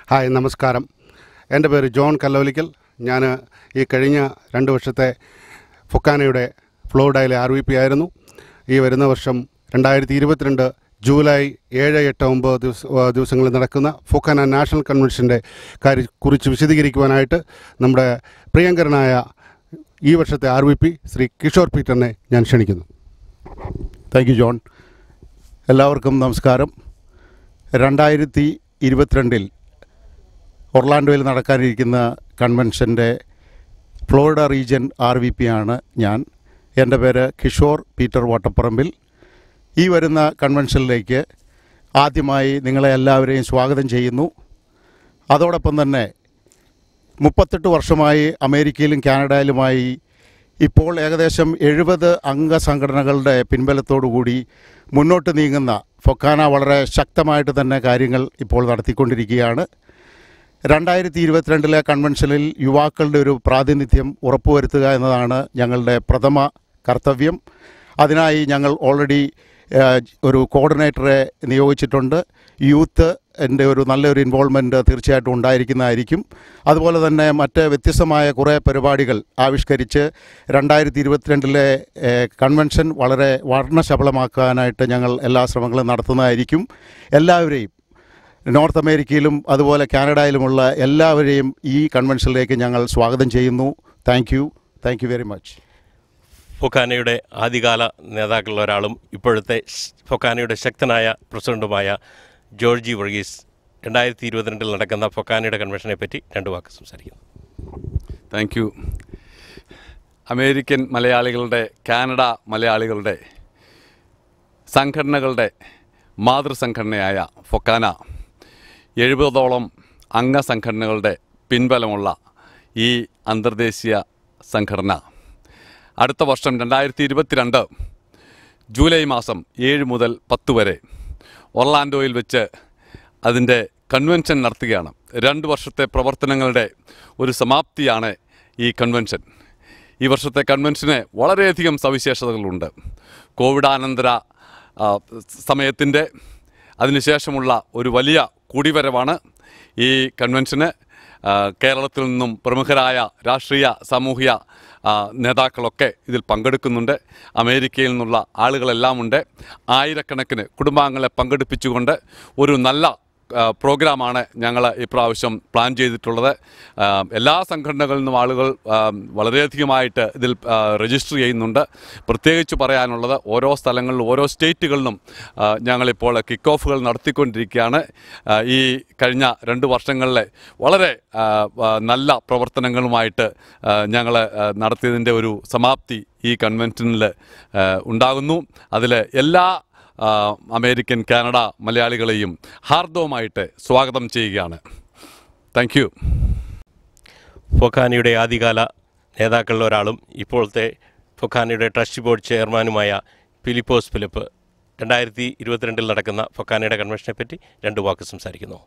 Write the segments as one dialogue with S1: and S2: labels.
S1: Hi നമസ്കാരം എൻ്റെ പേര് ജോൺ കല്ലോലിക്കൽ ഞാൻ ഈ കഴിഞ്ഞ രണ്ട് വർഷത്തെ ഫൊക്കാനയുടെ ഫ്ലോറിഡയിലെ ആർ വി പി ആയിരുന്നു ഈ വരുന്ന വർഷം രണ്ടായിരത്തി ഇരുപത്തിരണ്ട് ജൂലൈ ഏഴ് എട്ട് ഒമ്പത് ദിവസ ആ, ദിവസങ്ങളിൽ നടക്കുന്ന ഫൊക്കാന നാഷണൽ കൺവെൻഷൻ്റെ കാര്യം കുറിച്ച് വിശദീകരിക്കുവാനായിട്ട് നമ്മുടെ പ്രിയങ്കരനായ ഈ വർഷത്തെ R V P Shri Kishore പീറ്ററിനെ ഞാൻ ക്ഷണിക്കുന്നു
S2: താങ്ക് യു ജോൺ എല്ലാവർക്കും നമസ്കാരം രണ്ടായിരത്തി ഇരുപത്തിരണ്ടിൽ ഒർലാൻഡോയിൽ നടക്കാനിരിക്കുന്ന കൺവെൻഷൻ്റെ Florida region R V P ആണ് ഞാൻ എൻ്റെ പേര് കിഷോർ പീറ്റർ വട്ടപ്പറമ്പിൽ ഈ വരുന്ന കൺവെൻഷനിലേക്ക് ആദ്യമായി നിങ്ങളെ എല്ലാവരെയും സ്വാഗതം ചെയ്യുന്നു അതോടൊപ്പം തന്നെ മുപ്പത്തെട്ട് വർഷമായി അമേരിക്കയിലും കാനഡയിലുമായി ഇപ്പോൾ ഏകദേശം എഴുപത് അംഗസംഘടനകളുടെ പിൻബലത്തോടുകൂടി മുന്നോട്ട് നീങ്ങുന്ന ഫൊക്കാന വളരെ ശക്തമായിട്ട് തന്നെ കാര്യങ്ങൾ ഇപ്പോൾ നടത്തിക്കൊണ്ടിരിക്കുകയാണ് രണ്ടായിരത്തി ഇരുപത്തിരണ്ടിലെ കൺവെൻഷനിൽ യുവാക്കളുടെ ഒരു പ്രാതിനിധ്യം ഉറപ്പുവരുത്തുക എന്നതാണ് ഞങ്ങളുടെ പ്രഥമ കർത്തവ്യം അതിനായി ഞങ്ങൾ ഓൾറെഡി ഏഹ്, ഒരു കോർഡിനേറ്ററെ നിയോഗിച്ചിട്ടുണ്ട് യൂത്ത് എൻ്റെ ഒരു നല്ലൊരു ഇൻവോൾവ്മെൻറ്റ് തീർച്ചയായിട്ടും ഉണ്ടായിരിക്കുന്നതായിരിക്കും അതുപോലെ തന്നെ മറ്റ് വ്യത്യസ്തമായ കുറേ പരിപാടികൾ ആവിഷ്കരിച്ച് രണ്ടായിരത്തി ഇരുപത്തിരണ്ടിലെ കൺവെൻഷൻ വളരെ വർണ്ണശബളമാക്കാനായിട്ട് ഞങ്ങൾ എല്ലാ ശ്രമങ്ങളും നടത്തുന്നതായിരിക്കും എല്ലാവരെയും നോർത്ത് അമേരിക്കയിലും അതുപോലെ കാനഡയിലുമുള്ള എല്ലാവരെയും ഈ കൺവെൻഷനിലേക്ക് ഞങ്ങൾ സ്വാഗതം ചെയ്യുന്നു thank you thank you very much
S3: ഫൊക്കാനയുടെ ആദ്യകാല നേതാക്കളിൽ ഒരാളും ഇപ്പോഴത്തെ സ് ഫൊക്കാനയുടെ ശക്തനായ പ്രസിഡന്റുമായ ജോർജി വർഗീസ് രണ്ടായിരത്തി ഇരുപത്തിരണ്ടിൽ നടക്കുന്ന ഫൊക്കാനയുടെ കൺവെൻഷനെ പറ്റി രണ്ട് വാക്ക് സംസാരിക്കുന്നു
S4: താങ്ക് യു അമേരിക്കൻ മലയാളികളുടെ കാനഡ മലയാളികളുടെ സംഘടനകളുടെ മാതൃസംഘടനയായ ഫൊക്കാന എഴുപതോളം അംഗസംഘടനകളുടെ പിൻബലമുള്ള ഈ അന്തർദേശീയ സംഘടന അടുത്ത വർഷം രണ്ടായിരത്തി ഇരുപത്തിരണ്ട് ജൂലൈ മാസം ഏഴ് മുതൽ പത്ത് വരെ ഒർലാൻഡോയിൽ വെച്ച് അതിൻ്റെ കൺവെൻഷൻ നടത്തുകയാണ് രണ്ട് വർഷത്തെ പ്രവർത്തനങ്ങളുടെ ഒരു സമാപ്തിയാണ് ഈ കൺവെൻഷൻ ഈ വർഷത്തെ കൺവെൻഷന് വളരെയധികം സവിശേഷതകളുണ്ട് കോവിഡാനന്തര ആ, സമയത്തിൻ്റെ അതിനുശേഷമുള്ള ഒരു വലിയ കൂടിവരവാണ് ഈ കൺവെൻഷന് ആ, കേരളത്തിൽ നിന്നും പ്രമുഖരായ രാഷ്ട്രീയ സാമൂഹിക ആ, നേതാക്കളൊക്കെ ഇതിൽ പങ്കെടുക്കുന്നുണ്ട് അമേരിക്കയിൽ നിന്നുള്ള ആളുകളെല്ലാം ഉണ്ട് ആയിരക്കണക്കിന് കുടുംബാംഗങ്ങളെ പങ്കെടുപ്പിച്ചുകൊണ്ട് ഒരു നല്ല ആ, പ്രോഗ്രാമാണ് ഞങ്ങൾ ഇപ്രാവശ്യം പ്ലാൻ ചെയ്തിട്ടുള്ളത് ആ, എല്ലാ സംഘടനകളിൽ നിന്നും ആളുകൾ ആ, വളരെയധികമായിട്ട് ഇതിൽ ആ, രജിസ്റ്റർ ചെയ്യുന്നുണ്ട് പ്രത്യേകിച്ച് പറയാനുള്ളത് ഓരോ സ്ഥലങ്ങളിലും ഓരോ സ്റ്റേറ്റുകളിലും ആ, ഞങ്ങളിപ്പോൾ കിക്ക് ഓഫുകൾ നടത്തിക്കൊണ്ടിരിക്കുകയാണ് ആ, ഈ കഴിഞ്ഞ രണ്ട് വർഷങ്ങളിലെ വളരെ ആ, ആ, നല്ല പ്രവർത്തനങ്ങളുമായിട്ട് ഞങ്ങൾ നടത്തിയതിൻ്റെ ഒരു സമാപ്തി ഈ കൺവെൻഷനിൽ ഉണ്ടാകുന്നു അതിൽ എല്ലാ ആ, അമേരിക്കൻ കാനഡ മലയാളികളെയും ഹാർദവുമായിട്ട് സ്വാഗതം ചെയ്യുകയാണ് താങ്ക് യു
S3: ഫൊക്കാനയുടെ ആദ്യകാല നേതാക്കളിൽ ഒരാളും ഇപ്പോഴത്തെ ഫൊക്കാനയുടെ ട്രസ്റ്റ് ബോർഡ് ചെയർമാനുമായ ഫിലിപ്പോസ് ഫിലിപ്പ് രണ്ടായിരത്തി ഇരുപത്തിരണ്ടിൽ നടക്കുന്ന ഫൊക്കാനയുടെ കൺവെൻഷനെ പറ്റി രണ്ട് വാക്ക് സംസാരിക്കുന്നു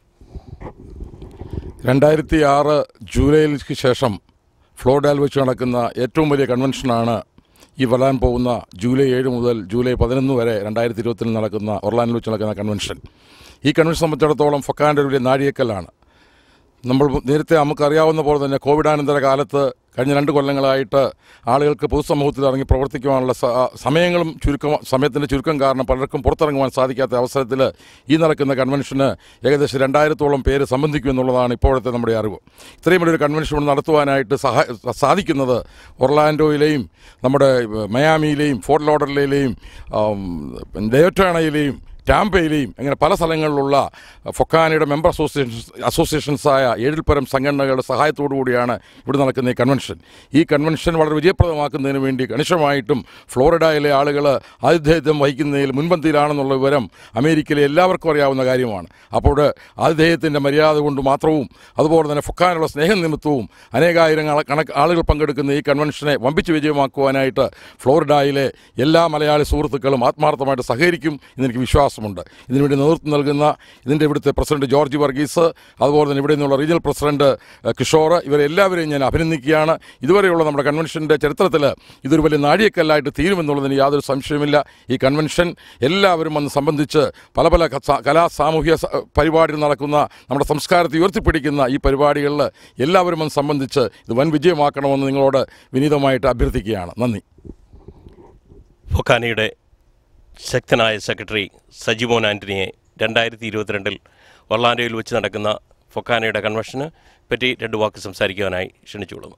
S5: രണ്ടായിരത്തി ആറ് ജൂലൈക്ക് ശേഷം ഫ്ലോറിഡയിൽ വെച്ച് നടക്കുന്ന ഏറ്റവും വലിയ കൺവെൻഷനാണ് ഈ വരാൻ പോകുന്ന ജൂലൈ ഏഴ് മുതൽ ജൂലൈ പതിനൊന്ന് വരെ രണ്ടായിരത്തി ഇരുപത്തിൽ നടക്കുന്ന ഒർലാൻഡിൽ വെച്ച് നടക്കുന്ന കൺവെൻഷൻ ഈ കൺവെൻഷൻ സംബന്ധിച്ചിടത്തോളം ഫൊക്കാൻ്റെ ഒരു വലിയ നാഴികക്കല്ലാണ് നമ്മൾ നേരത്തെ നമുക്കറിയാവുന്ന പോലെ തന്നെ കോവിഡാനന്തര കാലത്ത് കഴിഞ്ഞ രണ്ട് കൊല്ലങ്ങളായിട്ട് ആളുകൾക്ക് പൊതുസമൂഹത്തിൽ ഇറങ്ങി പ്രവർത്തിക്കുവാനുള്ള സ- സമയങ്ങളും ചുരുക്കം സമയത്തിൻ്റെ ചുരുക്കം കാരണം പലർക്കും പുറത്തിറങ്ങുവാൻ സാധിക്കാത്ത അവസരത്തിൽ ഈ നടക്കുന്ന കൺവെൻഷന് ഏകദേശം രണ്ടായിരത്തോളം പേര് സംബന്ധിക്കും എന്നുള്ളതാണ് ഇപ്പോഴത്തെ നമ്മുടെ അറിവ് ഇത്രയും വലിയൊരു കൺവെൻഷൻ ഇവിടെ നടത്തുവാനായിട്ട് സഹാ സാധിക്കുന്നത് ഒർലാൻഡോയിലെയും നമ്മുടെ മയാമിയിലെയും ഫോർട്ട് ലോഡറിലെയും ഡയോറ്റാണയിലെയും ടാമ്പയിലെയും അങ്ങനെ പല സ്ഥലങ്ങളിലുള്ള ഫൊക്കാനയുടെ മെമ്പർ അസോസിയേഷൻസ് അസോസിയേഷൻസായ ഏഴിൽ പരം സംഘടനകളുടെ സഹായത്തോടു കൂടിയാണ് ഇവിടെ നടക്കുന്ന ഈ കൺവെൻഷൻ ഈ കൺവെൻഷൻ വളരെ വിജയപ്രദമാക്കുന്നതിന് വേണ്ടി കണിശമായിട്ടും ഫ്ലോറിഡയിലെ ആളുകൾ ആതിഥേയത്വം വഹിക്കുന്നതിൽ മുൻപന്തിയിലാണെന്നുള്ള വിവരം അമേരിക്കയിലെ എല്ലാവർക്കും അറിയാവുന്ന കാര്യമാണ് അപ്പോൾ ആതിഥേയത്തിൻ്റെ മര്യാദ കൊണ്ട് മാത്രവും അതുപോലെ തന്നെ ഫൊക്കാനുള്ള സ്നേഹം നിമിത്തവും അനേകായിരം ആള- കണക്ക് ആളുകൾ പങ്കെടുക്കുന്ന ഈ കൺവെൻഷനെ വമ്പിച്ച് വിജയമാക്കുവാനായിട്ട് ഫ്ലോറിഡയിലെ എല്ലാ മലയാളി സുഹൃത്തുക്കളും ആത്മാർത്ഥമായിട്ട് സഹകരിക്കും എന്നെനിക്ക് വിശ്വാസമുണ്ട് സന്തോഷമുണ്ട് ഇതിനുവേണ്ടി നേതൃത്വം നൽകുന്ന ഇതിൻ്റെ ഇവിടുത്തെ പ്രസിഡന്റ് ജോർജ് വർഗീസ് അതുപോലെ തന്നെ ഇവിടെ നിന്നുള്ള റീജിയണൽ പ്രസിഡന്റ് ഏഹ്, കിഷോർ ഇവരെല്ലാവരെയും ഞാൻ അഭിനന്ദിക്കുകയാണ് ഇതുവരെയുള്ള നമ്മുടെ കൺവെൻഷൻ്റെ ചരിത്രത്തിൽ ഇതൊരു വലിയ നാഴികക്കല്ലായിട്ട് തീരുമെന്നുള്ളതിന് യാതൊരു സംശയവുമില്ല ഈ കൺവെൻഷൻ എല്ലാവരും വന്ന് സംബന്ധിച്ച് പല പല ക- സ- കലാ സാമൂഹിക സ- പരിപാടികൾ നടക്കുന്ന നമ്മുടെ സംസ്കാരത്തെ ഉയർത്തിപ്പിടിക്കുന്ന ഈ പരിപാടികളിൽ എല്ലാവരും വന്ന് സംബന്ധിച്ച് ഇത് വൻ വിജയമാക്കണമെന്ന് നിങ്ങളോട് വിനീതമായിട്ട് അഭ്യർത്ഥിക്കുകയാണ് നന്ദി
S3: ഫൊക്കാനയുടെ ശക്തനായ സെക്രട്ടറി സജിമോൻ ആൻ്റണിയെ രണ്ടായിരത്തി ഇരുപത്തിരണ്ടിൽ ഒർലാൻഡോയിൽ വെച്ച് നടക്കുന്ന ഫൊക്കാനയുടെ കൺവെൻഷന് പറ്റി രണ്ട് വാക്ക് സംസാരിക്കുവാനായി ക്ഷണിച്ചുകൊള്ളുന്നു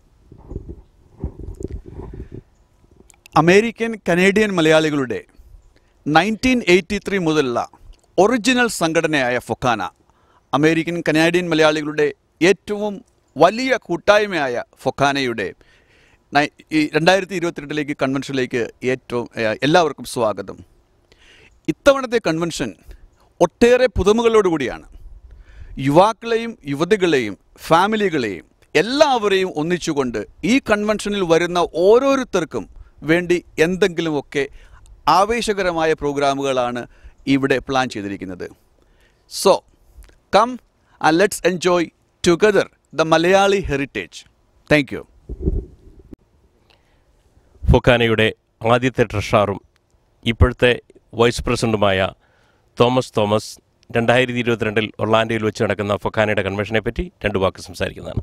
S6: അമേരിക്കൻ കനേഡിയൻ മലയാളികളുടെ നയൻറ്റീൻ എയ്റ്റി ത്രീ മുതലുള്ള ഒറിജിനൽ സംഘടനയായ ഫൊക്കാന അമേരിക്കൻ കനേഡിയൻ മലയാളികളുടെ ഏറ്റവും വലിയ കൂട്ടായ്മയായ ഫൊക്കാനയുടെ നയ- ഈ രണ്ടായിരത്തി ഇരുപത്തിരണ്ടിലേക്ക് കൺവെൻഷനിലേക്ക് ഏറ്റവും ഏഹ്, എല്ലാവർക്കും സ്വാഗതം ഇത്തവണത്തെ കൺവെൻഷൻ ഒട്ടേറെ പുതുമകളോടുകൂടിയാണ് യുവാക്കളെയും യുവതികളെയും ഫാമിലികളെയും എല്ലാവരെയും ഒന്നിച്ചുകൊണ്ട് ഈ കൺവെൻഷനിൽ വരുന്ന ഓരോരുത്തർക്കും വേണ്ടി എന്തെങ്കിലുമൊക്കെ ആവേശകരമായ പ്രോഗ്രാമുകളാണ് ഇവിടെ പ്ലാൻ ചെയ്തിരിക്കുന്നത് so come and let's enjoy together the Malayali heritage thank you
S3: ഫൊക്കാനയുടെ ആദ്യത്തെ ട്രഷറാറും ഇപ്പോഴത്തെ വൈസ് പ്രസിഡന്റുമായ തോമസ് തോമസ് രണ്ടായിരത്തി ഇരുപത്തിരണ്ടിൽ ഒർലാൻഡോയിൽ വെച്ച് നടക്കുന്ന ഫൊക്കാനയുടെ കൺവെൻഷനെ പറ്റി രണ്ട് വാക്ക് സംസാരിക്കുന്നതാണ്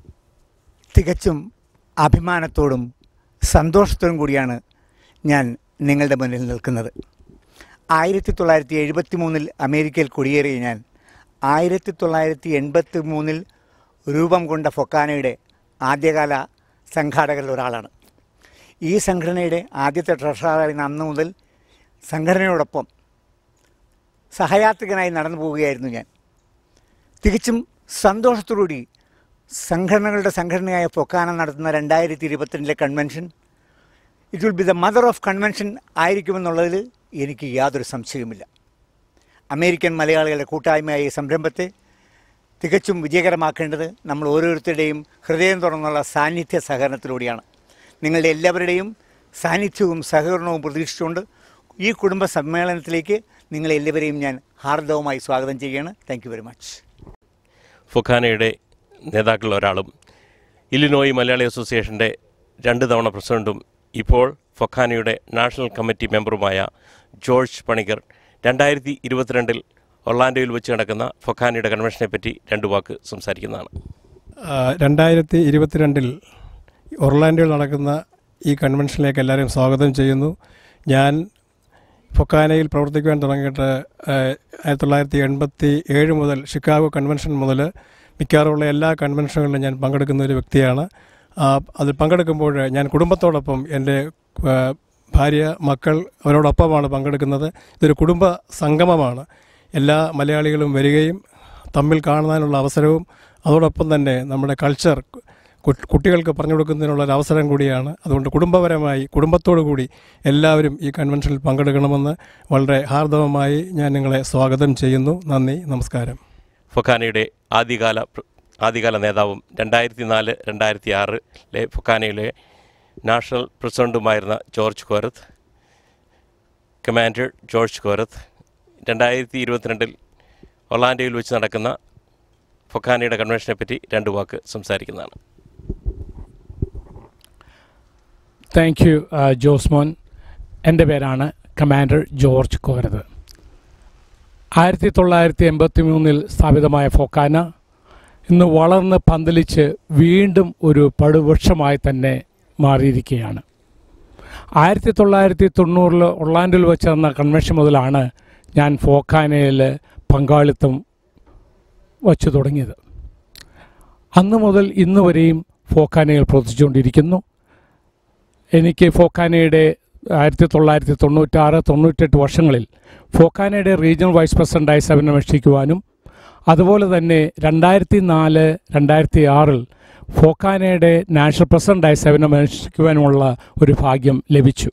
S7: തികച്ചും അഭിമാനത്തോടും സന്തോഷത്തോടും കൂടിയാണ് ഞാൻ നിങ്ങളുടെ മുന്നിൽ നിൽക്കുന്നത് ആയിരത്തി തൊള്ളായിരത്തി എഴുപത്തി മൂന്നിൽ അമേരിക്കയിൽ കുടിയേറിയ ഞാൻ ആയിരത്തി തൊള്ളായിരത്തി എൺപത്തി മൂന്നിൽ രൂപം കൊണ്ട ഫൊക്കാനയുടെ ആദ്യകാല സംഘാടകരിൽ ഒരാളാണ് ഈ സംഘടനയുടെ ആദ്യത്തെ ട്രഷറായിരുന്ന അന്ന് മുതൽ സംഘടനയോടൊപ്പം സഹയാത്രികനായി നടന്നു പോവുകയായിരുന്നു ഞാൻ തികച്ചും സന്തോഷത്തോടുകൂടി സംഘടനകളുടെ സംഘടനയായ ഫൊക്കാന നടത്തുന്ന രണ്ടായിരത്തി ഇരുപത്തിരണ്ടിലെ convention it will be the mother of convention ആയിരിക്കുമെന്നുള്ളതിൽ എനിക്ക് യാതൊരു സംശയവുമില്ല അമേരിക്കൻ മലയാളികളുടെ കൂട്ടായ്മയായ ഈ സംരംഭത്തെ തികച്ചും വിജയകരമാക്കേണ്ടത് നമ്മൾ ഓരോരുത്തരുടെയും ഹൃദയം തുറന്നുള്ള സാന്നിധ്യ സഹകരണത്തിലൂടെയാണ് നിങ്ങളുടെ എല്ലാവരുടെയും സാന്നിധ്യവും സഹകരണവും പ്രതീക്ഷിച്ചുകൊണ്ട് ഈ കുടുംബ സമ്മേളനത്തിലേക്ക് നിങ്ങളെല്ലാവരെയും ഞാൻ ഹാർദവമായി സ്വാഗതം ചെയ്യുകയാണ് താങ്ക് യു വെരി മച്ച്
S3: ഫൊക്കാനയുടെ നേതാക്കളിൽ ഒരാളും ഇല്ലിനോയി മലയാളി അസോസിയേഷൻ്റെ രണ്ട് തവണ പ്രസിഡൻറ്റും ഇപ്പോൾ ഫൊക്കാനയുടെ നാഷണൽ കമ്മിറ്റി മെമ്പറുമായ ജോർജ് പണിക്കർ രണ്ടായിരത്തി ഇരുപത്തിരണ്ടിൽ ഒർലാൻഡോയിൽ വെച്ച് നടക്കുന്ന ഫൊക്കാനയുടെ കൺവെൻഷനെ പറ്റി രണ്ട് വാക്ക് സംസാരിക്കുന്നതാണ്
S8: ആ, രണ്ടായിരത്തി ഇരുപത്തിരണ്ടിൽ ഒർലാൻഡോയിൽ നടക്കുന്ന ഈ കൺവെൻഷനിലേക്ക് എല്ലാവരെയും സ്വാഗതം ചെയ്യുന്നു ഞാൻ ഫൊക്കാനയിൽ പ്രവർത്തിക്കുവാൻ തുടങ്ങിയിട്ട് ആ, ആയിരത്തി തൊള്ളായിരത്തി എൺപത്തി ഏഴ് മുതൽ ഷിക്കാഗോ കൺവെൻഷൻ മുതൽ മിക്കവാറുമുള്ള എല്ലാ കൺവെൻഷനുകളിലും ഞാൻ പങ്കെടുക്കുന്ന ഒരു വ്യക്തിയാണ് ആ, അതിൽ പങ്കെടുക്കുമ്പോൾ ഞാൻ കുടുംബത്തോടൊപ്പം എൻ്റെ ആ, ഭാര്യ മക്കൾ അവരോടൊപ്പമാണ് പങ്കെടുക്കുന്നത് ഇതൊരു കുടുംബ സംഗമമാണ് എല്ലാ മലയാളികളും വരികയും തമ്മിൽ കാണുവാനുള്ള അവസരവും അതോടൊപ്പം തന്നെ നമ്മുടെ കൾച്ചർ കു- കുട്ടികൾക്ക് പറഞ്ഞു കൊടുക്കുന്നതിനുള്ള ഒരു അവസരം കൂടിയാണ് അതുകൊണ്ട് കുടുംബപരമായി കുടുംബത്തോടു കൂടി എല്ലാവരും ഈ കൺവെൻഷനിൽ പങ്കെടുക്കണമെന്ന് വളരെ ഹാർദവമായി ഞാൻ നിങ്ങളെ സ്വാഗതം ചെയ്യുന്നു നന്ദി നമസ്കാരം
S3: ഫൊക്കാനയുടെ ആദ്യകാല പ്ര- ആദ്യകാല നേതാവും രണ്ടായിരത്തി നാല് രണ്ടായിരത്തി ആറിലെ ഫൊക്കാനയിലെ നാഷണൽ പ്രസിഡൻറ്റുമായിരുന്ന George Koruth commander George Koruth രണ്ടായിരത്തി ഇരുപത്തിരണ്ടിൽ ഒർലാൻഡോയിൽ വെച്ച് നടക്കുന്ന ഫൊക്കാനയുടെ കൺവെൻഷനെ പറ്റി രണ്ട് വാക്ക് സംസാരിക്കുന്നതാണ്
S9: താങ്ക് യു ജോസ്മോൻ എൻ്റെ പേരാണ് കമാൻഡർ ജോർജ് കോരത് ആയിരത്തി തൊള്ളായിരത്തി എൺപത്തി മൂന്നിൽ സ്ഥാപിതമായ ഫൊക്കാന ഇന്ന് വളർന്ന് പന്തലിച്ച് വീണ്ടും ഒരു പടുവൃക്ഷമായി തന്നെ മാറിയിരിക്കുകയാണ് ആയിരത്തി തൊള്ളായിരത്തി തൊണ്ണൂറിൽ ഒർലാൻഡോയിൽ വെച്ച് നടന്ന കൺവെൻഷൻ മുതലാണ് ഞാൻ ഫോക്കാനയിൽ പങ്കാളിത്തം വച്ചു തുടങ്ങിയത് അന്ന് മുതൽ ഇന്ന് വരെയും ഫോക്കാനയിൽ പ്രവർത്തിച്ചുകൊണ്ടിരിക്കുന്നു എനിക്ക് ഫോക്കാനയുടെ ആയിരത്തി തൊള്ളായിരത്തി തൊണ്ണൂറ്റാറ് തൊണ്ണൂറ്റെട്ട് വർഷങ്ങളിൽ ഫോക്കാനയുടെ റീജിയണൽ വൈസ് പ്രസിഡൻ്റായി സേവനമനുഷ്ഠിക്കുവാനും അതുപോലെ തന്നെ രണ്ടായിരത്തി നാല് രണ്ടായിരത്തി ആറിൽ ഫോക്കാനയുടെ നാഷണൽ പ്രസിഡൻ്റായി സേവനമനുഷ്ഠിക്കുവാനുമുള്ള ഒരു ഭാഗ്യം ലഭിച്ചു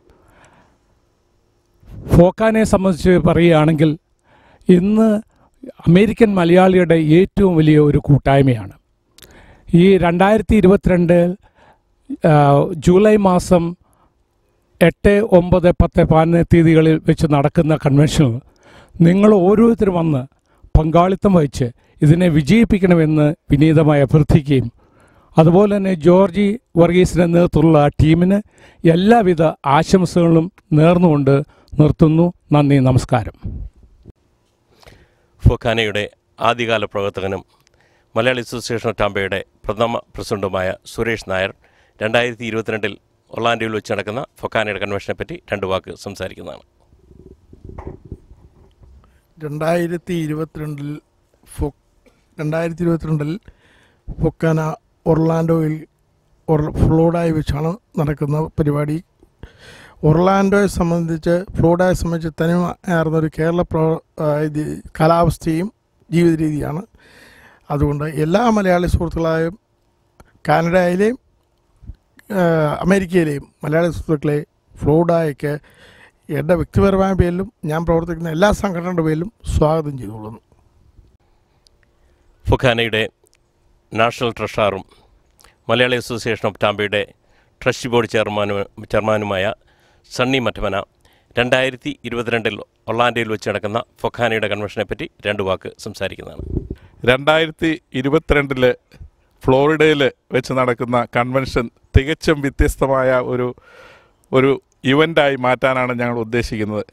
S9: ഫോക്കാനയെ സംബന്ധിച്ച് പറയുകയാണെങ്കിൽ ഇന്ന് അമേരിക്കൻ മലയാളിയുടെ ഏറ്റവും വലിയ ഒരു കൂട്ടായ്മയാണ് ഈ രണ്ടായിരത്തി ഇരുപത്തിരണ്ട് ജൂലൈ മാസം എട്ട് ഒമ്പത് പത്ത് പതിനൊന്ന് തീയതികളിൽ വെച്ച് നടക്കുന്ന കൺവെൻഷനിൽ നിങ്ങൾ ഓരോരുത്തരും വന്ന് പങ്കാളിത്തം വഹിച്ച് ഇതിനെ വിജയിപ്പിക്കണമെന്ന് വിനീതമായി അഭ്യർത്ഥിക്കുകയും അതുപോലെ തന്നെ ജോർജി വർഗീസിൻ്റെ നേതൃത്വമുള്ള ടീമിന് എല്ലാവിധ ആശംസകളും നേർന്നുകൊണ്ട് നിർത്തുന്നു നന്ദി നമസ്കാരം
S3: ഫൊക്കാനയുടെ ആദ്യകാല പ്രവർത്തകനും മലയാളി അസോസിയേഷൻ ഓഫ് ടാമ്പയുടെ പ്രഥമ പ്രസിഡന്റുമായ സുരേഷ് നായർ രണ്ടായിരത്തി ഇരുപത്തിരണ്ടിൽ ഒർലാൻഡോയിൽ വെച്ച് നടക്കുന്ന ഫൊക്കാനയുടെ കൺവെൻഷനെ പറ്റി രണ്ട് വാക്ക് സംസാരിക്കുന്നതാണ്
S10: രണ്ടായിരത്തി ഇരുപത്തിരണ്ടിൽ ഫൊ രണ്ടായിരത്തി ഇരുപത്തിരണ്ടിൽ ഫൊക്കാന ഒർലാൻഡോയിൽ ഒർ- ഫ്ലോറിഡയിൽ വെച്ചാണ് നടക്കുന്ന പരിപാടി ഒർലാൻഡോയെ സംബന്ധിച്ച് ഫ്ലോറിഡയെ സംബന്ധിച്ച് തനിമയാർന്ന ഒരു കേരള പ്രോ ആ, ഇത് കാലാവസ്ഥയും ജീവിത രീതിയാണ് അതുകൊണ്ട് എല്ലാ മലയാളി സുഹൃത്തുക്കളായും കാനഡയിലെയും ആ, അമേരിക്കയിലെയും മലയാളി സുഹൃത്തുക്കളെ ഫ്ലോറിഡയ്ക്ക് എൻ്റെ വ്യക്തിപരമായ പേരിലും ഞാൻ പ്രവർത്തിക്കുന്ന എല്ലാ സംഘടനകളുടെ പേരിലും സ്വാഗതം ചെയ്തുകൊള്ളുന്നു
S3: ഫൊക്കാനയുടെ നാഷണൽ ട്രഷറാറും മലയാളി അസോസിയേഷൻ ഓഫ് ടാമ്പയുടെ ട്രസ്റ്റി ബോർഡ് ചെയർമാനും ചെയർമാനുമായ സണ്ണി മറ്റമന രണ്ടായിരത്തി ഇരുപത്തിരണ്ടിൽ ഒർലാൻഡോയിൽ വെച്ച് നടക്കുന്ന ഫൊക്കാനയുടെ കൺവെൻഷനെ പറ്റി രണ്ട് വാക്ക് സംസാരിക്കുന്നതാണ്
S11: രണ്ടായിരത്തി ഇരുപത്തിരണ്ടില് ഫ്ലോറിഡയിൽ വെച്ച് നടക്കുന്ന കൺവെൻഷൻ തികച്ചും വ്യത്യസ്തമായ ഒരു ഒരു ഇവൻ്റായി മാറ്റാനാണ് ഞങ്ങൾ ഉദ്ദേശിക്കുന്നത്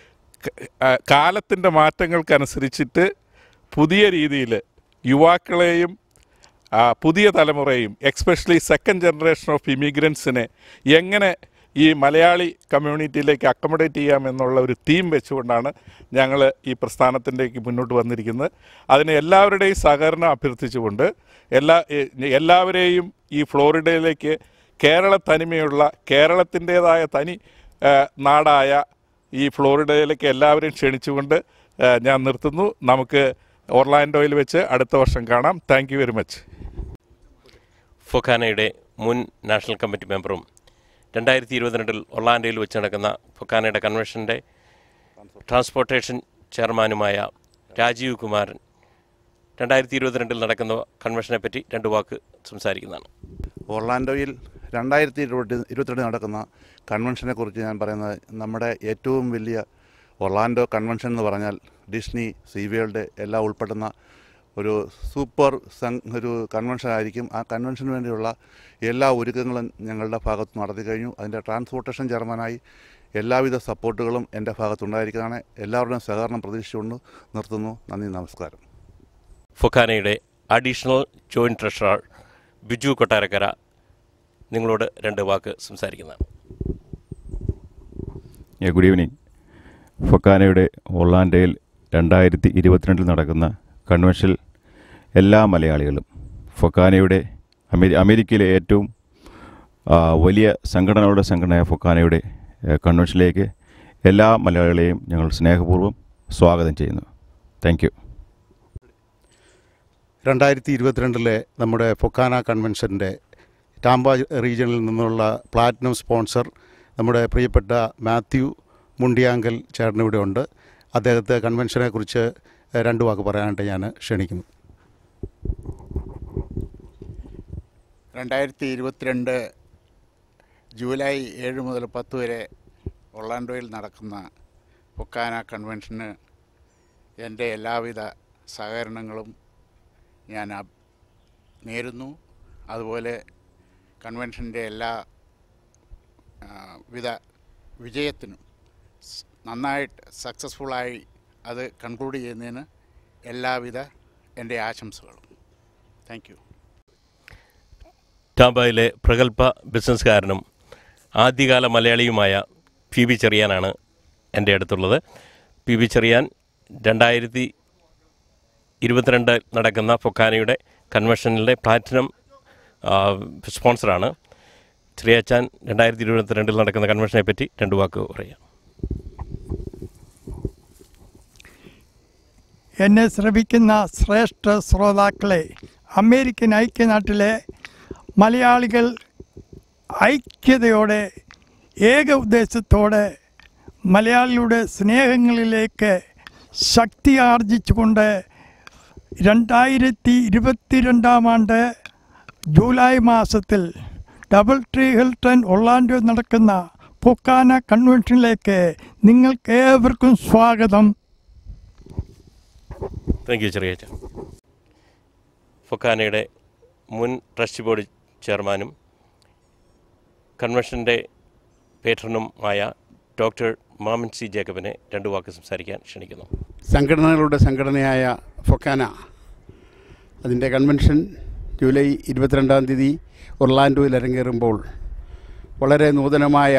S11: കാലത്തിൻ്റെ മാറ്റങ്ങൾക്കനുസരിച്ചിട്ട് പുതിയ രീതിയിൽ യുവാക്കളെയും ആ, പുതിയ തലമുറയും എക്സ്പെഷ്യലി സെക്കൻഡ് ജനറേഷൻ ഓഫ് ഇമിഗ്രൻസിനെ എങ്ങനെ ഈ മലയാളി കമ്മ്യൂണിറ്റിയിലേക്ക് അക്കോമഡേറ്റ് ചെയ്യാം എന്നുള്ള ഒരു തീം വെച്ചുകൊണ്ടാണ് ഞങ്ങൾ ഈ പ്രസ്ഥാനത്തിലേക്ക് മുന്നോട്ട് വന്നിരിക്കുന്നത് അതിന് എല്ലാവരുടെയും സഹകരണം അഭ്യർത്ഥിച്ചുകൊണ്ട് എല്ലാ എ- എല്ലാവരെയും ഈ ഫ്ലോറിഡയിലേക്ക് കേരള തനിമയുള്ള കേരളത്തിൻ്റേതായ തനി ആ, നാടായ ഈ ഫ്ലോറിഡയിലേക്ക് എല്ലാവരെയും ക്ഷണിച്ചുകൊണ്ട് ആ, ഞാൻ നിർത്തുന്നു നമുക്ക് ഓർലാൻഡോയിൽ വെച്ച് അടുത്ത വർഷം കാണാം താങ്ക് യു വെരി മച്ച്
S3: ഫൊക്കാനയുടെ മുൻ നാഷണൽ കമ്മിറ്റി മെമ്പറും രണ്ടായിരത്തി ഇരുപത്തിരണ്ടിൽ ഒർലാൻഡോയിൽ വെച്ച് നടക്കുന്ന ഫൊക്കാനയുടെ കൺവെൻഷൻ്റെ ട്രാൻസ്പോർട്ടേഷൻ ചെയർമാനുമായ രാജീവ് കുമാരൻ രണ്ടായിരത്തി ഇരുപത്തിരണ്ടിൽ നടക്കുന്ന കൺവെൻഷനെ പറ്റി രണ്ട് വാക്ക് സംസാരിക്കുന്നതാണ്
S12: ഒർലാൻഡോയിൽ രണ്ടായിരത്തി ഇരുപത്തി ഇരുപത്തിരണ്ട് നടക്കുന്ന കൺവെൻഷനെക്കുറിച്ച് ഞാൻ പറയുന്നത് നമ്മുടെ ഏറ്റവും വലിയ ഒർലാൻഡോ കൺവെൻഷൻ എന്ന് പറഞ്ഞാൽ ഡിസ്നി സീ വേൾഡ് എല്ലാം ഉൾപ്പെടുന്ന ഒരു സൂപ്പർ സം ഒരു കൺവെൻഷൻ ആയിരിക്കും ആ കൺവെൻഷന് വേണ്ടിയുള്ള എല്ലാ ഒരുക്കങ്ങളും ഞങ്ങളുടെ ഭാഗത്ത് നടത്തി കഴിഞ്ഞു അതിൻ്റെ ട്രാൻസ്പോർട്ടേഷൻ ചെയർമാനായി എല്ലാവിധ സപ്പോർട്ടുകളും എൻ്റെ ഭാഗത്തുണ്ടായിരിക്കുന്നതാണ് എല്ലാവരുടെയും സഹകരണം പ്രതീക്ഷിച്ചുകൊണ്ട് നിർത്തുന്നു നന്ദി നമസ്കാരം
S3: ഫൊക്കാനയുടെ additional joint treasurer Biju Kottarakkara നിങ്ങളോട് രണ്ട് വാക്ക് സംസാരിക്കുന്നതാണ്
S13: ഗുഡ് ഈവനിങ് ഫൊക്കാനയുടെ ഒർലാൻഡോയിൽ രണ്ടായിരത്തി ഇരുപത്തിരണ്ടിൽ നടക്കുന്ന കൺവെൻഷനിൽ എല്ലാ മലയാളികളും ഫൊക്കാനയുടെ അമേരി അമേരിക്കയിലെ ഏറ്റവും ആ, വലിയ സംഘടനകളുടെ സംഘടനയായ ഫൊക്കാനയുടെ ഏ, കൺവെൻഷനിലേക്ക് എല്ലാ മലയാളികളെയും ഞങ്ങൾ സ്നേഹപൂർവ്വം സ്വാഗതം ചെയ്യുന്നു താങ്ക് യു
S2: രണ്ടായിരത്തി ഇരുപത്തിരണ്ടിലെ നമ്മുടെ ഫൊക്കാന കൺവെൻഷൻ്റെ ടാമ്പ റീജിയനിൽ നിന്നുള്ള പ്ലാറ്റിനം സ്പോൺസർ നമ്മുടെ പ്രിയപ്പെട്ട മാത്യു മുണ്ടിയാങ്കൽ ചേട്ടൻ ഇവിടെ ഉണ്ട് അദ്ദേഹത്തെ കൺവെൻഷനെക്കുറിച്ച് രണ്ട് വാക്ക് പറയാനായിട്ട് ഞാൻ ക്ഷണിക്കുന്നു
S14: രണ്ടായിരത്തി ഇരുപത്തിരണ്ട് ജൂലൈ ഏഴ് മുതൽ പത്ത് വരെ ഒർലാൻഡോയിൽ നടക്കുന്ന പൊക്കാന കൺവെൻഷന് എൻ്റെ എല്ലാവിധ സഹകരണങ്ങളും ഞാൻ അഭ്- നേരുന്നു അതുപോലെ കൺവെൻഷൻ്റെ എല്ലാ ആ, വിധ വിജയത്തിനും സ് നന്നായിട്ട് സക്സസ്ഫുള്ളായി അത് കൺക്ലൂഡ് ചെയ്യുന്നതിന് എല്ലാവിധ എൻ്റെ ആശംസകളും താങ്ക് യു
S3: ടാമ്പയിലെ പ്രഗത്ഭ ബിസിനസ്സുകാരനും ആദ്യകാല മലയാളിയുമായ പി ബി ചെറിയാനാണ് എൻ്റെ അടുത്തുള്ളത് പി ബി ചെറിയാൻ രണ്ടായിരത്തി ഇരുപത്തിരണ്ട് നടക്കുന്ന ഫൊക്കാനയുടെ കൺവെൻഷനിലെ പ്ലാറ്റിനം ആ, സ്പോൺസറാണ് ചെറിയാച്ചാൻ രണ്ടായിരത്തി ഇരുപത്തിരണ്ടിൽ നടക്കുന്ന കൺവെൻഷനെ പറ്റി രണ്ട് വാക്ക് പറയാം
S15: എന്നെ ശ്രവിക്കുന്ന ശ്രേഷ്ഠ ശ്രോതാക്കളെ അമേരിക്കൻ ഐക്യനാട്ടിലെ മലയാളികൾ ഐക്യതയോടെ ഏക ഉദ്ദേശത്തോടെ മലയാളിയുടെ സ്നേഹങ്ങളിലേക്ക് ശക്തി ആർജിച്ചുകൊണ്ട് രണ്ടായിരത്തി ഇരുപത്തിരണ്ടാം ആണ്ട് ജൂലൈ മാസത്തിൽ ഡബിൾ ട്രീ ഹിൽട്ടൺ ഒർലാൻഡോ നടക്കുന്ന പൊക്കാന കൺവെൻഷനിലേക്ക് നിങ്ങൾക്ക് ഏവർക്കും സ്വാഗതം
S3: താങ്ക് യു ചെറിയ ഫൊക്കാനയുടെ മുൻ ട്രസ്റ്റ് ബോർഡ് ചെയർമാനും കൺവെൻഷൻ്റെ പേട്രനും ആയ ഡോക്ടർ മാമൻ സി ജേക്കബിനെ രണ്ട് വാക്ക് സംസാരിക്കാൻ ക്ഷണിക്കുന്നു
S16: സംഘടനകളുടെ സംഘടനയായ ഫൊക്കാന അതിൻ്റെ കൺവെൻഷൻ ജൂലൈ ഇരുപത്തിരണ്ടാം തീയതി ഒർലാൻഡോയിൽ അരങ്ങേറുമ്പോൾ വളരെ നൂതനമായ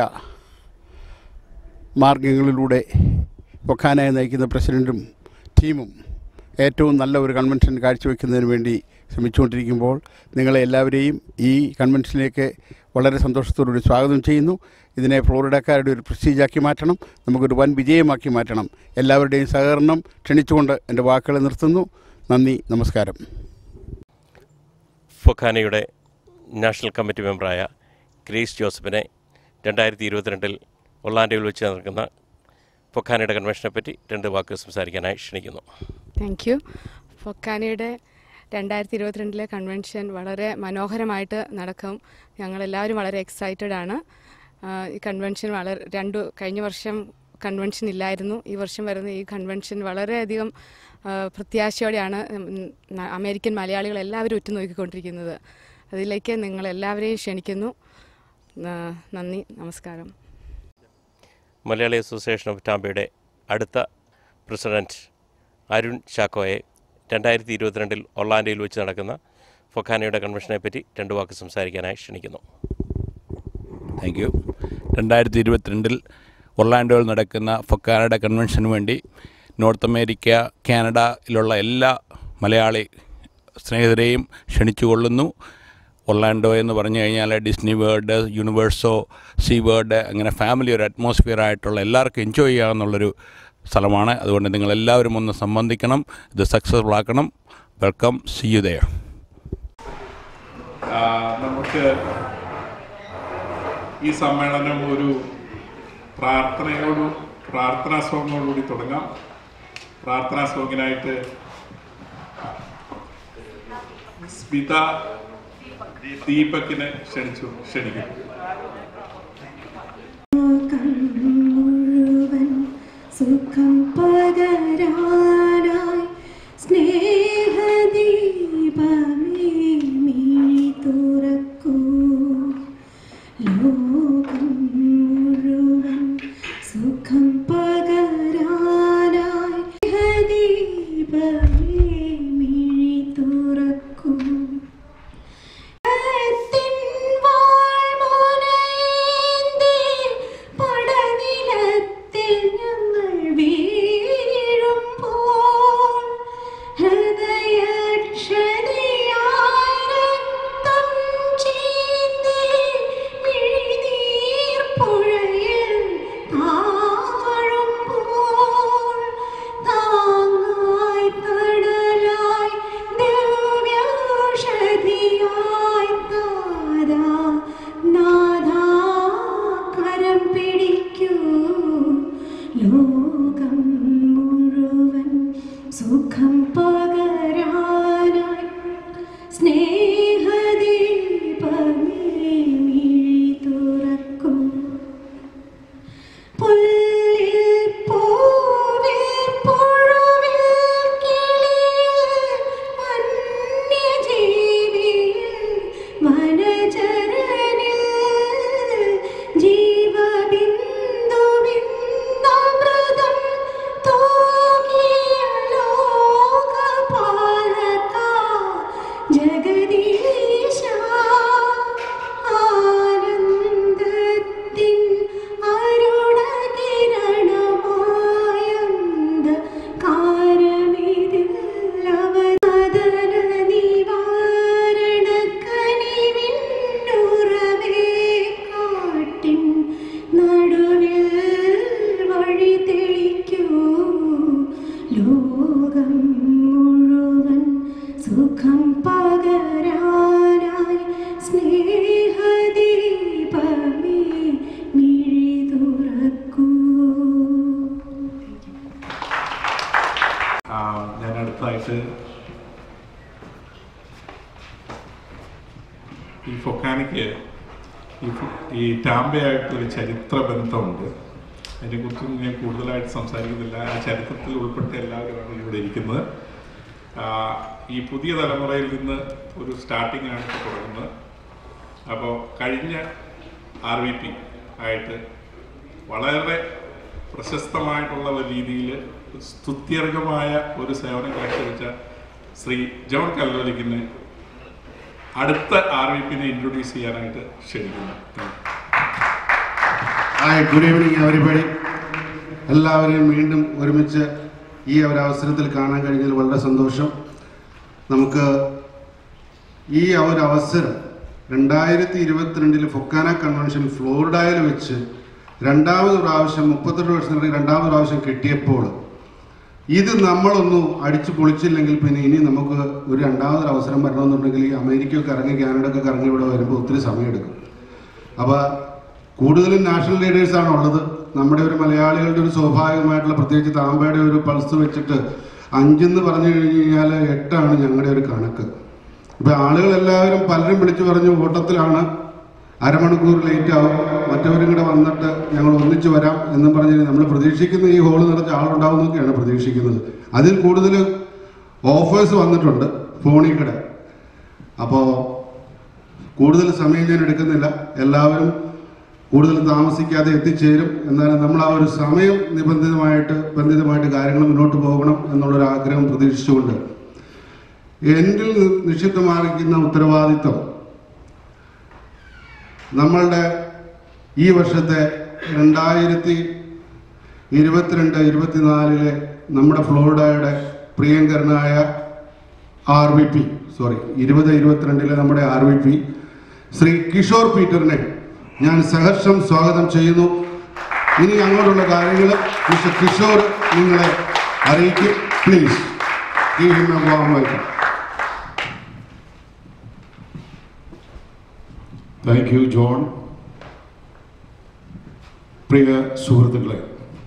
S16: മാർഗങ്ങളിലൂടെ ഫൊക്കാനയെ നയിക്കുന്ന പ്രസിഡൻറ്റും ടീമും ഏറ്റവും നല്ല ഒരു കൺവെൻഷൻ കാഴ്ചവെക്കുന്നതിന് വേണ്ടി ശ്രമിച്ചുകൊണ്ടിരിക്കുമ്പോൾ നിങ്ങളെ എല്ലാവരെയും ഈ കൺവെൻഷനിലേക്ക് വളരെ സന്തോഷത്തോടുകൂടി സ്വാഗതം ചെയ്യുന്നു ഇതിനെ ഫ്ലോറിഡക്കാരുടെ ഒരു പ്രസ്റ്റീജാക്കി മാറ്റണം നമുക്കൊരു വൻ വിജയമാക്കി മാറ്റണം എല്ലാവരുടെയും സഹകരണം ക്ഷണിച്ചുകൊണ്ട് എൻ്റെ വാക്കുകൾ നിർത്തുന്നു നന്ദി നമസ്കാരം
S3: ഫൊക്കാനയുടെ നാഷണൽ കമ്മിറ്റി മെമ്പറായ ഗ്രേസ് ജോസഫിനെ രണ്ടായിരത്തി ഇരുപത്തിരണ്ടിൽ ഒർലാൻഡോയിൽ വെച്ച് നടക്കുന്ന ഫൊക്കാനയുടെ കൺവെൻഷനെ പറ്റി രണ്ട് വാക്ക് സംസാരിക്കാനായി ക്ഷണിക്കുന്നു
S17: താങ്ക് യു ഫൊക്കാനയുടെ രണ്ടായിരത്തി ഇരുപത്തിരണ്ടിലെ കൺവെൻഷൻ വളരെ മനോഹരമായിട്ട് നടക്കും ഞങ്ങളെല്ലാവരും വളരെ എക്സൈറ്റഡ് ആണ് ആ, ഈ കൺവെൻഷൻ വളരെ രണ്ടു കഴിഞ്ഞ വർഷം കൺവെൻഷൻ ഇല്ലായിരുന്നു ഈ വർഷം വരുന്ന ഈ കൺവെൻഷൻ വളരെയധികം ആ, പ്രത്യാശയോടെയാണ് ഉം, ന- അമേരിക്കൻ മലയാളികൾ എല്ലാവരും ഉറ്റുനോക്കിക്കൊണ്ടിരിക്കുന്നത് അതിലേക്ക് നിങ്ങളെല്ലാവരെയും ക്ഷണിക്കുന്നു ആ, നന്ദി നമസ്കാരം
S3: മലയാളി അസോസിയേഷൻ ഓഫ് ടാമ്പയുടെ അടുത്ത പ്രസിഡന്റ് അരുൺ ചാക്കോയെ രണ്ടായിരത്തി ഇരുപത്തിരണ്ടിൽ ഒർലാൻഡോയിൽ വെച്ച് നടക്കുന്ന ഫൊക്കാനയുടെ കൺവെൻഷനെ പറ്റി രണ്ട് വാക്ക് സംസാരിക്കാനായി ക്ഷണിക്കുന്നു
S18: താങ്ക് യു രണ്ടായിരത്തി ഇരുപത്തിരണ്ടിൽ ഒർലാൻഡോയിൽ നടക്കുന്ന ഫൊക്കാനയുടെ കൺവെൻഷന് വേണ്ടി നോർത്ത് അമേരിക്ക കാനഡയിലുള്ള എല്ലാ മലയാളി സ്നേഹിതരെയും ക്ഷണിച്ചുകൊള്ളുന്നു ഒർലാൻഡോ എന്ന് പറഞ്ഞു കഴിഞ്ഞാൽ ഡിസ്നി വേൾഡ് യൂണിവേഴ്സോ സീ വേൾഡ് അങ്ങനെ ഫാമിലി ഒരു അറ്റ്മോസ്ഫിയർ ആയിട്ടുള്ള എല്ലാവർക്കും എൻജോയ് ചെയ്യാവുന്നുള്ളൊരു സ്ഥലമാണ് അതുകൊണ്ട് നിങ്ങളെല്ലാവരും ഒന്ന് സംബന്ധിക്കണം ഇത് സക്സസ്ഫുൾ ആക്കണം വെൽക്കം സി യു ദയർ
S11: ആ, നമുക്ക് ഈ സമ്മേളനം ഒരു പ്രാർത്ഥനയോടും പ്രാർത്ഥനാ സോങ്ങോടുകൂടി തുടങ്ങാം പ്രാർത്ഥനാ സോങ്ങിനായിട്ട് സ്മിത ദീപകിനെ ക്ഷണിച്ചു ക്ഷണിക്കുന്നു
S19: മുഴുവൻ സുഖം പകരാനായി സ്നേഹദീപമേ മിഴി തുറക്കൂ ലോകം മുഴുവൻ സുഖം പകരാനായി സ്നേഹദീപമേ മിഴി തുറക്കൂ പടനിലത്തിൽ ഞങ്ങൾ വീഴുമ്പോൾ ഹൃദയക്ഷതയായി രക്തം ചീന്തി മിഴിനീർ പുഴയിൽ താഴുമ്പോൾ താങ്ങായി തണലായി ദിവ്യൗഷധിയായി താരാ നാഥാ കരം പിടിക്കൂ ലോകം മുഴുവൻ സുഖം പകരാനായി സ്നേഹദീപമേ മിഴി തുറക്കൂ പുല്ലിൽ പൂവിൽ പുഴുവിൽ കിളിയിൽ വന്യജീവിയിൽ വനചരനിൽ ജീവബിന്ദുവിന്ദമൃതം തൂകിയ ലോകപാലക ജഗദീശ ആനന്ദത്തിൻ അരുണകിരണമായന്ത കാരമിതിൽ അവനദന നിവാരണ കനിവിന്നുറവേ കാട്ടിൻ നടുവിൽ വഴി തെളിക്കൂ ലോകം മുഴുവൻ സുഖം പകരാനായി സ്നേഹദീപമേ മിഴി തുറക്കൂ
S11: ആ, ഞാൻ അടുത്തായിട്ട് ഈ ഫൊക്കാനയ്ക്ക് ഈ ഫു- ഈ ടാമ്പയായിട്ടൊരു ചരിത്ര ബന്ധമുണ്ട് അതിനെക്കുറിച്ചും ഞാൻ കൂടുതലായിട്ട് സംസാരിക്കുന്നില്ല ആ ചരിത്രത്തിൽ ഉൾപ്പെട്ട എല്ലാവരുമാണ് ഇവിടെ ഇരിക്കുന്നത് ആ, ഈ പുതിയ തലമുറയിൽ നിന്ന് ഒരു സ്റ്റാർട്ടിംഗ് ആണ് ഇപ്പോൾ തുടങ്ങുന്നത് അപ്പോൾ കഴിഞ്ഞ ആർ വി പി ആയിട്ട് വളരെ പ്രശസ്തമായിട്ടുള്ള ഒരു രീതിയിൽ സ്തുത്യർഹമായ ഒരു സേവനം കാഴ്ചവെച്ച ശ്രീ ജോൺ കല്ലോലിക്കിനെ അടുത്ത ആർ വി പിനെ ഇൻട്രൊഡ്യൂസ് ചെയ്യാനായിട്ട് ക്ഷണിക്കുന്നു Thank you.
S1: Hi good evening everybody എല്ലാവരെയും വീണ്ടും ഒരുമിച്ച് ഈ ഒരു അവസരത്തിൽ കാണാൻ കഴിഞ്ഞതിൽ വളരെ സന്തോഷം നമുക്ക് ഈ ഒരു അവസരം രണ്ടായിരത്തി ഇരുപത്തിരണ്ടിൽ ഫൊക്കാന കൺവെൻഷൻ ഫ്ലോറിഡയിൽ വെച്ച് രണ്ടാമത് പ്രാവശ്യം മുപ്പത്തെട്ട് വർഷത്തിനിടയിൽ രണ്ടാമത് പ്രാവശ്യം കിട്ടിയപ്പോൾ ഇത് നമ്മളൊന്നും അടിച്ചു പൊളിച്ചില്ലെങ്കിൽ പിന്നെ ഇനി നമുക്ക് ഒരു രണ്ടാമതൊരു അവസരം വരണമെന്നുണ്ടെങ്കിൽ ഈ അമേരിക്കയൊക്കെ ഇറങ്ങി കാനഡയൊക്കെ ഇറങ്ങി ഇവിടെ വരുമ്പോൾ ഒത്തിരി സമയമെടുക്കും അപ്പോൾ കൂടുതലും നാഷണൽ ലീഡേഴ്സാണ് ഉള്ളത് നമ്മുടെ ഒരു മലയാളികളുടെ ഒരു സ്വാഭാവികമായിട്ടുള്ള പ്രത്യേകിച്ച് താമ്പയുടെ ഒരു പൾസ് വെച്ചിട്ട് അഞ്ചെന്ന് പറഞ്ഞു കഴിഞ്ഞ് കഴിഞ്ഞാൽ എട്ടാണ് ഞങ്ങളുടെ ഒരു കണക്ക് ഇപ്പം ആളുകളെല്ലാവരും പലരും വിളിച്ചു പറഞ്ഞു ഓട്ടത്തിലാണ് അരമണിക്കൂർ ലേറ്റ് ആവും മറ്റവരും കൂടെ വന്നിട്ട് ഞങ്ങൾ ഒന്നിച്ചു വരാം എന്നും പറഞ്ഞ് നമ്മൾ പ്രതീക്ഷിക്കുന്ന ഈ ഹോള് നിറച്ച് ആളുണ്ടാവും എന്നൊക്കെയാണ് പ്രതീക്ഷിക്കുന്നത് അതിൽ കൂടുതൽ ഓഫേഴ്സ് വന്നിട്ടുണ്ട് ഫോണിൽ കൂടെ അപ്പോൾ കൂടുതൽ സമയം ഞാൻ എടുക്കുന്നില്ല എല്ലാവരും കൂടുതൽ താമസിക്കാതെ എത്തിച്ചേരും എന്നാലും നമ്മൾ ആ ഒരു സമയം നിബന്ധിതമായിട്ട് ബന്ധിതമായിട്ട് കാര്യങ്ങൾ മുന്നോട്ട് പോകണം എന്നുള്ളൊരു ആഗ്രഹം പ്രതീക്ഷിച്ചുകൊണ്ട് എന്നിൽ നി- നിക്ഷിപ്തമായിരിക്കുന്ന ഉത്തരവാദിത്വം നമ്മളുടെ ഈ വർഷത്തെ രണ്ടായിരത്തി ഇരുപത്തിരണ്ട് ഇരുപത്തിനാലിലെ നമ്മുടെ ഫ്ലോറിഡയുടെ പ്രിയങ്കരനായ ആർ വി പി സോറി ഇരുപത് ഇരുപത്തിരണ്ടിലെ നമ്മുടെ R V P Shri Kishore പീറ്ററിനെ ഞാൻ സഹർഷം സ്വാഗതം ചെയ്യുന്നു ഇനി അങ്ങോട്ടുള്ള കാര്യങ്ങൾ മിസ്റ്റർ കിഷോർ നിങ്ങളെ അറിയിക്കും പ്ലീസ് ഈ him welcome
S20: thank you John പ്രിയ സുഹൃത്തുക്കളെ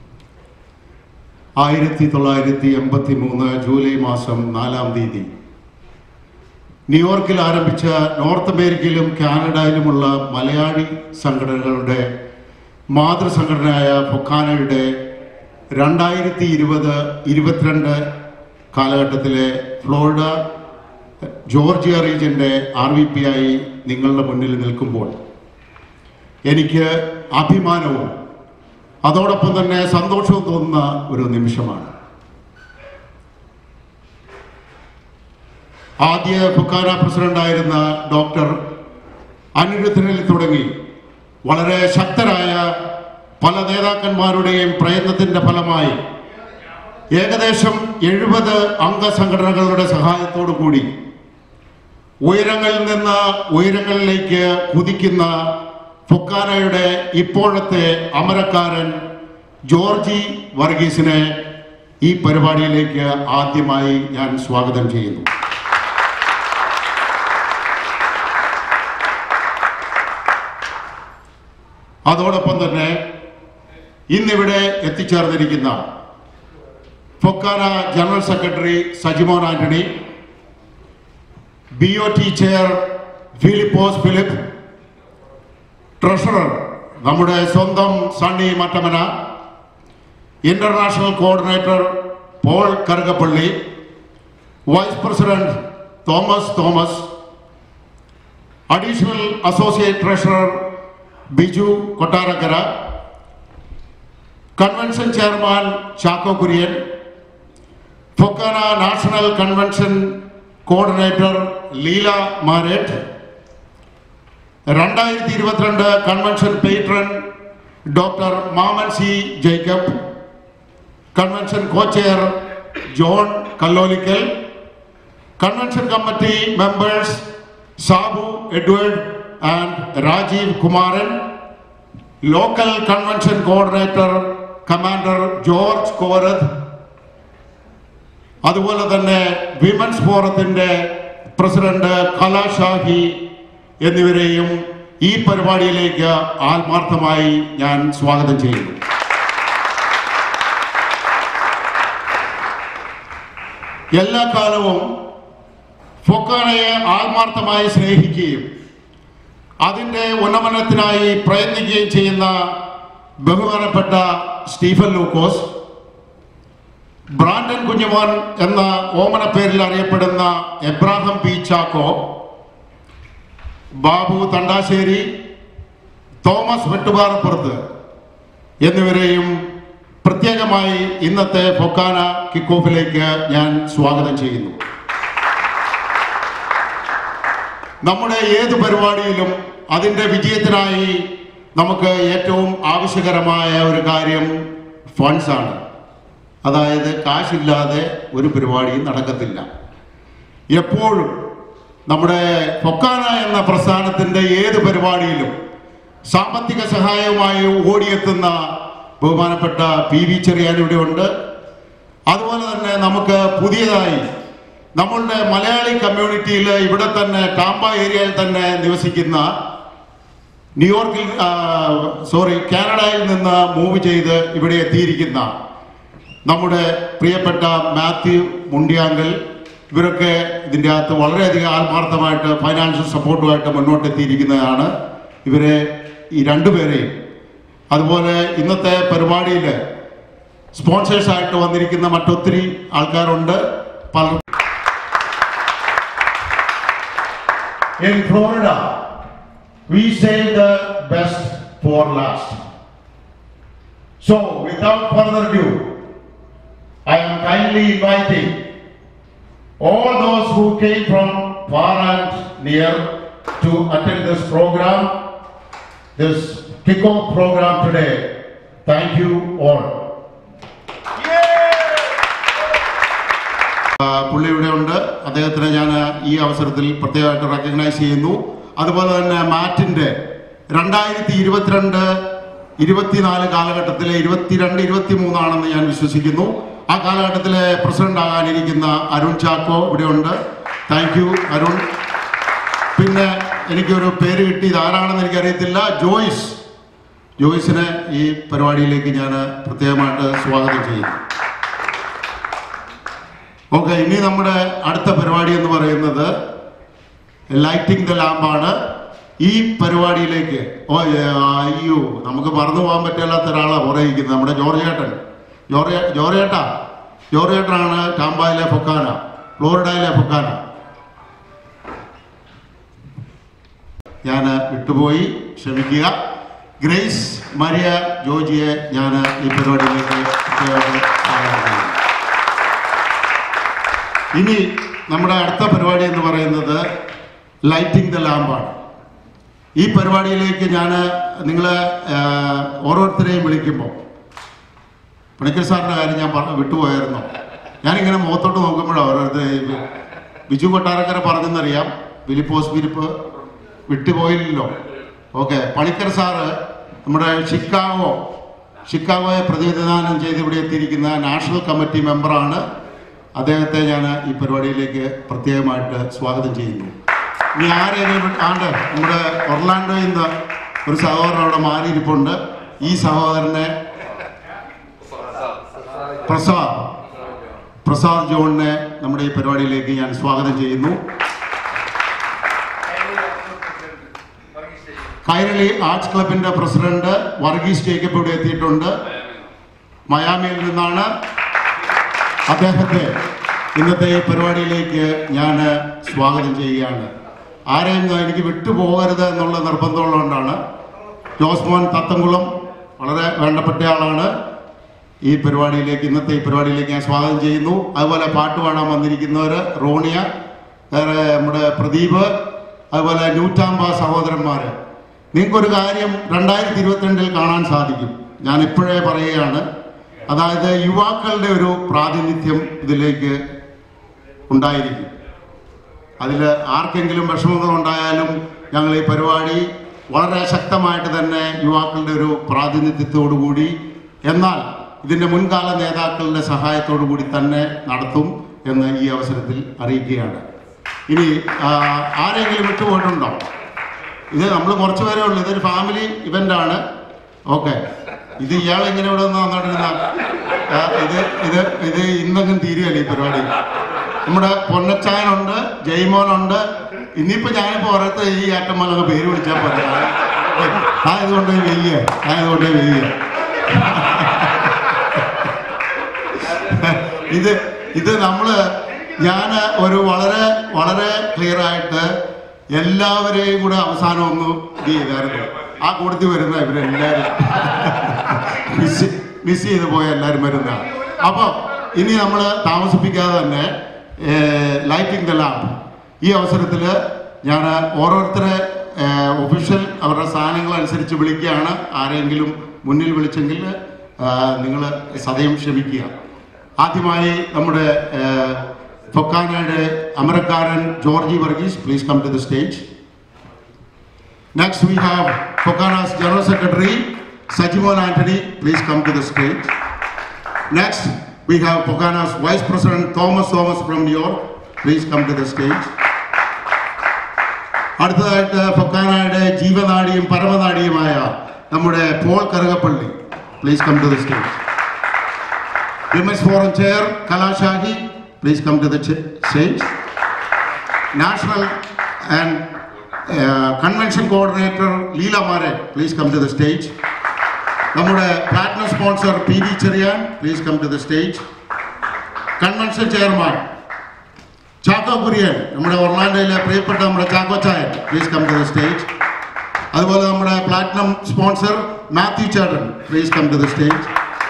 S20: ആയിരത്തി തൊള്ളായിരത്തി എൺപത്തി മൂന്ന് ജൂലൈ മാസം നാലാം തീയതി ന്യൂയോർക്കിൽ ആരംഭിച്ച നോർത്ത് അമേരിക്കയിലും കാനഡയിലുമുള്ള മലയാളി സംഘടനകളുടെ മാതൃസംഘടനയായ ഫൊക്കാനയുടെ രണ്ടായിരത്തി ഇരുപത് ഇരുപത്തിരണ്ട് കാലഘട്ടത്തിലെ ഫ്ലോറിഡ ജോർജിയ റീജിയൻ്റെ ആർ വി പി ആയി നിങ്ങളുടെ മുന്നിൽ നിൽക്കുമ്പോൾ എനിക്ക് അഭിമാനവും അതോടൊപ്പം തന്നെ സന്തോഷവും തോന്നുന്ന ഒരു നിമിഷമാണ് ആദ്യ ഫുക്കാന പ്രസിഡന്റായിരുന്ന ഡോക്ടർ അനിരുദ്ധനിൽ തുടങ്ങി വളരെ ശക്തരായ പല നേതാക്കന്മാരുടെയും പ്രയത്നത്തിൻ്റെ ഫലമായി ഏകദേശം എഴുപത് അംഗസംഘടനകളുടെ സഹായത്തോടു കൂടി ഉയരങ്ങളിൽ നിന്ന് ഉയരങ്ങളിലേക്ക് കുതിക്കുന്ന ഫൊക്കാനയുടെ ഇപ്പോഴത്തെ അമരക്കാരൻ ജോർജി വർഗീസിനെ ഈ പരിപാടിയിലേക്ക് ആദ്യമായി ഞാൻ സ്വാഗതം ചെയ്യുന്നു അതോടൊപ്പം തന്നെ ഇന്നിവിടെ എത്തിച്ചേർന്നിരിക്കുന്ന Fokana general secretary Sajimon Antony B O T chair Philipose Philip treasurer നമ്മുടെ സ്വന്തം Sunny Mattamana international coordinator Paul Karukappally vice president Thomas Thomas additional associate treasurer Biju Kottarakkara convention chairman Chacko Kurian Fokana national convention coordinator Leela Maret രണ്ടായിരത്തി ഇരുപത്തിരണ്ട് convention patron doctor Mammen C Jacob convention cochair John Kallolickal convention committee members Sabu Edward and Rajeev Kumaran local convention coordinator commander George കോരത് അതുപോലെ തന്നെ women's ഫോറത്തിന്റെ president കലാഷാഹി എന്നിവരെയും ഈ പരിപാടിയിലേക്ക് ആത്മാർത്ഥമായി ഞാൻ സ്വാഗതം ചെയ്യുന്നു എല്ലാ കാലവും ഫൊക്കാനയെ ആത്മാർത്ഥമായി സ്നേഹിക്കുകയും അതിൻ്റെ ഉന്നമനത്തിനായി പ്രയത്നിക്കുകയും ചെയ്യുന്ന ബഹുമാനപ്പെട്ട സ്റ്റീഫൻ ലൂക്കോസ് ബ്രാൻഡൻ കുഞ്ഞുമോൻ എന്ന ഓമന പേരിൽ അറിയപ്പെടുന്ന എബ്രാഹിം പി ചാക്കോ ബാബു തണ്ടാശ്ശേരി തോമസ് വെട്ടുപാറപ്പുറത്ത് എന്നിവരെയും പ്രത്യേകമായി ഇന്നത്തെ ഫൊക്കാന കിക്ക് ഓഫിലേക്ക് ഞാൻ സ്വാഗതം ചെയ്യുന്നു നമ്മുടെ ഏത് പരിപാടിയിലും അതിൻ്റെ വിജയത്തിനായി നമുക്ക് ഏറ്റവും ആവശ്യകരമായ ഒരു കാര്യം ഫണ്ട്സാണ് അതായത് കാശില്ലാതെ ഒരു പരിപാടിയും നടക്കത്തില്ല എപ്പോഴും നമ്മുടെ ഫൊക്കാന എന്ന പ്രസ്ഥാനത്തിൻ്റെ ഏത് പരിപാടിയിലും സാമ്പത്തിക സഹായവുമായി ഓടിയെത്തുന്ന ബഹുമാനപ്പെട്ട പി വി ചെറിയാൻ ഇവിടെ ഉണ്ട് അതുപോലെ തന്നെ നമുക്ക് പുതിയതായി നമ്മളുടെ മലയാളി കമ്മ്യൂണിറ്റിയിൽ ഇവിടെ തന്നെ ടാമ്പ ഏരിയയിൽ തന്നെ നിവസിക്കുന്ന ന്യൂയോർക്കിൽ സോറി കാനഡയിൽ നിന്ന് മൂവ് ചെയ്ത് ഇവിടെ എത്തിയിരിക്കുന്ന നമ്മുടെ പ്രിയപ്പെട്ട മാത്യു മുണ്ടിയാങ്കൽ ഇവരൊക്കെ ഇതിൻ്റെ അകത്ത് വളരെയധികം ആത്മാർത്ഥമായിട്ട് ഫൈനാൻഷ്യൽ സപ്പോർട്ടുമായിട്ട് മുന്നോട്ടെത്തിയിരിക്കുന്നതാണ് ഇവരെ ഈ രണ്ടുപേരെയും അതുപോലെ ഇന്നത്തെ പരിപാടിയിൽ സ്പോൺസേഴ്സായിട്ട് വന്നിരിക്കുന്ന മറ്റൊത്തിരി ആൾക്കാരുണ്ട് പല In Florida, we save the best for last. So, without further ado, I am kindly inviting all those who came from far and near to attend this program, this kickoff program today. Thank you all. ആ, പുള്ളി ഇവിടെ ഉണ്ട് അദ്ദേഹത്തിനെ ഞാൻ ഈ അവസരത്തിൽ പ്രത്യേകമായിട്ട് recognise ചെയ്യുന്നു അതുപോലെ തന്നെ മാറ്റിൻ്റെ രണ്ടായിരത്തി ഇരുപത്തിരണ്ട് ഇരുപത്തിനാല് കാലഘട്ടത്തിലെ ഇരുപത്തിരണ്ട് ഇരുപത്തി മൂന്നാണെന്ന് ഞാൻ വിശ്വസിക്കുന്നു ആ കാലഘട്ടത്തിലെ പ്രസിഡന്റ് ആകാനിരിക്കുന്ന അരുൺ ചാക്കോ ഇവിടെ ഉണ്ട് താങ്ക് യു അരുൺ പിന്നെ എനിക്കൊരു പേര് കിട്ടിയത് ആരാണെന്ന് എനിക്കറിയത്തില്ല ജോയ്സ് ജോയ്സിനെ ഈ പരിപാടിയിലേക്ക് ഞാൻ പ്രത്യേകമായിട്ട് സ്വാഗതം ചെയ്യുന്നു ഓക്കെ ഇനി നമ്മുടെ അടുത്ത പരിപാടി എന്ന് പറയുന്നത് ലൈറ്റിംഗ് ദ ലാമ്പാണ് ഈ പരിപാടിയിലേക്ക് ഓ ഏ, അയ്യോ നമുക്ക് മറന്നു പോകാൻ പറ്റില്ലാത്ത ഒരാളാണ് പുറകെ ഇരിക്കുന്നത് നമ്മുടെ ജോർജ് ഏട്ടൻ ജോർജ് ജോർജ് ഏട്ടാ ജോർജ് ഏട്ടനാണ് ടാമ്പായിലെ ഫൊക്കാന ഫ്ലോറിഡയിലെ ഫൊക്കാന ഞാൻ വിട്ടുപോയി ക്ഷമിക്കുക ഗ്രേസ് മരിയ ജോജിയെ ഞാൻ ഈ പരിപാടിയിലേക്ക് പ്രത്യേകമായിട്ട് സ്വാഗതം ചെയ്യുന്നു ഇനി നമ്മുടെ അടുത്ത പരിപാടി എന്ന് പറയുന്നത് ലൈറ്റിംഗ് ദ ലാമ്പാണ് ഈ പരിപാടിയിലേക്ക് ഞാൻ നിങ്ങളെ ഓരോരുത്തരെയും വിളിക്കുമ്പോൾ പണിക്കർ സാറിൻ്റെ കാര്യം ഞാൻ പറ- വിട്ടുപോയായിരുന്നു ഞാനിങ്ങനെ മുഖത്തോട്ട് നോക്കുമ്പോഴാണ് ഓരോരുത്തർ ബിജു കൊട്ടാരക്കര പറഞ്ഞെന്നറിയാം ഫിലിപ്പോസ് ഫിലിപ്പ് വിട്ടുപോയില്ലല്ലോ ഓക്കെ പണിക്കർ സാറ് നമ്മുടെ ഷിക്കാഗോ ഷിക്കാഗോയെ പ്രതിനിധാനം ചെയ്ത് ഇവിടെ എത്തിയിരിക്കുന്ന നാഷണൽ കമ്മിറ്റി മെമ്പറാണ് അദ്ദേഹത്തെ ഞാൻ ഈ പരിപാടിയിലേക്ക് പ്രത്യേകമായിട്ട് സ്വാഗതം ചെയ്യുന്നു ഇനി ആരെങ്കിലും ആണ്ട് നമ്മുടെ ഒർലാൻഡോയിൽ നിന്ന് ഒരു സഹോദരൻ അവിടെ മാറിയിരിപ്പുണ്ട് ഈ സഹോദരനെ പ്രസാദ് പ്രസാദ് ജോണിനെ നമ്മുടെ ഈ പരിപാടിയിലേക്ക് ഞാൻ സ്വാഗതം ചെയ്യുന്നു കൈരളി ആർട്സ് ക്ലബിന്റെ പ്രസിഡന്റ് വർഗീസ് ജേക്കബ് ഇവിടെ എത്തിയിട്ടുണ്ട് മയാമിയിൽ നിന്നാണ് അദ്ദേഹത്തെ ഇന്നത്തെ ഈ പരിപാടിയിലേക്ക് ഞാൻ സ്വാഗതം ചെയ്യുകയാണ് ആരെയും എനിക്ക് വിട്ടുപോകരുത് എന്നുള്ള നിർബന്ധമുള്ളതുകൊണ്ടാണ് ജോസ്മോൻ തത്തംകുളം വളരെ വേണ്ടപ്പെട്ട ആളാണ് ഈ പരിപാടിയിലേക്ക് ഇന്നത്തെ ഈ പരിപാടിയിലേക്ക് ഞാൻ സ്വാഗതം ചെയ്യുന്നു അതുപോലെ പാട്ട് പാടാൻ വന്നിരിക്കുന്നവർ റോണിയ വേറെ നമ്മുടെ പ്രദീപ് അതുപോലെ നൂറ്റാമ്പ സഹോദരന്മാർ നിങ്ങൾക്കൊരു കാര്യം രണ്ടായിരത്തി ഇരുപത്തിരണ്ടിൽ കാണാൻ സാധിക്കും ഞാൻ ഇപ്പോഴേ പറയുകയാണ് അതായത് യുവാക്കളുടെ ഒരു പ്രാതിനിധ്യം ഇതിലേക്ക് ഉണ്ടായിരിക്കും അതിൽ ആർക്കെങ്കിലും വിഷമങ്ങൾ ഉണ്ടായാലും ഞങ്ങൾ ഈ പരിപാടി വളരെ ശക്തമായിട്ട് തന്നെ യുവാക്കളുടെ ഒരു പ്രാതിനിധ്യത്തോടു കൂടി എന്നാൽ ഇതിൻ്റെ മുൻകാല നേതാക്കളുടെ സഹായത്തോടു കൂടി തന്നെ നടത്തും എന്ന് ഈ അവസരത്തിൽ അറിയിക്കുകയാണ് ഇനി ആ, ആരെങ്കിലും വിട്ടുപോയിട്ടുണ്ടോ ഇത് നമ്മൾ കുറച്ച് പേരേ ഉള്ളൂ ഇതൊരു ഫാമിലി ഇവൻ്റ് ആണ് ഓക്കെ ഇത് ഇയാൾ ഇങ്ങനെ ഇവിടെ നിന്ന് വന്നോണ്ടിരുന്ന ആ, ഇത് ഇത് ഇത് ഇന്നെങ്കിലും തീരുകയല്ല ഈ പരിപാടി നമ്മുടെ പൊന്നച്ചായനുണ്ട് ജയ്മോനുണ്ട് ഇനിയിപ്പോ ഞാനിപ്പോ ഓരോരുത്തർ ഈ ആറ്റന്മാരൊക്കെ പേര് വിളിച്ചാൽ പോലെ ആയതുകൊണ്ട് വെയ്യ ആയതുകൊണ്ട് വെയ്യ ഇത് ഇത് നമ്മള് ഞാൻ ഒരു വളരെ വളരെ ക്ലിയർ ആയിട്ട് എല്ലാവരെയും കൂടെ അവസാനം ഒന്ന് ഇത് ചെയ്തായിരുന്നു ആ കൂട്ടത്തിൽ വരുന്ന ഇവരെല്ലാവരും മിസ് മിസ് ചെയ്ത് പോയ എല്ലാവരും വരുന്ന അപ്പോൾ ഇനി നമ്മൾ താമസിപ്പിക്കാതെ തന്നെ ലൈറ്റിംഗ് ദ ലാമ്പ് ഈ അവസരത്തിൽ ഞാൻ ഓരോരുത്തരെ ഒഫീഷ്യൽ അവരുടെ സ്ഥാനങ്ങൾ അനുസരിച്ച് വിളിക്കുകയാണ് ആരെങ്കിലും മുന്നിൽ വിളിച്ചെങ്കിൽ നിങ്ങൾ സദയം ക്ഷമിക്കുക ആദ്യമായി നമ്മുടെ ഏഹ്, ഫൊക്കാനയുടെ അമരക്കാരൻ Georgy Varghese please come to the stage next we have Fokana's general secretary Sajimon Antony please come to the stage next we have Fokana's vice president Thomas Thomas from New York please come to the stage അടുത്തതായിട്ട് ഫൊക്കാനയുടെ ജീവനാടിയും പരമനാടിയുമായ നമ്മുടെ Paul Karukappally please come to the stage women's forum chair Kalashahi please come to the stage national and convention coordinator Leela Maret please come to the stage നമ്മുടെ platinum sponsor P V Cherian please come to the stage convention chairman Chacko Kurian നമ്മുടെ ഒർലാൻഡോയിലെ പ്രിയപ്പെട്ട നമ്മുടെ ചാക്കോ ചായൻ please come to the stage അതുപോലെ നമ്മുടെ platinum sponsor Mathew ചേട്ടൻ please come to the stage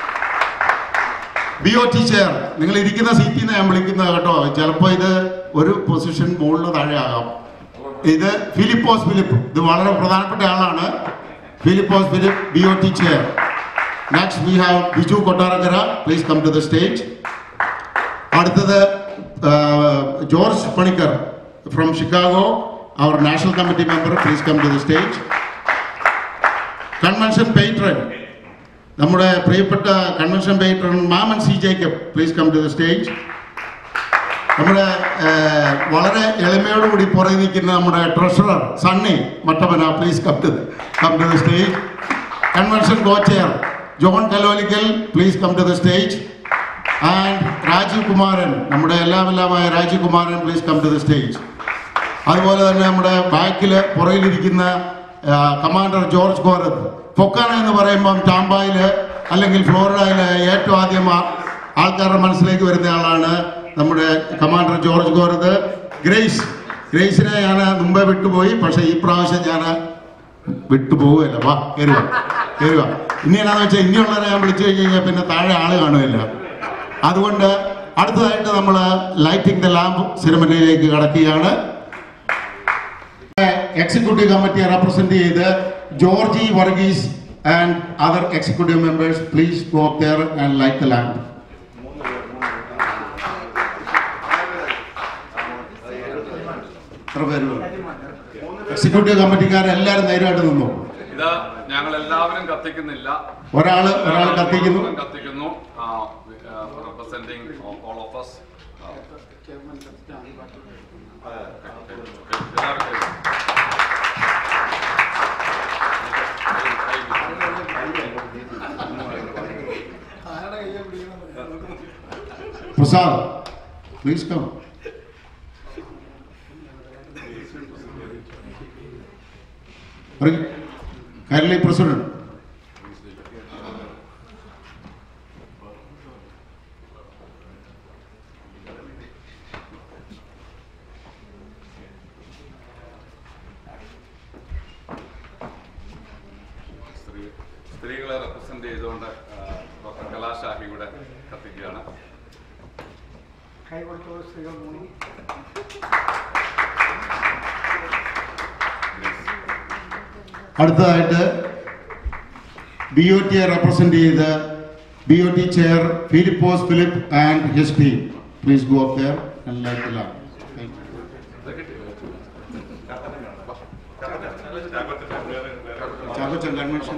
S20: B O T chair നിങ്ങൾ ഇരിക്കുന്ന സീറ്റിൽ നിന്ന് ഞാൻ വിളിക്കുന്നത് കേട്ടോ ചിലപ്പോൾ ഇത് ഒരു പൊസിഷൻ മുകളിൽ താഴെ ആകാം ഇത് ഫിലിപ്പോസ് ഫിലിപ്പ് ഇത് വളരെ പ്രധാനപ്പെട്ട ആളാണ് Philipose Philip B O T chair next we have Biju Kottarakkara please come to the stage അടുത്തത് ആ, ജോർജ് പണിക്കർ ഫ്രം ഷിക്കാഗോ അവർ national committee member please come to the stage convention patron നമ്മുടെ പ്രിയപ്പെട്ട convention patron Mammen C Jacob please come to the stage നമ്മുടെ ആ, വളരെ എളിമയോടുകൂടി പുറകെ നിൽക്കുന്ന നമ്മുടെ treasurer Sunny Mattappana please come to come to the stage convention co chair John കലോലിക്കൽ please come to the stage and Rajeev Kumaran നമ്മുടെ എല്ലാം എല്ലാമായ Rajeev Kumaran please come to the stage അതുപോലെ തന്നെ നമ്മുടെ ബാക്കിൽ പുറകിലിരിക്കുന്ന ആ, കമാൻഡർ ജോർജ് ഗോരത് ഫൊക്കാന എന്ന് പറയുമ്പം ടാമ്പായിൽ അല്ലെങ്കിൽ ഫ്ലോറിഡയിൽ ഏറ്റവും ആദ്യം ആ- ആൾക്കാരുടെ മനസ്സിലേക്ക് വരുന്ന ആളാണ് നമ്മുടെ കമാൻഡർ ജോർജ് ഗോരത് ഗ്രേസ് ഗ്രേസിനെ ഞാൻ മുമ്പേ വിട്ടുപോയി പക്ഷേ ഈ പ്രാവശ്യം ഞാൻ വിട്ടുപോവുകയല്ല വാ കയറുക കയറുക ഇനി എന്നാന്ന് വെച്ചാൽ ഇനിയുള്ളവരെ ഞാൻ വിളിച്ചു കഴിഞ്ഞ് കഴിഞ്ഞാൽ പിന്നെ താഴെ ആള് കാണുകയില്ല അതുകൊണ്ട് അടുത്തതായിട്ട് നമ്മൾ ലൈറ്റിംഗ് ദ ലാമ്പ് സെറമണിയിലേക്ക് കടക്കുകയാണ് എക്സിക്യൂട്ടീവ് കമ്മിറ്റിയെ റെപ്രസെന്റ് ചെയ്ത് Georgy Varghese and other executive members please go up there and light the lamp executive കമ്മിറ്റിക്കാരെല്ലാവരും നേരിട്ട് നിന്നു
S4: ഇത് ഞങ്ങൾ എല്ലാവരും കത്തിക്കുന്നില്ല
S20: ഒരാള് ഒരാൾ കത്തിക്കുന്നു
S4: എല്ലാവരും കത്തിക്കുന്നു representing all of us
S20: Prasad please come Kairali president
S4: സ്ത്രീ- സ്ത്രീകളെ റെപ്രസെന്റ് ചെയ്തുകൊണ്ട് ആ, ഡോക്ടർ കലാഷാഹി ഇവിടെ കത്തിക്കുകയാണ്
S20: അടുത്തതായിട്ട് ബി ഒ ടിയെ റെപ്രസെന്റ് ചെയ്ത് B O T chair Philipose Philip and his team please go up there and light the lamp Chackochan convention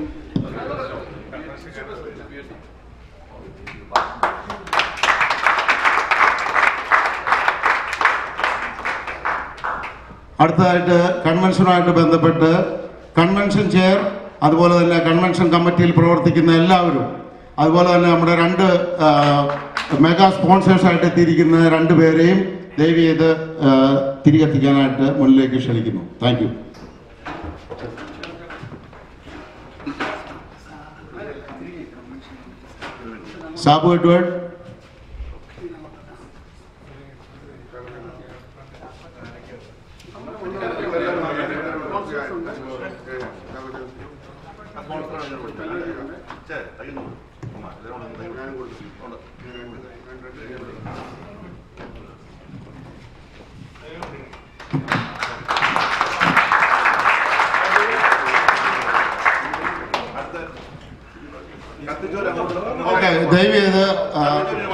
S20: അടുത്തതായിട്ട് കൺവെൻഷനുമായിട്ട് ബന്ധപ്പെട്ട് കൺവെൻഷൻ ചെയർ അതുപോലെ തന്നെ കൺവെൻഷൻ കമ്മിറ്റിയിൽ പ്രവർത്തിക്കുന്ന എല്ലാവരും അതുപോലെ തന്നെ നമ്മുടെ രണ്ട് ആ, മെഗാ സ്പോൺസേഴ്സ് ആയിട്ട് എത്തിയിരിക്കുന്ന രണ്ട് പേരെയും ദയവ് ചെയ്ത് ആ, തിരികെത്തിക്കാനായിട്ട് മുന്നിലേക്ക് ക്ഷണിക്കുന്നു thank you Sabu Edward okay ദയവ് ചെയ്ത് ആ,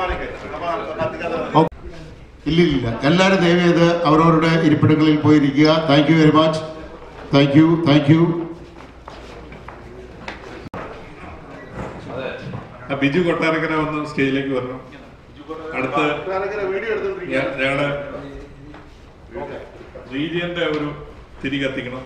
S20: ഓ- ഇല്ലില്ല എല്ലാവരും ദയവ് ചെയ്ത് അവരവരുടെ ഇരിപ്പിടങ്ങളിൽ പോയിരിക്കുക thank you very much thank you thank you
S11: ആ ബിജു കൊട്ടാരക്കര വന്ന് സ്റ്റേജിലേക്ക് വരണം അടുത്ത് ഞ- ഞങ്ങളുടെ റീജിയന്റെ ഒരു തിരി കത്തിക്കണം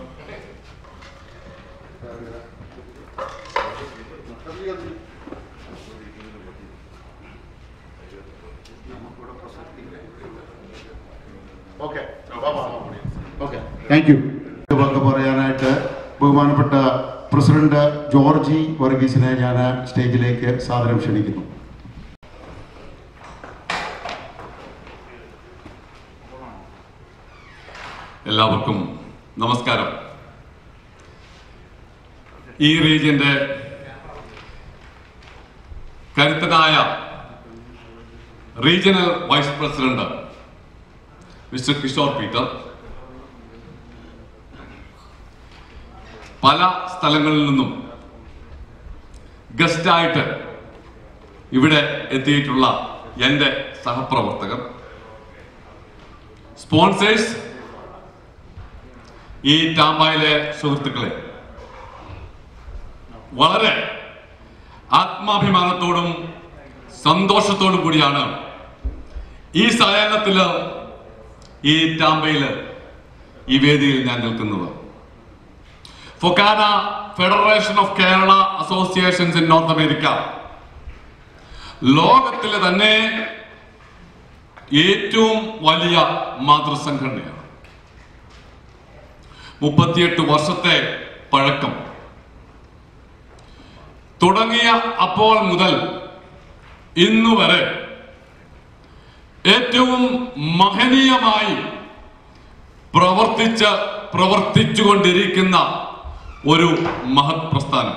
S20: ഓക്കെ ഓക്കെ താങ്ക് യു വാക്ക് പറയാനായിട്ട് ബഹുമാനപ്പെട്ട പ്രസിഡന്റ് ജോർജി വർഗീസിനെ ഞാൻ സ്റ്റേജിലേക്ക് സാദരം ക്ഷണിക്കുന്നു
S4: എല്ലാവർക്കും നമസ്കാരം ഈ റീജിയന്റെ കരുത്തനായ regional vice president mister Kishore Peter പല സ്ഥലങ്ങളിൽ നിന്നും ഗസ്റ്റായിട്ട് ഇവിടെ എത്തിയിട്ടുള്ള എൻ്റെ സഹപ്രവർത്തകർ സ്പോൺസേഴ്സ് ഈ ടാമ്പായിലെ സുഹൃത്തുക്കളെ വളരെ ആത്മാഭിമാനത്തോടും സന്തോഷത്തോടും കൂടിയാണ് ഈ സായാഹ്നത്തിൽ ഈ ടാമ്പയിൽ ഈ വേദിയിൽ ഞാൻ നിൽക്കുന്നത് Fokana federation of Kerala associations in North America ലോകത്തിലെ തന്നെ ഏറ്റവും വലിയ മാതൃസംഘടനയാണ് മുപ്പത്തിയെട്ട് വർഷത്തെ പഴക്കം തുടങ്ങിയ അപ്പോൾ മുതൽ ഇന്നുവരെ ഏറ്റവും മഹനീയമായി പ്രവർത്തിച്ച് പ്രവർത്തിച്ചുകൊണ്ടിരിക്കുന്ന ഒരു മഹത് പ്രസ്ഥാനം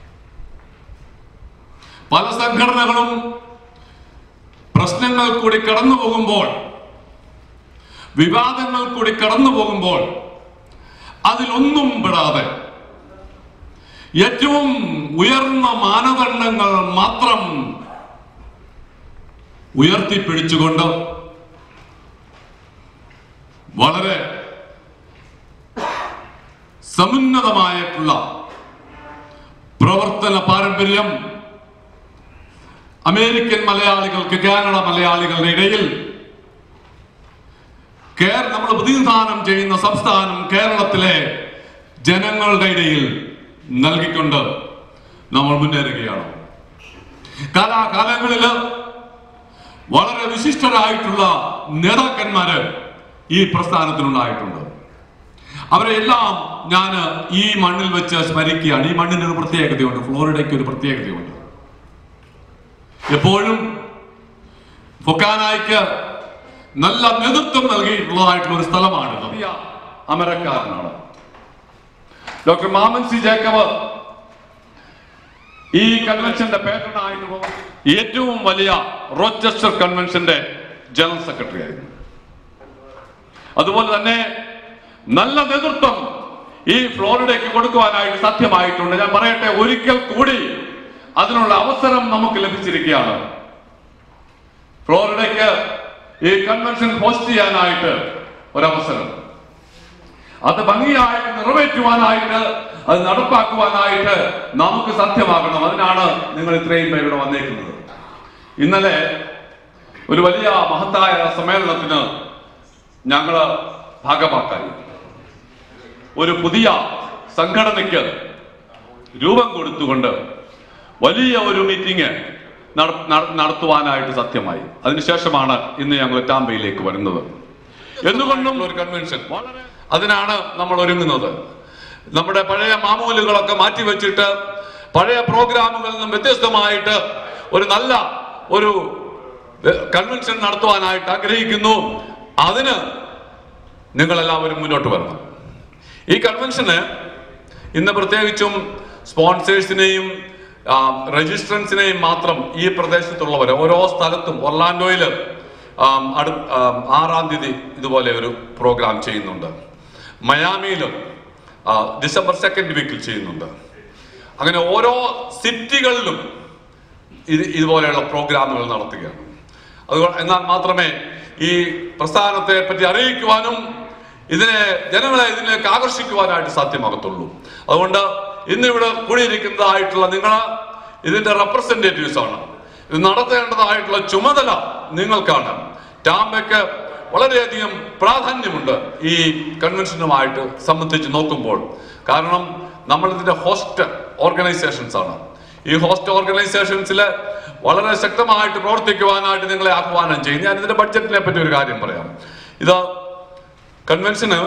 S4: പല സംഘടനകളും പ്രശ്നങ്ങൾ കൂടി കടന്നു പോകുമ്പോൾ വിവാദങ്ങൾ കൂടി കടന്നു പോകുമ്പോൾ അതിലൊന്നും പെടാതെ ഏറ്റവും ഉയർന്ന മാനദണ്ഡങ്ങൾ മാത്രം ഉയർത്തിപ്പിടിച്ചുകൊണ്ട് വളരെ സമുന്നതമായിട്ടുള്ള പ്രവർത്തന പാരമ്പര്യം അമേരിക്കൻ മലയാളികൾക്ക് കാനഡ മലയാളികളുടെ ഇടയിൽ കേര നമ്മൾ പ്രതിനിധാനം ചെയ്യുന്ന സംസ്ഥാനം കേരളത്തിലെ ജനങ്ങളുടെ ഇടയിൽ നൽകിക്കൊണ്ട് നമ്മൾ മുന്നേറുകയാണ് കാലാകാലങ്ങളിൽ വളരെ വിശിഷ്ടരായിട്ടുള്ള നേതാക്കന്മാര് ഈ പ്രസ്ഥാനത്തിനുണ്ടായിട്ടുണ്ട് അവരെ എല്ലാം ഞാൻ ഈ മണ്ണിൽ വെച്ച് സ്മരിക്കുകയാണ് ഈ മണ്ണിന് ഒരു പ്രത്യേകതയുണ്ട് ഫ്ലോറിഡയ്ക്ക് ഒരു പ്രത്യേകതയുണ്ട് എപ്പോഴും ഫൊക്കാനായിക്ക് നല്ല നേതൃത്വം നൽകിയിട്ടുള്ളതായിട്ടുള്ള ഒരു സ്ഥലമാണ് വലിയ അമരക്കാരനാണ് ഡോക്ടർ മാമൻ സി ജേക്കബ് ഈ കൺവെൻഷന്റെ പേറ്റണായിട്ട് ഏറ്റവും വലിയ റോച്ചസ്റ്റർ കൺവെൻഷന്റെ ജനറൽ സെക്രട്ടറി ആയിരുന്നു അതുപോലെ തന്നെ നല്ല നേതൃത്വം ഈ ഫ്ലോറിഡയ്ക്ക് കൊടുക്കുവാനായിട്ട് സാധ്യമായിട്ടുണ്ട് ഞാൻ പറയട്ടെ ഒരിക്കൽ കൂടി അതിനുള്ള അവസരം നമുക്ക് ലഭിച്ചിരിക്കുകയാണ് ഫ്ലോറിഡയ്ക്ക് ഈ കൺവെൻഷൻ ഹോസ്റ്റ് ചെയ്യാനായിട്ട് ഒരവസരം അത് ഭംഗിയായിട്ട് നിറവേറ്റുവാനായിട്ട് അത് നടപ്പാക്കുവാനായിട്ട് നമുക്ക് സാധ്യമാകണം അതിനാണ് നിങ്ങൾ ഇത്രയും പേരുടെ വന്നേക്കുന്നത് ഇന്നലെ ഒരു വലിയ മഹത്തായ സമ്മേളനത്തിന് ഞങ്ങൾ ഭാഗമാക്കായി ഒരു പുതിയ സംഘടനയ്ക്ക് രൂപം കൊടുത്തുകൊണ്ട് വലിയ ഒരു മീറ്റിംഗ് നട- നട- നടത്തുവാനായിട്ട് സത്യമായി അതിനുശേഷമാണ് ഇന്ന് ഞങ്ങൾ ടാമ്പയിലേക്ക് വരുന്നത് എന്തുകൊണ്ടും ഒരു കൺവെൻഷൻ വളരെ അതിനാണ് നമ്മൾ ഒരുങ്ങുന്നത് നമ്മുടെ പഴയ മാമൂലുകളൊക്കെ മാറ്റിവെച്ചിട്ട് പഴയ പ്രോഗ്രാമുകളിൽ നിന്നും വ്യത്യസ്തമായിട്ട് ഒരു നല്ല ഒരു കൺവെൻഷൻ നടത്തുവാനായിട്ട് ആഗ്രഹിക്കുന്നു അതിന് നിങ്ങളെല്ലാവരും മുന്നോട്ട് വരണം ഈ കൺവെൻഷന് ഇന്ന് പ്രത്യേകിച്ചും സ്പോൺസേഴ്സിനെയും രജിസ്ട്രൻസിനെയും മാത്രം ഈ പ്രദേശത്തുള്ളവർ ഓരോ സ്ഥലത്തും ഒർലാൻഡോയിൽ അടു ആം, ആറാം തീയതി ഇതുപോലെ ഒരു പ്രോഗ്രാം ചെയ്യുന്നുണ്ട് മയാമിയിലും ആ, ഡിസംബർ സെക്കൻഡ് വീക്കിൽ ചെയ്യുന്നുണ്ട് അങ്ങനെ ഓരോ സിറ്റികളിലും ഇത് ഇതുപോലെയുള്ള പ്രോഗ്രാമുകൾ നടത്തുകയാണ് അതുകൊണ്ട് എന്നാൽ മാത്രമേ ഈ പ്രസ്ഥാനത്തെ പറ്റി അറിയിക്കുവാനും ഇതിനെ ജനങ്ങളെ ഇതിലേക്ക് ആകർഷിക്കുവാനായിട്ട് സാധ്യമാകത്തുള്ളൂ അതുകൊണ്ട് ഇന്ന് ഇവിടെ കൂടിയിരിക്കുന്നതായിട്ടുള്ള നിങ്ങൾ ഇതിന്റെ റെപ്രസെന്റേറ്റീവ്സ് ആണ് ഇത് നടത്തേണ്ടതായിട്ടുള്ള ചുമതല നിങ്ങൾക്കാണ് ടാമ്പയ്ക്ക് വളരെയധികം പ്രാധാന്യമുണ്ട് ഈ കൺവെൻഷനുമായിട്ട് സംബന്ധിച്ച് നോക്കുമ്പോൾ കാരണം നമ്മൾ ഇതിന്റെ ഹോസ്റ്റ് ഓർഗനൈസേഷൻസ് ആണ് ഈ ഹോസ്റ്റ് ഓർഗനൈസേഷൻസിൽ വളരെ ശക്തമായിട്ട് പ്രവർത്തിക്കുവാനായിട്ട് നിങ്ങളെ ആഹ്വാനം ചെയ്യും ഞാൻ ഇതിന്റെ ബഡ്ജറ്റിനെ പറ്റി ഒരു കാര്യം പറയാം ഇത് കൺവെൻഷന്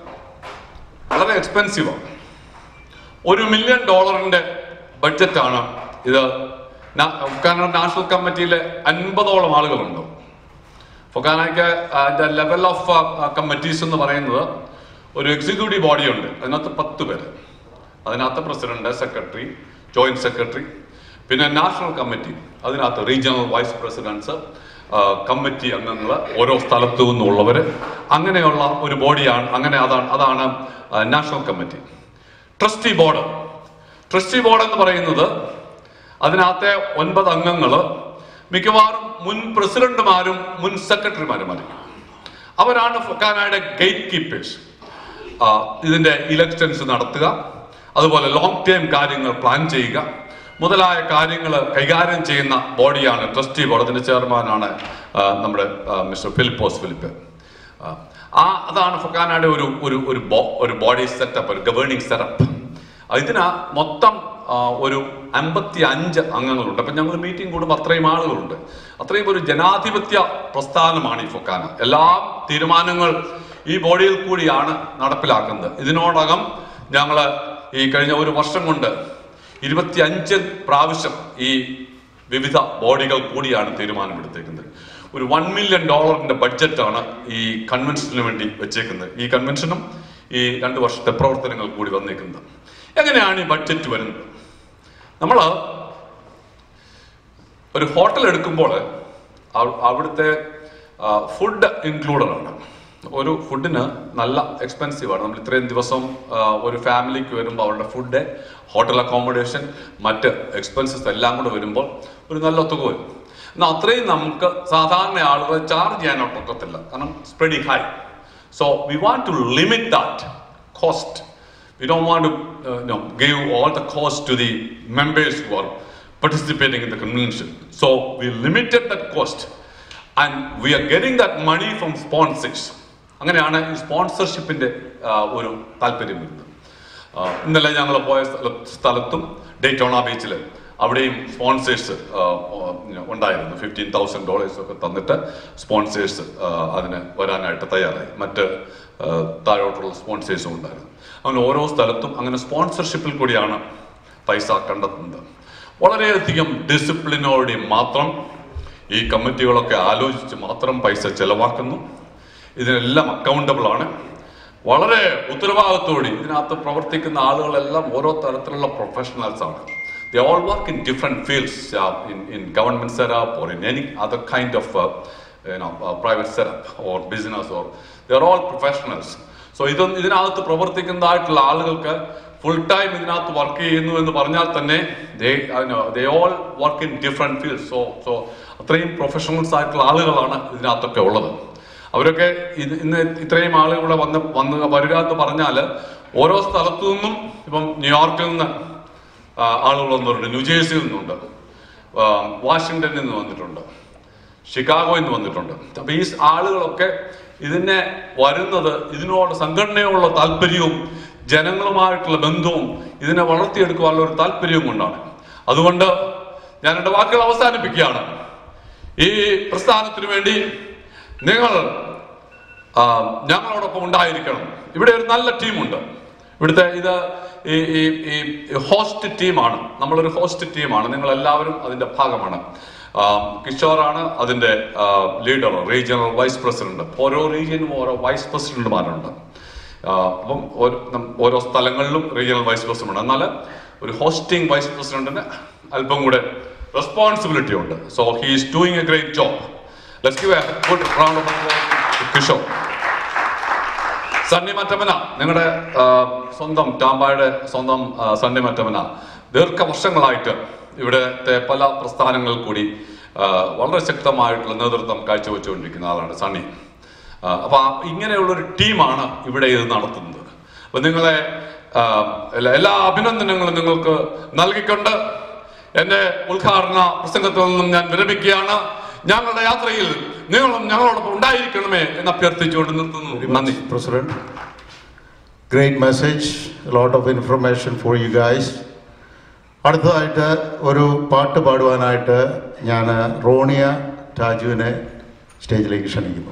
S4: വളരെ എക്സ്പെൻസീവാണ് ഒരു മില്യൺ ഡോളറിന്റെ ബഡ്ജറ്റാണ് ഇത് നാ- കാരണം നാഷണൽ കമ്മിറ്റിയിലെ അൻപതോളം ആളുകളുണ്ട് ഫൊക്കാനയ്ക്ക് അതിന്റെ ലെവൽ ഓഫ് കമ്മിറ്റീസ് എന്ന് പറയുന്നത് ഒരു എക്സിക്യൂട്ടീവ് ബോഡി ഉണ്ട് അതിനകത്ത് പത്ത് പേര് അതിനകത്ത് പ്രസിഡന്റ് സെക്രട്ടറി ജോയിന്റ് സെക്രട്ടറി പിന്നെ നാഷണൽ കമ്മിറ്റി അതിനകത്ത് റീജിയണൽ വൈസ് പ്രസിഡൻസ് കമ്മിറ്റി അംഗങ്ങൾ ഓരോ സ്ഥലത്തു നിന്നുള്ളവർ അങ്ങനെയുള്ള ഒരു ബോഡിയാണ് അങ്ങനെ അതാണ് അതാണ് national committee trustee board trustee board എന്ന് പറയുന്നത് അതിനകത്തെ ഒൻപത് അംഗങ്ങൾ മിക്കവാറും മുൻ പ്രസിഡന്റുമാരും മുൻ സെക്രട്ടറിമാരുമായിരിക്കും അവരാണ് ഫൊക്കാനയുടെ ഗേറ്റ് കീപ്പേഴ്സ് ഇതിന്റെ ഇലക്ഷൻസ് നടത്തുക അതുപോലെ ലോങ് ടേം കാര്യങ്ങൾ പ്ലാൻ ചെയ്യുക മുതലായ കാര്യങ്ങൾ കൈകാര്യം ചെയ്യുന്ന ബോഡിയാണ് ട്രസ്റ്റി ബോർഡ് അതിന്റെ ചെയർമാനാണ് ആ, നമ്മുടെ ആ, മിസ്റ്റർ ഫിലിപ്പോസ് ഫിലിപ്പ് ആ, ആ അതാണ് ഫൊക്കാനയുടെ ഒരു ഒരു ഒരു ബോ- ഒരു ബോഡി സെറ്റപ്പ് ഒരു ഗവേണിംഗ് സെറ്റപ്പ് ഇതിന് മൊത്തം ആ, ഒരു അമ്പത്തി അഞ്ച് അംഗങ്ങളുണ്ട് അപ്പം ഞങ്ങൾ മീറ്റിംഗ് കൂടുമ്പോൾ അത്രയും ആളുകളുണ്ട് അത്രയും ഒരു ജനാധിപത്യ പ്രസ്ഥാനമാണ് ഈ ഫൊക്കാന എല്ലാ തീരുമാനങ്ങൾ ഈ ബോഡിയിൽ കൂടിയാണ് നടപ്പിലാക്കുന്നത് ഇതിനോടകം ഞങ്ങൾ ഈ കഴിഞ്ഞ ഒരു വർഷം കൊണ്ട് ഇരുപത്തി അഞ്ച് പ്രാവശ്യം ഈ വിവിധ ബോഡികൾ കൂടിയാണ് തീരുമാനമെടുത്തേക്കുന്നത് ഒരു വൺ മില്യൺ ഡോളറിന്റെ ബഡ്ജറ്റാണ് ഈ കൺവെൻഷന് വേണ്ടി വെച്ചേക്കുന്നത് ഈ കൺവെൻഷനും ഈ രണ്ട് വർഷത്തെ പ്രവർത്തനങ്ങൾ കൂടി വന്നേക്കുന്നത് എങ്ങനെയാണ് ഈ ബഡ്ജറ്റ് വരുന്നത് നമ്മൾ ഒരു ഹോട്ടൽ എടുക്കുമ്പോൾ അവ- അവിടുത്തെ ഫുഡ് ഇൻക്ലൂഡഡ് ആണ് ഒരു ഫുഡിന് നല്ല എക്സ്പെൻസീവ് ആണ് നമ്മൾ ഇത്രയും ദിവസം ആ, ഒരു ഫാമിലിക്ക് വരുമ്പോൾ അവരുടെ ഫുഡ് ഹോട്ടൽ അക്കോമഡേഷൻ മറ്റ് എക്സ്പെൻസസ് എല്ലാം കൂടെ വരുമ്പോൾ ഒരു നല്ല തുക വരും എന്നാൽ അത്രയും നമുക്ക് സാധാരണ ആളുകൾ ചാർജ് ചെയ്യാനോട്ട് ഒക്കത്തില്ല കാരണം സ്പ്രെഡി high so we want to limit that cost We don't want to uh, you know, give all the cost to the members who are participating in the convention. So we limited that cost and we are getting that money from sponsors. അങ്ങനെയാണ് ഈ സ്പോൺസർഷിപ്പിന്റെ ഒരു താല്പര്യം വരുന്നത് ആ, ഇന്നലെ ഞങ്ങൾ പോയ സ്ഥല- സ്ഥലത്തും ഡേറ്റോണ ബീച്ചിൽ അവിടെയും സ്പോൺസേഴ്സ് ഉണ്ടായിരുന്നു ഫിഫ്റ്റീൻ തൗസൻഡ് ഡോളേഴ്സ് ഒക്കെ തന്നിട്ട് സ്പോൺസേഴ്സ് അതിന് വരാനായിട്ട് തയ്യാറായി മറ്റ് ആ, താഴോട്ടുള്ള സ്പോൺസേഴ്സും ഉണ്ടായിരുന്നു അങ്ങനെ ഓരോ സ്ഥലത്തും അങ്ങനെ സ്പോൺസർഷിപ്പിൽ കൂടിയാണ് പൈസ കണ്ടെത്തുന്നത് വളരെയധികം ഡിസിപ്ലിനോടെ മാത്രം ഈ കമ്മിറ്റികളൊക്കെ ആലോചിച്ച് മാത്രം പൈസ ചെലവാക്കുന്നു ഇതിനെല്ലാം അക്കൗണ്ടബിൾ ആണ് വളരെ ഉത്തരവാദിത്തോടെ ഇതിനകത്ത് പ്രവർത്തിക്കുന്ന ആളുകളെല്ലാം ഓരോ തരത്തിലുള്ള പ്രൊഫഷണൽസ് ആണ് they all work in different fields uh, in, in government setup or in any other kind of uh, you know, uh, private setup or business or they are all professionals so ഇതൊന്നും ഇതിനകത്ത് പ്രവർത്തിക്കുന്നതായിട്ടുള്ള ആളുകൾക്ക് full time ഇതിനകത്ത് work ചെയ്യുന്നു എന്ന് പറഞ്ഞാൽ തന്നെ they all work in different field so so അത്രയും professionals ആയിട്ടുള്ള ആളുകളാണ് ഇതിനകത്തൊക്കെ ഉള്ളത് അവരൊക്കെ ഇത് ഇന്ന് ഇത്രയും ആളുകൾ ഇവിടെ വന്ന് വന്ന് വരിക എന്ന് പറഞ്ഞാൽ ഓരോ സ്ഥലത്തു നിന്നും ഇപ്പം ന്യൂയോർക്കിൽ നിന്ന് ആ, ആളുകൾ വന്നിട്ടുണ്ട് ന്യൂജേഴ്സിയിൽ നിന്നുണ്ട് ആ, വാഷിങ്ടണിൽ നിന്ന് വന്നിട്ടുണ്ട് ഷിക്കാഗോയിൽ നിന്ന് വന്നിട്ടുണ്ട് അപ്പൊ ഈ ആളുകളൊക്കെ ഇതിനെ വരുന്നത് ഇതിനോട് സംഘടനയോടുള്ള താല്പര്യവും ജനങ്ങളുമായിട്ടുള്ള ബന്ധവും ഇതിനെ വളർത്തിയെടുക്കുവാനുള്ള ഒരു താല്പര്യവും കൊണ്ടാണ് അതുകൊണ്ട് ഞാൻ എൻ്റെ വാക്കുകൾ അവസാനിപ്പിക്കുകയാണ് ഈ പ്രസ്ഥാനത്തിന് വേണ്ടി നിങ്ങൾ ആ, ഞങ്ങളോടൊപ്പം ഉണ്ടായിരിക്കണം ഇവിടെ ഒരു നല്ല ടീമുണ്ട് ഇവിടുത്തെ ഇത് ഈ ഈ ഈ ഹോസ്റ്റ് ടീമാണ് നമ്മളൊരു ഹോസ്റ്റ് ടീമാണ് നിങ്ങൾ എല്ലാവരും അതിന്റെ ഭാഗമാണ് ആ, കിഷോറാണ് അതിന്റെ ലീഡർ റീജിയണൽ വൈസ് പ്രസിഡന്റ് ഓരോ റീജിയനും ഓരോ വൈസ് പ്രസിഡന്റുമാരുണ്ട് ആ, അപ്പം ഓരോ നം- ഓരോ സ്ഥലങ്ങളിലും റീജിയണൽ വൈസ് പ്രസിഡന്റ് എന്നാൽ ഒരു ഹോസ്റ്റിംഗ് വൈസ് പ്രസിഡന്റിന് അല്പം കൂടെ റെസ്പോൺസിബിലിറ്റി ഉണ്ട് so he is doing a great job let's give a good round of Kishore Sunny Mattamana നിങ്ങളുടെ സ്വന്തം ടാമ്പായുടെ സ്വന്തം ആ, സണ്ണി മറ്റമന ദീർഘവർഷങ്ങളായിട്ട് ഇവിടുത്തെ പല പ്രസ്ഥാനങ്ങളിൽ കൂടി ആ, വളരെ ശക്തമായിട്ടുള്ള നേതൃത്വം കാഴ്ചവെച്ചുകൊണ്ടിരിക്കുന്ന ആളാണ് സണ്ണി ആ, അപ്പൊ ആ ഇങ്ങനെയുള്ളൊരു ടീമാണ് ഇവിടെ ഇത് നടത്തുന്നത് അപ്പൊ നിങ്ങളെ ആ, എല്ലാ- എല്ലാ അഭിനന്ദനങ്ങളും നിങ്ങൾക്ക് നൽകിക്കൊണ്ട് എന്റെ ഉദ്ഘാടന പ്രസംഗത്തിൽ നിന്നും ഞാൻ വിരമിക്കുകയാണ് ഞങ്ങളുടെ യാത്രയിൽ നിങ്ങളും ഞങ്ങളോടൊപ്പം ഉണ്ടായിരിക്കണമേ എന്ന് അഭ്യർത്ഥിച്ചുകൊണ്ട് നിർത്തുന്നു നന്ദി
S20: President. Great message, a lot of information for you guys. അടുത്തതായിട്ട് ഒരു പാട്ട് പാടുവാനായിട്ട് ഞാൻ റോണിയ ടാജുവിനെ സ്റ്റേജിലേക്ക് ക്ഷണിക്കുന്നു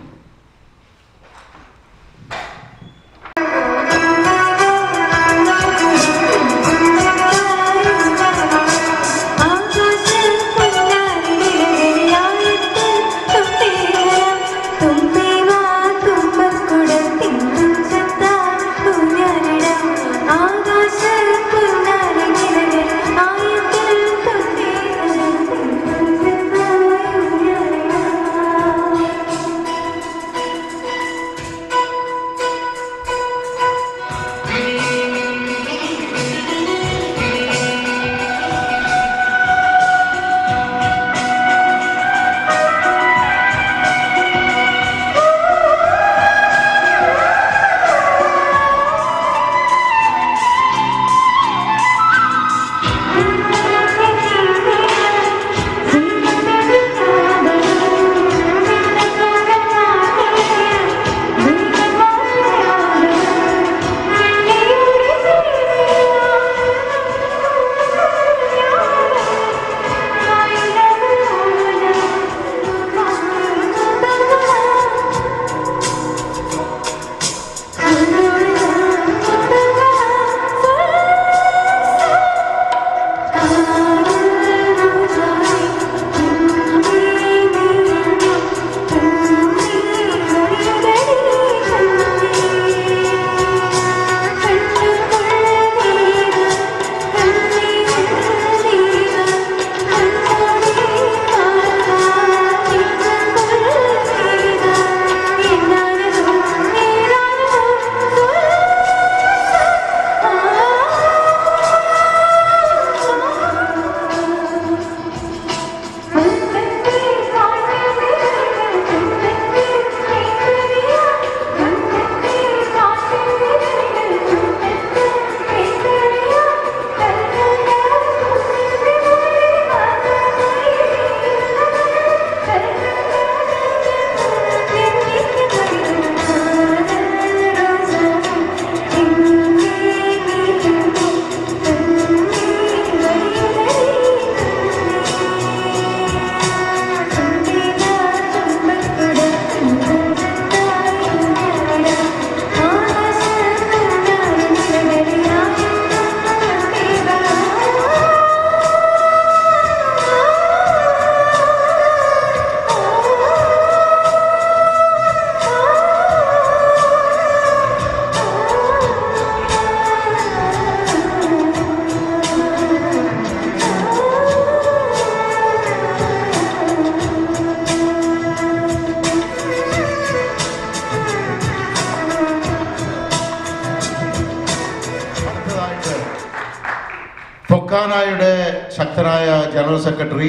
S20: ഫൊക്കാനായുടെ ശക്തനായ ജനറൽ സെക്രട്ടറി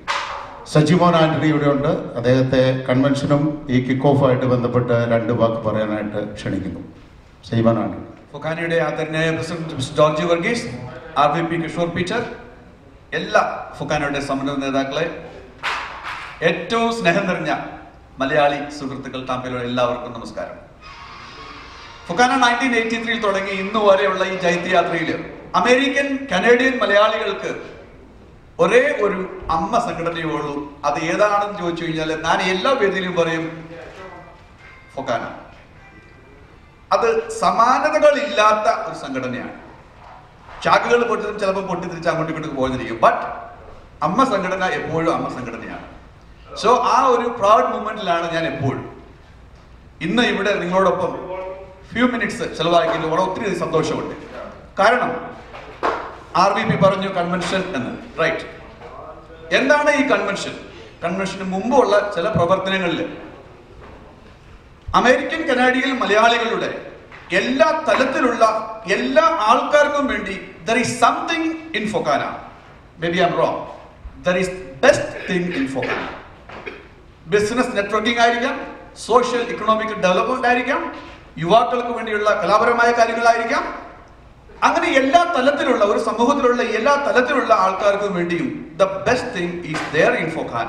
S20: സജിമോൻ ആന്റണി ഇവിടെയുണ്ട് അദ്ദേഹത്തെ കൺവെൻഷനും ഈ കിക്ക് ഓഫുമായിട്ട് ബന്ധപ്പെട്ട് രണ്ട് വാക്ക് പറയാനായിട്ട് ക്ഷണിക്കുന്നു സജിമോൻ ആന്റണി
S6: ഫൊക്കാനയുടെ ആദരണീയ president mister Georgy Varghese R V P Kishore Peter എല്ലാ ഫൊക്കാനയുടെ സമന്വയ നേതാക്കളെ ഏറ്റവും സ്നേഹം നിറഞ്ഞ മലയാളി സുഹൃത്തുക്കൾ തമ്മിലുള്ള എല്ലാവർക്കും നമസ്കാരം ഫൊക്കാന നയൻറ്റീൻ എയ്റ്റി ത്രീയിൽ തുടങ്ങി ഇന്ന് വരെയുള്ള ഈ ജൈത്യയാത്രയിൽ അമേരിക്കൻ കനേഡിയൻ മലയാളികൾക്ക് ഒരേ ഒരു അമ്മ സംഘടനയേ ഉള്ളൂ അത് ഏതാണെന്ന് ചോദിച്ചു കഴിഞ്ഞാൽ ഞാൻ എല്ലാ വേദിയിലും പറയും ഫൊക്കാന അത് സമാനതകളില്ലാത്ത ഒരു സംഘടനയാണ് ശാഖകൾ പൊട്ടി ചിലപ്പോൾ പൊട്ടിത്തിരിച്ച് അങ്ങോട്ടും ഇങ്ങോട്ടും പോയിരിക്കും ബട്ട് അമ്മ സംഘടന എപ്പോഴും അമ്മ സംഘടനയാണ് സോ ആ ഒരു പ്രൗഡ് മൂമെന്റിലാണ് ഞാൻ എപ്പോഴും ഇന്ന് ഇവിടെ നിങ്ങളോടൊപ്പം ഫ്യൂ മിനിറ്റ്സ് ചെലവാക്കിയതിൽ വളരെ ഒത്തിരി സന്തോഷമുണ്ട് കാരണം ആർ ബി പി പറഞ്ഞു കൺവെൻഷൻ എന്ന് റൈറ്റ് എന്താണ് ഈ കൺവെൻഷൻ കൺവെൻഷന് മുമ്പുള്ള ചില പ്രവർത്തനങ്ങളിൽ അമേരിക്കൻ കനാഡിയൻ മലയാളികളുടെ എല്ലാ തലത്തിലുള്ള എല്ലാ ആൾക്കാർക്കും വേണ്ടി there is something in FOKANA maybe am wrong there is best thing in FOKANA business networking ആയിരിക്കാം സോഷ്യൽ ഇക്കണോമിക് ഡെവലപ്മെന്റ് ആയിരിക്കാം യുവാക്കൾക്ക് വേണ്ടിയുള്ള കലാപരമായ കാര്യങ്ങളായിരിക്കാം അങ്ങനെ എല്ലാ തലത്തിലുള്ള ഒരു സമൂഹത്തിലുള്ള എല്ലാ തലത്തിലുള്ള ആൾക്കാർക്കും വേണ്ടിയും the best thing is there in FOKANA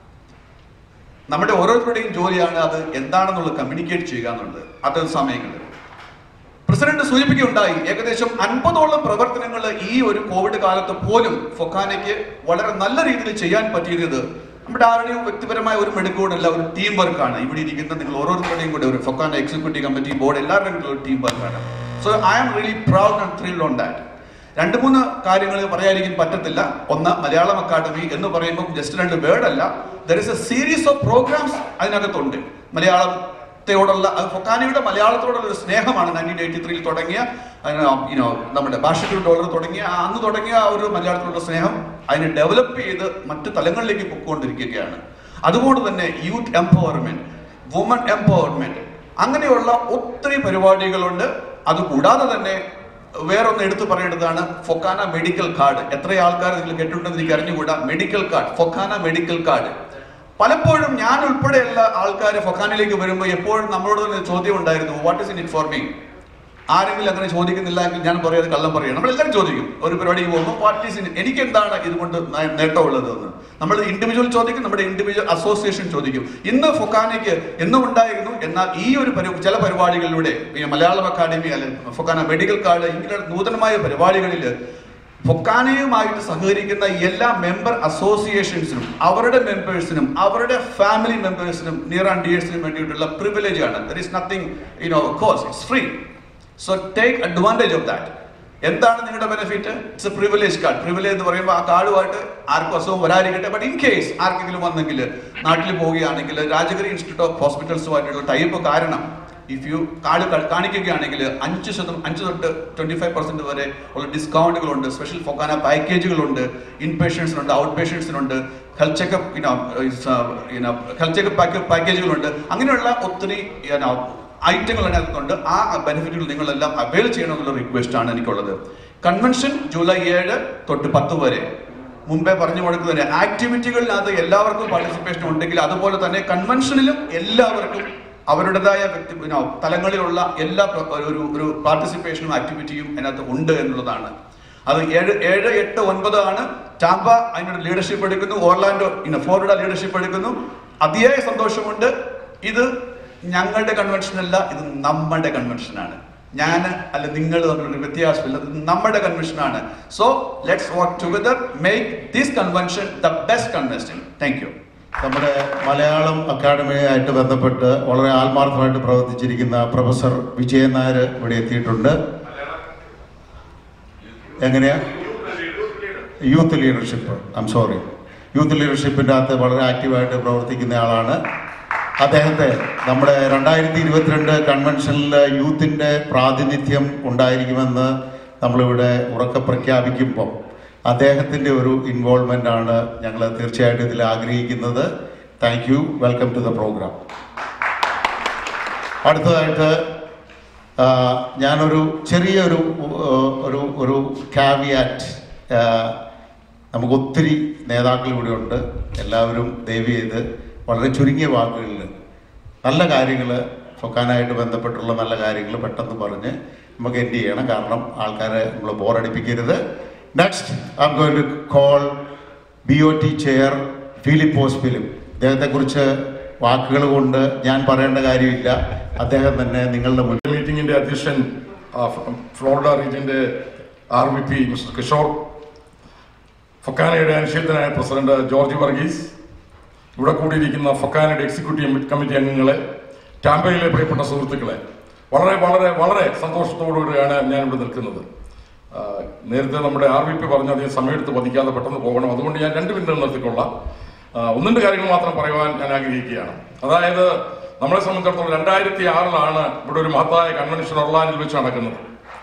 S6: നമ്മുടെ ഓരോരുത്തരുടെയും ജോലിയാണ് അത് എന്താണെന്നുള്ളത് കമ്മ്യൂണിക്കേറ്റ് ചെയ്യുക എന്നുള്ളത് അത് സമയങ്ങളിൽ പ്രസിഡന്റ് സൂചിപ്പിക്കുകയുണ്ടായി ഏകദേശം അൻപതോളം പ്രവർത്തനങ്ങൾ ഈ ഒരു കോവിഡ് കാലത്ത് പോലും ഫൊഖാനയ്ക്ക് വളരെ നല്ല രീതിയിൽ ചെയ്യാൻ പറ്റിയത് നമ്മുടെ ആരുടെയും വ്യക്തിപരമായ ഒരു മെടുക്കോടല്ല ഒരു ടീം വർക്കാണ് ഇവിടെ ഇരിക്കുന്ന നിങ്ങൾ ഓരോരുത്തരുടെയും കൂടെ ഒരു ഫൊക്കാന എക്സിക്യൂട്ടീവ് കമ്മിറ്റി ബോർഡ് എല്ലാവരുടെയും കൂടെ ഒരു ടീം വർക്കാണ് so I am really proud and thrilled on that രണ്ട് മൂന്ന് കാര്യങ്ങൾ പറയാതിരിക്കാൻ പറ്റത്തില്ല ഒന്ന് മലയാളം അക്കാദമി എന്ന് പറയുമ്പോൾ ജസ്റ്റ് രണ്ട് വേർഡ് അല്ല there is a series of programs അതിനകത്തുണ്ട് മലയാളത്തോടുള്ള അത് ഫൊക്കാനയുടെ മലയാളത്തോടുള്ള ഒരു സ്നേഹമാണ് നയൻറ്റീൻ എയ്റ്റി ത്രീയിൽ തുടങ്ങിയ യുനോ നമ്മുടെ ഭാഷയ്ക്ക് ഡോളർ തുടങ്ങിയ ആ അന്ന് തുടങ്ങിയ ആ ഒരു മലയാളത്തിലുള്ള സ്നേഹം അതിനെ ഡെവലപ്പ് ചെയ്ത് മറ്റ് തലങ്ങളിലേക്ക് പൊയ്ക്കൊണ്ടിരിക്കുകയാണ് അതുകൊണ്ട് തന്നെ യൂത്ത് എംപവർമെന്റ് വുമൺ എംപവർമെന്റ് അങ്ങനെയുള്ള ഒത്തിരി പരിപാടികളുണ്ട് അതുകൂടാതെ തന്നെ വേറൊന്ന് എടുത്തു പറയേണ്ടതാണ് ഫൊക്കാന മെഡിക്കൽ കാർഡ് എത്ര ആൾക്കാർ നിങ്ങൾ കേട്ടിട്ടുണ്ടെന്ന് എനിക്ക് അറിഞ്ഞുകൂടാ medical card FOKANA medical card പലപ്പോഴും ഞാൻ ഉൾപ്പെടെയുള്ള ആൾക്കാർ ഫൊക്കാനയിലേക്ക് വരുമ്പോൾ എപ്പോഴും നമ്മളോട് തന്നെ ചോദ്യം ഉണ്ടായിരുന്നു what is in it for me ആരെങ്കിലും അങ്ങനെ ചോദിക്കുന്നില്ല എങ്കിൽ ഞാൻ പറയാതെ കള്ളം പറയണം നമ്മളെല്ലാവരും ചോദിക്കും ഒരു പരിപാടിക്ക് പോകുമ്പോൾ വാട്ട് ഈസ് ഇൻ എനിക്ക് എന്താണ് ഇതുകൊണ്ട് നേ- നേട്ടമുള്ളത് എന്ന് നമ്മൾ ഇൻഡിവിജ്വൽ ചോദിക്കും നമ്മുടെ ഇൻഡിവിജ്വൽ അസോസിയേഷൻ ചോദിക്കും ഇന്ന് ഫൊക്കാനയ്ക്ക് എന്നും ഉണ്ടായിരുന്നു എന്നാൽ ഈ ഒരു പരി ചില പരിപാടികളിലൂടെ ഈ മലയാളം അക്കാദമി അല്ലെങ്കിൽ ഫൊക്കാന മെഡിക്കൽ കാർഡ് ഇങ്ങനെ നൂതനമായ പരിപാടികളിൽ ഫൊക്കാനയുമായിട്ട് സഹകരിക്കുന്ന എല്ലാ മെമ്പർ അസോസിയേഷൻസിനും അവരുടെ മെമ്പേഴ്സിനും അവരുടെ ഫാമിലി മെമ്പേഴ്സിനും നിയർ ആൻഡ് ഡിയേഴ്സിനും വേണ്ടിയിട്ടുള്ള പ്രിവിലേജ് ആണ് there is nothing you know course it's free so take advantage of that എന്താണ് നിങ്ങളുടെ benefit it's a privilege card privilege എന്ന് പറയുമ്പോൾ ആ കാർഡുമായിട്ട് ആർക്കും അസുഖം വരാതിരിക്കട്ടെ ബട്ട് ഇൻ കേസ് ആർക്കെങ്കിലും വന്നെങ്കിൽ നാട്ടിൽ പോവുകയാണെങ്കിൽ രാജഗിരി ഇൻസ്റ്റിറ്റ്യൂട്ട് ഓഫ് ഹോസ്പിറ്റൽസുമായിട്ടുള്ള ടൈപ്പ് കാരണം ഇഫ് യു കാർഡ് ക- കാണിക്കുകയാണെങ്കിൽ അഞ്ച് ശതം അഞ്ച് തൊട്ട് ട്വന്റി ഫൈവ് പെർസെന്റ് വരെ ഉള്ള ഡിസ്കൗണ്ടുകളുണ്ട് സ്പെഷ്യൽ ഫൊക്കാന പാക്കേജുകളുണ്ട് ഇൻ പേഷ്യൻസിനുണ്ട് ഔട്ട് പേഷ്യൻസിനുണ്ട് ഹെൽത്ത് ചെക്കപ്പ് ഇനോ ഹെൽത്ത് ചെക്കപ്പ് പാക്കേജുകളുണ്ട് അങ്ങനെയുള്ള ഒത്തിരി ഇനോ ഐറ്റങ്ങൾ അതിനകത്തുണ്ട് ആ ബെനിഫിറ്റുകൾ നിങ്ങളെല്ലാം അവൈൽ ചെയ്യണമെന്നുള്ള റിക്വസ്റ്റ് ആണ് എനിക്കുള്ളത് കൺവെൻഷൻ ജൂലൈ ഏഴ് തൊട്ട് പത്ത് വരെ മുമ്പേ പറഞ്ഞു കൊടുക്കുന്നതിന് ആക്ടിവിറ്റികളിനകത്ത് എല്ലാവർക്കും പാർട്ടിസിപ്പേഷൻ ഉണ്ടെങ്കിൽ അതുപോലെ തന്നെ കൺവെൻഷനിലും എല്ലാവർക്കും അവരുടേതായ വ്യക്തി you know, തലങ്ങളിലുള്ള എല്ലാ പ്ര- ഒരു ഒരു പാർട്ടിസിപ്പേഷനും ആക്ടിവിറ്റിയും അതിനകത്ത് ഉണ്ട് എന്നുള്ളതാണ് അത് ഏഴ് ഏഴ് എട്ട് ഒൻപത് ആണ് ടാമ്പ അതിനൊരു ലീഡർഷിപ്പ് എടുക്കുന്നു ഓർലാൻഡോ ഇന്ന ഫ്ലോറിഡ ലീഡർഷിപ്പ് എടുക്കുന്നു അതിയായ സന്തോഷമുണ്ട് ഇത് ഞങ്ങളുടെ കൺവെൻഷൻ അല്ല ഇത് നമ്മുടെ കൺവെൻഷനാണ് ഞാൻ അല്ല നിങ്ങൾ തമ്മിലൊരു വ്യത്യാസമില്ല ഇത് നമ്മുടെ കൺവെൻഷനാണ് so let's work together make this convention the best convention thank you
S20: നമ്മുടെ മലയാളം അക്കാദമിയായിട്ട് ബന്ധപ്പെട്ട് വളരെ ആത്മാർത്ഥമായിട്ട് പ്രവർത്തിച്ചിരിക്കുന്ന പ്രൊഫസർ വിജയൻ നായർ ഇവിടെ എത്തിയിട്ടുണ്ട് എങ്ങനെയാ youth leadership I'm sorry youth ലീഡർഷിപ്പിൻ്റെ അകത്ത് വളരെ ആക്റ്റീവായിട്ട് പ്രവർത്തിക്കുന്ന ആളാണ് അദ്ദേഹത്തെ നമ്മുടെ രണ്ടായിരത്തി ഇരുപത്തിരണ്ട് കൺവെൻഷനിൽ യൂത്തിൻ്റെ പ്രാതിനിധ്യം ഉണ്ടായിരിക്കുമെന്ന് നമ്മളിവിടെ ഉറക്കെ പ്രഖ്യാപിക്കുമ്പം അദ്ദേഹത്തിൻ്റെ ഒരു ഇൻവോൾവ്മെൻ്റ് ആണ് ഞങ്ങൾ തീർച്ചയായിട്ടും ഇതിൽ ആഗ്രഹിക്കുന്നത് thank you welcome to the program അടുത്തതായിട്ട് ആ, ഞാനൊരു ചെറിയൊരു ആ, ഒരു ഒരു കാവിയാറ്റ് നമുക്ക് ഒത്തിരി നേതാക്കൾ ഇവിടെ ഉണ്ട് എല്ലാവരും ദയവ് ചെയ്ത് വളരെ ചുരുങ്ങിയ വാക്കുകളിൽ നല്ല കാര്യങ്ങൾ ഫൊക്കാനായിട്ട് ബന്ധപ്പെട്ടുള്ള നല്ല കാര്യങ്ങൾ പെട്ടെന്ന് പറഞ്ഞ് നമുക്ക് എൻഡ് ചെയ്യണം കാരണം ആൾക്കാരെ നമ്മൾ ബോറടിപ്പിക്കരുത് next I'm going to call B O T chair Philipose ഫിലിം അദ്ദേഹത്തെക്കുറിച്ച് വാക്കുകൾ കൊണ്ട് ഞാൻ പറയേണ്ട കാര്യമില്ല അദ്ദേഹം തന്നെ നിങ്ങളുടെ മുന്നിൽ
S21: മീറ്റിംഗിന്റെ അധ്യക്ഷൻ ആ, ഫ്ലോറിഡ റീജിയന്റെ R V P mister Kishore ഫൊക്കാനയുടെ അനുശീലനായ പ്രസിഡന്റ് ജോർജ് വർഗീസ് ഇവിടെ കൂടിയിരിക്കുന്ന ഫൊക്കാനയുടെ എക്സിക്യൂട്ടീവ് കമ്മിറ്റി അംഗങ്ങളെ ടാമ്പയിലെ പ്രിയപ്പെട്ട സുഹൃത്തുക്കളെ വളരെ വളരെ വളരെ സന്തോഷത്തോടുകൂടിയാണ് ഞാൻ ഇവിടെ നിൽക്കുന്നത് ആ, നേരത്തെ നമ്മുടെ ആർ വി പി പറഞ്ഞ അധികം സമയമെടുത്ത് വധിക്കാതെ പെട്ടെന്ന് പോകണം അതുകൊണ്ട് ഞാൻ രണ്ട് മിനിറ്റ് നിർത്തിക്കൊള്ളാം ആ, ഒന്ന് രണ്ട് കാര്യങ്ങൾ മാത്രം പറയുവാൻ ഞാൻ ആഗ്രഹിക്കുകയാണ് അതായത് നമ്മളെ സംബന്ധിച്ചിടത്തോളം രണ്ടായിരത്തി ആറിലാണ് ഇവിടെ ഒരു മഹത്തായ കൺവെൻഷൻ ഒർലാനിൽ വെച്ച് നടക്കുന്നത്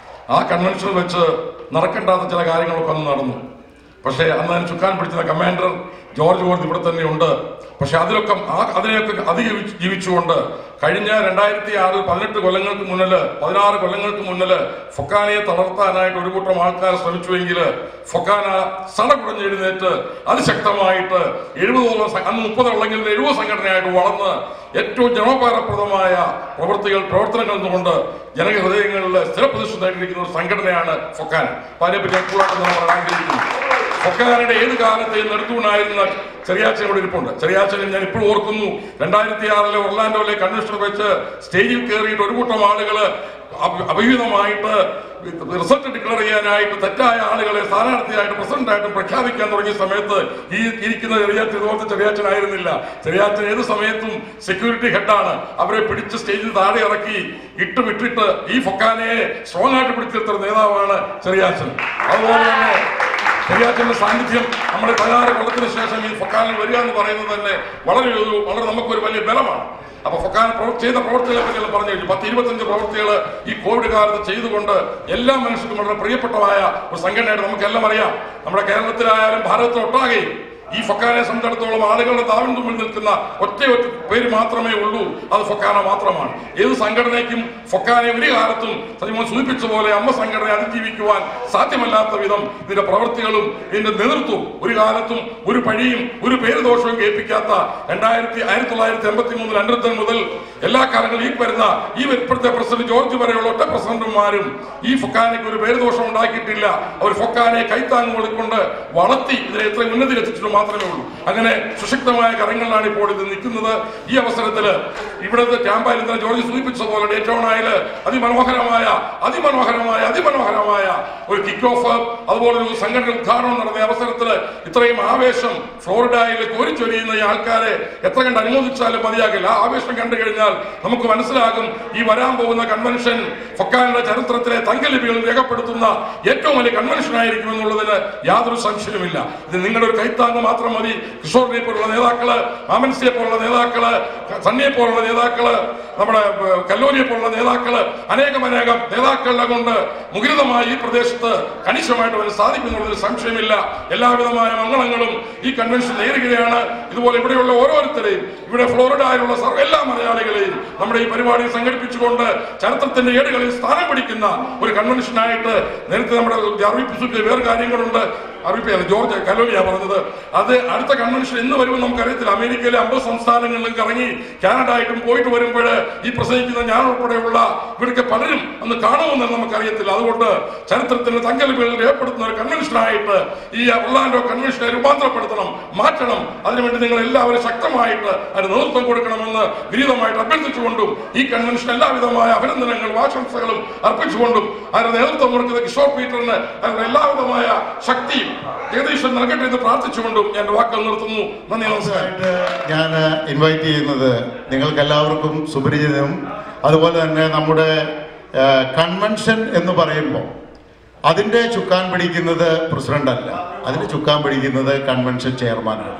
S21: ആ കൺവെൻഷനിൽ വെച്ച് നടക്കേണ്ടാത്ത ചില കാര്യങ്ങളൊക്കെ അന്ന് നടന്നു പക്ഷേ അന്ന് അതിന് ചുക്കാൻ പിടിച്ച കമാൻഡർ ജോർജ് ഗോർഡ് ഇവിടെ തന്നെ ഉണ്ട് പക്ഷെ അതിലൊക്കെ ആ അതിനെയൊക്കെ അതിജീവിച്ച് ജീവിച്ചുകൊണ്ട് കഴിഞ്ഞ രണ്ടായിരത്തി ആറിൽ പതിനെട്ട് കൊല്ലങ്ങൾക്ക് മുന്നിൽ പതിനാറ് കൊല്ലങ്ങൾക്ക് മുന്നിൽ ഫൊക്കാനയെ തളർത്താനായിട്ട് ഒരു കൂട്ടം ആൾക്കാർ ശ്രമിച്ചുവെങ്കിൽ ഫൊക്കാന സടകുടഞ്ഞ് എഴുന്നേറ്റ് അതിശക്തമായിട്ട് എഴുപതോളം സ- അന്ന് മുപ്പതുള്ളെങ്കിൽ എഴുപത് സംഘടനയായിട്ട് വളർന്ന് ഏറ്റവും ജനോപകാരപ്രദമായ പ്രവൃത്തികൾ പ്രവർത്തനങ്ങൾ കൊണ്ട് ജനഹൃദയങ്ങളിൽ സ്ഥിരപ്രതിഷ്ഠ നേടിയിരിക്കുന്ന ഒരു സംഘടനയാണ് ഫൊക്കാന അപ്പൊ അതിനെപ്പറ്റി ഞാൻ കൂടുതലായിട്ട് നമ്മൾ പറയാൻ ആഗ്രഹിക്കുന്നു ഫൊക്കാനയുടെ ഏത് കാലത്തെയും നെടുത്തൂണായിരുന്ന ചെറിയാച്ചൻ ഇവിടെ ഇരിപ്പുണ്ട് ചെറിയാച്ചനെ ഞാൻ ഇപ്പോൾ ഓർക്കുന്നു രണ്ടായിരത്തി ആറിലെ ഒർലാൻഡോയിലെ കൺവെൻഷൻ വെച്ച് സ്റ്റേജിൽ കയറിയിട്ട് ഒരു കൂട്ടം ആളുകള് അഭ- അഭിഹിതമായിട്ട് റിസൾട്ട് ഡിക്ലെയർ ചെയ്യാനായിട്ട് തെറ്റായ ആളുകളെ സ്ഥാനാർത്ഥിയായിട്ട് പ്രസിഡന്റായിട്ടും പ്രഖ്യാപിക്കാൻ തുടങ്ങിയ സമയത്ത് ഈ ഇരിക്കുന്ന ചെറിയാച്ചൻ ഇതുപോലത്തെ ചെറിയാച്ചനായിരുന്നില്ല ചെറിയാച്ചൻ ഏത് സമയത്തും സെക്യൂരിറ്റി ഹെഡാണ് അവരെ പിടിച്ച് സ്റ്റേജിൽ താഴെ ഇറക്കി ഇട്ട് വിട്ടിട്ട് ഈ ഫൊക്കാനയെ സ്ട്രോങ് ആയിട്ട് പിടിച്ചെടുത്ത ഒരു നേതാവാണ് ചെറിയാച്ചൻ അതുപോലെ തന്നെ ചെറിയാച്ചന്റെ സാന്നിധ്യം നമ്മുടെ പതിനാറ് കൊല്ലത്തിന് ശേഷം ഈ ഫൊക്കാനിൽ വരിക എന്ന് പറയുന്നത് തന്നെ വളരെ ഒരു വളരെ നമുക്കൊരു വലിയ ബലമാണ് അപ്പൊ ഫൊക്കാന പ്രവർ- ചെയ്ത പ്രവർത്തികളെ പറ്റി എല്ലാം പറഞ്ഞു കഴിഞ്ഞു പത്ത് ഇരുപത്തഞ്ച് പ്രവർത്തികൾ ഈ കോവിഡ് കാലത്ത് ചെയ്തുകൊണ്ട് എല്ലാ മനുഷ്യർക്കും വളരെ പ്രിയപ്പെട്ടമായ ഒരു സംഘടനയായിട്ട് നമുക്കെല്ലാം അറിയാം നമ്മുടെ കേരളത്തിലായാലും ഭാരതത്തിലൊട്ടാകെയും ഈ ഫൊക്കാനെ സംബന്ധിച്ചിടത്തോളം ആളുകളുടെ താവിന് മുമ്പിൽ നിൽക്കുന്ന ഒറ്റ ഒറ്റ പേര് മാത്രമേ ഉള്ളൂ അത് ഫൊക്കാന മാത്രമാണ് ഏത് സംഘടനയ്ക്കും ഫൊക്കാനെ ഒരു കാലത്തും സജിമോൻ സൂചിപ്പിച്ച പോലെ അമ്മ സംഘടനയെ അതിജീവിക്കുവാൻ സാധ്യമല്ലാത്ത വിധം ഇതിന്റെ പ്രവൃത്തികളും ഇതിന്റെ നേതൃത്വവും ഒരു കാലത്തും ഒരു പഴിയും ഒരു പേര് ദോഷവും കേൾപ്പിക്കാത്ത രണ്ടായിരത്തി ആയിരത്തി തൊള്ളായിരത്തി എൺപത്തി മൂന്നിൽ അൻപത്തി മുതൽ എല്ലാ കാലങ്ങളും ഈ വരുന്ന ഈ ഇപ്പോഴത്തെ പ്രസിഡന്റ് ജോർജ് വരെയുള്ള ഒറ്റ പ്രസിഡന്റുമാരും ഈ ഫൊക്കാനയ്ക്ക് ഒരു പേര് ദോഷം ഉണ്ടാക്കിയിട്ടില്ല അവർ ഫൊക്കാനെ കൈത്താങ്ങ് കൊടുക്കൊണ്ട് വളർത്തി ഇതിനെ എത്ര ഉന്നതി എത്തിച്ചിട്ട് മാത്രമേ ഉള്ളൂ അങ്ങനെ സുശക്തമായ കരങ്ങളിലാണ് ഇപ്പോൾ ഇത് നിൽക്കുന്നത് ഈ അവസരത്തിൽ ഇവിടുത്തെ ക്യാമ്പായിൽ ഇന്നലെ ജോർജ് സൂചിപ്പിച്ച പോലെ ഡേറ്റോണായിൽ അതിമനോഹരമായ അതിമനോഹരമായ അതിമനോഹരമായ ഒരു കിക്ക് ഓഫ് അതുപോലെ ഒരു സംഘടന ഉദ്ഘാടനം നടന്ന അവസരത്തിൽ ഇത്രയും ആവേശം ഫ്ലോറിഡയിൽ കോരിച്ചൊരിയുന്ന ഈ ആൾക്കാരെ എത്ര കണ്ട് അനുമോദിച്ചാലും മതിയാകില്ല ആ ആവേശം കണ്ടു കഴിഞ്ഞാൽ നമുക്ക് മനസ്സിലാകും ഈ വരാൻ പോകുന്ന കൺവെൻഷൻ ഫൊക്കാനിന്റെ ചരിത്രത്തിലെ തങ്കലിപികളിൽ രേഖപ്പെടുത്തുന്ന ഏറ്റവും വലിയ കൺവെൻഷൻ ആയിരിക്കും എന്നുള്ളതിന് യാതൊരു സംശയവുമില്ല ഇത് നിങ്ങളുടെ ഒരു കൈത്താങ് മാത്രം മതി കിഷോറിനെ പോലുള്ള നേതാക്കള് മാമൻസിയെ പോലുള്ള നേതാക്കള് സണ്ണിയെ പോലുള്ള നേതാക്കള് നമ്മുടെ ഏഹ്, കല്ലോലിയെ പോലുള്ള നേതാക്കള് അനേകം അനേകം നേതാക്കളുടെ കൊണ്ട് മുഖരിതമായ ഈ പ്രദേശത്ത് കണിശമായിട്ട് വരാൻ സാധിക്കുന്നുള്ളതിൽ സംശയമില്ല എല്ലാവിധമായ മംഗളങ്ങളും ഈ കൺവെൻഷൻ നേരുകയാണ് ഇതുപോലെ ഇവിടെയുള്ള ഓരോരുത്തരെയും ഇവിടെ ഫ്ലോറിഡയിലുള്ള സർവ്വ എല്ലാ മലയാളികളെയും നമ്മുടെ ഈ പരിപാടി സംഘടിപ്പിച്ചുകൊണ്ട് ചരിത്രത്തിന്റെ ഏടുകളിൽ സ്ഥാനം പിടിക്കുന്ന ഒരു കൺവെൻഷനായിട്ട് നേരത്തെ നമ്മുടെ അറിയിപ്പിച്ചിട്ട് വേറെ കാര്യങ്ങളുണ്ട് അറിയിപ്പിയാണ് ജോർജ് കലോലിയ പറഞ്ഞത് അത് അടുത്ത കൺവെൻഷൻ എന്ന് വരുമെന്ന് നമുക്കറിയത്തില്ല അമേരിക്കയിലെ അമ്പത് സംസ്ഥാനങ്ങളിലും കറങ്ങി കാനഡായിട്ടും പോയിട്ട് വരുമ്പോൾ ഈ പ്രസംഗിക്കുന്ന ഞാൻ ഉൾപ്പെടെയുള്ള ഇവർക്ക് പലരും അന്ന് കാണുമെന്ന് നമുക്കറിയത്തില്ല അതുകൊണ്ട് ചരിത്രത്തിന്റെ തങ്കലിപികൾ രേഖപ്പെടുത്തുന്ന ഒരു കൺവെൻഷനായിട്ട് ഈ ഒർലാൻഡോ കൺവെൻഷനെ രൂപാന്തരപ്പെടുത്തണം മാറ്റണം അതിനുവേണ്ടി നിങ്ങൾ എല്ലാവരും ശക്തമായിട്ട് അതിന് നേതൃത്വം കൊടുക്കണമെന്ന് വിനീതമായിട്ട് അഭ്യർത്ഥിച്ചുകൊണ്ടും ഈ കൺവെൻഷൻ എല്ലാവിധമായ അഭിനന്ദനങ്ങളും ആശംസകളും അർപ്പിച്ചുകൊണ്ടും അതിന് നേതൃത്വം കൊടുക്കുന്ന കിഷോർ പീറ്ററിന് അതിനുള്ള എല്ലാവിധമായ ശക്തിയും ജഗദീശൻ നൽകട്ടെ എന്ന് പ്രാർത്ഥിച്ചുകൊണ്ടും ഞാൻ എൻ്റെ വാക്കുകൾ നിർത്തുന്നു നന്ദി നമസ്കാരം
S20: ഞാൻ ഇൻവൈറ്റ് ചെയ്യുന്നത് നിങ്ങൾക്ക് എല്ലാവർക്കും സുപരിചിതവും അതുപോലെ തന്നെ നമ്മുടെ ആ, കൺവെൻഷൻ എന്ന് പറയുമ്പോൾ അതിൻ്റെ ചുക്കാൻ പിടിക്കുന്നത് പ്രസിഡന്റ് അല്ല അതിന് ചുക്കാൻ പിടിക്കുന്നത് കൺവെൻഷൻ ചെയർമാനാണ്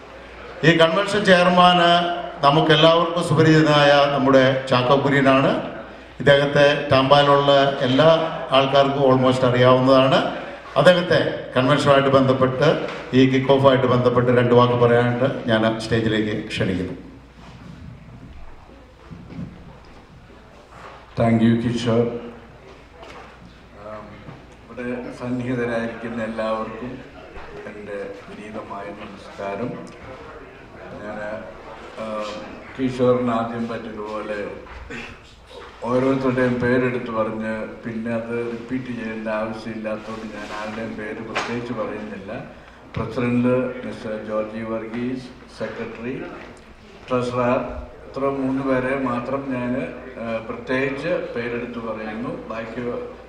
S20: ഈ കൺവെൻഷൻ ചെയർമാന് നമുക്ക് എല്ലാവർക്കും സുപരിചിതനായ നമ്മുടെ ചാക്കോ കുര്യനാണ് ഇദ്ദേഹത്തെ ടാമ്പാലുള്ള എല്ലാ ആൾക്കാർക്കും ഓൾമോസ്റ്റ് അറിയാവുന്നതാണ് അദ്ദേഹത്തെ കൺവെൻഷനുമായിട്ട് ബന്ധപ്പെട്ട് ഈ കിക്ക് ഓഫായിട്ട് ബന്ധപ്പെട്ട് രണ്ട് വാക്ക് പറയാനായിട്ട് ഞാൻ സ്റ്റേജിലേക്ക് ക്ഷണിക്കുന്നു
S22: താങ്ക് യു കിഷോർ ആം, ഇവിടെ സന്നിഹിതരായിരിക്കുന്ന എല്ലാവർക്കും എൻ്റെ വിനീതമായ നമസ്കാരം ഞാൻ കിഷോറിന് ആദ്യം പറ്റിയതുപോലെ ഓരോരുത്തരുടെയും പേരെടുത്ത് പറഞ്ഞ് പിന്നെ അത് റിപ്പീറ്റ് ചെയ്യേണ്ട ആവശ്യമില്ലാത്തതുകൊണ്ട് ഞാൻ ആരുടെയും പേര് പ്രത്യേകിച്ച് പറയുന്നില്ല president mister Georgy Varghese secretary treasurer ഇത്ര മൂന്ന് പേരെ മാത്രം ഞാൻ പ്രത്യേകിച്ച് പേരെടുത്ത് പറയുന്നു ബാക്കി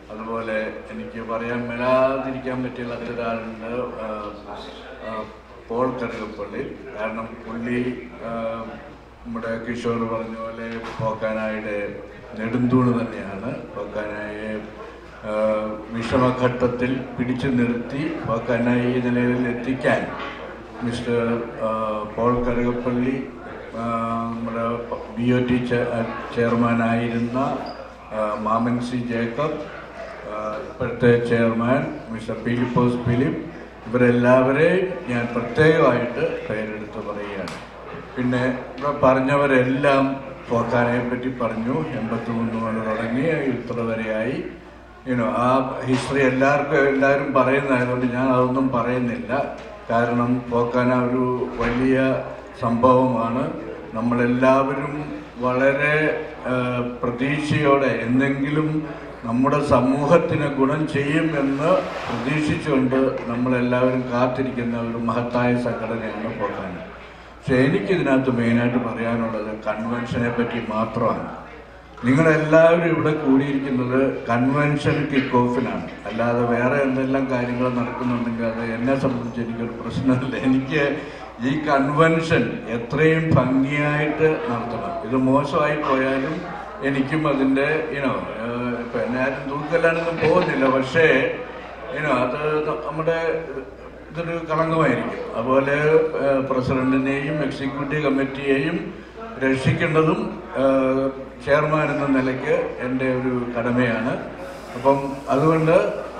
S22: അതുപോലെ എനിക്ക് പറയാൻ മേലാതിരിക്കാൻ പറ്റിയ ഒരാളുണ്ട് ആ, ആ, പോൾ കറുകപ്പള്ളി കാരണം പുള്ളി ആ, നമ്മുടെ കിഷോർ പറഞ്ഞ പോലെ പോക്കാനായുടെ നെടുന്തൂണ് തന്നെയാണ് പോക്കാനായെ ആ, വിഷമഘട്ടത്തിൽ പിടിച്ചു നിർത്തി പോക്കാനായി ഈ നിലയിൽ എത്തിക്കാൻ മിസ്റ്റർ ആ, പോൾ കറുകപ്പള്ളി ആ, നമ്മുടെ ബി ഒ ടി ചെയർമാനായിരുന്ന ആ, മാമൻ സി ജേക്കബ് ആ, ഇപ്പോഴത്തെ ചെയർമാൻ മിസ്റ്റർ ഫിലിപ്പോസ് ഫിലിപ്പ് ഇവരെല്ലാവരെയും ഞാൻ പ്രത്യേകമായിട്ട് പേരെടുത്ത് പറയുകയാണ് പിന്നെ ഇവിടെ പറഞ്ഞവരെല്ലാം പോക്കാനെ പറ്റി പറഞ്ഞു എൺപത്തി മൂന്ന് കൊണ്ട് തുടങ്ങി ഇത്ര വരെയായി യുനോ ആ ഹിസ്റ്ററി എല്ലാവർക്കും എല്ലാവരും പറയുന്നതായതുകൊണ്ട് ഞാൻ അതൊന്നും പറയുന്നില്ല കാരണം പോക്കാന ഒരു വലിയ സംഭവമാണ് നമ്മളെല്ലാവരും വളരെ ആ, പ്രതീക്ഷയോടെ എന്തെങ്കിലും നമ്മുടെ സമൂഹത്തിന് ഗുണം ചെയ്യും എന്ന് പ്രതീക്ഷിച്ചുകൊണ്ട് നമ്മളെല്ലാവരും കാത്തിരിക്കുന്ന ഒരു മഹത്തായ സംഘടനയാണ് പോക്കാന പക്ഷെ എനിക്കിതിനകത്ത് മെയിനായിട്ട് പറയാനുള്ളത് കൺവെൻഷനെ പറ്റി മാത്രമാണ് നിങ്ങളെല്ലാവരും ഇവിടെ കൂടിയിരിക്കുന്നത് കൺവെൻഷൻ കിക്ക് ഓഫിനാണ് അല്ലാതെ വേറെ എന്തെല്ലാം കാര്യങ്ങൾ നടക്കുന്നുണ്ടെങ്കിൽ അത് എന്നെ സംബന്ധിച്ച് എനിക്കൊരു പ്രശ്നമില്ല എനിക്ക് ഈ കൺവെൻഷൻ എത്രയും ഭംഗിയായിട്ട് നടത്തണം ഇത് മോശമായി പോയാലും എനിക്കും അതിൻ്റെ ഇനോ ഇപ്പം എന്നെ ആരും തൂക്കല്ലാനൊന്നും പോകുന്നില്ല പക്ഷേ ഇനോ അത് നമ്മുടെ ഇതൊരു കളങ്കമായിരിക്കും അതുപോലെ ഏഹ്, പ്രസിഡന്റിനെയും എക്സിക്യൂട്ടീവ് കമ്മിറ്റിയെയും രക്ഷിക്കേണ്ടതും ഏഹ്, ചെയർമാൻ എന്ന നിലയ്ക്ക് എൻ്റെ ഒരു കടമയാണ് അപ്പം അതുകൊണ്ട്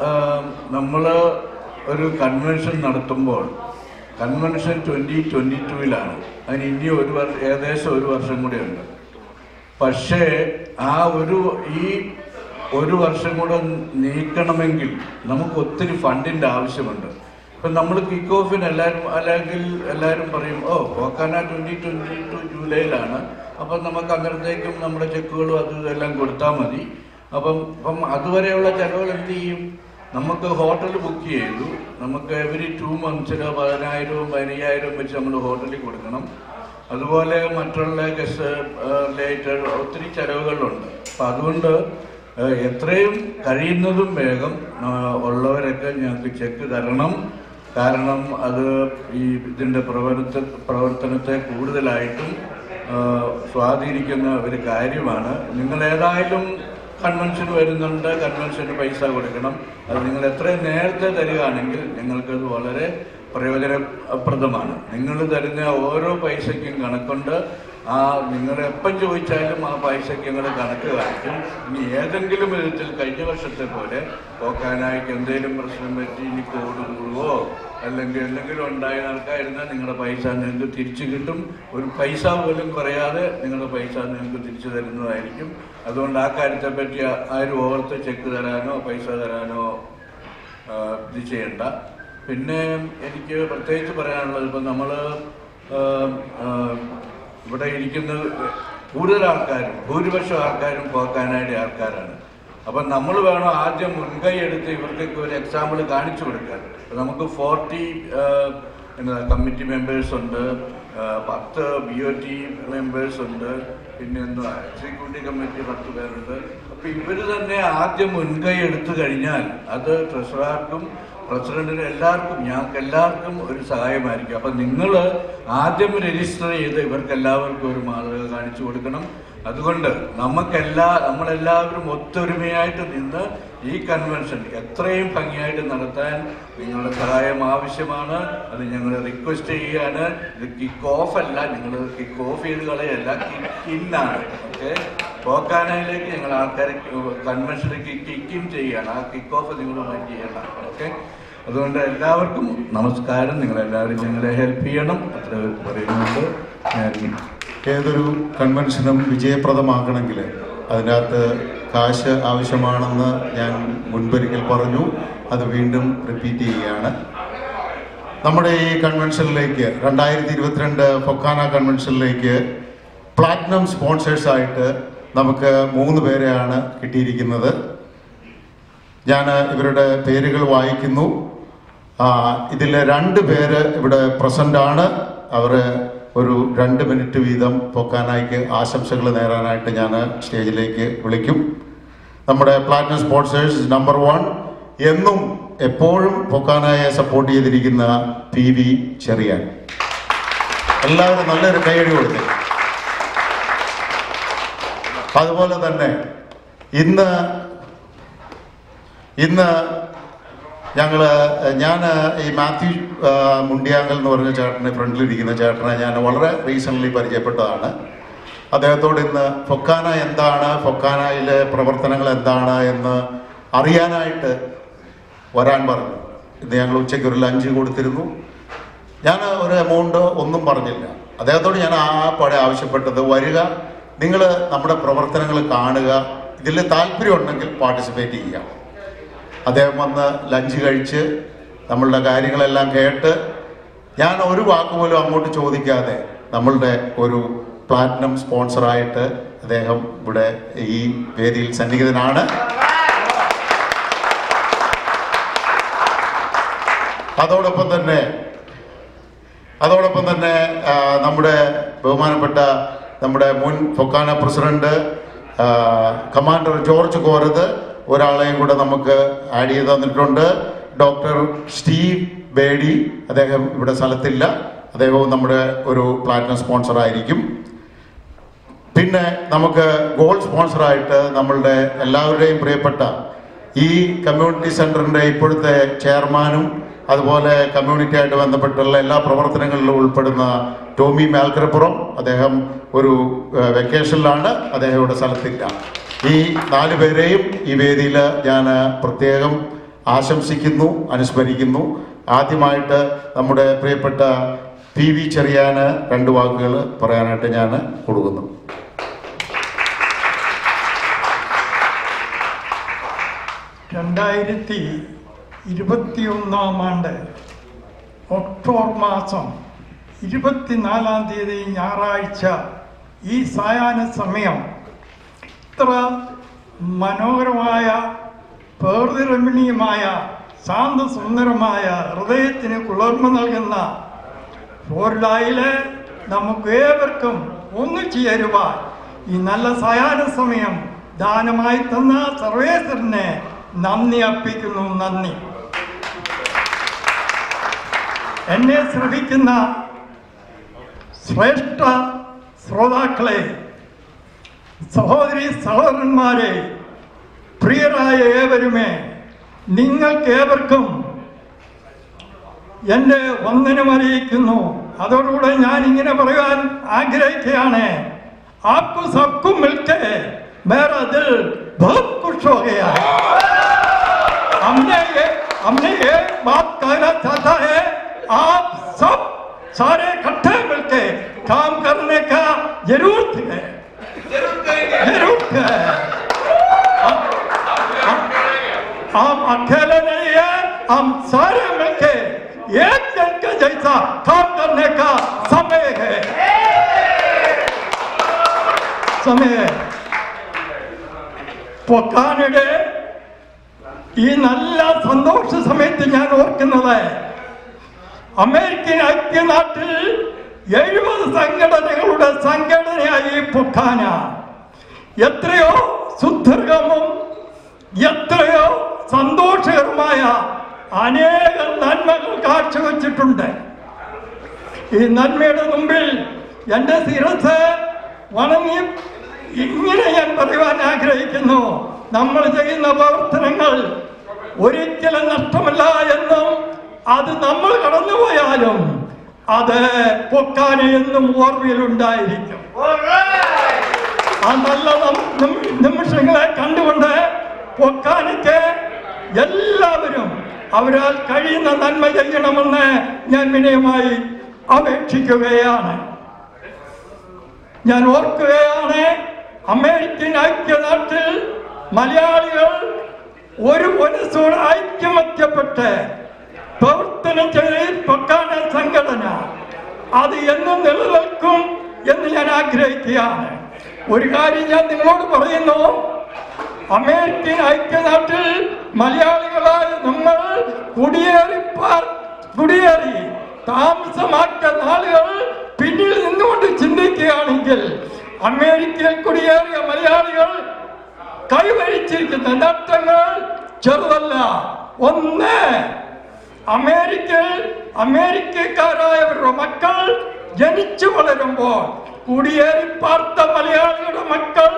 S22: നമ്മൾ ഒരു കൺവെൻഷൻ നടത്തുമ്പോൾ കൺവെൻഷൻ ട്വൻ്റി ട്വൻ്റി ടൂവിലാണ് അതിന് ഇനി ഒരു വർഷം ഏകദേശം ഒരു വർഷം കൂടെ ഉണ്ട് പക്ഷേ ആ ഒരു ഈ ഒരു വർഷം കൂടെ നീക്കണമെങ്കിൽ നമുക്ക് ഒത്തിരി ഫണ്ടിൻ്റെ ആവശ്യമുണ്ട് ഇപ്പം നമ്മൾ കിക്ക് ഓഫിന് എല്ലാവരും അല്ലെങ്കിൽ എല്ലാവരും പറയും ഓ പോക്കാന ട്വൻറ്റി ട്വൻറ്റി ടു ജൂലൈയിലാണ് അപ്പം നമുക്ക് അന്നേരത്തേക്കും നമ്മുടെ ചെക്കുകളും അതും ഇതെല്ലാം കൊടുത്താൽ മതി അപ്പം അപ്പം അതുവരെയുള്ള ചിലവുകൾ എന്ത് ചെയ്യും നമുക്ക് ഹോട്ടൽ ബുക്ക് ചെയ്തു നമുക്ക് എവറി ടു മന്ത്സിന് പതിനായിരവും പതിനയ്യായിരവും വെച്ച് നമ്മൾ ഹോട്ടലിൽ കൊടുക്കണം അതുപോലെ മറ്റുള്ള ഗസ്റ്റ് റിലേറ്റഡ് ഒത്തിരി ചെലവുകളുണ്ട് അപ്പം അതുകൊണ്ട് ഏഹ്, എത്രയും കഴിയുന്നതും വേഗം ആ, ഉള്ളവരൊക്കെ ഞങ്ങൾക്ക് ചെക്ക് തരണം കാരണം അത് ഈ ഇതിൻ്റെ പ്രവർത്ത പ്രവർത്തനത്തെ കൂടുതലായിട്ടും ആ, സ്വാധീനിക്കുന്ന ഒരു കാര്യമാണ് നിങ്ങൾ ഏതായാലും കൺവെൻഷൻ വരുന്നുണ്ട് കൺവെൻഷന് പൈസ കൊടുക്കണം അത് നിങ്ങൾ എത്രയും നേരത്തെ തരികയാണെങ്കിൽ ഞങ്ങൾക്കത് വളരെ പ്രയോജനപ്രദമാണ് നിങ്ങൾ തരുന്ന ഓരോ പൈസയ്ക്കും കണക്കുണ്ട് ആ നിങ്ങൾ എപ്പം ചോദിച്ചാലും ആ പൈസയ്ക്ക് ഞങ്ങൾ കണക്ക് കാണിക്കും ഇനി ഏതെങ്കിലും വിധത്തിൽ കഴിഞ്ഞ വർഷത്തെ പോലെ പോക്കാനായിക്ക് എന്തെങ്കിലും പ്രശ്നം പറ്റി ഇനി കോട് കൂടുവോ അല്ലെങ്കിൽ എന്തെങ്കിലും ഉണ്ടായ നടക്കായിരുന്നാൽ നിങ്ങളുടെ പൈസ നിങ്ങൾക്ക് തിരിച്ചു കിട്ടും ഒരു പൈസ പോലും കുറയാതെ നിങ്ങളുടെ പൈസ നിങ്ങൾക്ക് തിരിച്ചു തരുന്നതായിരിക്കും അതുകൊണ്ട് ആ കാര്യത്തെ പറ്റി ആ- ആരും ഓർത്ത് ചെക്ക് തരാനോ പൈസ തരാനോ ആ, ഇത് ചെയ്യണ്ട പിന്നെ എനിക്ക് പ്രത്യേകിച്ച് പറയാനുള്ളത് ഇപ്പം നമ്മൾ ഇവിടെ ഇരിക്കുന്ന കൂടുതൽ ആൾക്കാരും ഭൂരിപക്ഷം ആൾക്കാരും പോക്കാനായിട്ട് ആൾക്കാരാണ് അപ്പം നമ്മൾ വേണം ആദ്യം മുൻകൈ എടുത്ത് ഇവർക്കൊക്കെ ഒരു എക്സാമ്പിൾ കാണിച്ചു കൊടുക്കാൻ ഇപ്പം നമുക്ക് ഫോർട്ടി എന്താ കമ്മിറ്റി മെമ്പേഴ്സ് ഉണ്ട് ആ, പത്ത് ബി ഒ ടി മെമ്പേഴ്സ് ഉണ്ട് പിന്നെ എന്താ എക്സിക്യൂട്ടീവ് കമ്മിറ്റി പത്ത് പേരുണ്ട് അപ്പൊ ഇവര് തന്നെ ആദ്യം മുൻകൈ എടുത്തു കഴിഞ്ഞാൽ അത് ട്രഷറാർക്കും പ്രസിഡന്റിനും എല്ലാവർക്കും ഞങ്ങൾക്ക് എല്ലാവർക്കും ഒരു സഹായമായിരിക്കും അപ്പം നിങ്ങൾ ആദ്യം രജിസ്റ്റർ ചെയ്ത് ഇവർക്ക് എല്ലാവർക്കും ഒരു മാതൃക കാണിച്ചു കൊടുക്കണം അതുകൊണ്ട് നമുക്കെല്ലാ നമ്മളെല്ലാവരും ഒത്തൊരുമയായിട്ട് നിന്ന് ഈ കൺവെൻഷൻ എത്രയും ഭംഗിയായിട്ട് നടത്താൻ നിങ്ങളുടെ സഹായം ആവശ്യമാണ് അത് ഞങ്ങൾ റിക്വസ്റ്റ് ചെയ്യുകയാണ് ഇത് കിക്ക് ഓഫ് അല്ല നിങ്ങൾ കിക്ക് ഓഫ് ചെയ്ത് കളയല്ല കിക്ക് ഇന്നാണ് ഓക്കെ പോക്കാനയിലേക്ക് ഞങ്ങൾ ആൾക്കാരെ കൺവെൻഷനിലേക്ക് കിക്കും ചെയ്യുകയാണ് ആ കിക്ക് ഓഫ് നിങ്ങൾ മാറ്റി ചെയ്യണം ഓക്കെ അതുകൊണ്ട് എല്ലാവർക്കും നമസ്കാരം നിങ്ങളെല്ലാവരും ഞങ്ങളെ ഹെൽപ്പ് ചെയ്യണം അത്ര പറയുന്നുണ്ട് ഞാൻ
S20: ഏതൊരു കൺവെൻഷനും വിജയപ്രദമാക്കണമെങ്കിൽ അതിനകത്ത് കാശ് ആവശ്യമാണെന്ന് ഞാൻ മുൻപൊരിക്കൽ പറഞ്ഞു അത് വീണ്ടും റിപ്പീറ്റ് ചെയ്യുകയാണ് നമ്മുടെ ഈ കൺവെൻഷനിലേക്ക് രണ്ടായിരത്തി ഇരുപത്തിരണ്ട് ഫൊക്കാന കൺവെൻഷനിലേക്ക് പ്ലാറ്റിനം സ്പോൺസേഴ്സായിട്ട് നമുക്ക് മൂന്ന് പേരെയാണ് കിട്ടിയിരിക്കുന്നത് ഞാൻ ഇവരുടെ പേരുകൾ വായിക്കുന്നു ഇതിൽ രണ്ട് പേര് ഇവിടെ പ്രസൻ്റ് ആണ് അവർ ഒരു രണ്ട് മിനിറ്റ് വീതം പൊക്കാനായിക്ക് ആശംസകൾ നേരാനായിട്ട് ഞാൻ സ്റ്റേജിലേക്ക് വിളിക്കും നമ്മുടെ പ്ലാറ്റിനം സ്പോൺസേഴ്സ് നമ്പർ വൺ എന്നും എപ്പോഴും പൊക്കാനായെ സപ്പോർട്ട് ചെയ്തിരിക്കുന്ന പി വി ചെറിയാൻ എല്ലാവരും നല്ലൊരു കൈയടി കൊടുത്തേ അതുപോലെ തന്നെ ഇന്ന് ഇന്ന് ഞങ്ങൾ ഞാൻ ഈ മാത്യു ആ, മുണ്ടിയാങ്കൽ എന്ന് പറഞ്ഞ ചേട്ടന് ഫ്രണ്ടിലിരിക്കുന്ന ചേട്ടനെ ഞാൻ വളരെ റീസെൻ്റ്ലി പരിചയപ്പെട്ടതാണ് അദ്ദേഹത്തോട് ഇന്ന് ഫൊക്കാന എന്താണ് ഫൊക്കാനയിലെ പ്രവർത്തനങ്ങൾ എന്താണ് എന്ന് അറിയാനായിട്ട് വരാൻ പറഞ്ഞു ഇന്ന് ഞങ്ങൾ ഉച്ചയ്ക്ക് ഒരു ലഞ്ച് കൊടുത്തിരുന്നു ഞാൻ ഒരു എമൗണ്ട് ഒന്നും പറഞ്ഞില്ല അദ്ദേഹത്തോട് ഞാൻ ആ പഴയ ആവശ്യപ്പെട്ടത് വരിക നിങ്ങൾ നമ്മുടെ പ്രവർത്തനങ്ങൾ കാണുക ഇതിൽ താല്പര്യമുണ്ടെങ്കിൽ പാർട്ടിസിപ്പേറ്റ് ചെയ്യുക അദ്ദേഹം വന്ന് ലഞ്ച് കഴിച്ച് നമ്മളുടെ കാര്യങ്ങളെല്ലാം കേട്ട് ഞാൻ ഒരു വാക്ക് പോലും അങ്ങോട്ട് ചോദിക്കാതെ നമ്മളുടെ ഒരു പ്ലാറ്റിനം സ്പോൺസറായിട്ട് അദ്ദേഹം ഇവിടെ ഈ വേദിയിൽ സന്നിഹിതനാണ് അതോടൊപ്പം തന്നെ അതോടൊപ്പം തന്നെ ആ, നമ്മുടെ ബഹുമാനപ്പെട്ട നമ്മുടെ മുൻ ഫൊക്കാന പ്രസിഡന്റ് ആ, കമാൻഡർ ജോർജ് കോരത് ഒരാളെയും കൂടെ നമുക്ക് ആഡ് ചെയ്ത് തന്നിട്ടുണ്ട് ഡോക്ടർ സ്റ്റീവ് ബേഡി അദ്ദേഹം ഇവിടെ സ്ഥലത്തില്ല അദ്ദേഹവും നമ്മുടെ ഒരു പ്ലാറ്റിനം സ്പോൺസർ ആയിരിക്കും പിന്നെ നമുക്ക് ഗോൾഡ് സ്പോൺസറായിട്ട് നമ്മളുടെ എല്ലാവരുടെയും പ്രിയപ്പെട്ട ഈ കമ്മ്യൂണിറ്റി സെൻറ്ററിൻ്റെ ഇപ്പോഴത്തെ ചെയർമാനും അതുപോലെ കമ്മ്യൂണിറ്റി ആയിട്ട് ബന്ധപ്പെട്ടുള്ള എല്ലാ പ്രവർത്തനങ്ങളിലും ഉൾപ്പെടുന്ന ടോമി മേൽക്കരപ്പുറം അദ്ദേഹം ഒരു ഏഹ്, വെക്കേഷനിലാണ് അദ്ദേഹം ഇവിടെ സ്ഥലത്തില്ല ഈ നാല് പേരെയും ഈ വേദിയിൽ ഞാൻ പ്രത്യേകം ആശംസിക്കുന്നു അനുസ്മരിക്കുന്നു ആദ്യമായിട്ട് നമ്മുടെ പ്രിയപ്പെട്ട പി വി ചെറിയാന് രണ്ട് വാക്കുകൾ പറയാനായിട്ട് ഞാൻ കൊടുക്കുന്നു
S15: രണ്ടായിരത്തി ഇരുപത്തിയൊന്നാം ആണ്ട് ഒക്ടോബർ മാസം ഇരുപത്തിനാലാം തീയതി ഞായറാഴ്ച ഈ സായാഹ്ന സമയം ഇത്ര മനോഹരമായ പ്രകൃതിരമണീയമായ ശാന്തസുന്ദരമായ ഹൃദയത്തിന് കുളിർമ നൽകുന്ന ഫ്ലോറിഡയിലെ നമുക്ക് ഏവർക്കും ഒന്നു ചേരുവാൻ ഈ നല്ല സായാഹ്ന സമയം ദാനമായി തന്ന സർവേശ്വരനെ നന്ദി അർപ്പിക്കുന്നു നന്ദി എന്നെ ശ്രമിക്കുന്ന ശ്രേഷ്ഠ ശ്രോതാക്കളെ സഹോദരി സഹോദരന്മാരെ പ്രിയരായ ഏവരുമേ നിങ്ങൾക്ക് ഏവർക്കും എൻ്റെ വന്ദനം അറിയിക്കുന്നു അതോടുകൂടെ ഞാൻ ഇങ്ങനെ പറയാൻ ആഗ്രഹിക്കുകയാണ് आपको सबको मिलके मेरा दिल बहुत खुश हो गया है हमने ये हमने ये बात कहना चाहता है आप सब सारे इकट्ठे मिलके काम करने का जरूरत है जरूरत है हम- हम- हम अकेले नहीं है हम सारे मिलके एक जन के जैसा काम करने का समय है समय है പൊക്കാനയുടെ ഈ നല്ല സന്തോഷ സമയത്ത് ഞാൻ ഓർക്കുന്നത് അമേരിക്കൻ ഐക്യനാട്ടിൽ എഴുപത് സംഘടനകളുടെ സംഘടനയായി പൊക്കാന എത്രയോ സുദീർഘവും എത്രയോ സന്തോഷകരമായ അനേകം നന്മകൾ കാഴ്ചവെച്ചിട്ടുണ്ട് ഈ നന്മയുടെ മുമ്പിൽ എൻ്റെ ശിരസ് വണങ്ങി ഇങ്ങനെ ഞാൻ പറയുവാൻ ആഗ്രഹിക്കുന്നു നമ്മൾ ചെയ്യുന്ന പ്രവർത്തനങ്ങൾ ഒരിക്കലും നഷ്ടമല്ല എന്നും അത് നമ്മൾ കടന്നുപോയാലും അത് പൊക്കാനെ എന്നും ഓർമ്മയിലുണ്ടായിരിക്കും ആ നല്ല നം- നം- നിമിഷങ്ങളെ കണ്ടുകൊണ്ട് പൊക്കാനയ്ക്ക് എല്ലാവരും അവരാൽ കഴിയുന്ന നന്മ ചെയ്യണമെന്ന് ഞാൻ വിനയമായി അപേക്ഷിക്കുകയാണ് ഞാൻ ഓർക്കുകയാണ് അമേരിക്കൻ ഐക്യനാട്ടിൽ മലയാളികൾ ഒരു മനസ്സോട് ഐക്യമത്യപ്പെട്ട് പ്രവർത്തനം ചെയ്ത പൊക്കാന സംഘടന അത് എന്നും നിലനിൽക്കും എന്ന് ഞാൻ ആഗ്രഹിക്കുകയാണ് ഒരു കാര്യം ഞാൻ നിങ്ങളോട് പറയുന്നു അമേരിക്കൻ ഐക്യനാട്ടിൽ മലയാളികളായ നമ്മൾ കുടിയേറി പാർ- കുടിയേറി താമസമാക്കിയ നാളുകൾ പിന്നിൽ നിന്നുകൊണ്ട് ചിന്തിക്കുകയാണെങ്കിൽ അമേരിക്കയിൽ കുടിയേറിയ മലയാളികൾ കൈവരിച്ചിരിക്കുന്ന ഒന്ന് അമേരിക്കയിൽ അമേരിക്കക്കാരായവരുടെ മക്കൾ ജനിച്ചു വളരുമ്പോൾ കുടിയേറി പാർത്ത മലയാളികളുടെ മക്കൾ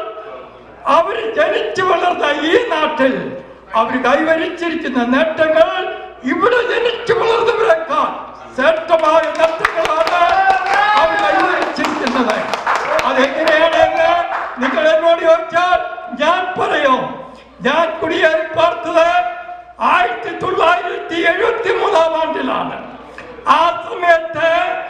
S15: അവർ ജനിച്ചു വളർന്ന ഈ നാട്ടിൽ അവർ കൈവരിച്ചിരിക്കുന്ന നേട്ടങ്ങൾ ഇവിടെ ജനിച്ചു വളർന്നവരെക്കാൾ ശ്രേഷ്ഠമായ നേട്ടങ്ങളാണ് അവർ കൈവരിച്ചിരിക്കുന്നത് അതെങ്ങനെയാണെന്ന് നിങ്ങൾ എന്നോട് ചോദിച്ചാൽ ഞാൻ പറയും ഞാൻ കുടിയേറി പാർത്തത് ആയിരത്തി തൊള്ളായിരത്തി എഴുപത്തി മൂന്നാം ആണ്ടിലാണ് ആ സമയത്ത്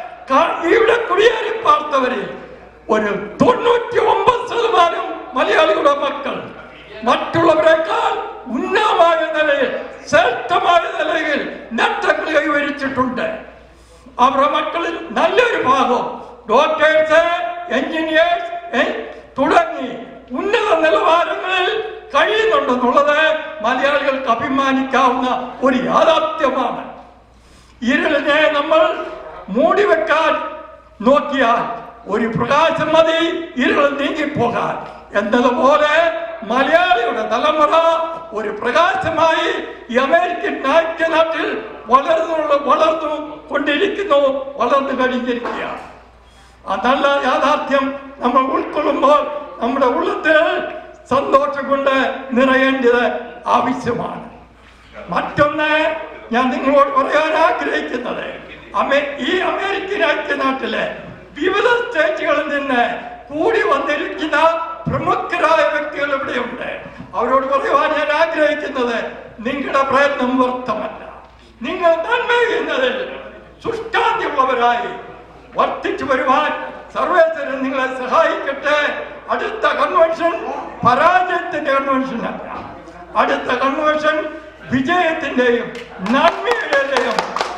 S15: ക- ഇവിടെ കുടിയേറി പാർത്തവരിൽ ഒരു തൊണ്ണൂറ്റി ഒമ്പത് ശതമാനം മലയാളികളുടെ മക്കൾ മറ്റുള്ളവരെക്കാൾ ഉന്നതമായ നിലയിൽ ശ്രേഷ്ഠമായ നിലയിൽ നേട്ടങ്ങൾ കൈവരിച്ചിട്ടുണ്ട് അവരുടെ മക്കളിൽ നല്ലൊരു ഭാഗം ഡോക്ടേഴ്സ് എഞ്ചിനീയേഴ്സ് തുടങ്ങി ഉന്നത നിലവാരങ്ങളിൽ കഴിയുന്നുണ്ടെന്നുള്ളത് മലയാളികൾക്ക് അഭിമാനിക്കാവുന്ന ഒരു യാഥാർത്ഥ്യമാണ് ഇരുളിനെ നമ്മൾ മൂടിവെക്കാൻ നോക്കിയാൽ ഒരു പ്രകാശം മതി ഇരുൾ നീങ്ങിപ്പോകാൻ എന്നതുപോലെ മലയാളിയുടെ തലമുറ ഒരു പ്രകാശമായി ഈ അമേരിക്കൻ ഐക്യനാട്ടിൽ വളർന്നു വളർന്നു കൊണ്ടിരിക്കുന്നു വളർന്നു കഴിഞ്ഞിരിക്കുകയാണ് ആ നല്ല യാഥാർത്ഥ്യം നമ്മൾ ഉൾക്കൊള്ളുമ്പോൾ നമ്മുടെ ഉള്ളത്തിൽ സന്തോഷം കൊണ്ട് നിറയേണ്ടത് ആവശ്യമാണ് മറ്റൊന്ന് ഞാൻ നിങ്ങളോട് പറയാൻ ആഗ്രഹിക്കുന്നത് അമേ ഈ അമേരിക്കൻ ഐക്യനാട്ടിലെ വിവിധ സ്റ്റേറ്റുകളിൽ നിന്ന് കൂടി വന്നിരിക്കുന്ന പ്രമുഖരായ വ്യക്തികൾ ഇവിടെയുണ്ട് അവരോട് പറയുവാൻ ഞാൻ ആഗ്രഹിക്കുന്നത് നിങ്ങളുടെ പ്രയത്നം വ്യർത്ഥമല്ല നിങ്ങൾ നന്മ ചെയ്യുന്നതിൽ സുഷ്ടാന്തിയുള്ളവരായി വർദ്ധിച്ചു വരുവാൻ സർവേശ്വരൻ നിങ്ങളെ സഹായിക്കട്ടെ അടുത്ത കൺവെൻഷൻ പരാജയത്തിന്റെ കൺവെൻഷൻ അല്ല അടുത്ത കൺവെൻഷൻ വിജയത്തിന്റെയും നന്മയുടെയും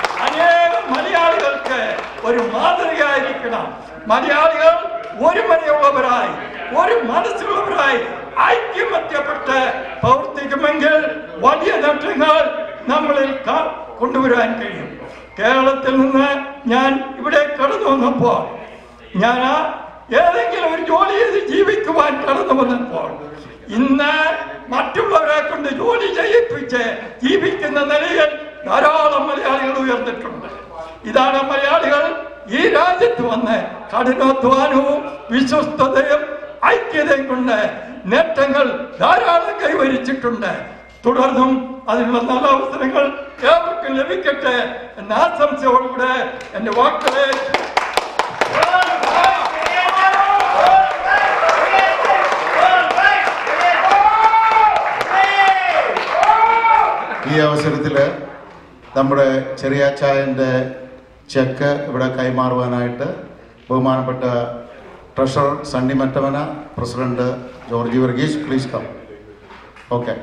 S15: അനേകം മലയാളികൾക്ക് ഒരു മാതൃകയായിരിക്കണം മലയാളികൾ ഒരുമനയുള്ളവരായി ഒരു മനസ്സുള്ളവരായി ഐക്യമത്യപ്പെട്ട് പ്രവർത്തിക്കുമെങ്കിൽ വലിയ നേട്ടങ്ങൾ നമ്മളിൽ ക- കൊണ്ടുവരാൻ കഴിയും കേരളത്തിൽ നിന്ന് ഞാൻ ഇവിടെ കടന്നു വന്നപ്പോൾ ഞാൻ ആ ഏതെങ്കിലും ഒരു ജോലി ചെയ്ത് ജീവിക്കുവാൻ കടന്നു വന്നപ്പോൾ ഇന്ന് മറ്റുള്ളവരെ കൊണ്ട് ജോലി ചെയ്യിപ്പിച്ച് ജീവിക്കുന്ന നിലയിൽ ധാരാളം മലയാളികൾ ഉയർന്നിട്ടുണ്ട് ഇതാണ് മലയാളികൾ ഈ രാജ്യത്ത് വന്ന് കഠിനാധ്വാനവും വിശ്വസ്തതയും ഐക്യതയും കൊണ്ട് നേട്ടങ്ങൾ ധാരാളം കൈവരിച്ചിട്ടുണ്ട് തുടർന്നും അതിനുള്ള നല്ല അവസരങ്ങൾ ഏവർക്കും ലഭിക്കട്ടെ എന്ന ആശംസയോടുകൂടെ എന്റെ വാക്കുകളെ
S20: ഈ അവസരത്തിൽ നമ്മുടെ ചെറിയാച്ചായൻ്റെ ചെക്ക് ഇവിടെ കൈമാറുവാനായിട്ട് ബഹുമാനപ്പെട്ട treasurer Sunny Mattamana president Georgy Varghese please come okay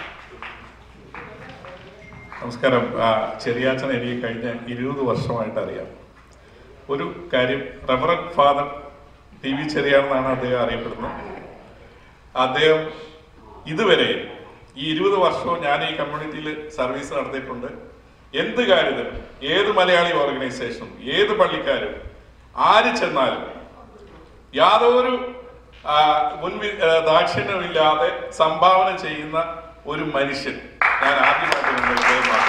S11: നമസ്കാരം ആ, ചെറിയാച്ചൻ എനിക്ക് കഴിഞ്ഞ ഇരുപത് വർഷമായിട്ട് അറിയാം ഒരു കാര്യം റവറൻ ഫാദർ ടി വി ചെറിയാണെന്നാണ് അദ്ദേഹം അറിയപ്പെടുന്നത് അദ്ദേഹം ഇതുവരെ ഈ ഇരുപത് വർഷവും ഞാൻ ഈ കമ്മ്യൂണിറ്റിയിൽ സർവീസ് നടത്തിയിട്ടുണ്ട് എന്ത് കാര്യത്തിലും ഏത് മലയാളി ഓർഗനൈസേഷനും ഏത് പള്ളിക്കാരും ആര് ചെന്നാലും യാതൊരു ആ, മുൻവി ആ, ദാക്ഷിണ്യമില്ലാതെ സംഭാവന ചെയ്യുന്ന ഒരു മനുഷ്യൻ ഞാൻ ആദ്യമായിട്ട് കണ്ട ഇദ്ദേഹമാണ്.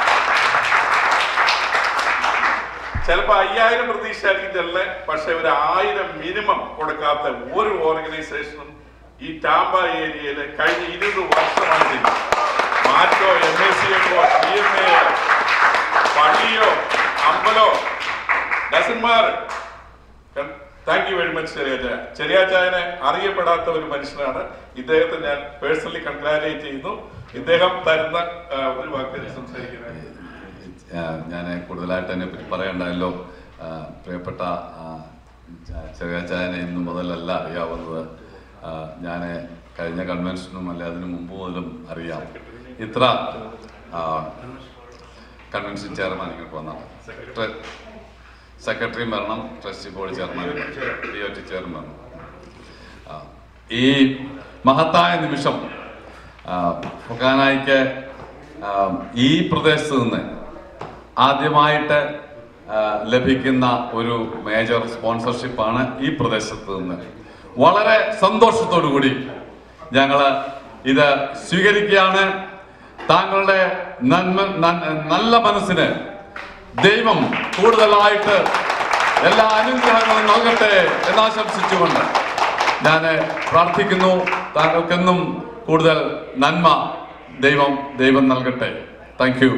S11: ചിലപ്പോ അയ്യായിരം പ്രതീക്ഷയായിരിക്കും ചെല്ലേ പക്ഷെ ഒരു ആയിരം മിനിമം കൊടുക്കാത്ത ഒരു ഓർഗനൈസേഷനും ഈ ടാമ്പ ഏരിയയിൽ കഴിഞ്ഞ ഇരുപത് വർഷമായിട്ടില്ല മാറ്റോ എം എ സി എക്കോ സി എം എ പള്ളിയോ അമ്പലോ ഡസന്മാർ താങ്ക് യു വെരി മച്ച് ചെറിയാച്ചായ ചെറിയാച്ചായനെ അറിയപ്പെടാത്ത ഒരു മനുഷ്യനാണ് ഇദ്ദേഹത്തെ ഞാൻ പേഴ്സണലി കൺഗ്രാലേറ്റ് ചെയ്യുന്നു ഇദ്ദേഹം തരുന്ന ആ, ഒരു വാക്ക് സംസാരിക്കുന്നത്
S5: ഞാൻ കൂടുതലായിട്ട് അതിനെ പറ്റി പറയണ്ടല്ലോ ആ, പ്രിയപ്പെട്ട ആ, ച- ചെറിയാച്ചായനെ ഇന്നു മുതലല്ല അറിയാവുന്നത് ഞാൻ കഴിഞ്ഞ കൺവെൻഷനും അല്ലെ അതിനു മുമ്പ് മുതലും അറിയാം ഇത്ര ആ, കൺവെൻഷൻ ചെയർമാൻ ഇങ്ങോട്ട് വന്നാണ് സെക്രട്ടറി സെക്രട്ടറിയും വരണം ട്രസ്റ്റി ബോർഡ് ചെയർമാനും ഡി ഒ ടി ചെയർമാൻ വരണം ആ, ഈ മഹത്തായ നിമിഷം ആ, ഫൊക്കാനായിക്ക് ആ, ഈ പ്രദേശത്ത് നിന്ന് ആദ്യമായിട്ട് ആ, ലഭിക്കുന്ന ഒരു മേജർ സ്പോൺസർഷിപ്പാണ് ഈ പ്രദേശത്ത് നിന്ന് വളരെ സന്തോഷത്തോടു കൂടി ഞങ്ങൾ ഇത് സ്വീകരിക്കുകയാണ് താങ്കളുടെ
S4: നന്മ നൻ- നല്ല മനസ്സിന് ദൈവം കൂടുതലായിട്ട് എല്ലാ അനുഗ്രഹങ്ങളും നൽകട്ടെ എന്നാശംസിച്ചുകൊണ്ട് ഞാൻ പ്രാർത്ഥിക്കുന്നു താങ്കൾക്കെന്നും കൂടുതൽ നന്മ ദൈവം ദൈവം നൽകട്ടെ താങ്ക് യു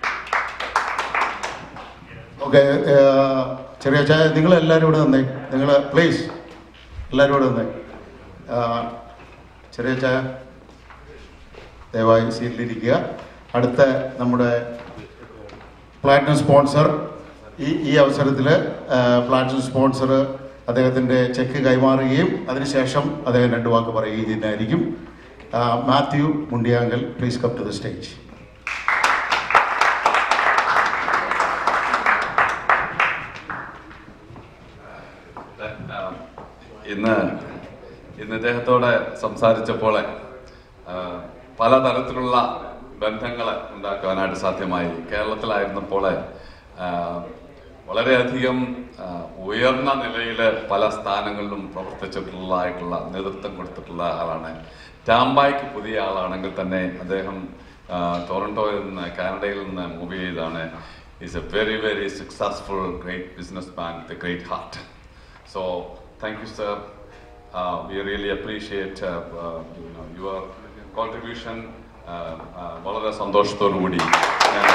S20: ഓക്കെ ചെറിയ ചായ നിങ്ങൾ എല്ലാവരും ഇവിടെ നിന്നേ നിങ്ങൾ പ്ലീസ് എല്ലാവരും ഇവിടെ നിന്നേ ആ, ചെറിയ ചായ ദയവായി സീറ്റിലിരിക്കുക അടുത്ത നമ്മുടെ പ്ലാറ്റിനം സ്പോൺസർ ഈ ഈ അവസരത്തിൽ പ്ലാറ്റിനം സ്പോൺസർ അദ്ദേഹത്തിൻ്റെ ചെക്ക് കൈമാറുകയും അതിനുശേഷം അദ്ദേഹം രണ്ട് വാക്ക് പറയുകയും ചെയ്യുന്നതായിരിക്കും ആ, Mathew Mundiyankal please come to the stage
S5: ഇന്ന് ഇന്ന് ഇദ്ദേഹത്തോടെ സംസാരിച്ചപ്പോൾ പലതരത്തിലുള്ള ബന്ധങ്ങൾ ഉണ്ടാക്കുവാനായിട്ട് സാധ്യമായി കേരളത്തിലായിരുന്നപ്പോൾ ആ, വളരെയധികം ആ, ഉയർന്ന നിലയിൽ പല സ്ഥാനങ്ങളിലും പ്രവർത്തിച്ചിട്ടുള്ളതായിട്ടുള്ള നേതൃത്വം കൊടുത്തിട്ടുള്ള ആളാണ് ടാംബായ്ക്ക് പുതിയ ആളാണെങ്കിൽ തന്നെ അദ്ദേഹം ആ, ടൊറന്റോയിൽ നിന്ന് കാനഡയിൽ നിന്ന് മൂവ് ചെയ്താണ് is a very very successful great business man with a great heart So thank you, sir. Uh, we really appreciate uh, uh, you know, your contribution. Uh, uh, വളരെ സന്തോഷത്തോടു കൂടി ഞാൻ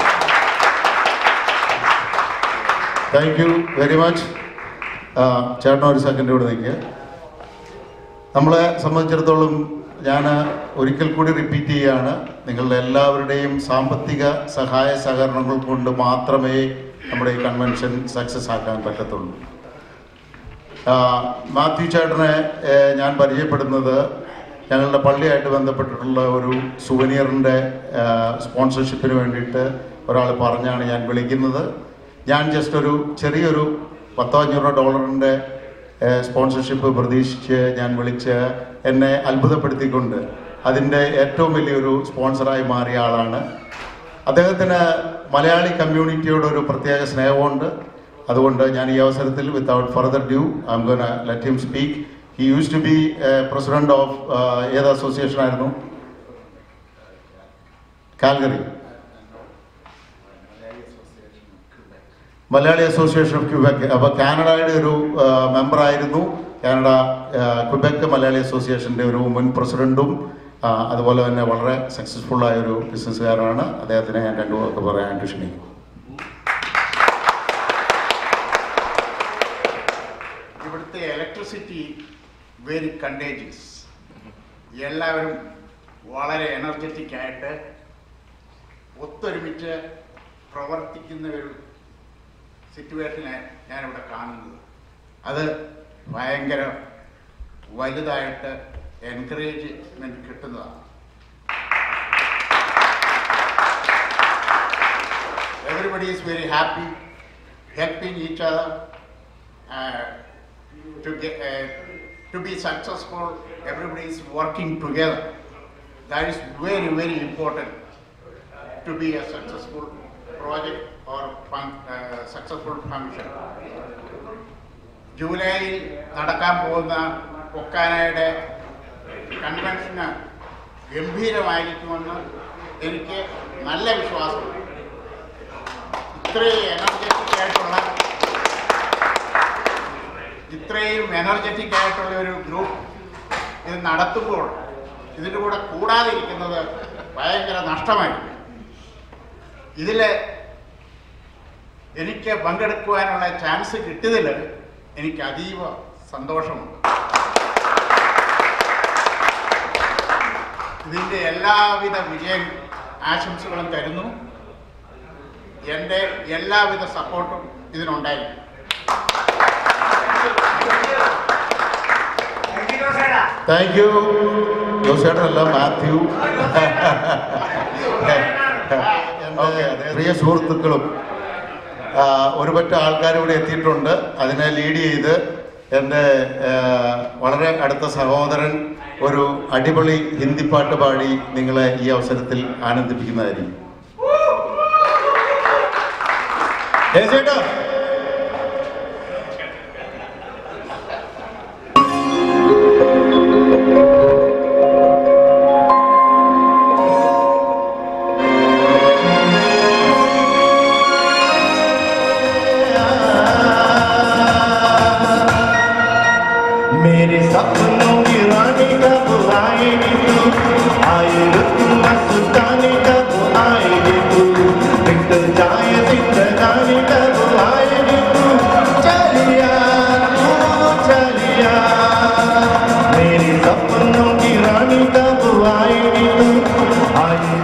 S20: താങ്ക് യു വെരി മച്ച് ചേട്ടൻ ഒരു second ഇവിടെ നിൽക്കുക നമ്മളെ സംബന്ധിച്ചിടത്തോളം ഞാൻ ഒരിക്കൽ കൂടി റിപ്പീറ്റ് ചെയ്യുകയാണ് നിങ്ങളുടെ എല്ലാവരുടെയും സാമ്പത്തിക സഹായ സഹകരണങ്ങൾ കൊണ്ട് മാത്രമേ നമ്മുടെ ഈ കൺവെൻഷൻ സക്സസ് ആക്കാൻ പറ്റത്തുള്ളൂ ആ, മാത്യു ചേട്ടനെ ഏ, ഞാൻ പരിചയപ്പെടുന്നത് ഞങ്ങളുടെ പള്ളിയായിട്ട് ബന്ധപ്പെട്ടിട്ടുള്ള ഒരു സുവനിയറിൻ്റെ സ്പോൺസർഷിപ്പിന് വേണ്ടിയിട്ട് ഒരാൾ പറഞ്ഞാണ് ഞാൻ വിളിക്കുന്നത് ഞാൻ ജസ്റ്റ് ഒരു ചെറിയൊരു പത്തോ അഞ്ഞൂറോ ഡോളറിൻ്റെ സ്പോൺസർഷിപ്പ് പ്രതീക്ഷിച്ച് ഞാൻ വിളിച്ച് എന്നെ അത്ഭുതപ്പെടുത്തിക്കൊണ്ട് അതിൻ്റെ ഏറ്റവും വലിയൊരു സ്പോൺസറായി മാറിയ ആളാണ് അദ്ദേഹത്തിന് മലയാളി കമ്മ്യൂണിറ്റിയോട് ഒരു പ്രത്യേക സ്നേഹമുണ്ട് അതുകൊണ്ട് ഞാൻ ഈ അവസരത്തിൽ without further due I'm gonna let him speak he use to be president of ഏത് അസോസിയേഷൻ ആയിരുന്നു Calgary Malayali association of Quebec അപ്പോൾ കാനഡയുടെ ഒരു മെമ്പർ ആയിരുന്നു കാനഡ ആ, ക്യൂബെക്ക് മലയാളി അസോസിയേഷൻ്റെ ഒരു മുൻ പ്രസിഡന്റും ആ, അതുപോലെ തന്നെ വളരെ സക്സസ്ഫുൾ ആയ ഒരു ബിസിനസ്സുകാരനാണ് അദ്ദേഹത്തിനെ ഞാൻ രണ്ടു വാക്ക് പറയാനായിട്ട് ക്ഷണിക്കും
S14: ഇവിടുത്തെ ഇലക്ട്രിസിറ്റി വെരി കണ്ടേജിയസ് എല്ലാവരും വളരെ എനർജറ്റിക് ആയിട്ട് ഒത്തൊരുമിച്ച് പ്രവർത്തിക്കുന്ന ഒരു സിറ്റുവേഷനെ ഞാനിവിടെ കാണുന്നത് അത് ഭയങ്കര വലുതായിട്ട് എൻകറേജ്മെന്റ് കിട്ടുന്നതാണ് everybody is very happy helping each other uh, to get uh, to be successful everybody is working together that is very very important to be a successful project or fun- uh, successful function ജൂലൈയിൽ നടക്കാൻ പോകുന്ന ഒക്കാനയുടെ കൺവെൻഷന് ഗംഭീരമായിരിക്കുമെന്ന് എനിക്ക് നല്ല വിശ്വാസമുണ്ട് ഇത്രയും energetic ആയിട്ടുള്ള ഇത്രയും energetic ആയിട്ടുള്ള ഒരു ഗ്രൂപ്പ് ഇത് നടത്തുമ്പോൾ ഇതിൻ്റെ കൂടെ കൂടാതിരിക്കുന്നത് ഭയങ്കര നഷ്ടമായിരിക്കും ഇതിൽ എനിക്ക് പങ്കെടുക്കുവാനുള്ള ചാൻസ് കിട്ടിയതിൽ എനിക്ക് അതീവ സന്തോഷമുണ്ട് ഇതിൻ്റെ എല്ലാവിധ വിജയ ആശംസകളും തരുന്നു എൻ്റെ എല്ലാവിധ സപ്പോർട്ടും ഇതിനുണ്ടായിരിക്കും
S20: താങ്ക് യു ജോസേട്ടനല്ല മാത്യു എൻ്റെ പ്രിയ സുഹൃത്തുക്കളും ആ, ഒരുപറ്റ ആൾക്കാർ ഇവിടെ എത്തിയിട്ടുണ്ട് അതിനെ ലീഡ് ചെയ്ത് എൻ്റെ ആ, വളരെ അടുത്ത സഹോദരൻ ഒരു അടിപൊളി ഹിന്ദി പാട്ട് പാടി നിങ്ങളെ ഈ അവസരത്തിൽ ആനന്ദിപ്പിക്കുന്നതായിരിക്കും ഏ ചേട്ടാ
S19: Thank
S7: सपनों की रानी कब आएगी तू आए रुकना सुल्तानी कब आएगी तू बिक जाए जिंदगानी कब आएगी तू चलिया तू चलिया मेरी सपनों की रानी कब आएगी तू आए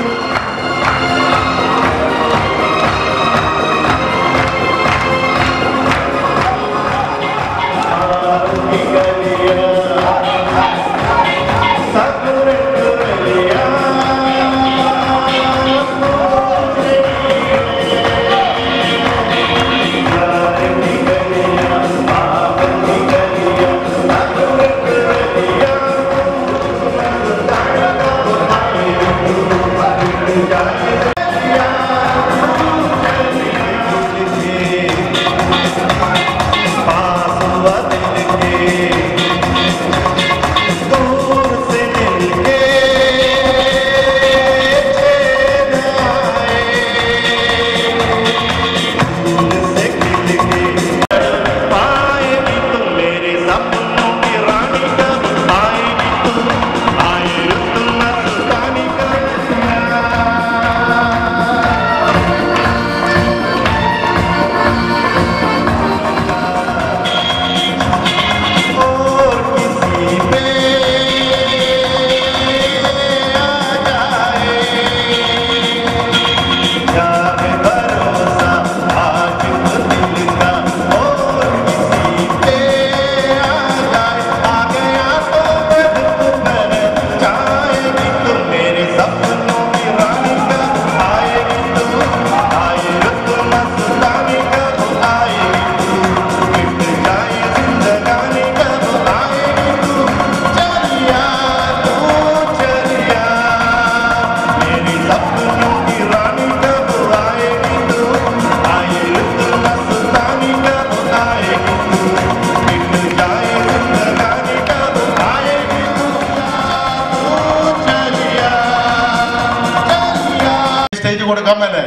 S20: സ്റ്റേജ് കൊടുക്കാൻ മേലെ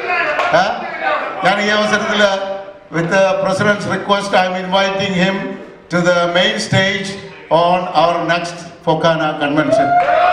S20: ഏ? ഞാൻ ഈ അവസരത്തിൽ with president's request I'm inviting him to the main stage on our next FOKANA convention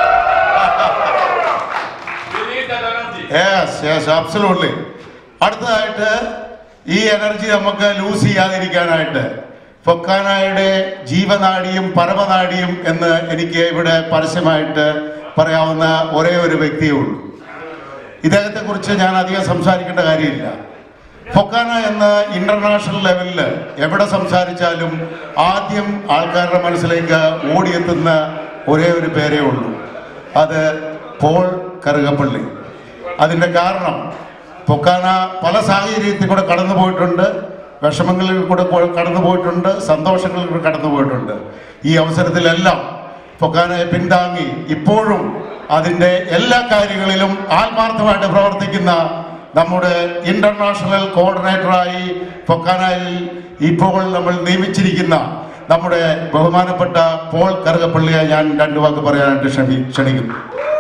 S20: yes yes absolutely അടുത്തതായിട്ട് ഈ എനർജി നമുക്ക് ലൂസ് ചെയ്യാതിരിക്കാനായിട്ട് ഫൊക്കാനായുടെ ജീവനാഡിയും പരമനാഡിയും എന്ന് എനിക്ക് ഇവിടെ പരസ്യമായിട്ട് പറയാവുന്ന ഒരേ ഒരു വ്യക്തിയേ ഉള്ളൂ ഇദ്ദേഹത്തെ കുറിച്ച് ഞാൻ അധികം സംസാരിക്കേണ്ട കാര്യമില്ല ഫൊക്കാന എന്ന ഇന്റർനാഷണൽ ലെവലിൽ എവിടെ സംസാരിച്ചാലും ആദ്യം ആൾക്കാരുടെ മനസ്സിലേക്ക് ഓടിയെത്തുന്ന ഒരേ ഒരു പേരേ ഉള്ളൂ അത് പോൾ കറുകപ്പള്ളി അതിൻ്റെ കാരണം പൊക്കാന പല സാഹചര്യത്തിൽ കൂടെ കടന്നു പോയിട്ടുണ്ട് വിഷമങ്ങളിൽ കൂടെ പോ- കടന്നു പോയിട്ടുണ്ട് സന്തോഷങ്ങളിൽ കൂടെ കടന്നു പോയിട്ടുണ്ട് ഈ അവസരത്തിലെല്ലാം പൊക്കാനയെ പിന്താങ്ങി ഇപ്പോഴും അതിൻ്റെ എല്ലാ കാര്യങ്ങളിലും ആത്മാർത്ഥമായിട്ട് പ്രവർത്തിക്കുന്ന നമ്മുടെ ഇന്റർനാഷണൽ കോർഡിനേറ്ററായി പൊക്കാനയിൽ ഇപ്പോൾ നമ്മൾ നിയമിച്ചിരിക്കുന്ന നമ്മുടെ ബഹുമാനപ്പെട്ട പോൾ കറുകപ്പള്ളിയെ ഞാൻ രണ്ടു വാക്ക് പറയാനായിട്ട് ക്ഷമി ക്ഷണിക്കുന്നു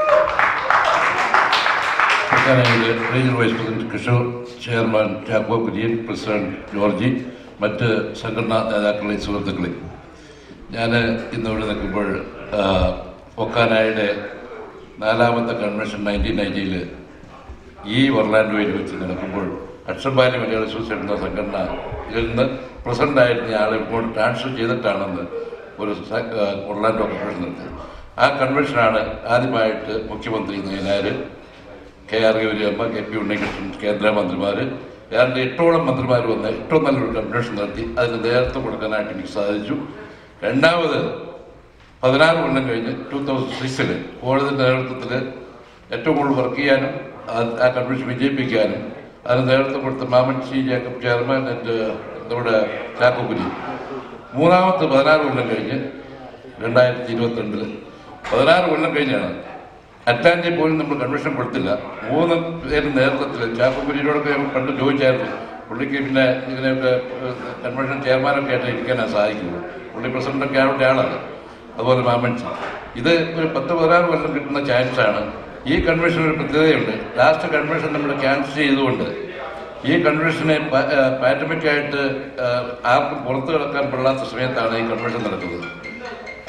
S8: സർക്കാരായ regional vice president Kishore chairman Chacko Kurian president Georgy മറ്റ് സംഘടനാ നേതാക്കളെ സുഹൃത്തുക്കളെ ഞാൻ ഇന്നിവിടെ നിൽക്കുമ്പോൾ ആ, ഒക്കാനായുടെ നാലാമത്തെ കൺവെൻഷൻ നയൻറ്റീൻ നയൻറ്റിയിൽ ഈ ഒർലാൻഡോയിൽ വെച്ച് നടക്കുമ്പോൾ അക്ഷരബാലി മലയാള അസോസിയേഷൻ എന്ന സംഘടന ഇതിൽ നിന്ന് പ്രസിഡൻ്റായിരുന്ന ആളെ ഇപ്പോൾ ട്രാൻസ്ഫർ ചെയ്തിട്ടാണെന്ന് ഒരു സ- ആ, ഒർലാൻഡോ കൺവെൻഷൻ നടത്തിയത് ആ കൺവെൻഷനാണ് ആദ്യമായിട്ട് മുഖ്യമന്ത്രി Nayanar K R Gouriamma K P Unnikrishnan കേന്ദ്രമന്ത്രിമാർ ഏതാണ്ട് എട്ടോളം മന്ത്രിമാർ വന്ന് ഏറ്റവും നല്ലൊരു കൺവെൻഷൻ നടത്തി അതിന് നേതൃത്വം കൊടുക്കാനായിട്ട് എനിക്ക് സാധിച്ചു രണ്ടാമത് പതിനാറ് കൊല്ലം കഴിഞ്ഞ് ടൂ തൗസൻഡ് സിക്സിൽ കോടതിൻ്റെ നേതൃത്വത്തിൽ ഏറ്റവും കൂടുതൽ വർക്ക് ചെയ്യാനും ആ- ആ കൺവെൻഷൻ വിജയിപ്പിക്കാനും അതിന് നേതൃത്വം കൊടുത്ത മാമൻ സി ജേക്കബ് ചെയർമാൻ ആൻഡ് നമ്മുടെ ചാക്കോക്കുരി മൂന്നാമത്തെ പതിനാറ് കൊല്ലം കഴിഞ്ഞ് രണ്ടായിരത്തി ഇരുപത്തിരണ്ടിൽ പതിനാറ് കൊല്ലം കഴിഞ്ഞാണ് അറ്റ്ലാന്റിൽ പോലും നമ്മൾ കൺവെൻഷൻ കൊടുത്തില്ല മൂന്ന് പേര് നേതൃത്വത്തിൽ ചാക്കോക്കുരിയോടൊക്കെ ഞങ്ങൾ പണ്ട് ചോദിച്ചായിരുന്നു പുള്ളിക്ക് പിന്നെ ഇതിനൊക്കെ കൺവെൻഷൻ ചെയർമാനൊക്കെ ആയിട്ട് ഇരിക്കാനാണ് സാധിക്കുള്ളൂ പുള്ളി പ്രസിഡന്റൊക്കെ ആവേണ്ട ആളാണ് അതുപോലെ മാമൻസി ഇത് ഒരു പത്ത് പതിനാറ് കൊല്ലം കിട്ടുന്ന ചാൻസാണ് ഈ കൺവെൻഷൻ ഒരു പ്രത്യേകതയുണ്ട് ലാസ്റ്റ് കൺവെൻഷൻ നമ്മൾ ക്യാൻസൽ ചെയ്തുകൊണ്ട് ഈ കൺവെൻഷനെ പാൻഡമിക് ആയിട്ട് ആ, ആർക്കും പുറത്തു കിടക്കാൻ കൊള്ളാത്ത സമയത്താണ് ഈ കൺവെൻഷൻ നടക്കുന്നത്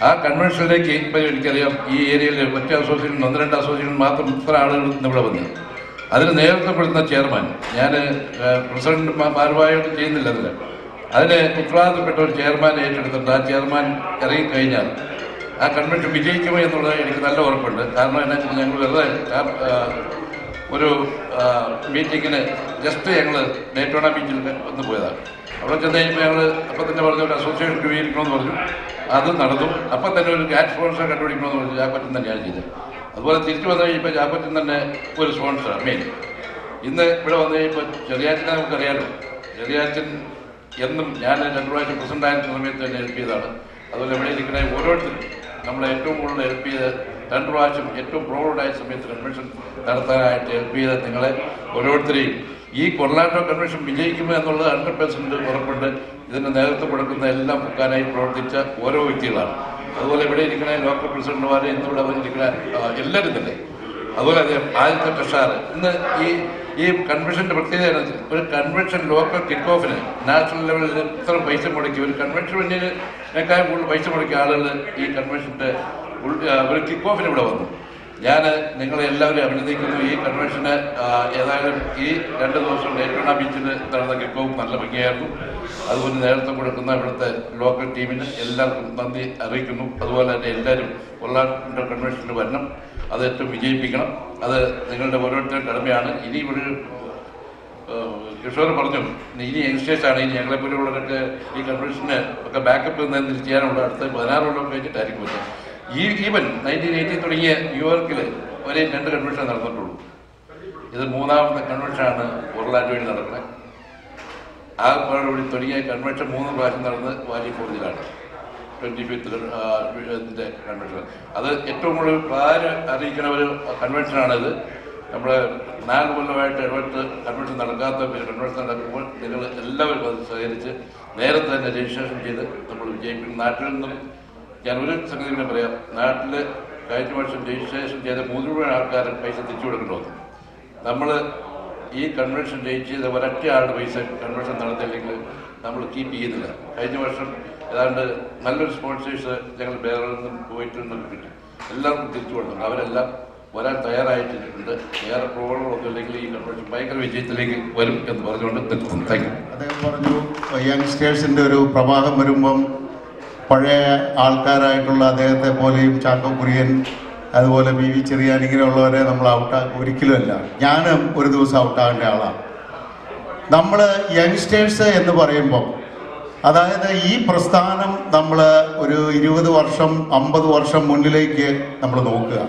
S8: ആ കൺവെൻഷനിലേക്ക് ഇപ്പോൾ എനിക്കറിയാം ഈ ഏരിയയിൽ ഒറ്റ അസോസിയേഷൻ ഒന്ന് രണ്ട് അസോസിയേഷൻ മാത്രം ഇത്ര ആളുകൾ ഇന്ന് ഇവിടെ വന്നു അതിന് നേതൃത്വം കൊടുക്കുന്ന ചെയർമാൻ ഞാൻ പ്രസിഡന്റ് ഭാരവാഹിയായിട്ട് ചെയ്യുന്നില്ല അതിൽ അതിന് ഉത്തരവാദിത്തപ്പെട്ട ഒരു ചെയർമാൻ ഏറ്റെടുത്തിട്ട് ആ ചെയർമാൻ ഇറങ്ങിക്കഴിഞ്ഞാൽ ആ കൺവെൻഷൻ വിജയിക്കുമോ എന്നുള്ളത് എനിക്ക് നല്ല ഉറപ്പുണ്ട് കാരണം എന്നാ വെച്ചാൽ ഞങ്ങൾ വെറുതെ ആ, ആ, ഒരു ആ, മീറ്റിങ്ങിന് ജസ്റ്റ് ഞങ്ങൾ ഡേറ്റോണ ബീച്ചിൽ വന്ന് പോയതാണ് അവിടെ ചെന്ന് കഴിഞ്ഞപ്പോൾ ഞങ്ങൾ അപ്പം തന്നെ പറഞ്ഞു ഒരു അസോസിയേഷൻ രൂപീകരിക്കണമെന്ന് പറഞ്ഞു അത് നടന്നു അപ്പം തന്നെ ഒരു ക്യാറ്റ് സ്പോൺസർ കണ്ടുപിടിക്കണമെന്ന് പറഞ്ഞു ജാപ്പറ്റൻ തന്നെയാണ് ചെയ്തത് അതുപോലെ തിരിച്ചു വന്നു കഴിഞ്ഞപ്പോൾ ജാപ്പറ്റൻ തന്നെ ഒരു സ്പോൺസർ മെയിൻ ഇന്ന് ഇവിടെ വന്നു കഴിഞ്ഞപ്പോൾ ചെറിയാച്ചനെ നമുക്കറിയാലോ ചെറിയാച്ചൻ എന്നും ഞാൻ രണ്ടു പ്രാവശ്യം പ്രസിഡന്റ് ആയിരുന്ന സമയത്ത് തന്നെ ഹെൽപ്പ് ചെയ്തതാണ് അതുപോലെ ഇവിടെ ഇരിക്കുന്ന ഓരോരുത്തരും നമ്മളെ ഏറ്റവും കൂടുതൽ ഹെൽപ്പ് ചെയ്ത് രണ്ട് പ്രാവശ്യം ഏറ്റവും പ്രൗഡായ സമയത്ത് കൺവെൻഷൻ നടത്താനായിട്ട് ഹെൽപ്പ് ചെയ്ത നിങ്ങളെ ഓരോരുത്തരെയും ഈ കൊർലാൻഡോ കൺവെൻഷൻ വിജയിക്കുമോ എന്നുള്ളത് ഹൺഡ്രഡ് പെർസെൻറ്റ് ഉറപ്പുണ്ട് ഇതിന് നേതൃത്വം കൊടുക്കുന്ന എല്ലാം പൊക്കാനായി പ്രവർത്തിച്ച ഓരോ വ്യക്തികളാണ് അതുപോലെ ഇവിടെ ഇരിക്കുന്ന ലോക്കൽ പ്രസിഡന്റുമാർ ഇന്നിവിടെ ഇരിക്കുന്ന ആ, എല്ലാവരും തന്നെ അതുപോലെ അദ്ദേഹം ആദ്യത്തെ ട്രഷാർ ഇന്ന് ഈ ഈ കൺവെൻഷൻ്റെ പ്രത്യേകത എന്ന് വെച്ചാൽ ഒരു കൺവെൻഷൻ ലോക്കൽ കിക്ക് ഓഫിന് നാഷണൽ ലെവലിൽ ഇത്ര പൈസ മുടക്കി ഒരു കൺവെൻഷൻ വേണ്ടിയേക്കാൾ കൂടുതൽ പൈസ മുടക്കിയ ആളുകൾ ഈ കൺവെൻഷൻ്റെ ഉൾ- ആ, ഒരു കിക്ക് ഓഫിന് ഇവിടെ വന്നു ഞാൻ നിങ്ങളെ എല്ലാവരും അഭിനന്ദിക്കുന്നു ഈ കൺവെൻഷന് ആ, ഏതായാലും ഈ രണ്ട് ദിവസം ഡേറ്റോണ ബീച്ചിൽ നടന്ന കിക്ക് ഓഫ് നല്ല ഭംഗിയായിരുന്നു അതുപോലെ നേതൃത്വം കൊടുക്കുന്ന ഇവിടുത്തെ ലോക്കൽ ടീമിന് എല്ലാവർക്കും നന്ദി അറിയിക്കുന്നു അതുപോലെ തന്നെ എല്ലാവരും കൊള്ളാണ്ട് കൺവെൻഷനിൽ വരണം അത് ഏറ്റവും വിജയിപ്പിക്കണം അത് നിങ്ങളുടെ ഓരോരുത്തരും കടമയാണ് ഇനി ഒരു ഏഹ്, കിഷോർ പറഞ്ഞു ഇനി യങ്സ്റ്റേഴ്സ് ആണ് ഇനി ഞങ്ങളെ പോലുള്ളവരൊക്കെ ഈ കൺവെൻഷന് ഒക്കെ ബാക്കപ്പ് നിന്ന് ചെയ്യാനുള്ള അടുത്ത പതിനാറ് കൊല്ലം കഴിഞ്ഞിട്ടായിരിക്കും പറ്റുക ഈ ഈവൻ നയൻറ്റീൻ എയ്റ്റി തുടങ്ങിയ ന്യൂയോർക്കിൽ വരെ രണ്ട് കൺവെൻഷൻ നടന്നിട്ടുള്ളൂ ഇത് മൂന്നാമത്തെ കൺവെൻഷനാണ് ഒർലാൻഡോയിൽ നടക്കുന്നത് ആ പാടോടി തുടങ്ങിയ കൺവെൻഷൻ മൂന്ന് പ്രാവശ്യം നടന്ന് വാലി കോളേജിലാണ് ട്വൻറ്റി ഫിഫ്ത്ത് ഇതിൻ്റെ കൺവെൻഷൻ അത് ഏറ്റവും കൂടുതൽ പ്രാധാന്യം അറിയിക്കുന്ന ഒരു കൺവെൻഷനാണിത് നമ്മുടെ നാല് കൊല്ലമായിട്ട് ഇടപെട്ട് കൺവെൻഷൻ നടക്കാത്ത ഒരു കൺവെൻഷൻ നടക്കുമ്പോൾ നിങ്ങൾ എല്ലാവരും അത് സഹകരിച്ച് നേരത്തെ തന്നെ രജിസ്ട്രേഷൻ ചെയ്ത് നമ്മൾ വിജയിപ്പിക്കും നാട്ടിൽ നിന്നും ഞാൻ ഒരു സംഗതി കൂടെ പറയാം നാട്ടിൽ കഴിഞ്ഞ വർഷം രജിസ്ട്രേഷൻ ചെയ്ത മുഴുവൻ ആൾക്കാർ പൈസ തിരിച്ചു കൊടുക്കേണ്ടി വന്നു നമ്മൾ ഈ കൺവെൻഷൻ ജയിച്ച് ചെയ്ത ഒരൊറ്റ ആളുടെ പൈസ കൺവെൻഷൻ നടത്തിയില്ലെങ്കിൽ നമ്മൾ കീപ്പ് ചെയ്യുന്നില്ല കഴിഞ്ഞ വർഷം ഏതാണ്ട് നല്ലൊരു സ്പോൺസേഴ്സ് ഞങ്ങൾ വേറെ നിന്നും പോയിട്ടുണ്ടെന്ന് കിട്ടി എല്ലാവർക്കും തിരിച്ചു കൊടുക്കുന്നുണ്ട് അവരെല്ലാം വരാൻ തയ്യാറായിട്ടുണ്ട് വേറെ പ്രോബ്ലങ്ങളൊന്നും ഇല്ലെങ്കിൽ ഈ കൺവെൻഷൻ ഭയങ്കര വിജയത്തിലേക്ക് വരും എന്ന് പറഞ്ഞുകൊണ്ട് നിർത്തുന്നു താങ്ക് യു
S20: അദ്ദേഹം പറഞ്ഞു യങ്സ്റ്റേഴ്സിൻ്റെ ഒരു പ്രവാഹം വരുമ്പം പഴയ ആൾക്കാരായിട്ടുള്ള അദ്ദേഹത്തെ പോലെയും ചാക്കോ കുര്യൻ അതുപോലെ ബി വി ചെറിയാൻ ഇങ്ങനെയുള്ളവരെ നമ്മൾ ഔട്ടാ ഒരിക്കലുമല്ല ഞാനും ഒരു ദിവസം ഔട്ടാകേണ്ട ആളാണ് നമ്മൾ യങ്സ്റ്റേഴ്സ് എന്ന് പറയുമ്പം അതായത് ഈ പ്രസ്ഥാനം നമ്മൾ ഒരു ഇരുപത് വർഷം അമ്പത് വർഷം മുന്നിലേക്ക് നമ്മൾ നോക്കുക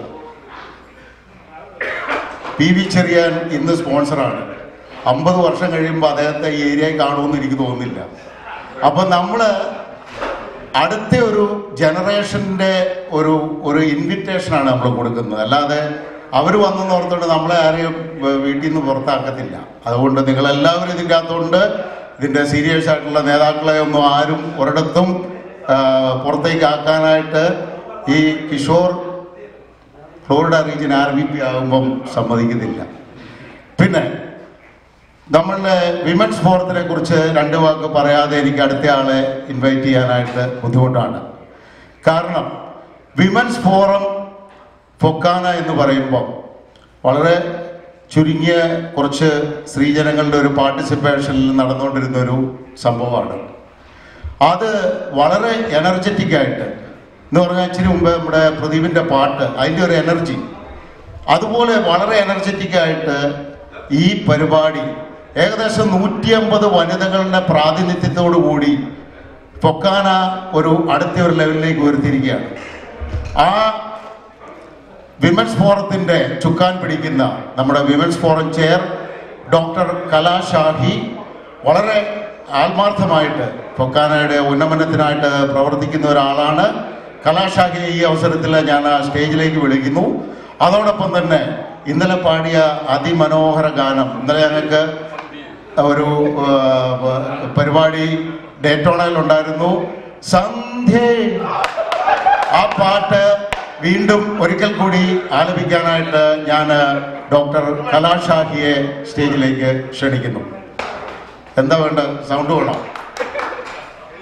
S20: പി വി ചെറിയാൻ ഇന്ന് സ്പോൺസറാണ് അമ്പത് വർഷം കഴിയുമ്പോൾ അദ്ദേഹത്തെ ഈ ഏരിയയിൽ കാണുമെന്ന് എനിക്ക് തോന്നുന്നില്ല അപ്പം നമ്മൾ അടുത്ത ഒരു ജനറേഷൻ്റെ ഒരു ഒരു ഇൻവിറ്റേഷനാണ് നമ്മൾ കൊടുക്കുന്നത് അല്ലാതെ അവർ വന്നെന്ന് ഓർത്തുകൊണ്ട് നമ്മളെ ആരെയും വ- വീട്ടിൽ നിന്ന് പുറത്താക്കത്തില്ല അതുകൊണ്ട് നിങ്ങളെല്ലാവരും ഇതിൻ്റെ അകത്തുണ്ട് ഇതിൻ്റെ സീരിയസ് ആയിട്ടുള്ള നേതാക്കളെ ഒന്നും ആരും ഒരിടത്തും ആ, പുറത്തേക്ക് ആക്കാനായിട്ട് ഈ Kishore Florida region R B P ആകുമ്പം സമ്മതിക്കുന്നില്ല പിന്നെ നമ്മളുടെ വിമൻസ് ഫോറത്തിനെ കുറിച്ച് രണ്ട് വാക്ക് പറയാതെ എനിക്ക് അടുത്ത ആളെ ഇൻവൈറ്റ് ചെയ്യാനായിട്ട് ബുദ്ധിമുട്ടാണ് കാരണം വിമൻസ് ഫോറം ഫൊക്കാന എന്ന് പറയുമ്പോൾ വളരെ ചുരുങ്ങിയ കുറച്ച് സ്ത്രീജനങ്ങളുടെ ഒരു പാർട്ടിസിപ്പേഷനിൽ നടന്നുകൊണ്ടിരുന്ന ഒരു സംഭവമാണ് അത് വളരെ എനർജറ്റിക് ആയിട്ട് എന്ന് പറഞ്ഞാൽ ഇച്ചിരി മുമ്പ് നമ്മുടെ പ്രദീപിൻ്റെ പാട്ട് അതിൻ്റെ ഒരു എനർജി അതുപോലെ വളരെ എനർജറ്റിക് ആയിട്ട് ഈ പരിപാടി ഏകദേശം നൂറ്റി അമ്പത് വനിതകളുടെ പ്രാതിനിധ്യത്തോടു കൂടി പൊക്കാന ഒരു അടുത്ത ഒരു ലെവലിലേക്ക് ഉയർത്തിയിരിക്കുകയാണ് ആ വിമൻസ് ഫോറത്തിൻ്റെ ചുക്കാൻ പിടിക്കുന്ന നമ്മുടെ women's forum chair doctor Kalashahi വളരെ ആത്മാർത്ഥമായിട്ട് പൊക്കാനയുടെ ഉന്നമനത്തിനായിട്ട് പ്രവർത്തിക്കുന്ന ഒരാളാണ് കലാഷാഹിയെ ഈ അവസരത്തിൽ ഞാൻ ആ സ്റ്റേജിലേക്ക് വിളിക്കുന്നു അതോടൊപ്പം തന്നെ ഇന്നലെ പാടിയ അതിമനോഹര ഗാനം ഇന്നലെ ഞങ്ങൾക്ക് ഒരു ആ, പരിപാടി ഡേറ്റോണയിലുണ്ടായിരുന്നു സന്ധ്യേ ആ പാട്ട് വീണ്ടും ഒരിക്കൽ കൂടി ആലപിക്കാനായിട്ട് ഞാൻ ഡോക്ടർ കലാഷാഹിയെ സ്റ്റേജിലേക്ക് ക്ഷണിക്കുന്നു എന്താ വേണ്ട സൗണ്ട് വേണം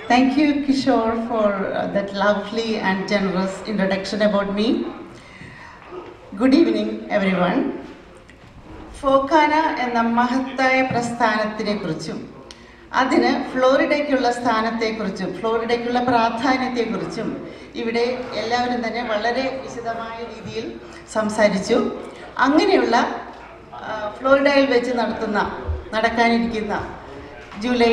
S9: Thank you, Kishore, for uh, that lovely and generous introduction about me. Good evening, everyone. ഫോക്കാന എന്ന മഹത്തായ പ്രസ്ഥാനത്തിനെ കുറിച്ചും അതിന് ഫ്ലോറിഡയ്ക്കുള്ള സ്ഥാനത്തെക്കുറിച്ചും ഫ്ലോറിഡയ്ക്കുള്ള പ്രാധാന്യത്തെക്കുറിച്ചും ഇവിടെ എല്ലാവരും തന്നെ വളരെ വിശദമായ രീതിയിൽ സംസാരിച്ചു അങ്ങനെയുള്ള ആ, ഫ്ലോറിഡയിൽ വെച്ച് നടത്തുന്ന നടക്കാനിരിക്കുന്ന July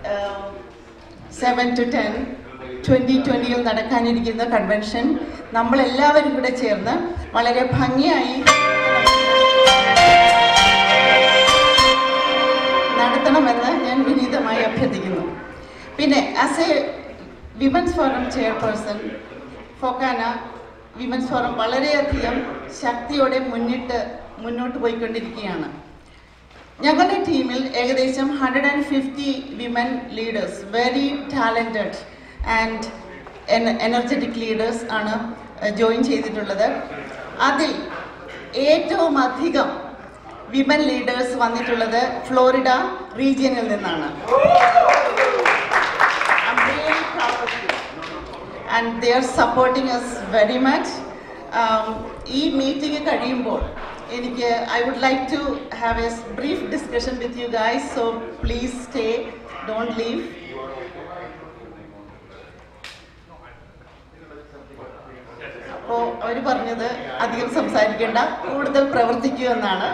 S9: seven to ten twenty ട്വൻ്റിയിൽ നടക്കാനിരിക്കുന്ന കൺവെൻഷൻ നമ്മളെല്ലാവരും കൂടെ ചേർന്ന് വളരെ ഭംഗിയായി നടത്തണമെന്ന് ഞാൻ വിനീതമായി അഭ്യർത്ഥിക്കുന്നു പിന്നെ as a women's forum chairperson FOKANA women's forum വളരെയധികം ശക്തിയോടെ മുന്നിട്ട് മുന്നോട്ട് പോയിക്കൊണ്ടിരിക്കുകയാണ് ഞങ്ങളുടെ ടീമിൽ ഏകദേശം hundred and fifty women leaders very talented and energetic leaders ആണ് ജോയിൻ ചെയ്തിട്ടുള്ളത് അതിൽ ഏറ്റവും അധികം വിമൻ ലീഡേഴ്സ് വന്നിട്ടുള്ളത് ഫ്ലോറിഡ റീജിയനിൽ നിന്നാണ് and they are supporting us very much ഈ മീറ്റിംഗ് കഴിയുമ്പോൾ എനിക്ക് I would like to have a brief discussion with you guys so please stay don't leave അപ്പോൾ അവർ പറഞ്ഞത് അധികം സംസാരിക്കേണ്ട കൂടുതൽ പ്രവർത്തിക്കൂ എന്നാണ്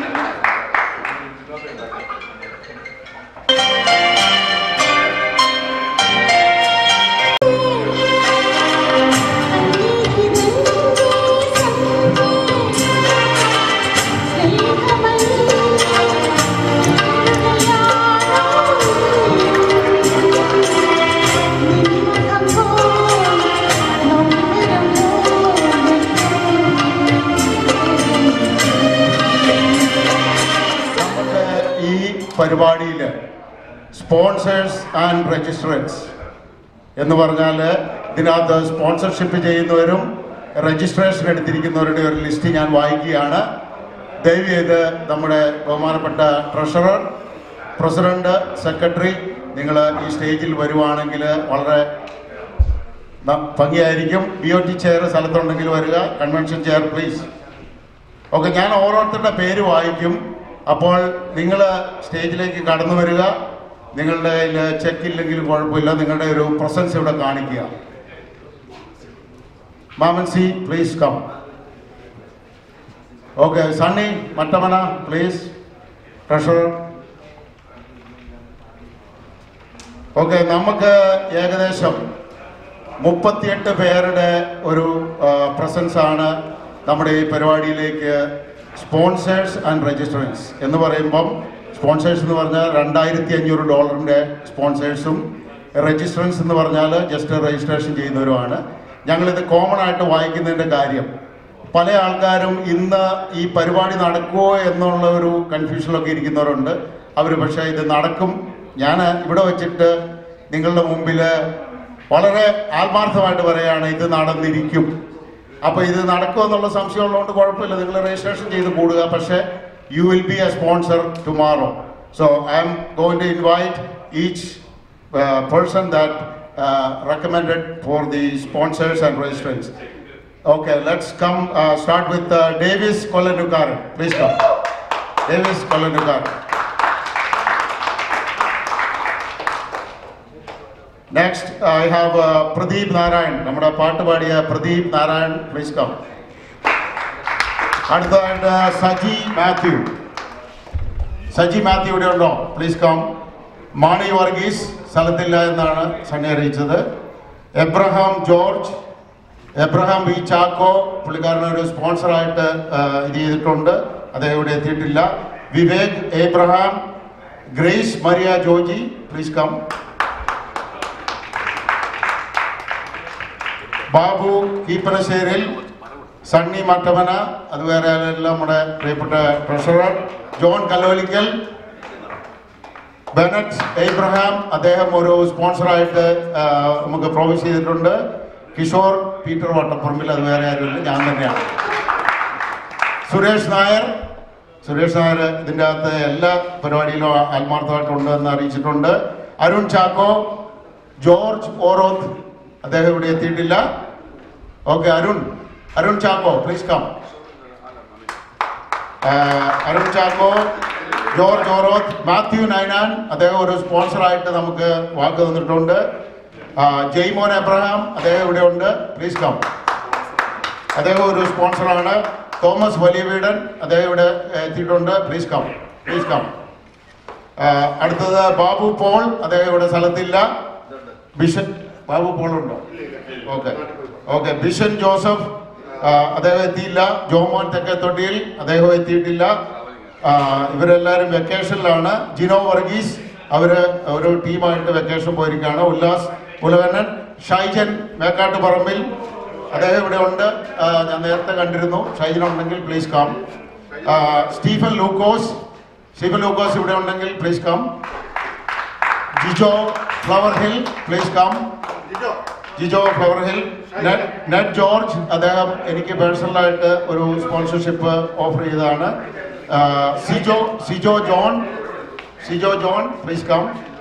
S20: ഈ പരിപാടിയിൽ സ്പോൺസേഴ്സ് ആൻഡ് രജിസ്ട്രേഴ്സ് എന്ന് പറഞ്ഞാൽ ഇതിനകത്ത് സ്പോൺസർഷിപ്പ് ചെയ്യുന്നവരും രജിസ്ട്രേഷൻ എടുത്തിരിക്കുന്നവരുടെ ഒരു ലിസ്റ്റ് ഞാൻ വായിക്കുകയാണ് ദയവ് ചെയ്ത് നമ്മുടെ ബഹുമാനപ്പെട്ട ട്രഷറർ പ്രസിഡന്റ് സെക്രട്ടറി നിങ്ങൾ ഈ സ്റ്റേജിൽ വരുവാണെങ്കിൽ വളരെ ന- ഭംഗിയായിരിക്കും ബി ഒ ടി ചെയർ സ്ഥലത്തുണ്ടെങ്കിൽ വരിക കൺവെൻഷൻ ചെയർ പ്ലീസ് ഓക്കെ ഞാൻ ഓരോരുത്തരുടെ പേര് വായിക്കും അപ്പോൾ നിങ്ങൾ സ്റ്റേജിലേക്ക് കടന്നു വരിക നിങ്ങളുടെ കയ്യിൽ ചെക്ക് ഇല്ലെങ്കിലും കുഴപ്പമില്ല നിങ്ങളുടെ ഒരു പ്രസൻസ് ഇവിടെ കാണിക്കുക Maman C please come okay Sunny Mattamana please treasurer okay നമുക്ക് ഏകദേശം മുപ്പത്തിയെട്ട് പേരുടെ ഒരു പ്രസൻസ് ആണ് നമ്മുടെ ഈ പരിപാടിയിലേക്ക് സ്പോൺസേഴ്സ് ആൻഡ് രജിസ്ട്രേഴ്സ് എന്ന് പറയുമ്പം സ്പോൺസേഴ്സ് എന്ന് പറഞ്ഞാൽ രണ്ടായിരത്തി അഞ്ഞൂറ് ഡോളറിൻ്റെ സ്പോൺസേഴ്സും രജിസ്ട്രൻസ് എന്ന് പറഞ്ഞാൽ ജസ്റ്റ് രജിസ്ട്രേഷൻ ചെയ്യുന്നവരുമാണ് ഞങ്ങളിത് കോമൺ ആയിട്ട് വായിക്കുന്നതിൻ്റെ കാര്യം പല ആൾക്കാരും ഇന്ന് ഈ പരിപാടി നടക്കുമോ എന്നുള്ള ഒരു കൺഫ്യൂഷനിലൊക്കെ ഇരിക്കുന്നവരുണ്ട് അവർ പക്ഷേ ഇത് നടക്കും ഞാൻ ഇവിടെ വെച്ചിട്ട് നിങ്ങളുടെ മുമ്പിൽ വളരെ ആത്മാർത്ഥമായിട്ട് പറയുകയാണ് ഇത് നടന്നിരിക്കും അപ്പോൾ ഇത് നടക്കുമെന്നുള്ള സംശയമുള്ളതുകൊണ്ട് കുഴപ്പമില്ല നിങ്ങൾ രജിസ്ട്രേഷൻ ചെയ്ത് കൂടുക പക്ഷേ you will be a sponsor tomorrow so I'm going to invite each person that recommended for the sponsors and registrants. Okay, let's come uh, start with uh, Davis Kolanukar. Please come. Davis Kolanukar. Next, I have uh, Pradeep Narayan. നമ്മുടെ പാട്ട് പാടിയ Pradeep Narayan please come അടുത്തതായിട്ട് സജി മാത്യു സജി മാത്യു ഇവിടെ ഉണ്ടോ please come Mani Varghese സ്ഥലത്തില്ല എന്നാണ് സണ്ണി അറിയിച്ചത് Abraham George Abraham V Chacko പുള്ളിക്കാരൻ ഒരു സ്പോൺസറായിട്ട് ഇത് ചെയ്തിട്ടുണ്ട് അദ്ദേഹം ഇവിടെ എത്തിയിട്ടില്ല Vivek Abraham Grace Maria Joji please come Babu Keeppanasseril Sunny Mattamana അത് വേറെ എല്ലാം നമ്മുടെ പ്രിയപ്പെട്ട treasurer John Kalolickal Bennett Abraham അദ്ദേഹം ഒരു സ്പോൺസറായിട്ട് ആ, നമുക്ക് പ്രൊവൈസ് ചെയ്തിട്ടുണ്ട് കിഷോർ പീറ്റർ വട്ടപ്പുറമ്പിൽ അത് വേറെ ആരുമില്ല ഞാൻ തന്നെയാണ് സുരേഷ് നായർ സുരേഷ് നായർ ഇതിൻ്റെ അകത്ത് എല്ലാ പരിപാടിയിലും ആത്മാർത്ഥമായിട്ടുണ്ട് എന്ന് അറിയിച്ചിട്ടുണ്ട് അരുൺ ചാക്കോ ജോർജ് ഓറോത്ത് അദ്ദേഹം ഇവിടെ എത്തിയിട്ടില്ല okay Arun Arun Chacko please come Arun Chacko George Oroth Mathew Ninan അദ്ദേഹം ഒരു സ്പോൺസറായിട്ട് നമുക്ക് വാക്ക് തന്നിട്ടുണ്ട് ആ, ജെയ്മോൻ എബ്രഹാം അദ്ദേഹം ഇവിടെ ഉണ്ട് പ്ലീസ് കം അദ്ദേഹം ഒരു സ്പോൺസറാണ് തോമസ് വലിയ വീടൻ അദ്ദേഹം ഇവിടെ എത്തിയിട്ടുണ്ട് പ്ലീസ് കം പ്ലീസ് കം അടുത്തത് ബാബു പോൾ അദ്ദേഹം ഇവിടെ സ്ഥലത്തില്ല ബിഷൻ ബാബു പോൾ ഉണ്ടോ ഓക്കെ ഓക്കെ ബിഷൻ ജോസഫ് ആ, അദ്ദേഹം എത്തിയില്ല ജോമോൻ തെക്കത്തൊട്ടിയിൽ അദ്ദേഹം എത്തിയിട്ടില്ല ആ, ഇവരെല്ലാവരും വെക്കേഷനിലാണ് ജിനോ വർഗീസ് അവര് ഒരു ടീമായിട്ട് വെക്കേഷൻ പോയിരിക്കുകയാണ് ഉല്ലാസ് ഉലവണ്ണൻ ഷൈജൻ മേക്കാട്ട് പറമ്പിൽ അദ്ദേഹം ഇവിടെ ഉണ്ട് ആ, ഞാൻ നേരത്തെ കണ്ടിരുന്നു ഷൈജൻ ഉണ്ടെങ്കിൽ please come Stephen Lukose Stephen Lukose ഇവിടെ ഉണ്ടെങ്കിൽ please come Jijo Flower Hill please come Jijo Flower Hill നെറ്റ് നെറ്റ് ജോർജ് അദ്ദേഹം എനിക്ക് പേഴ്സണലായിട്ട് ഒരു സ്പോൺസർഷിപ്പ് ഓഫർ ചെയ്തതാണ് ആ, Sijo Sijo John Sijo John please come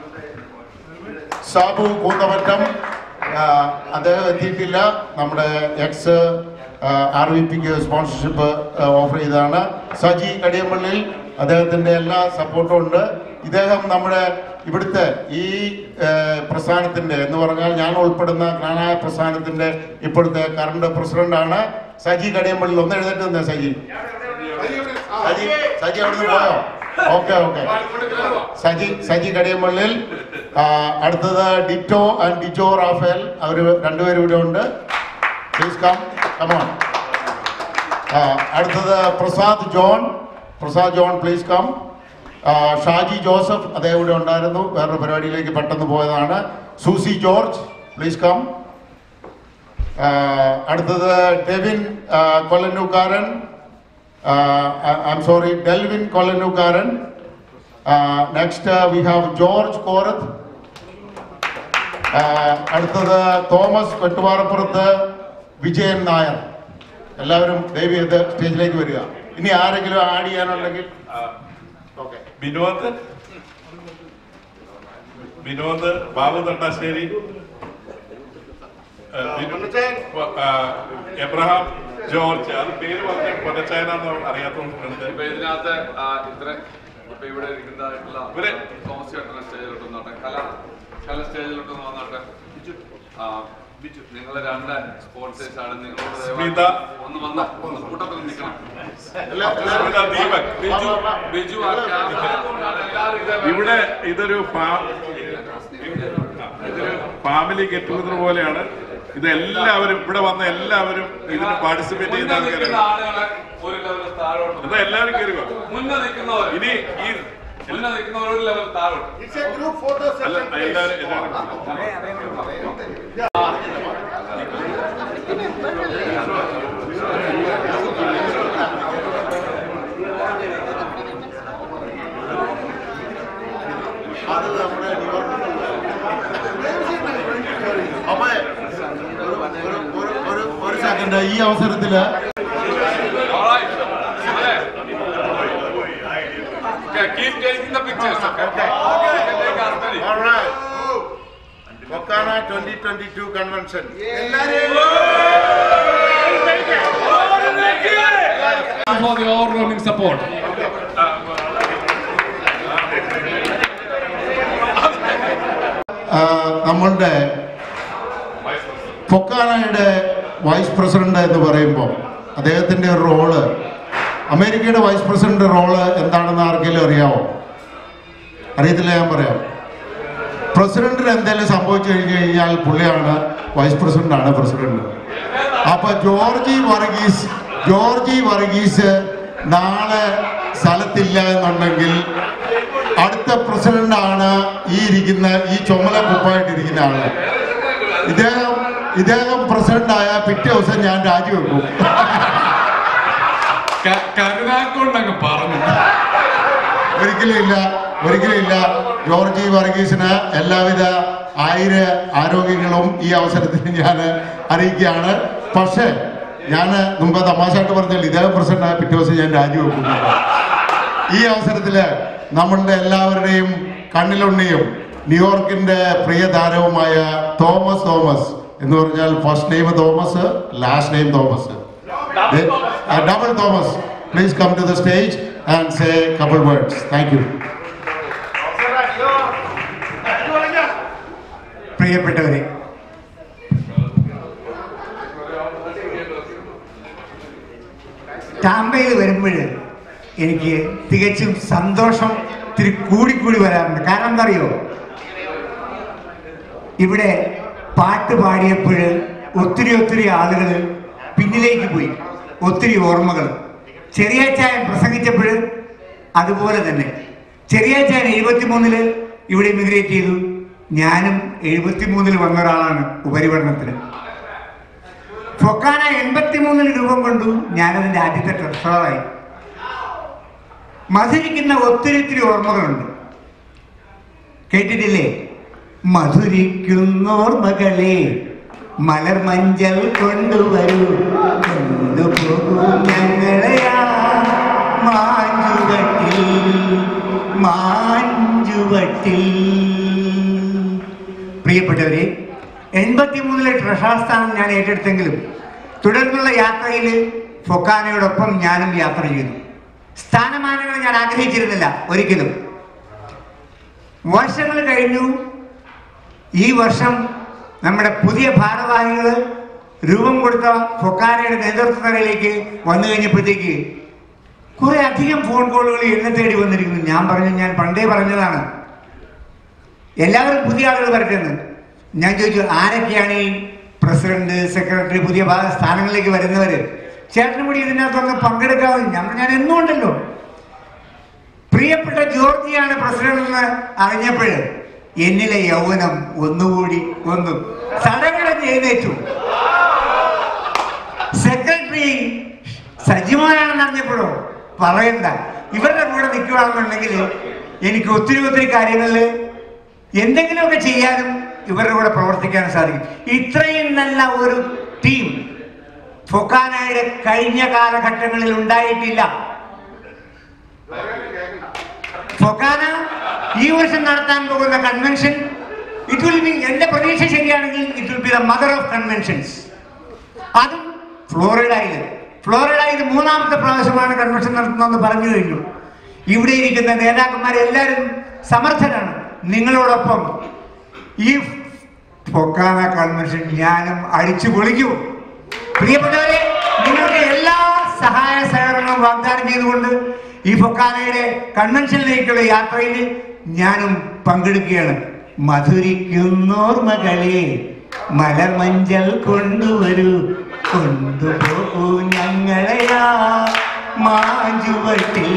S20: Sabu Koonthamattam ആ, അദ്ദേഹം എത്തിയിട്ടില്ല നമ്മുടെ എക്സ് ആർ വി പിക്ക് സ്പോൺസർഷിപ്പ് ഓഫർ ചെയ്തതാണ് സജി കടിയമ്പള്ളിൽ അദ്ദേഹത്തിൻ്റെ എല്ലാ സപ്പോർട്ടും ഉണ്ട് ഇദ്ദേഹം നമ്മുടെ ഇവിടുത്തെ ഈ ആ, പ്രസ്ഥാനത്തിൻ്റെ എന്ന് പറഞ്ഞാൽ ഞാൻ ഉൾപ്പെടുന്ന ജ്ഞാനായ പ്രസ്ഥാനത്തിൻ്റെ ഇപ്പോഴത്തെ കറണ്ട് പ്രസിഡന്റാണ് സജി കടിയമ്പള്ളിൽ ഒന്ന് എഴുന്നേറ്റ് നിന്നേ സജി സജി സജി അവിടുന്ന് പോയോ ഓക്കെ ഓക്കെ സജി സജി കടിയമ്പള്ളിൽ ആ, അടുത്തത് ഡിറ്റോ ആൻഡ് ഡിജോ റാഫേൽ അവർ രണ്ടുപേരും ഇവിടെ ഉണ്ട് പ്ലീസ് കം കമോൺ അടുത്തത് Prasad John Prasad John please come Shaji Joseph അദ്ദേഹം ഇവിടെ ഉണ്ടായിരുന്നു വേറൊരു പരിപാടിയിലേക്ക് പെട്ടെന്ന് പോയതാണ് സൂസി ജോർജ് പ്ലീസ് കം അടുത്തത് ഡെവിൻ ആ, Kollannookkaran I'm sorry Delvin Kollannookkaran next we have George Korath അടുത്തത് തോമസ് വെട്ടുപാറപ്പുറത്ത് വിജയൻ നായർ എല്ലാവരും ദയവ് ചെയ്ത് സ്റ്റേജിലേക്ക് വരിക ഇനി ആരെങ്കിലും ആഡ് ചെയ്യാനുണ്ടെങ്കിൽ
S11: വിനോദ് വിനോദ് ബാബു തട്ടാശ്ശേരി ആ, വിനോ- ആ, എബ്രഹാം ജോർജ് അത് പേര് പറഞ്ഞ പൊന്നച്ചായനാന്ന് അറിയാത്തതുകൊണ്ട്
S10: ഇപ്പൊ ഇതിനകത്ത് ആ, ഇത്ര ഇപ്പൊ ഇവിടെ ഇരിക്കുന്നതായിട്ടുള്ള തോമസ് ചേട്ടനെ സ്റ്റേജിലോട്ട് വന്നോട്ടെ കല കല സ്റ്റേജിലോട്ട് വന്നോട്ടെ ആ, ബിജു നിങ്ങൾ രണ്ട് സ്പോർട്സേഴ്സ് ആണ് നിങ്ങളോട് ദയവായി
S11: സ്മിത.
S10: ഒന്ന് വന്ന ഒന്ന് കൂട്ടത്തിൽ നിൽക്കണം
S11: സ്മിത ദീപക്.
S10: ബിജു ബിജു ആ ക്യാമറ എല്ലാവരും ഇതേ
S11: ഇവിടെ ഇതൊരു ഫാ- ഇതൊരു ഫാമിലി ഗെറ്റ് ടുഗദർ പോലെയാണ് ഇത് എല്ലാവരും ഇവിടെ വന്ന എല്ലാവരും ഇതിന് പാർട്ടിസിപ്പേറ്റ് ചെയ്യുന്ന
S10: മുന്നേ നിൽക്കുന്ന
S11: ആൾക്കാരാണ്
S10: ആളുകളെ ഒരു ലെവൽ താഴോട്ട്
S11: എന്നാ എല്ലാവരും കയറി വാ.
S10: മുന്നേ നിൽക്കുന്നവർ
S11: ഇനി ഈ
S10: മുന്നേ നിൽക്കുന്നവർ ഒരു ലെവൽ താഴോട്ട്
S11: അല്ല എല്ലാവരും എല്ലാവരും
S20: അത് നമ്മുടെ അപ്പൊ ഒരു- ഒരു- ഒരു- ഒരു- ഒരു സെക്കൻഡ് ഈ അവസരത്തില്
S10: Okay, keep taking the pictures. Okay. You can take as many.
S20: FOKANA twenty twenty two convention
S10: For the overwhelming support.
S20: ആ, നമ്മളുടെ ഫൊക്കാനയുടെ വൈസ് പ്രസിഡന്റ് എന്ന് പറയുമ്പോൾ അദ്ദേഹത്തിൻ്റെ ഒരു റോള് അമേരിക്കയുടെ വൈസ് പ്രസിഡന്റ് റോള് എന്താണെന്ന് ആർക്കെങ്കിലും അറിയാമോ അറിയത്തില്ല ഞാൻ പറയാം പ്രസിഡന്റിന് എന്തെങ്കിലും സംഭവിച്ചു കഴിഞ്ഞു കഴിഞ്ഞാൽ പുള്ളിയാണ് വൈസ് പ്രസിഡന്റാണ് പ്രസിഡന്റ് അപ്പൊ ജോർജി വർഗീസ് ജോർജി വർഗീസ് നാളെ സ്ഥലത്തില്ല എന്നുണ്ടെങ്കിൽ അടുത്ത പ്രസിഡന്റാണ് ഈ ഇരിക്കുന്ന ഈ ചുമല കുപ്പായിട്ടിരിക്കുന്ന ആള് ഇദ്ദേഹം ഇദ്ദേഹം പ്രസിഡന്റ് ആയ പിറ്റേ ദിവസം ഞാൻ രാജിവെക്കും
S10: കരുതാക്കൊണ്ടങ്ങ് പറഞ്ഞു
S20: ഒരിക്കലും ഇല്ല ഒരിക്കലും ഇല്ല ജോർജി വർഗീസിന് എല്ലാവിധ ആയിര ആരോഗ്യങ്ങളും ഈ അവസരത്തിൽ ഞാൻ അറിയിക്കുകയാണ് പക്ഷേ ഞാൻ മുമ്പ് തമാശയായിട്ട് പറഞ്ഞാൽ ഇദ്ദേഹം പ്രസിഡന്റ് ആയ പിറ്റേ ദിവസം ഞാൻ രാജിവെക്കുന്നു ഈ അവസരത്തിൽ നമ്മളുടെ എല്ലാവരുടെയും കണ്ണിലുണ്ണിയും ന്യൂയോർക്കിന്റെ പ്രിയ താരവുമായ തോമസ് തോമസ് എന്ന് പറഞ്ഞാൽ first name Thomas last name Thomas double Thomas please come to the stage and say couple words thank you
S12: പ്രിയപ്പെട്ടവരെ ടാമ്പയിൽ വരുമ്പോൾ എനിക്ക് തികച്ചും സന്തോഷം ഇത്തിരി കൂടിക്കൂടി വരാറുണ്ട് കാരണം എന്താ അറിയോ ഇവിടെ പാട്ട് പാടിയപ്പോൾ ഒത്തിരി ഒത്തിരി ആളുകൾ പിന്നിലേക്ക് പോയി ഒത്തിരി ഓർമ്മകൾ ചെറിയാച്ചായൻ പ്രസംഗിച്ചപ്പോൾ അതുപോലെ തന്നെ ചെറിയാച്ചായൻ എഴുപത്തിമൂന്നില് ഇവിടെ ഇമിഗ്രേറ്റ് ചെയ്തു ഞാനും എഴുപത്തിമൂന്നിൽ വന്ന ഒരാളാണ് ഉപരിപഠനത്തിന് ഫൊക്കാന എൺപത്തിമൂന്നിൽ രൂപം കൊണ്ടു ഞാനതിൻ്റെ ആദ്യത്തെ ട്രഷറായി മധുരിക്കുന്ന ഒത്തിരി ഒത്തിരി ഓർമ്മകളുണ്ട് കേട്ടിട്ടില്ലേ മധുരിക്കുന്നോർമ്മകളെ മലർമഞ്ചൽ കൊണ്ടുവരൂ കൊണ്ടുപോകൂ ഞങ്ങളെയാ മാഞ്ചുവട്ടിൽ മാഞ്ചുവട്ടിൽ പ്രിയപ്പെട്ടവരെ എൺപത്തിമൂന്നിലെ ട്രഷാസ്ഥാനം ഞാൻ ഏറ്റെടുത്തെങ്കിലും തുടർന്നുള്ള യാത്രയിൽ ഫൊക്കാനയോടൊപ്പം ഞാനും യാത്ര ചെയ്തു സ്ഥാനമാനങ്ങൾ ഞാൻ ആഗ്രഹിച്ചിരുന്നില്ല ഒരിക്കലും വർഷങ്ങൾ കഴിഞ്ഞു ഈ വർഷം നമ്മുടെ പുതിയ ഭാരവാഹികൾ രൂപം കൊടുത്ത ഫൊക്കാനയുടെ നേതൃത്വത്തിലേക്ക് വന്നു കഴിഞ്ഞപ്പോഴത്തേക്ക് കുറെ അധികം ഫോൺ കോളുകൾ എന്നെ തേടി വന്നിരിക്കുന്നു ഞാൻ പറഞ്ഞു ഞാൻ പണ്ടേ പറഞ്ഞതാണ് എല്ലാവരും പുതിയ ആളുകൾ വരട്ടെന്ന് ഞാൻ ചോദിച്ചു ആരൊക്കെയാണ് ഈ പ്രസിഡന്റ് സെക്രട്ടറി പുതിയ ഭാ- സ്ഥാനങ്ങളിലേക്ക് വരുന്നവര് ചേട്ടനും കൂടി ഇതിനകത്തൊന്ന് പങ്കെടുക്കാമെന്ന് ഞാൻ പറഞ്ഞു, ഞാൻ എന്നും ഉണ്ടല്ലോ പ്രിയപ്പെട്ട ജോർജിയാണ് പ്രസിഡന്റ് എന്ന് അറിഞ്ഞപ്പോൾ എന്നിലെ യൗവനം ഒന്നുകൂടി ഒന്നു സടകടം എഴുന്നേറ്റു സെക്രട്ടറി സജീവനാണെന്ന് അറിഞ്ഞപ്പോഴോ പറയണ്ട ഇവരുടെ കൂടെ നിൽക്കുകയാണെന്നുണ്ടെങ്കിൽ എനിക്ക് ഒത്തിരി ഒത്തിരി കാര്യങ്ങളിൽ എന്തെങ്കിലുമൊക്കെ ചെയ്യാനും ഇവരുടെ കൂടെ പ്രവർത്തിക്കാനും സാധിക്കും ഇത്രയും നല്ല ഒരു ടീം ഫൊക്കാനയുടെ കഴിഞ്ഞ കാലഘട്ടങ്ങളിൽ ഉണ്ടായിട്ടില്ല ഫൊക്കാന ഈ വർഷം നടത്താൻ പോകുന്ന കൺവെൻഷൻ ഇറ്റ് വിൽ ബി എന്റെ പ്രതീക്ഷ ശരിയാണെങ്കിൽ it will be the mother of conventions അതും ഫ്ലോറിഡയിൽ ഫ്ലോറിഡയിൽ മൂന്നാമത്തെ പ്രാവശ്യമാണ് കൺവെൻഷൻ നടത്തുന്നതെന്ന് പറഞ്ഞു കഴിഞ്ഞു ഇവിടെ ഇരിക്കുന്ന നേതാക്കന്മാരെല്ലാവരും സമർത്ഥരാണ് നിങ്ങളോടൊപ്പം ഈ ഫൊക്കാന കൺവെൻഷൻ ഞാനും അടിച്ചു പൊളിക്കും പ്രിയപ്പെട്ടവരെ നിങ്ങൾക്ക് എല്ലാ സഹായ സഹകരണവും വാഗ്ദാനം ചെയ്തുകൊണ്ട് ഈ ഫൊക്കാനയുടെ കൺവെൻഷനിലേക്കുള്ള യാത്രയിൽ ഞാനും പങ്കെടുക്കുകയാണ് മധുരിക്കുന്നോർമകളെ മലർമഞ്ചൽ കൊണ്ടുവരൂ കൊണ്ടുപോകൂ ഞങ്ങളെയാ മാഞ്ചുവട്ടിൽ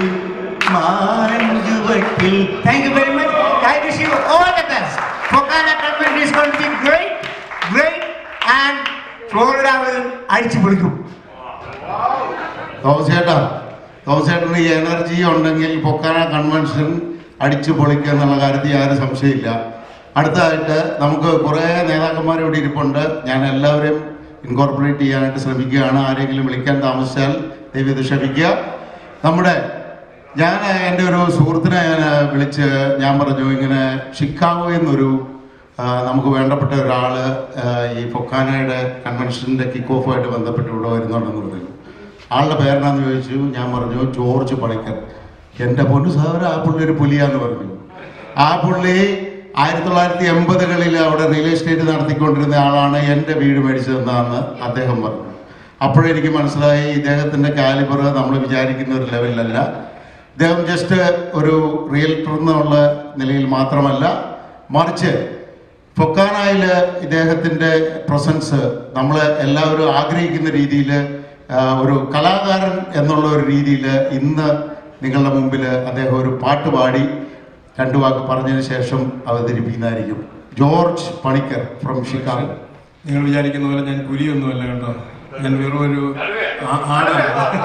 S12: മാഞ്ചുവട്ടിൽ thank you very much I wish you all the best FOKANA convention is going to be great great and Florida will അടിച്ചു പൊളിക്കും
S20: തോമസേട്ടാ തോമസേട്ടന് ഈ എനർജി ഉണ്ടെങ്കിൽ പൊക്കാന കൺവെൻഷൻ അടിച്ചു പൊളിക്കുക എന്നുള്ള കാര്യത്തിൽ ആരും സംശയമില്ല അടുത്തതായിട്ട് നമുക്ക് കുറേ നേതാക്കന്മാർ ഇവിടെ ഇരിപ്പുണ്ട് ഞാൻ എല്ലാവരെയും ഇൻകോർപ്പറേറ്റ് ചെയ്യാനായിട്ട് ശ്രമിക്കുകയാണ് ആരെങ്കിലും വിളിക്കാൻ താമസിച്ചാൽ ദൈവം ഇത് ക്ഷമിക്കുക നമ്മുടെ ഞാൻ എൻ്റെ ഒരു സുഹൃത്തിനെ ഞാൻ വിളിച്ച് ഞാൻ പറഞ്ഞു ഇങ്ങനെ ഷിക്കാഗോയിൽ നിന്നൊരു ആ, നമുക്ക് വേണ്ടപ്പെട്ട ഒരാൾ ഈ ഫൊക്കാനയുടെ കൺവെൻഷൻ്റെ കിക്ക് ഓഫുമായിട്ട് ബന്ധപ്പെട്ട് ഇവിടെ വരുന്നുണ്ടെന്ന് പറഞ്ഞു ആളുടെ പേരെന്നാന്ന് ചോദിച്ചു ഞാൻ പറഞ്ഞു ജോർജ് പണിക്കർ എൻ്റെ പൊന്നു സഹോദര ആ പുള്ളി ഒരു പുലിയാന്ന് പറഞ്ഞു ആ പുള്ളി ആയിരത്തി തൊള്ളായിരത്തി എൺപതുകളിൽ അവിടെ റിയൽ എസ്റ്റേറ്റ് നടത്തിക്കൊണ്ടിരുന്ന ആളാണ് എൻ്റെ വീട് മേടിച്ചു തന്നതെന്ന് അദ്ദേഹം പറഞ്ഞു അപ്പോഴെനിക്ക് മനസ്സിലായി ഇദ്ദേഹത്തിൻ്റെ കാലിബർ നമ്മൾ വിചാരിക്കുന്ന ഒരു ലെവലിലല്ല ഇദ്ദേഹം ജസ്റ്റ് ഒരു റിയൽറ്റർ എന്നുള്ള നിലയിൽ മാത്രമല്ല മറിച്ച് ഫൊക്കാനായിൽ ഇദ്ദേഹത്തിൻ്റെ പ്രസൻസ് നമ്മൾ എല്ലാവരും ആഗ്രഹിക്കുന്ന രീതിയിൽ ഒരു കലാകാരൻ എന്നുള്ള ഒരു രീതിയിൽ ഇന്ന് നിങ്ങളുടെ മുമ്പിൽ അദ്ദേഹം ഒരു പാട്ട് പാടി രണ്ടു വാക്ക് പറഞ്ഞതിന് ശേഷം അവതരിപ്പിക്കുന്നതായിരിക്കും ജോർജ് പണിക്കർ ഫ്രം ഷിക്കാഗോ
S13: നിങ്ങൾ വിചാരിക്കുന്ന പോലെ ഞാൻ പുലിയൊന്നുമല്ല കേട്ടോ ഞാൻ വെറും ഒരു ആ- ആടാണ്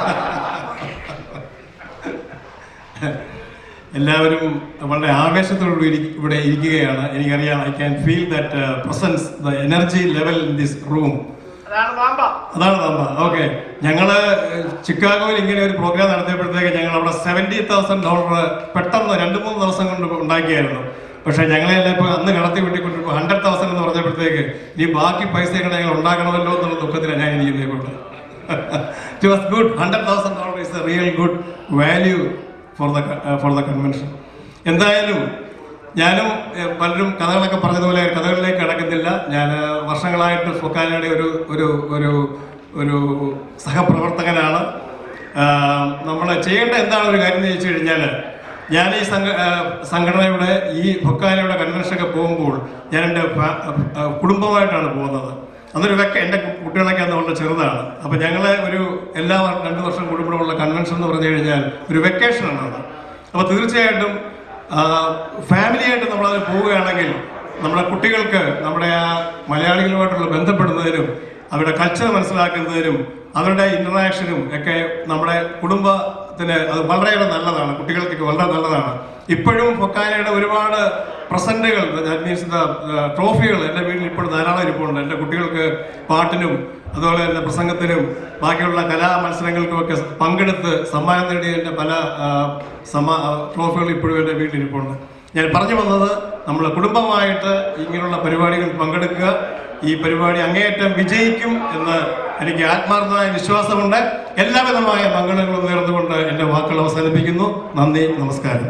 S13: എല്ലാവരും വളരെ ആവേശത്തോടുകൂടി ഇരി- ഇവിടെ ഇരിക്കുകയാണ് എനിക്കറിയാം I can feel that presence the energy level in this room അതാണ് തമ്പ ഓക്കെ ഞങ്ങള് ചിക്കാഗോയിൽ ഇങ്ങനെ ഒരു പ്രോഗ്രാം നടത്തിയപ്പോഴത്തേക്ക് ഞങ്ങൾ അവിടെ സെവൻറ്റി തൗസൻഡ് ഡോളർ പെട്ടെന്ന് രണ്ട് മൂന്ന് ദിവസം കൊണ്ട് ഉണ്ടാക്കിയായിരുന്നു പക്ഷേ ഞങ്ങളെല്ലാം ഇപ്പോൾ അന്ന് കടത്തി വിട്ടിക്കൊണ്ടിരിക്കുമ്പോൾ ഹൺഡ്രഡ് തൗസൻഡ് എന്ന് പറഞ്ഞപ്പോഴത്തേക്ക് ഇനി ബാക്കി പൈസയൊക്കെ ഞങ്ങൾ ഉണ്ടാക്കണമല്ലോ എന്നുള്ള ദുഃഖത്തിലാണ് ഞാൻ ഇരിക്കുന്നത് കൊണ്ട് it was good hundred thousand dollar is a real good value for the for the convention എന്തായാലും ഞാനും ഏഹ്, പലരും കഥകളൊക്കെ പറഞ്ഞതുപോലെ കഥകളിലേക്ക് കിടക്കുന്നില്ല ഞാൻ ഏഹ്, വർഷങ്ങളായിട്ട് ഫൊക്കാനയുടെ ഒരു ഒരു ഒരു ഒരു സഹപ്രവർത്തകനാണ് നമ്മൾ ചെയ്യേണ്ട എന്താണ് ഒരു കാര്യം എന്ന് ചോദിച്ചു കഴിഞ്ഞാൽ ഞാൻ ഈ സംഘ ആ, സംഘടനയുടെ ഈ ഫൊക്കാനയുടെ കൺവെൻഷനൊക്കെ പോകുമ്പോൾ ഞാൻ എൻ്റെ ഫാ- ആ, കുടുംബമായിട്ടാണ് പോകുന്നത് അന്നൊരു വെക്ക എൻ്റെ കുട്ടികളൊക്കെ അന്ന് വളരെ ചെറുതാണ് അപ്പോൾ ഞങ്ങൾ ഒരു എല്ലാ വർ- രണ്ട് വർഷം കൂടുമ്പോഴുള്ള കൺവെൻഷൻ എന്ന് പറഞ്ഞു കഴിഞ്ഞാൽ ഒരു വെക്കേഷനാണ് അത് അപ്പോൾ തീർച്ചയായിട്ടും ഫാമിലിയായിട്ട് നമ്മളത് പോവുകയാണെങ്കിൽ നമ്മുടെ കുട്ടികൾക്ക് നമ്മുടെ ആ മലയാളികളുമായിട്ടുള്ള ബന്ധപ്പെടുന്നതിനും അവരുടെ കൾച്ചർ മനസ്സിലാക്കുന്നതിനും അവരുടെ ഇന്ററാക്ഷനും ഒക്കെ നമ്മുടെ കുടുംബത്തിന് അത് വളരെയേറെ നല്ലതാണ് കുട്ടികൾക്കൊക്കെ വളരെ നല്ലതാണ് ഇപ്പോഴും ഫൊക്കാനയുടെ ഒരുപാട് പ്രസന്റുകൾ ദാറ്റ് മീൻസ് ദ ട്രോഫികൾ എൻ്റെ വീട്ടിൽ ഇപ്പോൾ ധാരാളം ഇരിപ്പുണ്ട് എൻ്റെ കുട്ടികൾക്ക് പാട്ടിനും അതുപോലെ തന്നെ പ്രസംഗത്തിനും ബാക്കിയുള്ള കലാ മത്സരങ്ങൾക്കും ഒക്കെ പങ്കെടുത്ത് സമ്മാനം നേടിയ എൻ്റെ പല ആ, സമ്മാ ട്രോഫികൾ ഇപ്പോഴും എൻ്റെ വീട്ടിൽ ഇരിപ്പുണ്ട് ഞാൻ പറഞ്ഞു വന്നത് നമ്മൾ കുടുംബമായിട്ട് ഇങ്ങനെയുള്ള പരിപാടികളിൽ പങ്കെടുക്കുക ഈ പരിപാടി അങ്ങേയറ്റം വിജയിക്കും എന്ന് എനിക്ക് ആത്മാർത്ഥമായ വിശ്വാസമുണ്ട് എല്ലാവിധമായ മംഗളങ്ങളും നേർന്നുകൊണ്ട് എൻ്റെ വാക്കുകൾ അവസാനിപ്പിക്കുന്നു നന്ദി നമസ്കാരം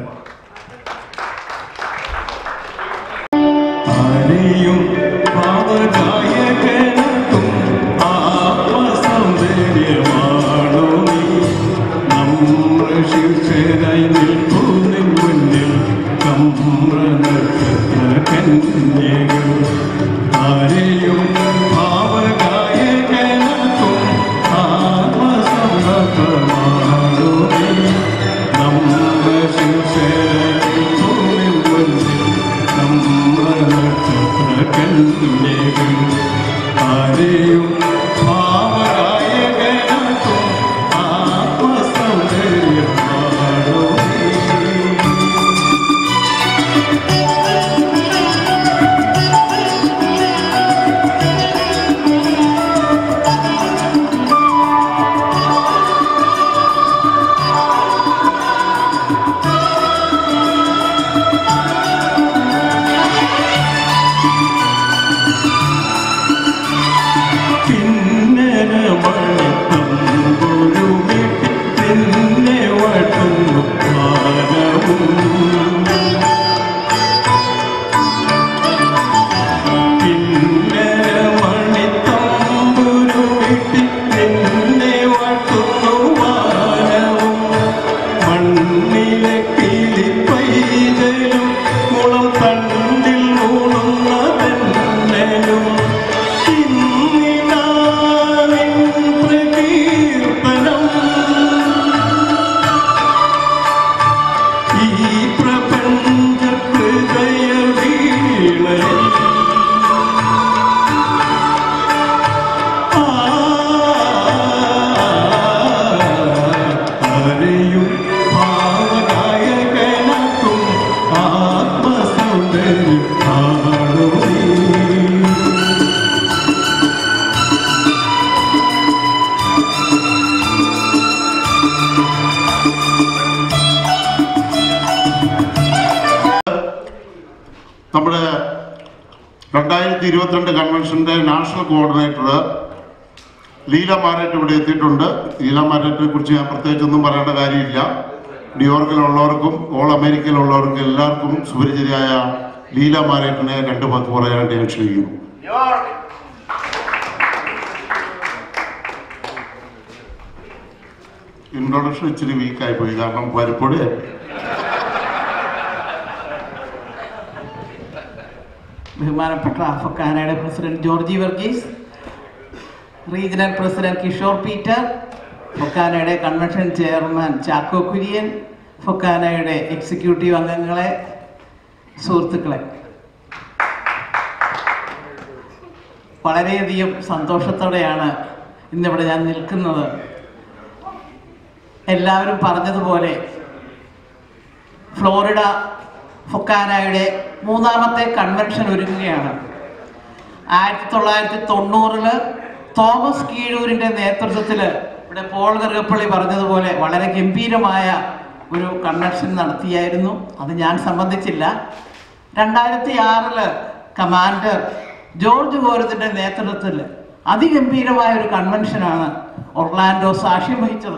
S7: ആരെയും പാവനായകനും ആത്മസൗന്ദര്യമാണോ നീ നമ്മൾ ശിക്ഷരായി നിൽക്കുന്നിൻ മുന്നിൽ കമ്രനക്ഷത്ര കന്യകൾ ആരെയും പാവനായകനും ആത്മസൗന്ദര്യമാണോ നീ നമ്മൾ ശിക്ഷരായി നിൽക്കുന്നിൻ മുന്നിൽ കന്യകൾ ആരെയും ഭാവനായകനാക്കും ആത്മസൗന്ദര്യമാണോ കിന്നരമണിത്തമ്പുരുമിട്ട് നിന്നെ വട്ടുന്നു ഭാരവും കിന്നരമണിത്തമ്പുരുമിട്ട് നിന്നെ വട്ടുന്നു ഭാരവും മണ്ണിലെ കിളിപ്പൈതലും കുളം തണ്ടിൽ മൂടുന്ന തെന്നലും ഇന്നിനാവിൻ പ്രകീർത്തനം ഈ പ്രപഞ്ച ഹൃദയ വീണയിൽ ആരെയും ഭാവനായകനാക്കും ആത്മസൗന്ദര്യം കാണൂ നീ
S20: നമ്മുടെ രണ്ടായിരത്തി ഇരുപത്തിരണ്ട് കൺവെൻഷൻ്റെ നാഷണൽ കോർഡിനേറ്റർ ലീല മാരേറ്റ് ഇവിടെ എത്തിയിട്ടുണ്ട് ലീല മാരേറ്റിനെ കുറിച്ച് ഞാൻ പ്രത്യേകിച്ചൊന്നും പറയേണ്ട കാര്യമില്ല ന്യൂയോർക്കിലുള്ളവർക്കും ഓൾ അമേരിക്കയിലുള്ളവർക്കും എല്ലാവർക്കും സുപരിചിതയായ ലീല മാരേറ്റിനെ രണ്ട് പത്ത് പറയാനായിട്ട് ഞാൻ ക്ഷണിക്കുന്നു ഇൻട്രൊഡക്ഷൻ ഇച്ചിരി വീക്കായി പോയി കാരണം പരിപ്പൊടി
S2: ബഹുമാനപ്പെട്ട ഫൊക്കാനയുടെ president Georgy Varghese regional president Kishore Peter ഫൊക്കാനയുടെ കൺവെൻഷൻ ചെയർമാൻ ചാക്കോ കുര്യൻ ഫൊക്കാനയുടെ എക്സിക്യൂട്ടീവ് അംഗങ്ങളെ സുഹൃത്തുക്കളെ വളരെയധികം സന്തോഷത്തോടെയാണ് ഇന്നിവിടെ ഞാൻ നിൽക്കുന്നത് എല്ലാവരും പറഞ്ഞതുപോലെ ഫ്ലോറിഡ ഫൊക്കാനയുടെ മൂന്നാമത്തെ കൺവെൻഷൻ ഒരുങ്ങുകയാണ് ആയിരത്തി തൊള്ളായിരത്തി തൊണ്ണൂറില് തോമസ് കീഴൂരിൻ്റെ നേതൃത്വത്തിൽ ഇവിടെ പോൾ കറുകപ്പള്ളി പറഞ്ഞതുപോലെ വളരെ ഗംഭീരമായ ഒരു കൺവെൻഷൻ നടത്തിയായിരുന്നു അത് ഞാൻ സംബന്ധിച്ചില്ല രണ്ടായിരത്തി ആറില് കമാൻഡർ ജോർജ് ഗോരത്തിന്റെ നേതൃത്വത്തിൽ അതിഗംഭീരമായ ഒരു കൺവെൻഷനാണ് ഒർലാൻഡോ സാക്ഷ്യം വഹിച്ചത്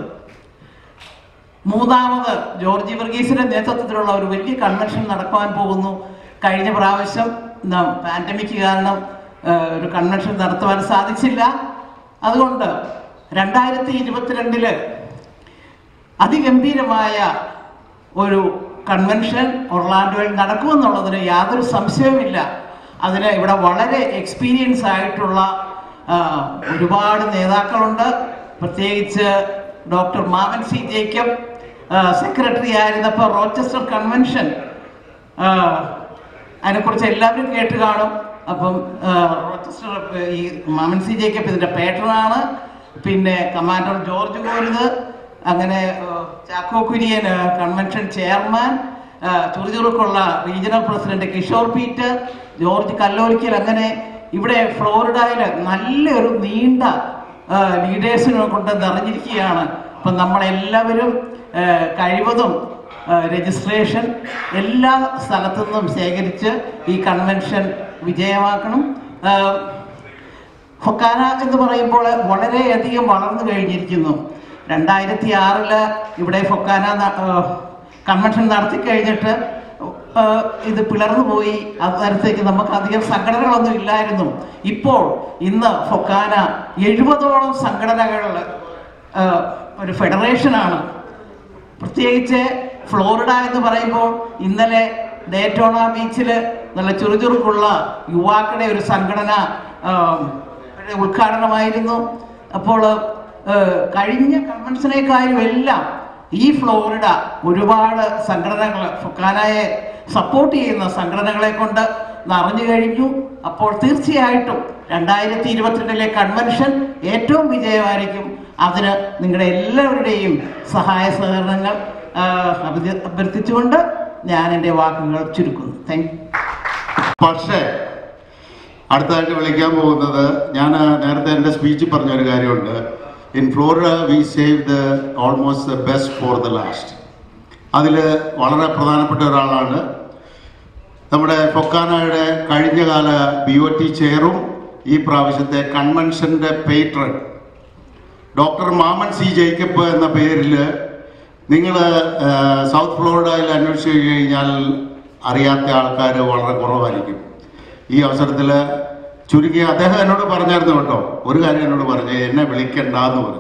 S2: മൂന്നാമത് ജോർജി വർഗീസിന്റെ നേതൃത്വത്തിലുള്ള ഒരു വലിയ കൺവെൻഷൻ നടക്കുവാൻ പോകുന്നു കഴിഞ്ഞ പ്രാവശ്യം പാൻഡമിക് കാരണം ആ, ഒരു കൺവെൻഷൻ നടത്തുവാൻ സാധിച്ചില്ല അതുകൊണ്ട് രണ്ടായിരത്തി ഇരുപത്തിരണ്ടില് അതിഗംഭീരമായ ഒരു കൺവെൻഷൻ ഒർലാൻഡോയിൽ നടക്കുമെന്നുള്ളതിന് യാതൊരു സംശയവുമില്ല അതിന് ഇവിടെ വളരെ എക്സ്പീരിയൻസ് ആയിട്ടുള്ള ആ, ഒരുപാട് നേതാക്കളുണ്ട് പ്രത്യേകിച്ച് doctor Mammen C Jacob secretary ആയിരുന്നപ്പോൾ റോച്ചസ്റ്റർ കൺവെൻഷൻ ആ, അതിനെക്കുറിച്ച് എല്ലാവരും കേട്ട് കാണും അപ്പം ആ, റോച്ചസ്റ്റർ ഈ മാമൻ സി ജേക്കബ് ഇതിൻ്റെ പേട്ടറാണ് പിന്നെ കമാൻഡർ ജോർജ് ഗോരുത് അങ്ങനെ ആ, ചാക്കോ കുര്യൻ ആ, കൺവെൻഷൻ ചെയർമാൻ ആ, ചുറുചുറുക്കുള്ള regional president Kishore Peter George Kallolickal അങ്ങനെ ഇവിടെ ഫ്ലോറിഡയിൽ നല്ലൊരു നീണ്ട ലീഡേഴ്സിനെ കൊണ്ട് നിറഞ്ഞിരിക്കുകയാണ് അപ്പം നമ്മളെല്ലാവരും ആ, കഴിവതും രജിസ്ട്രേഷൻ എല്ലാ സ്ഥലത്തു നിന്നും ശേഖരിച്ച് ഈ കൺവെൻഷൻ വിജയമാക്കണം ആ, ഫൊക്കാന എന്ന് പറയുമ്പോൾ വളരെയധികം വളർന്നു കഴിഞ്ഞിരിക്കുന്നു രണ്ടായിരത്തി ആറില് ഇവിടെ ഫൊക്കാന ന- ആ, കൺവെൻഷൻ നടത്തി കഴിഞ്ഞിട്ട് ആ, ഇത് പിളർന്നു പോയി അന്നേരത്തേക്ക് നമുക്ക് അധികം സംഘടനകളൊന്നും ഇല്ലായിരുന്നു ഇപ്പോൾ ഇന്ന് ഫൊക്കാന എഴുപതോളം സംഘടനകൾ ആ, ഒരു ഫെഡറേഷനാണ് പ്രത്യേകിച്ച് ഫ്ലോറിഡ എന്ന് പറയുമ്പോൾ ഇന്നലെ ഡേറ്റോണ ബീച്ചിൽ നല്ല ചുറുചുറുക്കുള്ള യുവാക്കളുടെ ഒരു സംഘടന ആ, ഒരു ഉദ്ഘാടനമായിരുന്നു അപ്പോൾ ആ, കഴിഞ്ഞ കൺവെൻഷനേക്കാളും എല്ലാം ഈ ഫ്ലോറിഡ ഒരുപാട് സംഘടനകൾ ഫുക്കാനായെ സപ്പോർട്ട് ചെയ്യുന്ന സംഘടനകളെ കൊണ്ട് നിറഞ്ഞു കഴിഞ്ഞു അപ്പോൾ തീർച്ചയായിട്ടും രണ്ടായിരത്തി ഇരുപത്തിരണ്ടിലെ കൺവെൻഷൻ ഏറ്റവും വിജയമായിരിക്കും അതിന് നിങ്ങളുടെ എല്ലാവരുടെയും സഹായ സഹകരണങ്ങൾ ആ, അഭ്യർത്ഥി- അഭ്യർത്ഥിച്ചുകൊണ്ട് ഞാൻ എൻ്റെ വാക്കുകൾ ചുരുക്കുന്നു താങ്ക്
S20: പക്ഷേ അടുത്തതായിട്ട് വിളിക്കാൻ പോകുന്നത് ഞാൻ നേരത്തെ എൻ്റെ സ്പീച്ചിൽ പറഞ്ഞ ഒരു കാര്യമുണ്ട് in Florida we save the almost the best for the last അതിൽ വളരെ പ്രധാനപ്പെട്ട ഒരാളാണ് നമ്മുടെ ഫൊക്കാനയുടെ കഴിഞ്ഞകാല ബി ഒ ടി ചെയറും ഈ പ്രാവശ്യത്തെ കൺവെൻഷൻ്റെ patron doctor Mammen C Jacob എന്ന പേരിൽ നിങ്ങൾ സൗത്ത് ഫ്ലോറിഡയിൽ അന്വേഷിച്ച് കഴിഞ്ഞാൽ അറിയാത്ത ആൾക്കാർ വളരെ കുറവായിരിക്കും ഈ അവസരത്തിൽ ചുരുക്കി അദ്ദേഹം എന്നോട് പറഞ്ഞായിരുന്നു കേട്ടോ ഒരു കാര്യം എന്നോട് പറഞ്ഞു എന്നെ വിളിക്കണ്ടെന്ന് പറഞ്ഞു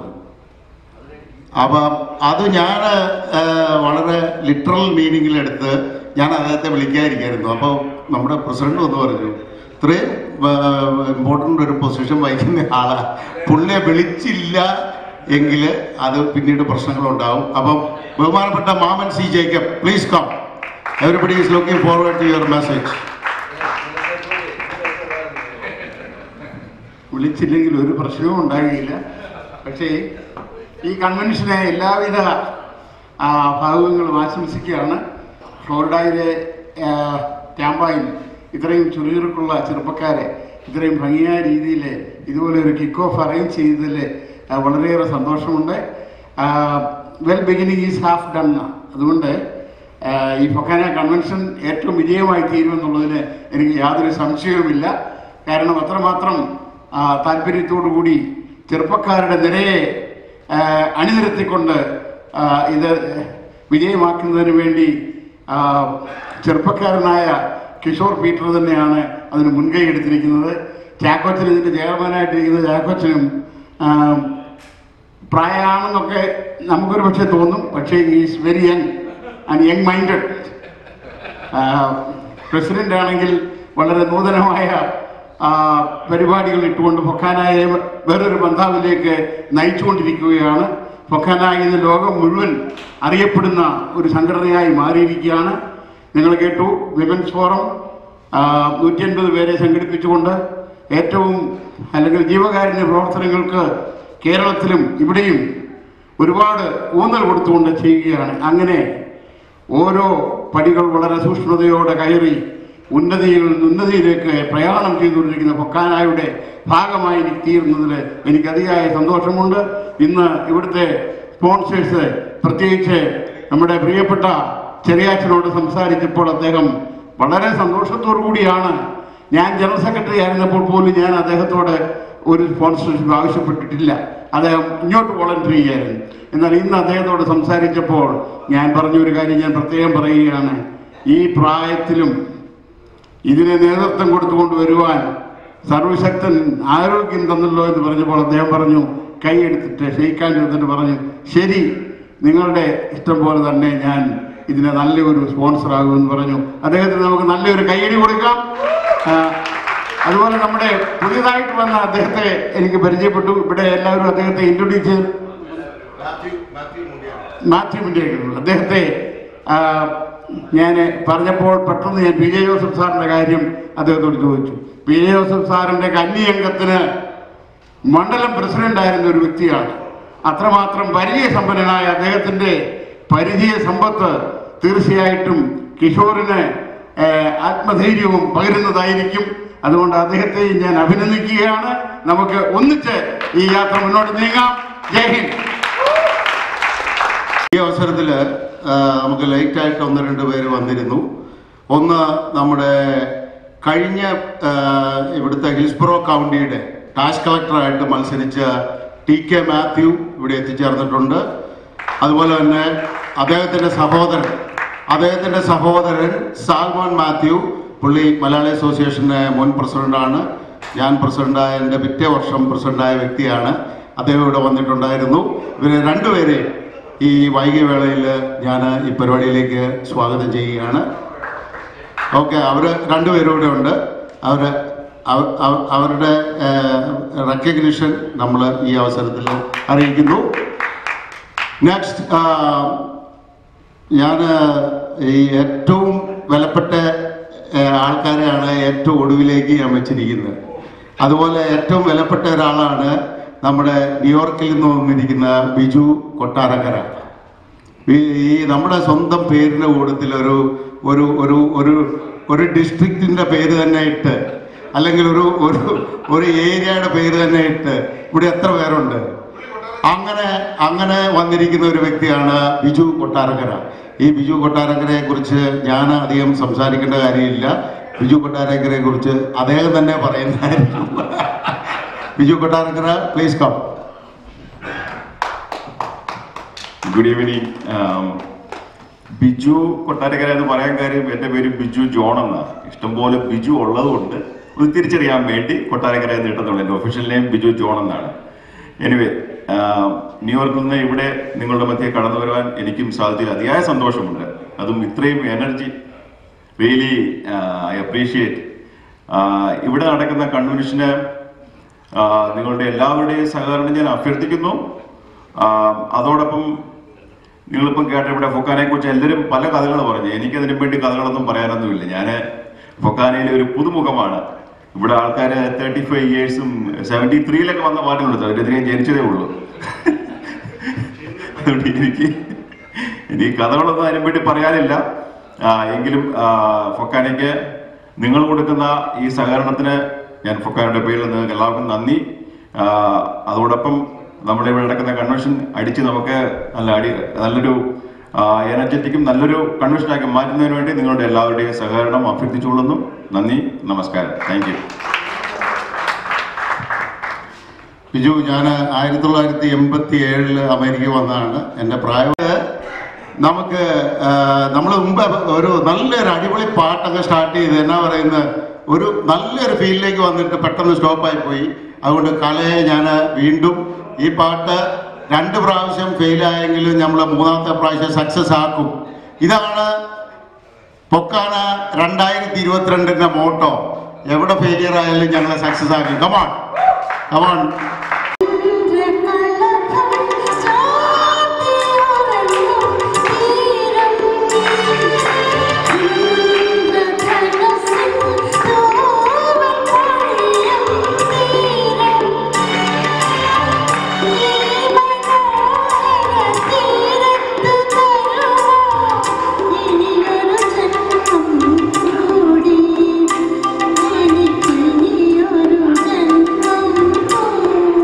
S20: അപ്പം അത് ഞാൻ വളരെ ലിറ്ററൽ മീനിങ്ങിലെടുത്ത് ഞാൻ അദ്ദേഹത്തെ വിളിക്കാതിരിക്കായിരുന്നു അപ്പോൾ നമ്മുടെ പ്രസിഡന്റ് ഒന്ന് പറഞ്ഞു ഇത്രയും ഇമ്പോർട്ടൻ്റ് ഒരു പൊസിഷൻ വഹിക്കുന്ന ആളാ പുള്ളിയെ വിളിച്ചില്ല എങ്കിൽ അത് പിന്നീട് പ്രശ്നങ്ങളുണ്ടാവും അപ്പം ബഹുമാനപ്പെട്ട Mammen C Jacob please come everybody is looking forward to your message
S14: വിളിച്ചില്ലെങ്കിൽ ഒരു പ്രശ്നവും ഉണ്ടാകുകയില്ല പക്ഷേ ഈ കൺവെൻഷനെ എല്ലാവിധ ആ, ഭാഗങ്ങളും ആശംസിക്കുകയാണ് ഫ്ലോറിഡയിലെ ആ, ടാമ്പായിൽ ഇത്രയും ചുറുചുറുക്കുള്ള ചെറുപ്പക്കാരെ ഇത്രയും ഭംഗിയായ രീതിയിൽ ഇതുപോലെ ഒരു കിക്ക് ഓഫ് അറേഞ്ച് ചെയ്തതിൽ ആ, വളരെയേറെ സന്തോഷമുണ്ട് well beginning is half done അതുകൊണ്ട് ആ, ഈ ഫൊക്കാന കൺവെൻഷൻ ഏറ്റവും വിജയമായി തീരുമെന്നുള്ളതിന് എനിക്ക് യാതൊരു സംശയവുമില്ല കാരണം അത്രമാത്രം ആ, താല്പര്യത്തോടു കൂടി ചെറുപ്പക്കാരുടെ നിരയെ ആ, അണിനിരത്തിക്കൊണ്ട് ആ, ഇത് വിജയമാക്കുന്നതിന് വേണ്ടി ആ, ചെറുപ്പക്കാരനായ കിഷോർ പീറ്റർ തന്നെയാണ് അതിന് മുൻകൈ എടുത്തിരിക്കുന്നത് ചാക്കോച്ചൻ ഇതിൻ്റെ ചെയർമാനായിട്ടിരിക്കുന്നത് ചാക്കോച്ചനും ആ, പ്രായമാണെന്നൊക്കെ നമുക്കൊരു പക്ഷേ തോന്നും പക്ഷേ is very young and young minded president ആണെങ്കിൽ വളരെ നൂതനമായ ആ, പരിപാടികൾ ഇട്ടുകൊണ്ട് ഫൊക്കാനായെ വേറൊരു ബന്ധാവിലേക്ക് നയിച്ചുകൊണ്ടിരിക്കുകയാണ് ഫൊക്കാനായി ഇന്ന് ലോകം മുഴുവൻ അറിയപ്പെടുന്ന ഒരു സംഘടനയായി മാറിയിരിക്കുകയാണ് നിങ്ങൾ കേട്ടു വിമൻസ് ഫോറം നൂറ്റി അൻപത് പേരെ സംഘടിപ്പിച്ചുകൊണ്ട് ഏറ്റവും അല്ലെങ്കിൽ ജീവകാരുണ്യ പ്രവർത്തനങ്ങൾക്ക് കേരളത്തിലും ഇവിടെയും ഒരുപാട് ഊന്നൽ കൊടുത്തുകൊണ്ട് ചെയ്യുകയാണ് അങ്ങനെ ഓരോ പടികൾ വളരെ സൂക്ഷ്മതയോടെ കയറി ഉന്നതിയിൽ നിന്ന് ഉന്നതിയിലേക്ക് പ്രയാണം ചെയ്തുകൊണ്ടിരിക്കുന്ന പൊക്കാനായുടെ ഭാഗമായി എനിക്ക് തീരുന്നതിൽ എനിക്ക് അതിയായ സന്തോഷമുണ്ട് ഇന്ന് ഇവിടുത്തെ സ്പോൺസേഴ്സ് പ്രത്യേകിച്ച് നമ്മുടെ പ്രിയപ്പെട്ട ചെറിയാച്ചനോട് സംസാരിച്ചപ്പോൾ അദ്ദേഹം വളരെ സന്തോഷത്തോടു കൂടിയാണ് ഞാൻ ജനറൽ സെക്രട്ടറി ആയിരുന്നപ്പോൾ പോലും ഞാൻ അദ്ദേഹത്തോട് ഒരു സ്പോൺസർഷിപ്പ് ആവശ്യപ്പെട്ടിട്ടില്ല അദ്ദേഹം ഇങ്ങോട്ട് വോളണ്ടറി ചെയ്യായിരുന്നു എന്നാൽ ഇന്ന് അദ്ദേഹത്തോട് സംസാരിച്ചപ്പോൾ ഞാൻ പറഞ്ഞ ഒരു കാര്യം ഞാൻ പ്രത്യേകം പറയുകയാണ് ഈ പ്രായത്തിലും ഇതിനെ നേതൃത്വം കൊടുത്തുകൊണ്ട് വരുവാൻ സർവശക്തൻ ആരോഗ്യം തന്നല്ലോ എന്ന് പറഞ്ഞപ്പോൾ അദ്ദേഹം പറഞ്ഞു കൈയെടുത്തിട്ട് ഷെയ്ക്കാൻ എടുത്തിട്ട് പറഞ്ഞു ശരി നിങ്ങളുടെ ഇഷ്ടം പോലെ തന്നെ ഞാൻ ഇതിനെ നല്ലൊരു സ്പോൺസർ ആകുമെന്ന് പറഞ്ഞു അദ്ദേഹത്തിന് നമുക്ക് നല്ലൊരു കൈയടി കൊടുക്കാം ആ, അതുപോലെ നമ്മുടെ പുതിയതായിട്ട് വന്ന അദ്ദേഹത്തെ എനിക്ക് പരിചയപ്പെട്ടു ഇവിടെ എല്ലാവരും അദ്ദേഹത്തെ ഇൻട്രൊഡ്യൂസ് ചെയ്തു മാത്യു മുണ്ടിയേക്കുന്നുള്ളൂ അദ്ദേഹത്തെ ഞാൻ പറഞ്ഞപ്പോൾ പെട്ടെന്ന് ഞാൻ പി ജെ ജോസഫ് സാറിന്റെ കാര്യം അദ്ദേഹത്തോട് ചോദിച്ചു പി ജെ ജോസഫ് സാറിന്റെ കന്നി മണ്ഡലം പ്രസിഡന്റ് ആയിരുന്ന ഒരു വ്യക്തിയാണ് അത്രമാത്രം പരിചയസമ്പന്നനായ അദ്ദേഹത്തിന്റെ പരിചയ സമ്പത്ത് തീർച്ചയായിട്ടും കിഷോറിന് ഏഹ്, ആത്മധൈര്യവും പകരുന്നതായിരിക്കും അതുകൊണ്ട് അദ്ദേഹത്തെയും ഞാൻ അഭിനന്ദിക്കുകയാണ് നമുക്ക് ഒന്നിച്ച് ഈ യാത്ര മുന്നോട്ട് നീങ്ങാം ജയ് ഹിന്ദ്
S20: ഈ അവസരത്തിൽ നമുക്ക് ലേറ്റ് ആയിട്ട് ഒന്ന് രണ്ട് പേര് വന്നിരുന്നു ഒന്ന് നമ്മുടെ കഴിഞ്ഞ ആ, ഇവിടുത്തെ ഹിൽസ്ബ്രോ കൗണ്ടിയുടെ ടാക്സ് കളക്ടറായിട്ട് മത്സരിച്ച ടി കെ മാത്യു ഇവിടെ എത്തിച്ചേർന്നിട്ടുണ്ട് അതുപോലെ തന്നെ അദ്ദേഹത്തിൻ്റെ സഹോദരൻ അദ്ദേഹത്തിൻ്റെ സഹോദരൻ സാൽമാൻ മാത്യു പുള്ളി മലയാളി അസോസിയേഷൻ്റെ മുൻ പ്രസിഡന്റാണ് ഞാൻ പ്രസിഡന്റായ എൻ്റെ പിറ്റേ വർഷം പ്രസിഡന്റായ വ്യക്തിയാണ് അദ്ദേഹം ഇവിടെ വന്നിട്ടുണ്ടായിരുന്നു ഇവരെ രണ്ടുപേരെ ഈ വൈകിയ വേളയിൽ ഞാൻ ഈ പരിപാടിയിലേക്ക് സ്വാഗതം ചെയ്യുകയാണ് ഓക്കെ അവർ രണ്ടുപേരും ഇവിടെ ഉണ്ട് അവർ അവരുടെ റെക്കഗ്നിഷൻ നമ്മൾ ഈ അവസരത്തിൽ അറിയിക്കുന്നു നെക്സ്റ്റ് ഞാൻ ഈ ഏറ്റവും വിലപ്പെട്ട ആ, ആൾക്കാരെയാണ് ഏറ്റവും ഒടുവിലേക്ക് ഞാൻ വെച്ചിരിക്കുന്നത് അതുപോലെ ഏറ്റവും വിലപ്പെട്ട ഒരാളാണ് നമ്മുടെ ന്യൂയോർക്കിൽ നിന്ന് വന്നിരിക്കുന്ന ബിജു കൊട്ടാരക്കര ഈ ഈ നമ്മുടെ സ്വന്തം പേരിൻ്റെ കൂട്ടത്തിൽ ഒരു ഒരു ഒരു ഒരു ഒരു ഡിസ്ട്രിക്റ്റിൻ്റെ പേര് തന്നെ ഇട്ട് അല്ലെങ്കിൽ ഒരു ഒരു ഒരു ഏരിയയുടെ പേര് തന്നെ ഇട്ട് ഇവിടെ എത്ര പേരുണ്ട് അങ്ങനെ അങ്ങനെ വന്നിരിക്കുന്ന ഒരു വ്യക്തിയാണ് ബിജു കൊട്ടാരക്കര ഈ ബിജു കൊട്ടാരക്കരയെ കുറിച്ച് ഞാൻ അധികം സംസാരിക്കേണ്ട കാര്യമില്ല ബിജു കൊട്ടാരക്കരയെ കുറിച്ച് അദ്ദേഹം തന്നെ പറയുന്നതായിരിക്കും Biju Kottarakkara please come
S16: good evening Biju Kottarakkara എന്ന് പറയാൻ കാര്യം എൻ്റെ പേര് ബിജു ജോൺ എന്നാണ് ഇഷ്ടംപോലെ ബിജു ഉള്ളതുകൊണ്ട് ഒന്ന് തിരിച്ചറിയാൻ വേണ്ടി കൊട്ടാരക്കര എന്ന് ഇട്ടതുള്ളൂ എൻ്റെ ഒഫീഷ്യൽ നെയിം ബിജു ജോൺ എന്നാണ് എനിവേ ന്യൂയോർക്കിൽ നിന്ന് ഇവിടെ നിങ്ങളുടെ മധ്യേ കടന്നു വരുവാൻ എനിക്കും സാധിച്ചതിൽ അതിയായ സന്തോഷമുണ്ട് അതും ഇത്രയും എനർജി റിയലി ഐ അപ്രീഷിയേറ്റ് ഇവിടെ നടക്കുന്ന കൺവെൻഷന് നിങ്ങളുടെ എല്ലാവരുടെയും സഹകരണം ഞാൻ അഭ്യർത്ഥിക്കുന്നു ആ, അതോടൊപ്പം നിങ്ങളിപ്പം കേട്ട ഇവിടെ ഫൊക്കാനെ കുറിച്ച് എല്ലാവരും പല കഥകൾ പറഞ്ഞു എനിക്കതിനു വേണ്ടി കഥകളൊന്നും പറയാനൊന്നുമില്ല ഞാൻ ഫൊക്കാനയിലെ ഒരു പുതുമുഖമാണ് ഇവിടെ ആൾക്കാർ തേർട്ടി ഫൈവ് ഇയേഴ്സും സെവൻറ്റി ത്രീയിലൊക്കെ വന്ന പാട്ടുകളുണ്ട് അവരെതിരെ ജനിച്ചതേ ഉള്ളൂ അതുകൊണ്ട് എനിക്ക് എനിക്ക് കഥകളൊന്നും അതിനു വേണ്ടി പറയാനില്ല ആ, എങ്കിലും ആ, ഫൊക്കാനയ്ക്ക് നിങ്ങൾ കൊടുക്കുന്ന ഈ സഹകരണത്തിന് ഞാൻ ഫൊക്കാനയുടെ പേരിൽ നിങ്ങൾക്ക് എല്ലാവർക്കും നന്ദി ആ, അതോടൊപ്പം നമ്മുടെ ഇവിടെ നടക്കുന്ന കൺവെൻഷൻ അടിച്ച് നമുക്ക് നല്ല അടി നല്ലൊരു എനർജറ്റിക്കും നല്ലൊരു കൺവെൻഷനാക്കി മാറ്റുന്നതിന് വേണ്ടി നിങ്ങളുടെ എല്ലാവരുടെയും സഹകരണം അഭ്യർത്ഥിച്ചുകൊള്ളുന്നു നന്ദി നമസ്കാരം താങ്ക് യു
S20: ബിജു ഞാൻ ആയിരത്തി തൊള്ളായിരത്തി എൺപത്തി ഏഴില് അമേരിക്ക വന്നതാണ് എൻ്റെ പ്രായം നമുക്ക് നമ്മൾ മുമ്പ് ഒരു നല്ലൊരു അടിപൊളി പാട്ടൊക്കെ സ്റ്റാർട്ട് ചെയ്ത് എന്നാ പറയുന്നത് ഒരു നല്ലൊരു ഫീലിലേക്ക് വന്നിട്ട് പെട്ടെന്ന് സ്റ്റോപ്പായി പോയി അതുകൊണ്ട് കലയെ ഞാൻ വീണ്ടും ഈ പാട്ട് രണ്ട് പ്രാവശ്യം ഫെയിലായെങ്കിലും നമ്മൾ മൂന്നാമത്തെ പ്രാവശ്യം സക്സസ് ആക്കും ഇതാണ് പൊക്കാന രണ്ടായിരത്തി ഇരുപത്തിരണ്ടിൻ്റെ മോട്ടോ എവിടെ ഫെയിലിയർ ആയാലും ഞങ്ങൾ സക്സസ് ആക്കി കമാൺ കമാൺ
S19: ഒരു ജന്മം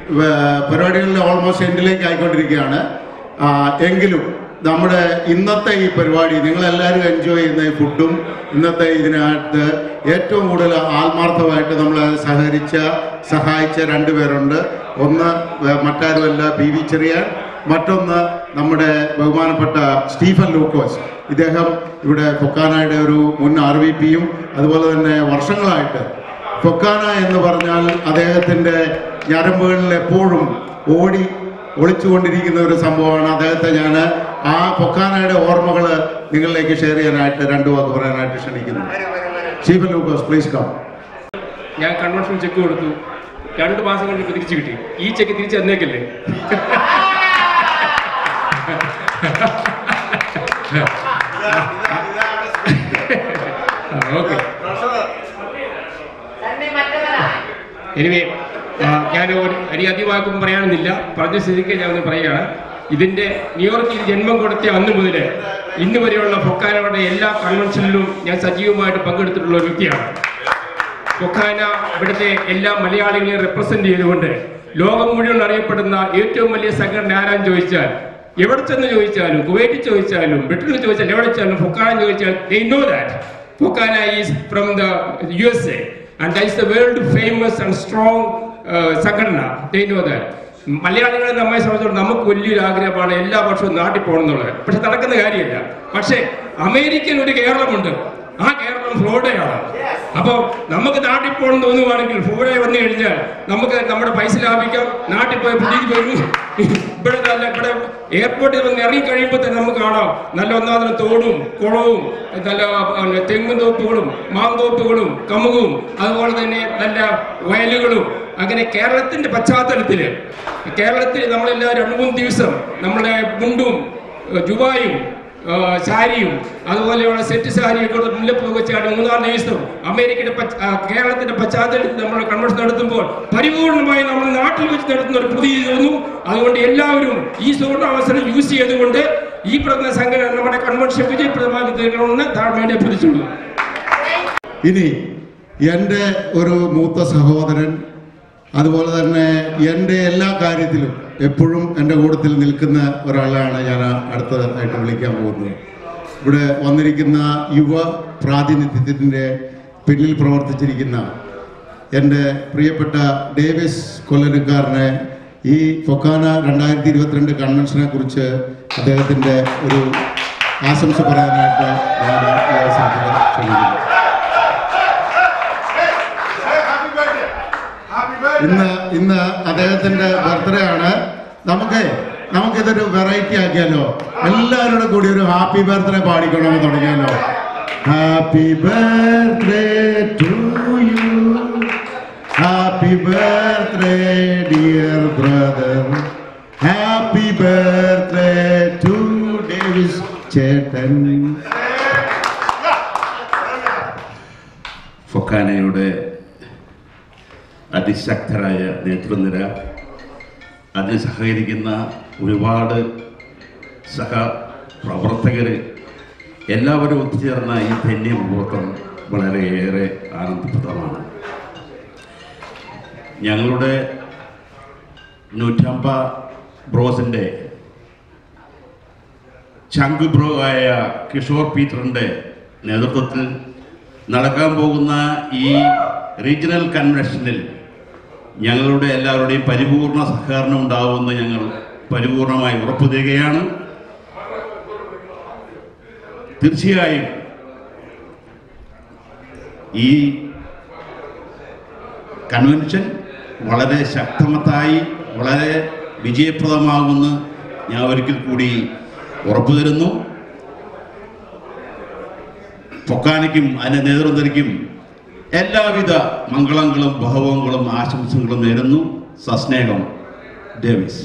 S20: വേ- പരിപാടികളുടെ ഓൾമോസ്റ്റ് എൻഡിലേക്ക് ആയിക്കൊണ്ടിരിക്കുകയാണ് ആ, എങ്കിലും നമ്മുടെ ഇന്നത്തെ ഈ പരിപാടി നിങ്ങളെല്ലാവരും എൻജോയ് ചെയ്യുന്ന ഈ ഫുഡും ഇന്നത്തെ ഇതിനകത്ത് ഏറ്റവും കൂടുതൽ ആത്മാർത്ഥമായിട്ട് നമ്മളെ സഹകരിച്ച സഹായിച്ച രണ്ടുപേരുണ്ട് ഒന്ന് വേ- മറ്റാരുമല്ല പി വി ചെറിയാൻ മറ്റൊന്ന് നമ്മുടെ ബഹുമാനപ്പെട്ട സ്റ്റീഫൻ ലൂക്കോസ് ഇദ്ദേഹം ഇവിടെ ഫൊക്കാനയുടെ ഒരു മുൻ ആർ വി പിയും അതുപോലെ തന്നെ വർഷങ്ങളായിട്ട് ഫൊക്കാന എന്ന് പറഞ്ഞാൽ അദ്ദേഹത്തിൻ്റെ ഞരമ്പുകളിൽ എപ്പോഴും ഓടി ഒളിച്ചുകൊണ്ടിരിക്കുന്ന ഒരു സംഭവമാണ് അദ്ദേഹത്തെ ഞാൻ ആ ഫൊക്കാനയുടെ ഓർമ്മകൾ നിങ്ങളിലേക്ക് ഷെയർ ചെയ്യാനായിട്ട് രണ്ടു വാക്ക് പറയാനായിട്ട് ക്ഷണിക്കുന്നു സ്റ്റീഫൻ ലൂക്കോസ് പ്ലീസ് കം
S3: ഞാൻ കൺവെൻഷൻ ചെക്ക് കൊടുത്തു രണ്ട് മാസം കൊണ്ട് ഇപ്പൊ തിരിച്ചു കിട്ടി ഈ ചെക്ക് തിരിച്ചു തന്നേക്കല്ലേ ഓക്കെ എനിവേ ഞാൻ ഒരു അരി അധികമാക്കും പറയാനൊന്നുമില്ല പറഞ്ഞ സ്ഥിതിക്ക് ഞാൻ ഒന്ന് പറയുകയാണ് ഇതിന്റെ ന്യൂയോർക്കിൽ ജന്മം കൊടുത്ത അന്ന് മുതൽ ഇന്ന് വരെയുള്ള ഫൊക്കാനയുടെ എല്ലാ കൺവെൻഷനിലും ഞാൻ സജീവമായിട്ട് പങ്കെടുത്തിട്ടുള്ള ഒരു വ്യക്തിയാണ് ഫൊക്കാന ഇവിടുത്തെ എല്ലാ മലയാളികളെയും റെപ്രസെന്റ് ചെയ്തുകൊണ്ട് ലോകം മുഴുവൻ അറിയപ്പെടുന്ന ഏറ്റവും വലിയ സംഘടന ആരാന്ന് ചോദിച്ചാൽ എവിടെ ചെന്ന് ചോദിച്ചാലും കുവൈറ്റിൽ ചോദിച്ചാലും ബ്രിട്ടനിൽ ചോദിച്ചാലും എവിടെ ചെന്നാലും ഫൊക്കാന ചോദിച്ചാൽ they know that FOKANA is from the U S A and that is the world famous and strong സംഘടന they know that മലയാളികളെ നമ്മെ സംബന്ധിച്ചിടത്തോളം നമുക്ക് വലിയൊരു ആഗ്രഹമാണ് എല്ലാ വർഷവും നാട്ടിൽ പോകണം എന്നുള്ളത് പക്ഷെ നടക്കുന്ന കാര്യമില്ല പക്ഷേ അമേരിക്കൻ ഒരു കേരളമുണ്ട് ആ കേരളം ഫ്ലോറിഡയാണ് അപ്പോൾ നമുക്ക് നാട്ടിൽ പോകണം തോന്നുവാണെങ്കിൽ ഫ്ലോറിഡ വന്നു കഴിഞ്ഞാൽ നമുക്ക് നമ്മുടെ പൈസ ലാഭിക്കാം നാട്ടിൽ പോയി പുതിയത് വരും ഇവിടെ നല്ല ഇവിടെ എയർപോർട്ടിൽ വന്ന് ഇറങ്ങി കഴിയുമ്പോൾ തന്നെ നമുക്ക് കാണാം നല്ല ഒന്നാമത് തോടും കുളവും നല്ല പിന്നെ, തെങ്ങും തോപ്പുകളും മാന്തോപ്പുകളും കമുകും അതുപോലെ തന്നെ നല്ല വയലുകളും അങ്ങനെ കേരളത്തിന്റെ പശ്ചാത്തലത്തിൽ കേരളത്തിൽ നമ്മളെല്ലാം രണ്ട് മൂന്ന് ദിവസം നമ്മുടെ മുണ്ടും ഏഹ്, ജുബായും ഏഹ്, സാരിയും അതുപോലെയുള്ള സെറ്റ് സാരിയൊക്കെ ഉള്ള മുല്ലപ്പൂ വെച്ചാണ് മൂന്നാം ദിവസം അമേരിക്കയുടെ പശ്ച- ആ, കേരളത്തിന്റെ പശ്ചാത്തലത്തിൽ നമ്മൾ കൺവെൻഷൻ നടത്തുമ്പോൾ പരിപൂർണമായി നമ്മൾ നാട്ടിൽ വെച്ച് നടത്തുന്ന ഒരു പ്രതീതി തോന്നുന്നു അതുകൊണ്ട് എല്ലാവരും ഈ സുവർണ അവസരം യൂസ് ചെയ്തുകൊണ്ട് ഈ പറഞ്ഞ സംഘടന നമ്മുടെ കൺവെൻഷൻ വിജയപ്രദമായി തീർക്കണമെന്ന് താഴ്മയുടെ അഭ്യർത്ഥിച്ചുള്ളൂ
S20: ഇനി എൻ്റെ ഒരു മൂത്ത സഹോദരൻ അതുപോലെ തന്നെ എൻ്റെ എല്ലാ കാര്യത്തിലും എപ്പോഴും എൻ്റെ കൂട്ടത്തിൽ നിൽക്കുന്ന ഒരാളാണ് ഞാൻ അടുത്തതായിട്ട് വിളിക്കാൻ പോകുന്നത് ഇവിടെ വന്നിരിക്കുന്ന യുവ പ്രാതിനിധ്യത്തിൻ്റെ പിന്നിൽ പ്രവർത്തിച്ചിരിക്കുന്ന എൻ്റെ പ്രിയപ്പെട്ട ഡേവിസ് കൊല്ലനുകാരനെ ഈ ഫൊക്കാന രണ്ടായിരത്തി ഇരുപത്തിരണ്ട് കൺവെൻഷനെ കുറിച്ച് അദ്ദേഹത്തിൻ്റെ ഒരു ആശംസ പറയാനായിട്ട് ഞാൻ ഈ അവസരത്തിൽ ക്ഷണിക്കുന്നു ഇന്ന് ഇന്ന് അദ്ദേഹത്തിന്റെ ബർത്ത്ഡേ ആണ് നമുക്ക് നമുക്കിതൊരു വെറൈറ്റി ആക്കിയാലോ എല്ലാവരോടും കൂടി ഒരു ഹാപ്പി ബർത്ത്ഡേ പാടിക്കണമെന്ന് തുടങ്ങിയാലോ happy birthday to you happy birthday dear brother happy birthday to Davis ചേട്ടൻ
S17: ഫൊക്കാനയുടെ അതിശക്തരായ നേതൃനിര അതിന് സഹകരിക്കുന്ന ഒരുപാട് സഹ പ്രവർത്തകർ എല്ലാവരും ഒത്തുചേർന്ന ഈ ധന്യ മുഹൂർത്തം വളരെയേറെ ആനന്ദപ്രദമാണ് ഞങ്ങളുടെ നൂറ്റമ്പ ബ്രോസിൻ്റെ ചങ്ക് ബ്രോ ആയ കിഷോർ പീറ്ററിൻ്റെ നേതൃത്വത്തിൽ നടക്കാൻ പോകുന്ന ഈ റീജിയണൽ കൺവെൻഷനിൽ ഞങ്ങളുടെ എല്ലാവരുടെയും പരിപൂർണ സഹകരണം ഉണ്ടാവുമെന്ന് ഞങ്ങൾ പരിപൂർണമായി ഉറപ്പു തരികയാണ് തീർച്ചയായും ഈ കൺവെൻഷൻ വളരെ ശക്തമത്തായി വളരെ വിജയപ്രദമാകുമെന്ന് ഞാൻ ഒരിക്കൽ കൂടി ഉറപ്പു തരുന്നു പൊക്കാനിക്കും അതിൻ്റെ നേതൃത്വത്തിനും എല്ലാവിധ മംഗളങ്ങളും ബഹവങ്ങളും ആശംസകളും നേരുന്നു സസ്നേഹം ഡേവിസ്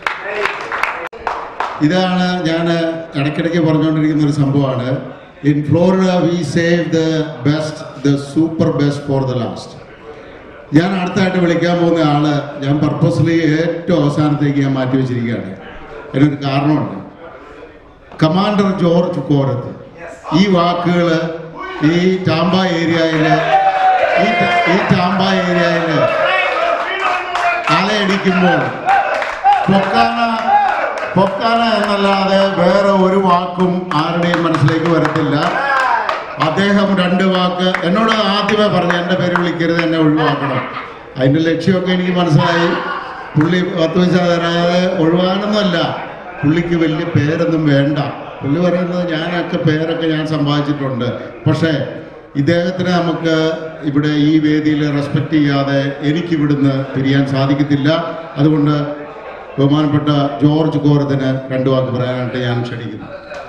S20: ഇതാണ് ഞാൻ ഇടയ്ക്കിടയ്ക്ക് പറഞ്ഞുകൊണ്ടിരിക്കുന്ന ഒരു സംഭവമാണ് in Florida we save the best the super best for the last ഞാൻ അടുത്തായിട്ട് വിളിക്കാൻ പോകുന്ന ആള് ഞാൻ പർപ്പസ്ലി ഏറ്റവും അവസാനത്തേക്ക് ഞാൻ മാറ്റി വെച്ചിരിക്കുകയാണ് അതിനൊരു കാരണമുണ്ട് കമാൻഡർ ജോർജ് കോരത്ത് ഈ വാക്കുകൾ ഈ ടാമ്പ ഏരിയയിൽ ഈ ട- ഈ ടാമ്പ ഏരിയയിൽ ആളെ കൈയടിക്കുമ്പോൾ പൊക്കാന പൊക്കാന എന്നല്ലാതെ വേറെ ഒരു വാക്കും ആരുടെയും മനസ്സിലേക്ക് വരത്തില്ല അദ്ദേഹം രണ്ട് വാക്ക് എന്നോട് ആദ്യമേ പറഞ്ഞു എൻ്റെ പേര് വിളിക്കരുത് എന്നെ ഒഴിവാക്കണം അതിൻ്റെ ലക്ഷ്യമൊക്കെ എനിക്ക് മനസ്സിലായി പുള്ളി പത്ത് പൈസ തരാതെ ഒഴിവാനൊന്നുമല്ല പുള്ളിക്ക് വലിയ പേരൊന്നും വേണ്ട പുള്ളി പറയുന്നത് ഞാനൊക്കെ പേരൊക്കെ ഞാൻ സമ്പാദിച്ചിട്ടുണ്ട് പക്ഷേ ഇദ്ദേഹത്തിന് നമുക്ക് ഇവിടെ ഈ വേദിയിൽ റെസ്പെക്റ്റ് ചെയ്യാതെ എനിക്കിവിടുന്ന് പിരിയാൻ സാധിക്കത്തില്ല അതുകൊണ്ട് ബഹുമാനപ്പെട്ട ജോർജ് കോരത്തിന് രണ്ടു വാക്ക് പറയാനായിട്ട് ഞാൻ ക്ഷണിക്കുന്നു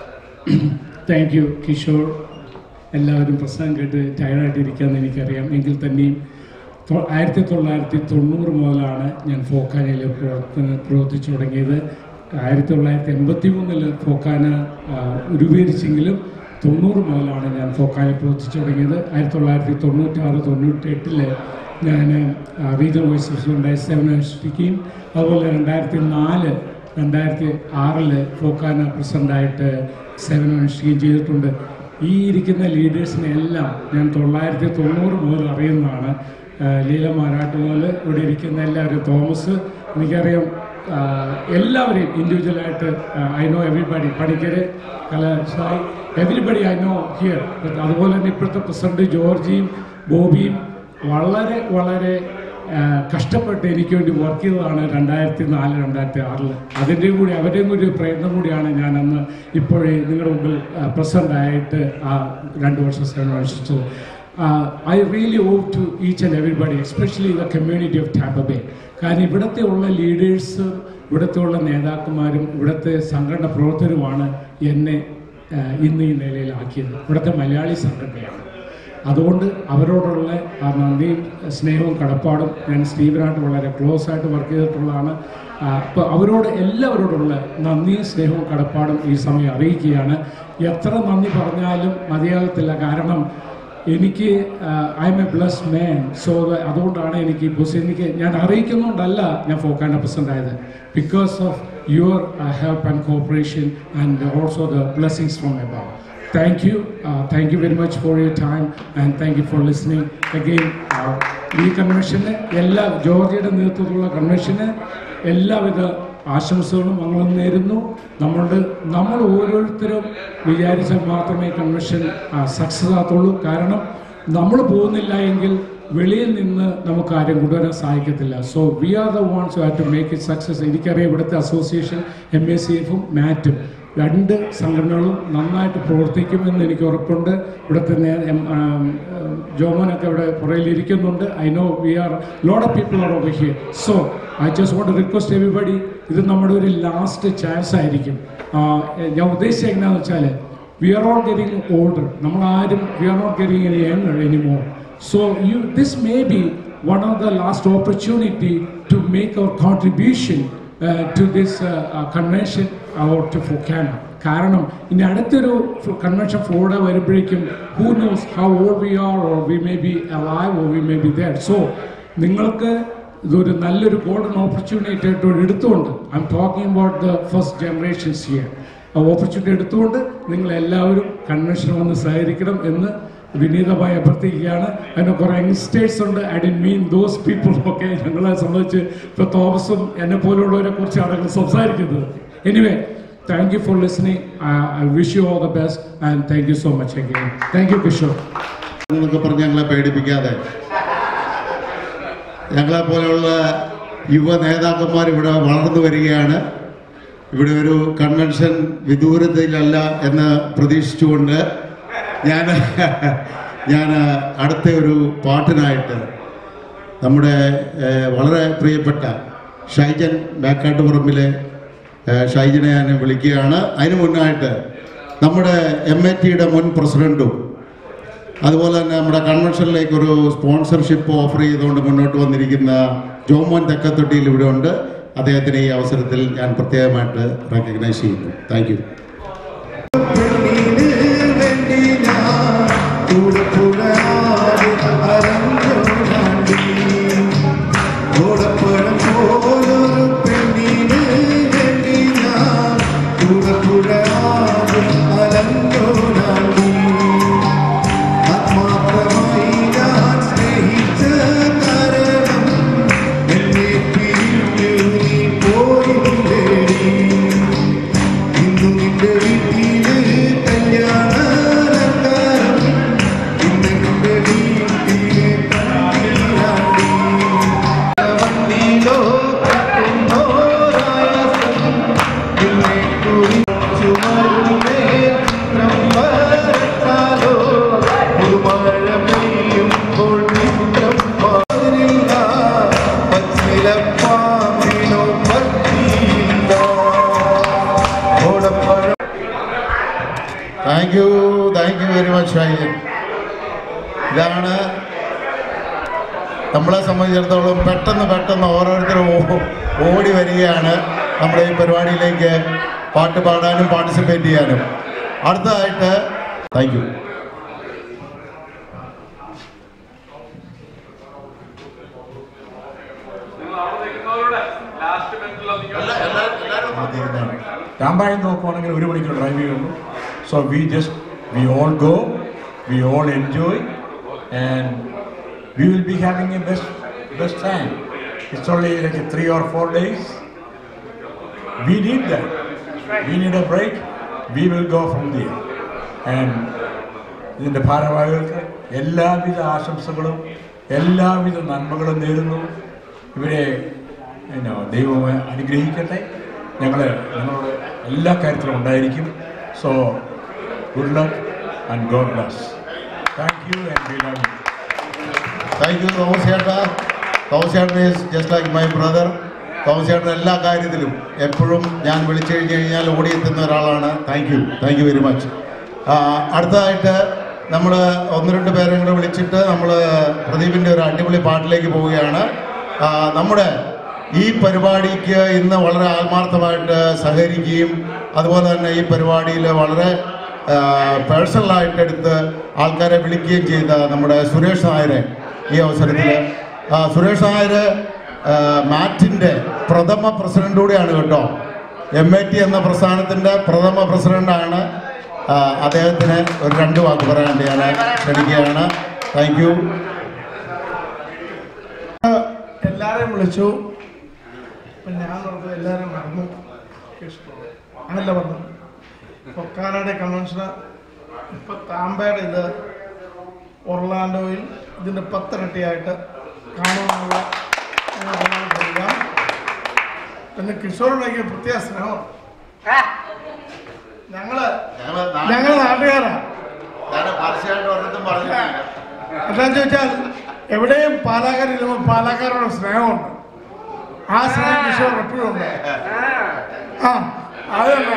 S1: താങ്ക് യു കിഷോർ എല്ലാവരും പ്രസംഗം കേട്ട് ടയർഡായിട്ടിരിക്കാമെന്ന് എനിക്കറിയാം എങ്കിൽ തന്നെയും തൊ- ആയിരത്തി തൊള്ളായിരത്തി തൊണ്ണൂറ് മുതലാണ് ഞാൻ ഫോക്കാനയിൽ പ്രവർത്തന പ്രവർത്തിച്ചു തുടങ്ങിയത് ആയിരത്തി തൊള്ളായിരത്തി എൺപത്തി മൂന്നിൽ ഫോക്കാന ആ, രൂപീകരിച്ചെങ്കിലും തൊണ്ണൂറ് മുതലാണ് ഞാൻ ഫോക്കാനയിൽ പ്രവർത്തിച്ചു തുടങ്ങിയത് ആയിരത്തി തൊള്ളായിരത്തി തൊണ്ണൂറ്റാറ് തൊണ്ണൂറ്റെട്ടില് ഞാൻ റീജിയണൽ വൈസ് പ്രസിഡൻ്റായി സേവനമനുഷ്ഠിക്കുകയും അതുപോലെ രണ്ടായിരത്തി നാല് രണ്ടായിരത്തി ആറില് ഫോക്കാന പ്രസിഡൻ്റായിട്ട് സേവനമനുഷ്ഠിക്കുകയും ചെയ്തിട്ടുണ്ട് ഈ ഇരിക്കുന്ന ലീഡേഴ്സിനെ എല്ലാം ഞാൻ തൊള്ളായിരത്തി തൊണ്ണൂറ് മുതൽ അറിയുന്നതാണ് ആ, ലീല മാരാട്ട് മുതൽ ഇവിടെ ഇരിക്കുന്ന എല്ലാവരും തോമസ് എനിക്കറിയാം ആ, എല്ലാവരെയും ഇൻഡിവിജ്വലായിട്ട് ഐ നോ എവറിബഡി പണിക്കർ കലാശായി എവറിബഡി ഐ നോ ഹിയർ അതുപോലെ തന്നെ ഇപ്പോഴത്തെ പ്രസിഡന്റ് ജോർജിയും ബോബിയും വളരെ വളരെ ആ, കഷ്ടപ്പെട്ട് എനിക്ക് വേണ്ടി വർക്ക് ചെയ്തതാണ് രണ്ടായിരത്തി നാല് രണ്ടായിരത്തി ആറിൽ അതിൻ്റെ കൂടി അവരുടെയും കൂടി ഒരു പ്രയത്നം കൂടിയാണ് ഞാൻ അന്ന് ഇപ്പോഴേ നിങ്ങളുടെ മുമ്പിൽ പ്രസിഡൻ്റായിട്ട് ആ രണ്ട് വർഷം സേവനം അനുഷ്ഠിച്ചത് I really owe to each and everybody especially the community of Tampa Bay കാരണം ഇവിടുത്തെ ഉള്ള ലീഡേഴ്സും ഇവിടുത്തെ ഉള്ള നേതാക്കന്മാരും ഇവിടുത്തെ സംഘടന പ്രവർത്തകരുമാണ് എന്നെ ആ, ഇന്ന് ഈ നിലയിലാക്കിയത് ഇവിടുത്തെ മലയാളി സംഘടനയാണ് അതുകൊണ്ട് അവരോടുള്ള ആ നന്ദിയും സ്നേഹവും കടപ്പാടും ഞാൻ സ്റ്റീവനായിട്ട് വളരെ ക്ലോസ് ആയിട്ട് വർക്ക് ചെയ്തിട്ടുള്ളതാണ് അപ്പോൾ അവരോട് എല്ലാവരോടുള്ള നന്ദിയും സ്നേഹവും കടപ്പാടും ഈ സമയം അറിയിക്കുകയാണ് എത്ര നന്ദി പറഞ്ഞാലും മതിയാകത്തില്ല കാരണം എനിക്ക് I'm a bless man so അതുകൊണ്ടാണ് എനിക്ക് ഈ പൊസിഷൻ എനിക്ക് ഞാൻ അറിയിക്കുന്നുകൊണ്ടല്ല ഞാൻ ഫോക്കാൻ്റെ പ്രസിഡന്റ് ആയത് because of your help and cooperation and also the blessings from above Thank you. Uh, thank you very much for your time and thank you for listening. Again, uh, ഈ കൺവെൻഷന് എല്ലാ ജോർജിയുടെ നേതൃത്വത്തിലുള്ള കൺവെൻഷന് എല്ലാവിധ ആശംസകളും മംഗളം നേരുന്നു നമ്മളുടെ നമ്മൾ ഓരോരുത്തരും വിചാരിച്ചാൽ മാത്രമേ കൺവെൻഷൻ സക്സസ് ആകത്തുള്ളൂ കാരണം നമ്മൾ പോകുന്നില്ല എങ്കിൽ വെളിയിൽ നിന്ന് നമുക്ക് ആരും കൊണ്ടുവരാൻ സാധിക്കത്തില്ല so we are the ones have to make it success എനിക്കറിയാം ഇവിടുത്തെ അസോസിയേഷൻ എം എ സി എഫും മാറ്റും രണ്ട് സംഘടനകളും നന്നായിട്ട് പ്രവർത്തിക്കുമെന്ന് എനിക്ക് ഉറപ്പുണ്ട് ഇവിടുത്തെ നേ- എം, ആം, ഉം, ജോമോനൊക്കെ ഇവിടെ പുറയിൽ ഇരിക്കുന്നുണ്ട് I know we are load of people are over here so I just want request everybody ഇത് നമ്മുടെ ഒരു ലാസ്റ്റ് ചാൻസ് ആയിരിക്കും ആ, ഞാൻ ഉദ്ദേശിച്ചത് എങ്ങനെയാണെന്ന് വെച്ചാൽ we are all getting older നമ്മൾ ആരും we are not getting any younger anymore so you this may be one of the last opportunity to make our contribution to this convention or to FOKANA കാരണം ഇനി അടുത്തൊരു convention Florida വരുമ്പോഴേക്കും who knows how old we are or we may be alive or we may be there so നിങ്ങൾക്ക് ഇതൊരു നല്ലൊരു golden opportunity ആയിട്ട് എടുത്തുകൊണ്ട് I am talking about the first generations here ആ ഓപ്പർച്യൂണിറ്റി എടുത്തുകൊണ്ട് നിങ്ങൾ എല്ലാവരും കൺവെൻഷൻ വന്ന് സഹകരിക്കണം എന്ന് വിനീതമായി അഭ്യർത്ഥിക്കുകയാണ് അതിന് കുറേ യങ്സ്റ്റേഴ്സ് ഉണ്ട് I'd mean those people ഒക്കെ ഞങ്ങളെ സംബന്ധിച്ച് ഇപ്പോൾ തോമസും എന്നെ പോലുള്ളവരെ കുറിച്ചാണ് ഞങ്ങൾ സംസാരിക്കുന്നത് anyway thank you for listening I wish you all the best and thank you so much again thank you Kishore
S20: എന്നൊക്കെ പറഞ്ഞ് ഞങ്ങളെ പേടിപ്പിക്കാതെ ഞങ്ങളെ പോലെയുള്ള യുവ നേതാക്കന്മാർ ഇവിടെ വളർന്നു വരികയാണ് ഇവിടെ ഒരു കൺവെൻഷൻ വിദൂരതയിലല്ല എന്ന് പ്രതീക്ഷിച്ചുകൊണ്ട് ഞാൻ ഞാൻ അടുത്ത ഒരു പാട്ടിനായിട്ട് നമ്മുടെ ഏഹ്, വളരെ പ്രിയപ്പെട്ട ഷൈജൻ ബാക്കാട്ടുപുറമ്പിലെ ഏഹ്, ഷൈജനെ ഞാൻ വിളിക്കുകയാണ് അതിനു മുന്നായിട്ട് നമ്മുടെ എം എ ടിയുടെ മുൻ പ്രസിഡൻറ്റും അതുപോലെ തന്നെ നമ്മുടെ കൺവെൻഷനിലേക്ക് ഒരു സ്പോൺസർഷിപ്പ് ഓഫർ ചെയ്തുകൊണ്ട് മുന്നോട്ട് വന്നിരിക്കുന്ന ജോമോൻ തെക്കത്തൊട്ടിയിൽ ഇവിടെ ഉണ്ട് അദ്ദേഹത്തിന് ഈ അവസരത്തിൽ ഞാൻ പ്രത്യേകമായിട്ട് റെക്കഗ്നൈസ് ചെയ്യുന്നു താങ്ക് യു
S7: ആത്മാർത്ഥമായി ഞാൻ സ്നേഹിച്ച കാരണം എന്നെ പിരിഞ്ഞു
S20: നമ്മളെ സംബന്ധിച്ചിടത്തോളം പെട്ടെന്ന് പെട്ടെന്ന് ഓരോരുത്തരും ഓ- ഓടി വരികയാണ് നമ്മുടെ ഈ പരിപാടിയിലേക്ക് പാട്ട് പാടാനും പാർട്ടിസിപ്പേറ്റ് ചെയ്യാനും അടുത്തതായിട്ട് താങ്ക് യു
S6: രാമായണം നോക്കുവാണെങ്കിൽ ഒരു മണിക്കൂർ ഡ്രൈവ് ചെയ്യുള്ളൂ so we just we all go we all enjoy and we will be having a best best time it's only like three or four days we need that we need a break we will go from the and ഇതിൻ്റെ ഭാരവാഹികൾക്ക് എല്ലാവിധ ആശംസകളും എല്ലാവിധ നന്മകളും നേരുന്നു ഇവരെ പിന്നെ ദൈവം അനുഗ്രഹിക്കട്ടെ ഞങ്ങൾ ഞങ്ങളോട് എല്ലാ കാര്യത്തിലും ഉണ്ടായിരിക്കും so good luck and God bless thank you and we love you
S20: thank you Thomas ചേട്ടാ തോമസ് ചേട്ടൻ is just like my brother Thomas ചേട്ടൻ എല്ലാ കാര്യത്തിലും എപ്പോഴും ഞാൻ വിളിച്ചു കഴിഞ്ഞ് കഴിഞ്ഞാൽ ഓടിയെത്തുന്ന ഒരാളാണ് thank you thank you very much അടുത്തതായിട്ട് നമ്മൾ ഒന്ന് രണ്ട് പേരെ കൂടെ വിളിച്ചിട്ട് നമ്മൾ പ്രദീപിൻ്റെ ഒരു അടിപൊളി പാട്ടിലേക്ക് പോവുകയാണ് ആ, നമ്മുടെ ഈ പരിപാടിക്ക് ഇന്ന് വളരെ ആത്മാർത്ഥമായിട്ട് സഹകരിക്കുകയും അതുപോലെ തന്നെ ഈ പരിപാടിയിൽ വളരെ പേഴ്സണലായിട്ട് എടുത്ത് ആൾക്കാരെ വിളിക്കുകയും ചെയ്ത നമ്മുടെ സുരേഷ് നായരെ ഈ അവസരത്തിൽ സുരേഷ് നായർ മാറ്റിൻ്റെ പ്രഥമ പ്രസിഡന്റ് കൂടിയാണ് കേട്ടോ എം എ ടി എന്ന പ്രസ്ഥാനത്തിൻ്റെ പ്രഥമ പ്രസിഡന്റാണ് ആ, അദ്ദേഹത്തിന് ഒരു രണ്ട് വാക്ക് പറയാൻ വേണ്ടി ഞാൻ ക്ഷണിക്കുകയാണ് താങ്ക് യു
S18: എല്ലാവരെയും വിളിച്ചു അപ്പം ഞാൻ ഓർത്തു എല്ലാവരും മറന്നു അങ്ങനല്ല പറഞ്ഞു കൊക്കാനയുടെ കൺവെൻഷന് ഇപ്പം താമ്പയുടെ ഇത് ഒർലാൻഡോയിൽ ഇതിൻ്റെ പത്തിരട്ടിയായിട്ട് കാണുവാനുള്ള ഞങ്ങൾ ചെയ്യാം പിന്നെ കിഷോറിലേക്ക് പ്രത്യേക സ്നേഹം ഞങ്ങള് ഞങ്ങൾ നാട്ടുകാരാ എന്താന്ന് ചോദിച്ചാൽ എവിടെയും പാലാക്കാരില്ലുമ്പോൾ പാലാക്കാരോട് സ്നേഹമുണ്ട് ആ സ്നേഹം കിഷോർ എപ്പോഴും ഉണ്ട് ആ അത് തന്നെ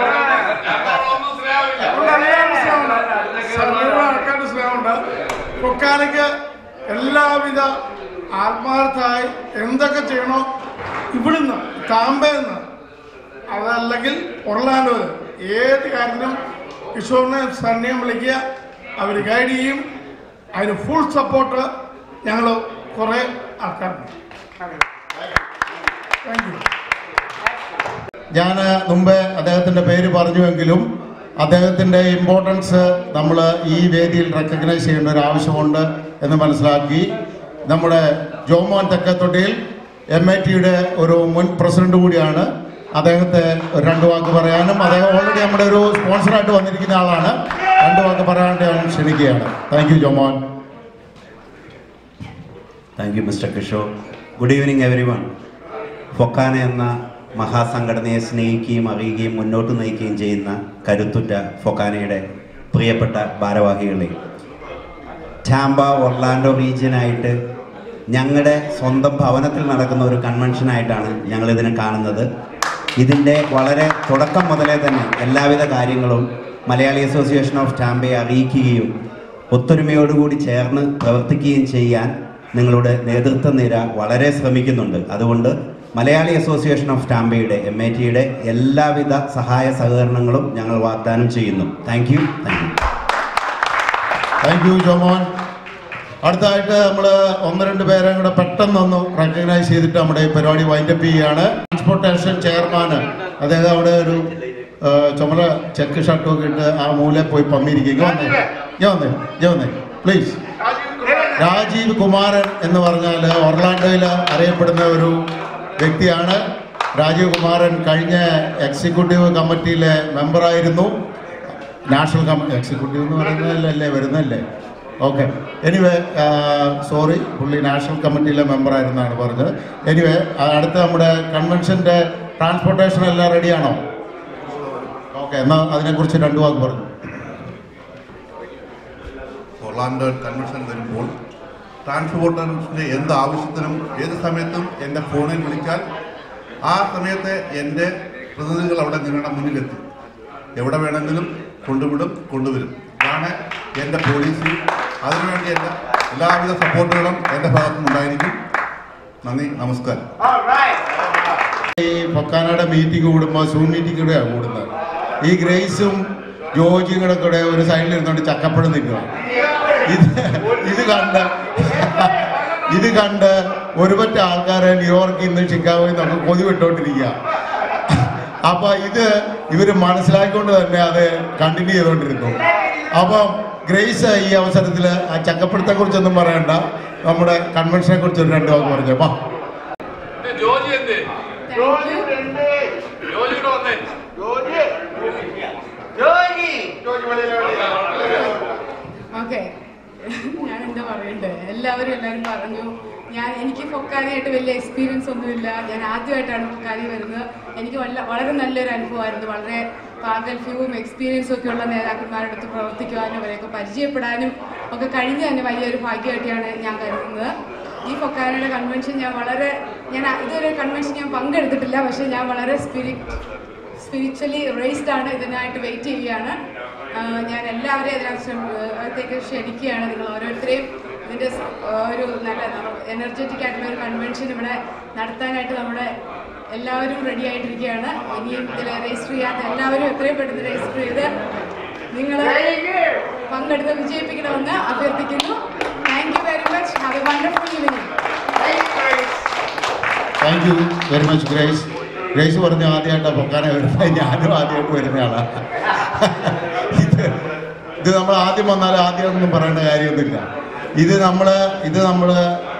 S18: ഇവിടെ എല്ലാവരും സ്നേഹമുണ്ട്. സർവ്വ ആൾക്കാരുടെ സ്നേഹമുണ്ട് കൊക്കാനയ്ക്ക് എല്ലാവിധ ആത്മാർത്ഥമായി എന്തൊക്കെ ചെയ്യണോ ഇവിടുന്ന് താമ്പേന്ന് അതല്ലെങ്കിൽ ഒർലാൻഡോയിൽ ഏത് കാര്യത്തിനും കിഷോറിനെ സണ്ണിയം വിളിക്കുക അവർ ഗൈഡ് ചെയ്യും അതിന് ഫുൾ സപ്പോർട്ട് ഞങ്ങൾ കുറേ ആൾക്കാരുണ്ട് താങ്ക് യു
S20: ഞാൻ മുമ്പേ അദ്ദേഹത്തിൻ്റെ പേര് പറഞ്ഞുവെങ്കിലും അദ്ദേഹത്തിൻ്റെ ഇമ്പോർട്ടൻസ് നമ്മൾ ഈ വേദിയിൽ റെക്കഗ്നൈസ് ചെയ്യേണ്ട ഒരു ആവശ്യമുണ്ട് എന്ന് മനസ്സിലാക്കി നമ്മുടെ ജോമോൻ തെക്കത്തൊട്ടിയിൽ എം ഐ ടിയുടെ ഒരു മുൻ പ്രസിഡന്റ് കൂടിയാണ് അദ്ദേഹത്തെ ഒരു രണ്ട് വാക്ക് പറയാനും അദ്ദേഹം ഓൾറെഡി നമ്മുടെ ഒരു സ്പോൺസറായിട്ട് വന്നിരിക്കുന്ന ആളാണ് രണ്ട് വാക്ക് പറയാനായിട്ട് ഞാൻ ക്ഷണിക്കുകയാണ് thank you Jomon
S23: thank you mister Kishore good evening everyone FOKANA എന്ന മഹാസംഘടനയെ സ്നേഹിക്കുകയും അറിയുകയും മുന്നോട്ട് നയിക്കുകയും ചെയ്യുന്ന കരുത്തുറ്റ ഫൊക്കാനയുടെ പ്രിയപ്പെട്ട ഭാരവാഹികളെ ടാമ്പ ഒർലാൻഡോ റീജിയനായിട്ട് ഞങ്ങളുടെ സ്വന്തം ഭവനത്തിൽ നടക്കുന്ന ഒരു കൺവെൻഷനായിട്ടാണ് ഞങ്ങളിതിനെ കാണുന്നത് ഇതിൻ്റെ വളരെ തുടക്കം മുതലേ തന്നെ എല്ലാവിധ കാര്യങ്ങളും മലയാളി അസോസിയേഷൻ ഓഫ് ടാമ്പയെ അറിയിക്കുകയും ഒത്തൊരുമയോടുകൂടി ചേർന്ന് പ്രവർത്തിക്കുകയും ചെയ്യാൻ നിങ്ങളുടെ നേതൃത്വ നിര വളരെ ശ്രമിക്കുന്നുണ്ട് അതുകൊണ്ട് മലയാളി അസോസിയേഷൻ ഓഫ് ടാമ്പയുടെ എം എ ടിയുടെ എല്ലാവിധ സഹായ സഹകരണങ്ങളും ഞങ്ങൾ വാഗ്ദാനം ചെയ്യുന്നു thank you thank you
S20: thank you Jomon അടുത്തതായിട്ട് നമ്മൾ ഒന്ന് രണ്ട് പേരെ കൂടെ പെട്ടെന്നൊന്ന് റെക്കഗ്നൈസ് ചെയ്തിട്ട് നമ്മുടെ ഈ പരിപാടി വൈൻഡപ്പ് ചെയ്യുകയാണ് ട്രാൻസ്പോർട്ടേഷൻ ചെയർമാന് അദ്ദേഹം അവിടെ ഒരു ആ, ചുമല ചെക്ക് ഷർട്ടും ഒക്കെ ഇട്ട് ആ മൂലയിൽ പോയി പമ്മിരിക്കുക ഇങ്ങ് വന്നേ ഇങ്ങ് വന്നേ ഇങ്ങ് വന്നേ പ്ലീസ് രാജീവ് കുമാരൻ എന്ന് പറഞ്ഞാൽ ഒർലാൻഡോയിൽ അറിയപ്പെടുന്ന ഒരു വ്യക്തിയാണ് രാജീവ് കുമാരൻ കഴിഞ്ഞ എക്സിക്യൂട്ടീവ് കമ്മിറ്റിയിലെ മെമ്പറായിരുന്നു നാഷണൽ കം എക്സിക്യൂട്ടീവ് എന്ന് പറയുന്നതല്ലേ വരുന്നതല്ലേ ഓക്കെ എനിവേ സോറി പുള്ളി നാഷണൽ കമ്മിറ്റിയിലെ മെമ്പറായിരുന്നാണ് പറഞ്ഞത് എനിവേ അടുത്ത നമ്മുടെ കൺവെൻഷൻ്റെ ട്രാൻസ്പോർട്ടേഷൻ എല്ലാം റെഡിയാണോ ഓക്കെ എന്നാൽ അതിനെക്കുറിച്ച് രണ്ടു വാക്ക് പറഞ്ഞു
S24: ഒർലാൻഡോ കൺവെൻഷൻ വരുമ്പോൾ ട്രാൻസ്പോർട്ടേഷൻ്റെ എന്ത് ആവശ്യത്തിനും ഏത് സമയത്തും എൻ്റെ ഫോണിൽ വിളിച്ചാൽ ആ സമയത്ത് എൻ്റെ പ്രതിനിധികൾ അവിടെ നിങ്ങളുടെ മുന്നിലെത്തും എവിടെ വേണമെങ്കിലും കൊണ്ടുവിടും കൊണ്ടുവരും ഇതാണ് എൻ്റെ പോളിസി അതിനുവേണ്ടി എല്ലാ എല്ലാവിധ സപ്പോർട്ടുകളും എൻ്റെ ഭാഗത്തുനിന്ന് ഉണ്ടായിരിക്കും നന്ദി നമസ്കാരം
S20: ഈ പൊക്കാനയുടെ മീറ്റിംഗ് കൂടുമ്പോൾ സൂം മീറ്റിംഗ് കൂടെയാണ് കൂടുന്നത് ഈ ഗ്രേസും ജോജിയും കൂടെ കൂടെ ഒരു സൈഡിൽ ഇരുന്നുകൊണ്ട് ചക്കപ്പഴം നിൽക്കുക ഇത് ഇത് കണ്ട് ഇത് കണ്ട് ഒരുപറ്റ ആൾക്കാരെ ന്യൂയോർക്കിൽ നിന്ന് ഷിക്കാഗോയിൽ നിന്നൊക്കെ കൊതി വിട്ടോണ്ടിരിക്കുക അപ്പൊ ഇത് ഇവര് മനസ്സിലാക്കിക്കൊണ്ട് തന്നെ അത് കണ്ടിന്യൂ ചെയ്തുകൊണ്ടിരുന്നു അപ്പം ഗ്രേസ് ഈ അവസരത്തിൽ ആ ചക്കപ്പഴത്തെ കുറിച്ചൊന്നും പറയണ്ട നമ്മുടെ കൺവെൻഷനെ കുറിച്ച് ഒരു രണ്ട് വാക്ക് പറഞ്ഞു വാ
S10: ജോജി എന്തേ ജോജിയുടെ വന്നേ
S4: ഓക്കെ ഞാൻ എന്താ പറയണ്ടേ എല്ലാവരും എല്ലാവരും പറഞ്ഞു ഞാൻ എനിക്ക് ഫൊക്കാനിയായിട്ട് വലിയ എക്സ്പീരിയൻസ് ഒന്നുമില്ല ഞാൻ ആദ്യമായിട്ടാണ് ഫൊക്കാനി വരുന്നത് എനിക്ക് വല്ല വളരെ നല്ലൊരു അനുഭവമായിരുന്നു വളരെ പ്രാഗൽഭ്യവും എക്സ്പീരിയൻസും ഒക്കെ ഉള്ള നേതാക്കന്മാരുടെ അടുത്ത് പ്രവർത്തിക്കുവാനും അവരെയൊക്കെ പരിചയപ്പെടാനും ഒക്കെ കഴിഞ്ഞ തന്നെ വലിയൊരു ഭാഗ്യമായിട്ടാണ് ഞാൻ കരുതുന്നത് ഈ ഫൊക്കാനയുടെ കൺവെൻഷൻ ഞാൻ വളരെ ഞാൻ ഇതൊരു കൺവെൻഷൻ ഞാൻ പങ്കെടുത്തിട്ടില്ല പക്ഷേ ഞാൻ വളരെ സ്പിരിറ്റ് സ്പിരിച്വലി റേസ്ഡ് ആണ് ഇതിനായിട്ട് വെയിറ്റ് ചെയ്യുകയാണ് ആഹ് ഞാൻ എല്ലാവരെയും അതിനകത്ത് ക്ഷണ- അകത്തേക്ക് ക്ഷണിക്കുകയാണ് നിങ്ങൾ ഓരോരുത്തരെയും ഇതിൻ്റെ സ്- ഒരു നല്ല എനർജറ്റിക് ആയിട്ടുള്ള ഒരു കൺവെൻഷൻ ഇവിടെ നടത്താനായിട്ട് നമ്മുടെ എല്ലാവരും റെഡി ആയിട്ടിരിക്കുകയാണ് ഇനിയും ഇതിൽ രജിസ്റ്റർ ചെയ്യാത്ത എല്ലാവരും എത്രയും പെട്ടെന്ന് രജിസ്റ്റർ ചെയ്ത് നിങ്ങൾ പങ്കെടുത്ത് വിജയിപ്പിക്കണമെന്ന് അഭ്യർത്ഥിക്കുന്നു thank you very much have a wonderful evening
S20: thank you very much Grace Grace പറഞ്ഞ ആദ്യമായിട്ടാണ് പൊക്കാനെ വരുന്നത് ഞാനും ആദ്യമായിട്ട് വരുന്ന ആളാണ് ഇത് ഇത് നമ്മൾ ആദ്യം വന്നാൽ ആദ്യം ഒന്നും പറയേണ്ട കാര്യമൊന്നുമില്ല ഇത് നമ്മൾ ഇത് നമ്മൾ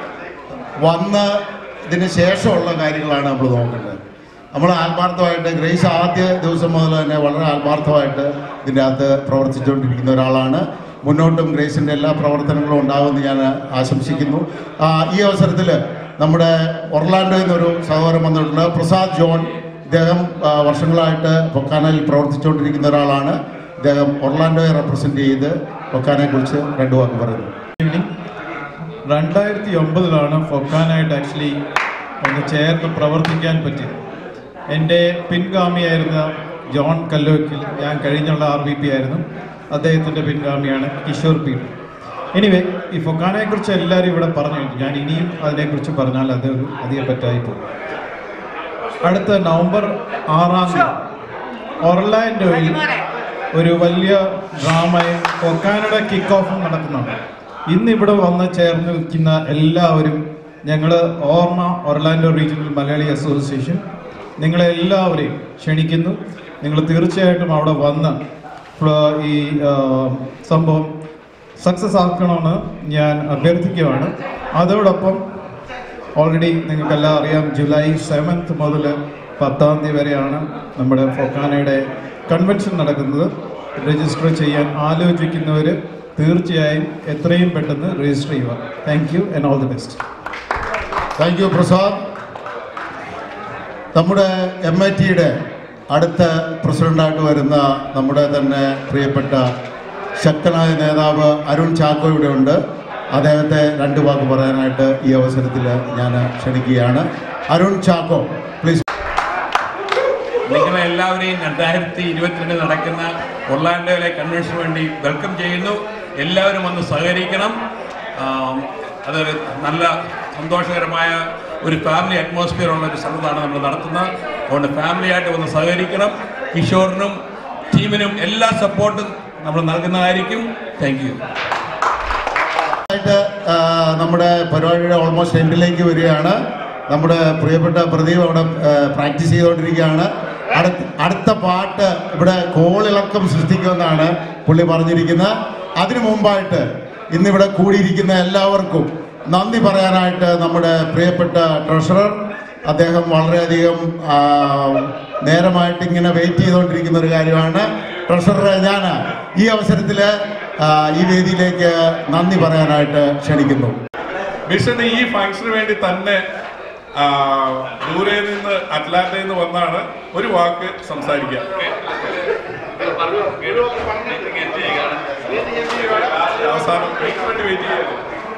S20: വന്ന് ഇതിന് ശേഷമുള്ള കാര്യങ്ങളാണ് നമ്മൾ നോക്കേണ്ടത് നമ്മൾ ആത്മാർത്ഥമായിട്ട് ഗ്രേസ് ആദ്യ ദിവസം മുതൽ തന്നെ വളരെ ആത്മാർത്ഥമായിട്ട് ഇതിൻ്റെ അകത്ത് പ്രവർത്തിച്ചുകൊണ്ടിരിക്കുന്ന ഒരാളാണ് മുന്നോട്ടും ഗ്രേസിൻ്റെ എല്ലാ പ്രവർത്തനങ്ങളും ഉണ്ടാകുമെന്ന് ഞാൻ ആശംസിക്കുന്നു ആ, ഈ അവസരത്തിൽ നമ്മുടെ ഒർലാൻഡോയിൽ നിന്നൊരു സഹോദരൻ വന്നിട്ടുണ്ട് പ്രസാദ് ജോൺ ഇദ്ദേഹം ആ, വർഷങ്ങളായിട്ട് പൊക്കാനയിൽ പ്രവർത്തിച്ചുകൊണ്ടിരിക്കുന്ന ഒരാളാണ് ഇദ്ദേഹം ഒർലാൻഡോയെ റെപ്രസെൻ്റ് ചെയ്ത് പൊക്കാനെ കുറിച്ച് രണ്ടു വാക്ക് പറയുന്നു
S15: രണ്ടായിരത്തി ഒമ്പതിലാണ് ഫൊക്കാനായിട്ട് ആക്ച്വലി ഒന്ന് ചേർന്ന് പ്രവർത്തിക്കാൻ പറ്റിയത് എൻ്റെ പിൻഗാമിയായിരുന്ന ജോൺ കല്ലോക്കിൽ ഞാൻ കഴിഞ്ഞുള്ള ആർ ബി പി ആയിരുന്നു അദ്ദേഹത്തിൻ്റെ പിൻഗാമിയാണ് കിഷോർ പി എനിവേ ഈ ഫൊക്കാനയെക്കുറിച്ച് എല്ലാവരും ഇവിടെ പറഞ്ഞു കഴിഞ്ഞു ഞാൻ ഇനിയും അതിനെക്കുറിച്ച് പറഞ്ഞാൽ അത് ഒരു അധികം പറ്റായി പോകും അടുത്ത നവംബർ ആറാം തീയതി ഒർലാൻഡോയിൽ ഒരു വലിയ ഡ്രാമയും ഫൊക്കാനയുടെ കിക്ക് ഓഫും നടക്കുന്നുണ്ട് ഇന്ന് ഇവിടെ വന്ന് ചേർന്ന് നിൽക്കുന്ന എല്ലാവരും ഞങ്ങൾ ഓർമ്മ ഒർലാൻഡോ റീജിയണൽ മലയാളി അസോസിയേഷൻ നിങ്ങളെ എല്ലാവരെയും ക്ഷണിക്കുന്നു നിങ്ങൾ തീർച്ചയായിട്ടും അവിടെ വന്ന് ഫ്ല- ഈ ആ, സംഭവം സക്സസ് ആക്കണമെന്ന് ഞാൻ അഭ്യർത്ഥിക്കുകയാണ് അതോടൊപ്പം ഓൾറെഡി നിങ്ങൾക്കെല്ലാം അറിയാം ജൂലൈ സെവൻത്ത് മുതൽ പത്താം തീയതി വരെയാണ് നമ്മുടെ ഫൊക്കാനയുടെ കൺവെൻഷൻ നടക്കുന്നത് രജിസ്റ്റർ ചെയ്യാൻ ആലോചിക്കുന്നവർ തീർച്ചയായും എത്രയും പെട്ടെന്ന് രജിസ്റ്റർ ചെയ്യുക thank you and all the best
S20: thank you Prasad നമ്മുടെ എം ഐ ടിയുടെ അടുത്ത പ്രസിഡന്റായിട്ട് വരുന്ന നമ്മുടെ തന്നെ പ്രിയപ്പെട്ട ശക്തനായ നേതാവ് അരുൺ ചാക്കോ ഇവിടെ ഉണ്ട് അദ്ദേഹത്തെ രണ്ട് വാക്ക് പറയാനായിട്ട് ഈ അവസരത്തിൽ ഞാൻ ക്ഷണിക്കുകയാണ് അരുൺ ചാക്കോ പ്ലീസ്
S21: നിങ്ങളെ എല്ലാവരെയും രണ്ടായിരത്തി ഇരുപത്തിരണ്ട് നടക്കുന്ന ഒർലാൻഡോയിലെ കൺവെൻഷന് വേണ്ടി വെൽക്കം ചെയ്യുന്നു എല്ലാവരും വന്ന് സഹകരിക്കണം ആം, അതൊരു നല്ല സന്തോഷകരമായ ഒരു ഫാമിലി അറ്റ്മോസ്ഫിയർ ഉള്ള ഒരു സ്ഥലത്താണ് നമ്മൾ നടത്തുന്നത് അതുകൊണ്ട് ഫാമിലിയായിട്ട് വന്ന് സഹകരിക്കണം കിഷോറിനും ടീമിനും എല്ലാ സപ്പോർട്ടും നമ്മൾ നൽകുന്നതായിരിക്കും താങ്ക് യു
S20: ആയിട്ട് ആ, നമ്മുടെ പരിപാടിയുടെ ഓൾമോസ്റ്റ് എൻഡിലേക്ക് വരികയാണ് നമ്മുടെ പ്രിയപ്പെട്ട പ്രദീപ് അവിടെ പ്രാക്ടീസ് ചെയ്തുകൊണ്ടിരിക്കുകയാണ് അടുത്ത അടുത്ത പാട്ട് ഇവിടെ കോളിളക്കം സൃഷ്ടിക്കുമെന്നാണ് പുള്ളി പറഞ്ഞിരിക്കുന്നത് അതിനു മുമ്പായിട്ട് ഇന്നിവിടെ കൂടിയിരിക്കുന്ന എല്ലാവർക്കും നന്ദി പറയാനായിട്ട് നമ്മുടെ പ്രിയപ്പെട്ട ട്രഷറർ അദ്ദേഹം വളരെയധികം ആ, നേരമായിട്ട് ഇങ്ങനെ വെയിറ്റ് ചെയ്തുകൊണ്ടിരിക്കുന്ന ഒരു കാര്യമാണ് ട്രഷററെ ഞാൻ ഈ അവസരത്തിൽ ഈ വേദിയിലേക്ക് നന്ദി പറയാനായിട്ട് ക്ഷണിക്കുന്നു
S11: മിഷൻ ഈ ഫംഗ്ഷന് വേണ്ടി തന്നെ ആ, ദൂരെ നിന്ന് അറ്റ്ലാന്റയിൽ നിന്ന് വന്നാണ് ഒരു വാക്ക് സംസാരിക്കുക അവസാനം എനിക്ക് വേണ്ടി വെയിറ്റ് ചെയ്യാൻ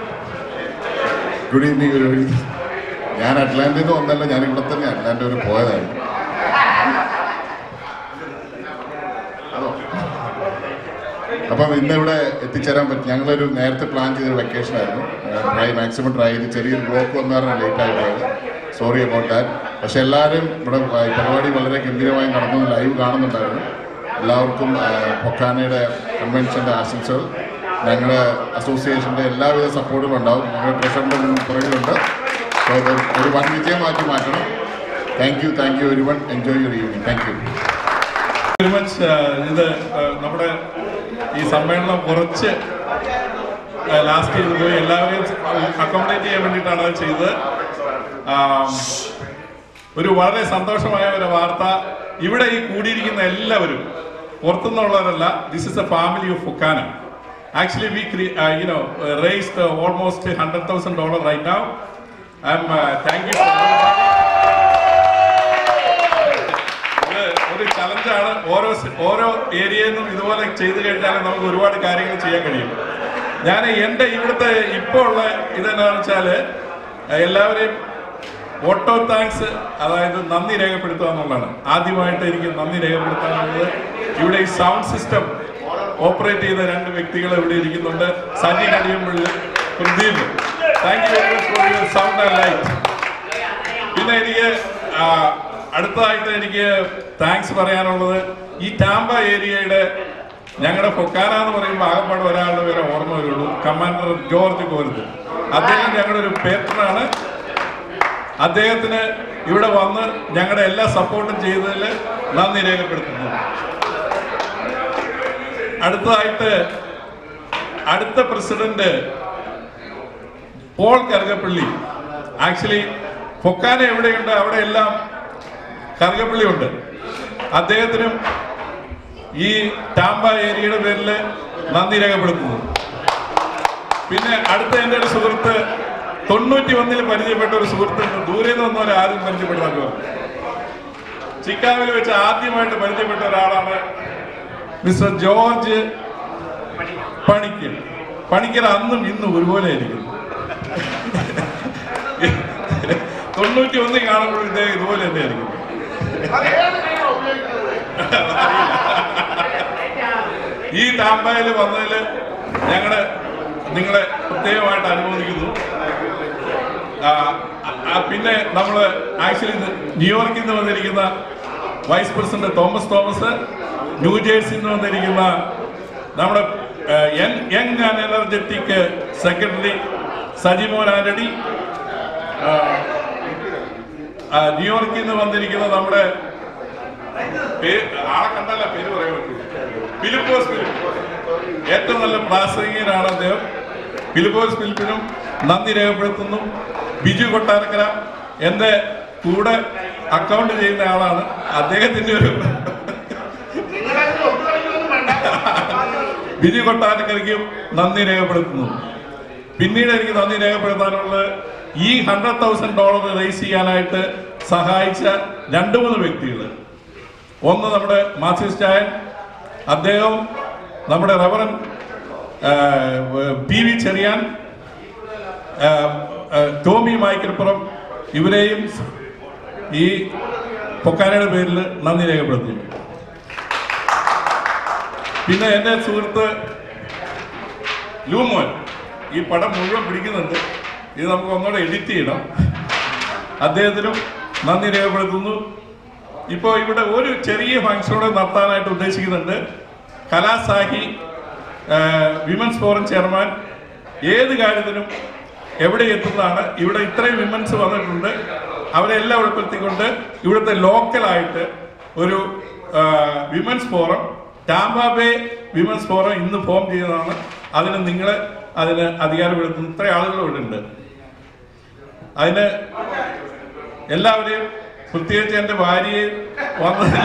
S24: ഗുഡ് ഈവനിങ് ഗുഡ് ഈവനിങ് ഞാൻ അറ്റ്ലാന്റയിൽ നിന്ന് വന്നല്ല ഞാൻ ഇവിടെ തന്നെ അറ്റ്ലാന്റ വരെ പോയതായിരുന്നു അതോ
S5: അപ്പം ഇന്ന് ഇവിടെ എത്തിച്ചേരാൻ പറ്റി ഞങ്ങളൊരു നേരത്തെ പ്ലാൻ ചെയ്തൊരു വെക്കേഷൻ ആയിരുന്നു ട്രൈ മാക്സിമം ട്രൈ ചെയ്ത് ചെറിയൊരു ബ്ലോക്ക് വന്നാണ് ലേറ്റ് ആയി പോയത് സോറി അബൌട്ട് ദാറ്റ് പക്ഷെ എല്ലാവരും ഇവിടെ ഈ പരിപാടി വളരെ ഗംഭീരമായി നടന്നു ലൈവ് കാണുന്നുണ്ടായിരുന്നു എല്ലാവർക്കും ആ, പൊക്കാനയുടെ കൺവെൻഷൻ്റെ ആശംസകൾ ഞങ്ങളുടെ അസോസിയേഷൻ്റെ എല്ലാവിധ സപ്പോർട്ടും ഉണ്ടാവും ഞങ്ങളുടെ പ്രസിഡന്റ് പുറകിലുണ്ട് സോ ഇത് ഒരു വൻ വിജയമാക്കി മാറ്റണം thank you thank you very one enjoy your evening thank you
S11: very much ഇത് ആ, നമ്മുടെ ഈ സമ്മേളനം കുറച്ച് ലാസ്റ്റ് ചെയ്ത് പോയി എല്ലാവരെയും അക്കോമഡേറ്റ് ചെയ്യാൻ വേണ്ടിയിട്ടാണ് അത് ചെയ്തത് ആം, ഒരു വളരെ സന്തോഷമായ ഒരു വാർത്ത ഇവിടെ ഈ കൂടിയിരിക്കുന്ന എല്ലാവരും പുറത്തുനിന്നുള്ളവരല്ല this is a family of FOKANA actually we you know raised almost hundred thousand dollar right now I'm thank you ഇത് ഒരു ചലഞ്ചാണ് ഓരോ സ് ഓരോ ഏരിയയിൽ നിന്നും ഇതുപോലെ ചെയ്തു കഴിഞ്ഞാൽ നമുക്ക് ഒരുപാട് കാര്യങ്ങൾ ചെയ്യാൻ കഴിയും ഞാൻ എൻ്റെ ഇവിടുത്തെ ഇപ്പോൾ ഉള്ള ഇതെന്താണെന്ന് വെച്ചാൽ എല്ലാവരെയും ഓട്ടോ താങ്ക്സ് അതായത് നന്ദി രേഖപ്പെടുത്തുക എന്നുള്ളതാണ് ആദ്യമായിട്ട് എനിക്ക് നന്ദി രേഖപ്പെടുത്താനുള്ളത് ഇവിടെ ഈ സൗണ്ട് സിസ്റ്റം ഓപ്പറേറ്റ് ചെയ്ത രണ്ട് വ്യക്തികൾ ഇവിടെ ഇരിക്കുന്നുണ്ട് Saji Kadiyampally Pradeep thank you very much for your sound and light പിന്നെ എനിക്ക് ആ, അടുത്തതായിട്ട് എനിക്ക് താങ്ക്സ് പറയാനുള്ളത് ഈ ടാമ്പ ഏരിയയുടെ ഞങ്ങളുടെ ഫൊക്കാന എന്ന് പറയുമ്പോൾ ആകപ്പാട് ഒരാളുടെ പേരെ ഓർമ്മ വരുള്ളൂ കമാൻഡർ ജോർജ് കോരുത് അദ്ദേഹം ഞങ്ങളുടെ ഒരു പേറ്ററാണ് അദ്ദേഹത്തിന് ഇവിടെ വന്ന് ഞങ്ങളുടെ എല്ലാ സപ്പോർട്ടും ചെയ്തതിൽ നന്ദി രേഖപ്പെടുത്തുന്നു അടുത്തതായിട്ട് അടുത്ത president Paul Karukappally actually FOKANA എവിടെയുണ്ട് അവിടെ എല്ലാം കറുകപ്പള്ളി ഉണ്ട് അദ്ദേഹത്തിനും ഈ ടാമ്പ ഏരിയയുടെ പേരിൽ നന്ദി രേഖപ്പെടുത്തുന്നു പിന്നെ അടുത്ത എൻ്റെ ഒരു സുഹൃത്ത് തൊണ്ണൂറ്റി ഒന്നിൽ പരിചയപ്പെട്ട ഒരു സുഹൃത്ത് ദൂരെ നിന്ന് വന്നവരെ ആദ്യം പരിചയപ്പെടുത്താൻ പറഞ്ഞു ചിക്കാഗോയിൽ വെച്ച് ആദ്യമായിട്ട് പരിചയപ്പെട്ട ഒരാളാണ് മിസ്റ്റർ ജോർജ് പണിക്കർ പണിക്കർ അന്നും ഇന്നും ഒരുപോലെ ആയിരിക്കുന്നു തൊണ്ണൂറ്റി ഒന്നിൽ കാണുമ്പോൾ ഇദ്ദേഹം ഇതുപോലെ തന്നെ ആയിരിക്കും ഈ ടാമ്പയിൽ വന്നതിൽ ഞങ്ങളുടെ നിങ്ങളെ പ്രത്യേകമായിട്ട് അനുമോദിക്കുന്നു ആ, ആ, പിന്നെ നമ്മൾ ആക്ച്വലി ന്യൂയോർക്കിൽ നിന്ന് വന്നിരിക്കുന്ന വൈസ് പ്രസിഡന്റ് തോമസ് തോമസ് ന്യൂജേഴ്സിയിൽ നിന്ന് വന്നിരിക്കുന്ന നമ്മുടെ young and energetic secretary Sajimon Antony ആ, ആ, ന്യൂയോർക്കിൽ നിന്ന് വന്നിരിക്കുന്ന നമ്മുടെ പേ- ആളെ കണ്ടല്ല പേര് പറയാൻ പറ്റൂ ഫിലിപ്പോസ് ഫിലിപ്പ് ഏറ്റവും നല്ല പ്രാസംഗികനാണ് അദ്ദേഹം ഫിലിപ്പോസ് ഫിലിപ്പിനും നന്ദി രേഖപ്പെടുത്തുന്നു ബിജു കൊട്ടാരക്കര എൻ്റെ കൂടെ അക്കൗണ്ട് ചെയ്യുന്ന ആളാണ് അദ്ദേഹത്തിന്റെ ഒരു ബിജു കൊട്ടാരക്കരയ്ക്കും നന്ദി രേഖപ്പെടുത്തുന്നു പിന്നീട് എനിക്ക് നന്ദി രേഖപ്പെടുത്താനുള്ളത് ഈ ഹൺഡ്രഡ് തൗസൻഡ് ഡോളർ റേസ് ചെയ്യാനായിട്ട് സഹായിച്ച രണ്ട് മൂന്ന് വ്യക്തികൾ ഒന്ന് നമ്മുടെ മാത്യൂസ് ചായൻ അദ്ദേഹം നമ്മുടെ റവറൻ പി വി ചെറിയാൻ ആ, ആ, ടോമി മായ്ക്കൽപ്പുറം ഇവരെയും ഈ പൊക്കാനയുടെ പേരിൽ നന്ദി രേഖപ്പെടുത്തുന്നു പിന്നെ എൻ്റെ സുഹൃത്ത് ലൂമോൻ ഈ പടം മുഴുവൻ പിടിക്കുന്നുണ്ട് ഇത് നമുക്ക് ഒന്നുകൂടെ എഡിറ്റ് ചെയ്യണം അദ്ദേഹത്തിനും നന്ദി രേഖപ്പെടുത്തുന്നു ഇപ്പോൾ ഇവിടെ ഒരു ചെറിയ ഫംഗ്ഷൻ കൂടെ നടത്താനായിട്ട് ഉദ്ദേശിക്കുന്നുണ്ട് കലാസാഹി വിമൻസ് ഫോറം ചെയർമാൻ ഏത് കാര്യത്തിനും എവിടെ എത്തുന്നതാണ് ഇവിടെ ഇത്രയും വിമൻസ് വന്നിട്ടുണ്ട് അവരെല്ലാം ഉൾപ്പെടുത്തിക്കൊണ്ട് ഇവിടുത്തെ ലോക്കലായിട്ട് ഒരു women's forum Tampa Bay women's forum ഇന്ന് ഫോം ചെയ്യുന്നതാണ് അതിന് നിങ്ങളെ അതിന് അധികാരപ്പെടുത്തുന്ന ഇത്ര ആളുകൾ ഇവിടെ ഉണ്ട് അതിന് എല്ലാവരെയും പ്രത്യേകിച്ച് എൻ്റെ ഭാര്യയെ വന്നതിൽ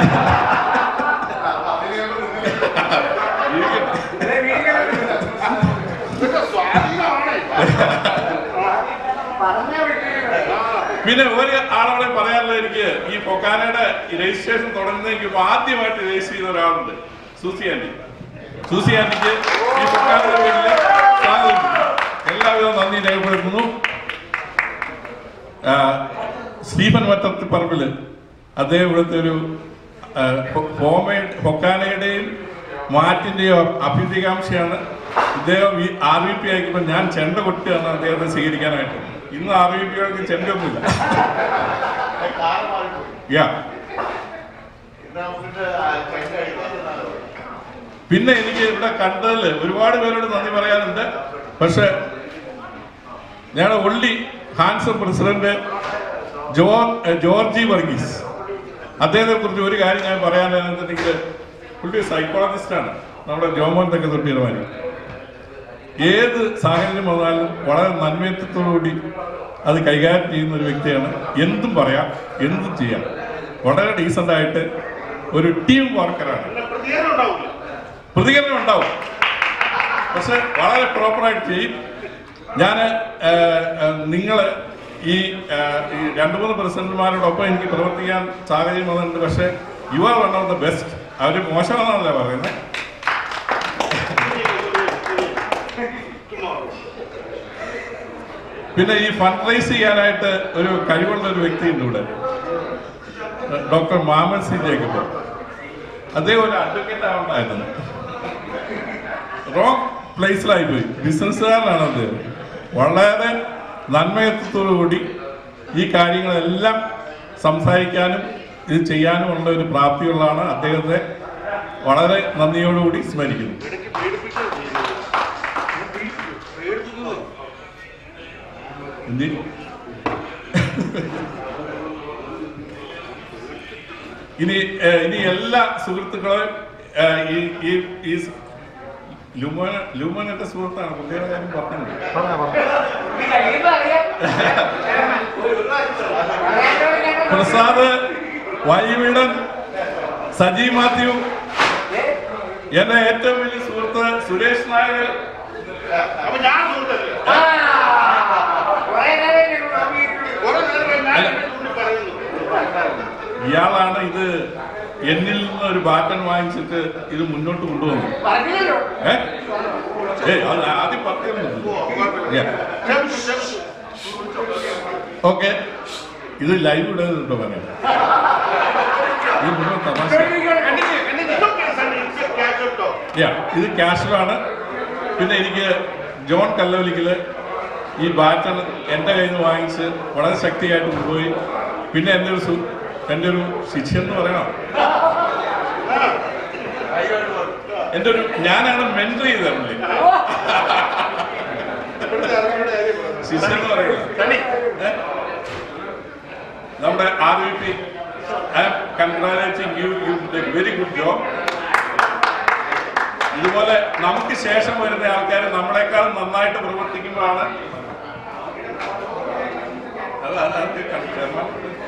S11: പിന്നെ ഒരു ആളോടെ പറയാനുള്ളത് എനിക്ക് ഈ പൊക്കാനയുടെ രജിസ്ട്രേഷൻ തുടങ്ങുന്നതിന് മുമ്പ് ആദ്യമായിട്ട് രജിസ്റ്റർ ചെയ്ത ഒരാളുണ്ട് സൂസി ആന്റി സൂസി ആന്റിക്ക് ഈ പൊക്കാനയുടെ പേരിൽ സ്വാഗതം എല്ലാവിധ നന്ദി രേഖപ്പെടുത്തുന്നു ആ, സ്റ്റീഫൻ വട്ടത്തിപ്പറമ്പില് അദ്ദേഹം ഇവിടുത്തെ ഒരു ആ, ഹൊ- ഹോമ ഹൊക്കാനയുടെയും മാറ്റിൻ്റെയോ അഭ്യുതികാംക്ഷയാണ് ഇദ്ദേഹം ഈ ആർ വി പി ആയിക്കുമ്പോൾ ഞാൻ ചെണ്ട കൊട്ടിയാണ് അദ്ദേഹത്തെ സ്വീകരിക്കാനായിട്ട് ഇന്ന് ആർ വി പികൾക്ക് ചെണ്ടൊന്നുമില്ല യാ പിന്നെ എനിക്ക് ഇവിടെ കണ്ടതിൽ ഒരുപാട് പേരോട് നന്ദി പറയാനുണ്ട് പക്ഷെ ഞങ്ങളുടെ only handsome president Jo Georgie Varghese അദ്ദേഹത്തെ കുറിച്ച് ഒരു കാര്യം ഞാൻ പറയാനെന്നുണ്ടെങ്കിൽ പുള്ളി സൈക്കോളജിസ്റ്റാണ് നമ്മുടെ ജോമോൻ തെക്കെ തൊട്ടിരുമാനി ഏത് സാഹചര്യം വന്നാലും വളരെ നന്മയത്വത്തോടുകൂടി അത് കൈകാര്യം ചെയ്യുന്ന ഒരു വ്യക്തിയാണ് എന്തും പറയാം എന്തും ചെയ്യാം വളരെ ഡീസൻ്റ് ആയിട്ട് ഒരു ടീം വർക്കറാണ് പ്രതികരണം ഉണ്ടാവും പക്ഷെ വളരെ പ്രോപ്പറായിട്ട് ചെയ്യും ഞാൻ നിങ്ങൾ ഈ ആ, ഈ രണ്ട് മൂന്ന് പ്രസിഡന്റുമാരോടൊപ്പം എനിക്ക് പ്രവർത്തിക്കാൻ സാഹചര്യം വന്നിട്ടുണ്ട് പക്ഷേ you are one of the best അവർ മോശമാണെന്നല്ല പറയുന്നത് പിന്നെ ഈ ഫണ്ട് റൈസ് ചെയ്യാനായിട്ട് ഒരു കഴിവുള്ള ഒരു വ്യക്തിയുണ്ട് ഇവിടെ ഡോക്ടർ മാമൻ സി ജേക്കബ് അദ്ദേഹം ഒരു അഡ്വക്കേറ്റ് ആവണ്ടായിരുന്നു റോങ് പ്ലേസിലായി പോയി ബിസിനസ്സുകാരനാണ് അദ്ദേഹം വളരെ നന്മയത്വത്തോടു കൂടി ഈ കാര്യങ്ങളെല്ലാം സംസാരിക്കാനും ഇത് ചെയ്യാനുമുള്ള ഒരു പ്രാപ്തിയുള്ളതാണ് അദ്ദേഹത്തെ വളരെ നന്ദിയോടുകൂടി സ്മരിക്കുന്നു എന്തി ഇനി ഏഹ്, ഇനി എല്ലാ സുഹൃത്തുക്കളെയും ഏഹ്, ഈ ഈ ഈ സ് ലുമോൻ ലുമോൻ എന്റെ സുഹൃത്താണ് പുള്ളിയുടെ കാര്യം പറഞ്ഞു പ്രസാദ് വൈവീടൻ സജി മാത്യു എന്റെ ഏറ്റവും വലിയ സുഹൃത്ത് സുരേഷ് നായർ ഇയാളാണ് ഇത് എന്നിൽ നിന്ന് ഒരു ബാറ്റൺ വാങ്ങിച്ചിട്ട് ഇത് മുന്നോട്ട് കൊണ്ടുവന്നത് ഏ? ഏയ് അത് ആദ്യം ഓക്കെ ഇത് ലൈവ് ഇടുന്നുണ്ടോ പറയാം ഇത് മുഴുവൻ തമാശ യാ ഇത് ക്യാഷിലാണ് പിന്നെ എനിക്ക് ജോൺ കല്ലോലിക്കല് ഈ ബാറ്റൺ എൻ്റെ കയ്യിൽ നിന്ന് വാങ്ങിച്ച് വളരെ ശക്തിയായിട്ട് കൊണ്ടുപോയി പിന്നെ എൻ്റെ ഒരു സു എൻ്റെ ഒരു ശിഷ്യൻ എന്ന് പറയണം എൻ്റെ ഒരു ഞാനാണ് മെൻറ്റർ ചെയ്തത് ശിഷ്യൻ എന്ന് പറയുന്നത് ഏ? നമ്മുടെ R V P I'm congratulating you you very good job ഇതുപോലെ നമുക്ക് ശേഷം വരുന്ന ആൾക്കാർ നമ്മളെക്കാൾ നന്നായിട്ട് പ്രവർത്തിക്കുമ്പോഴാണ് അത് അത് അത് കണ്ടു.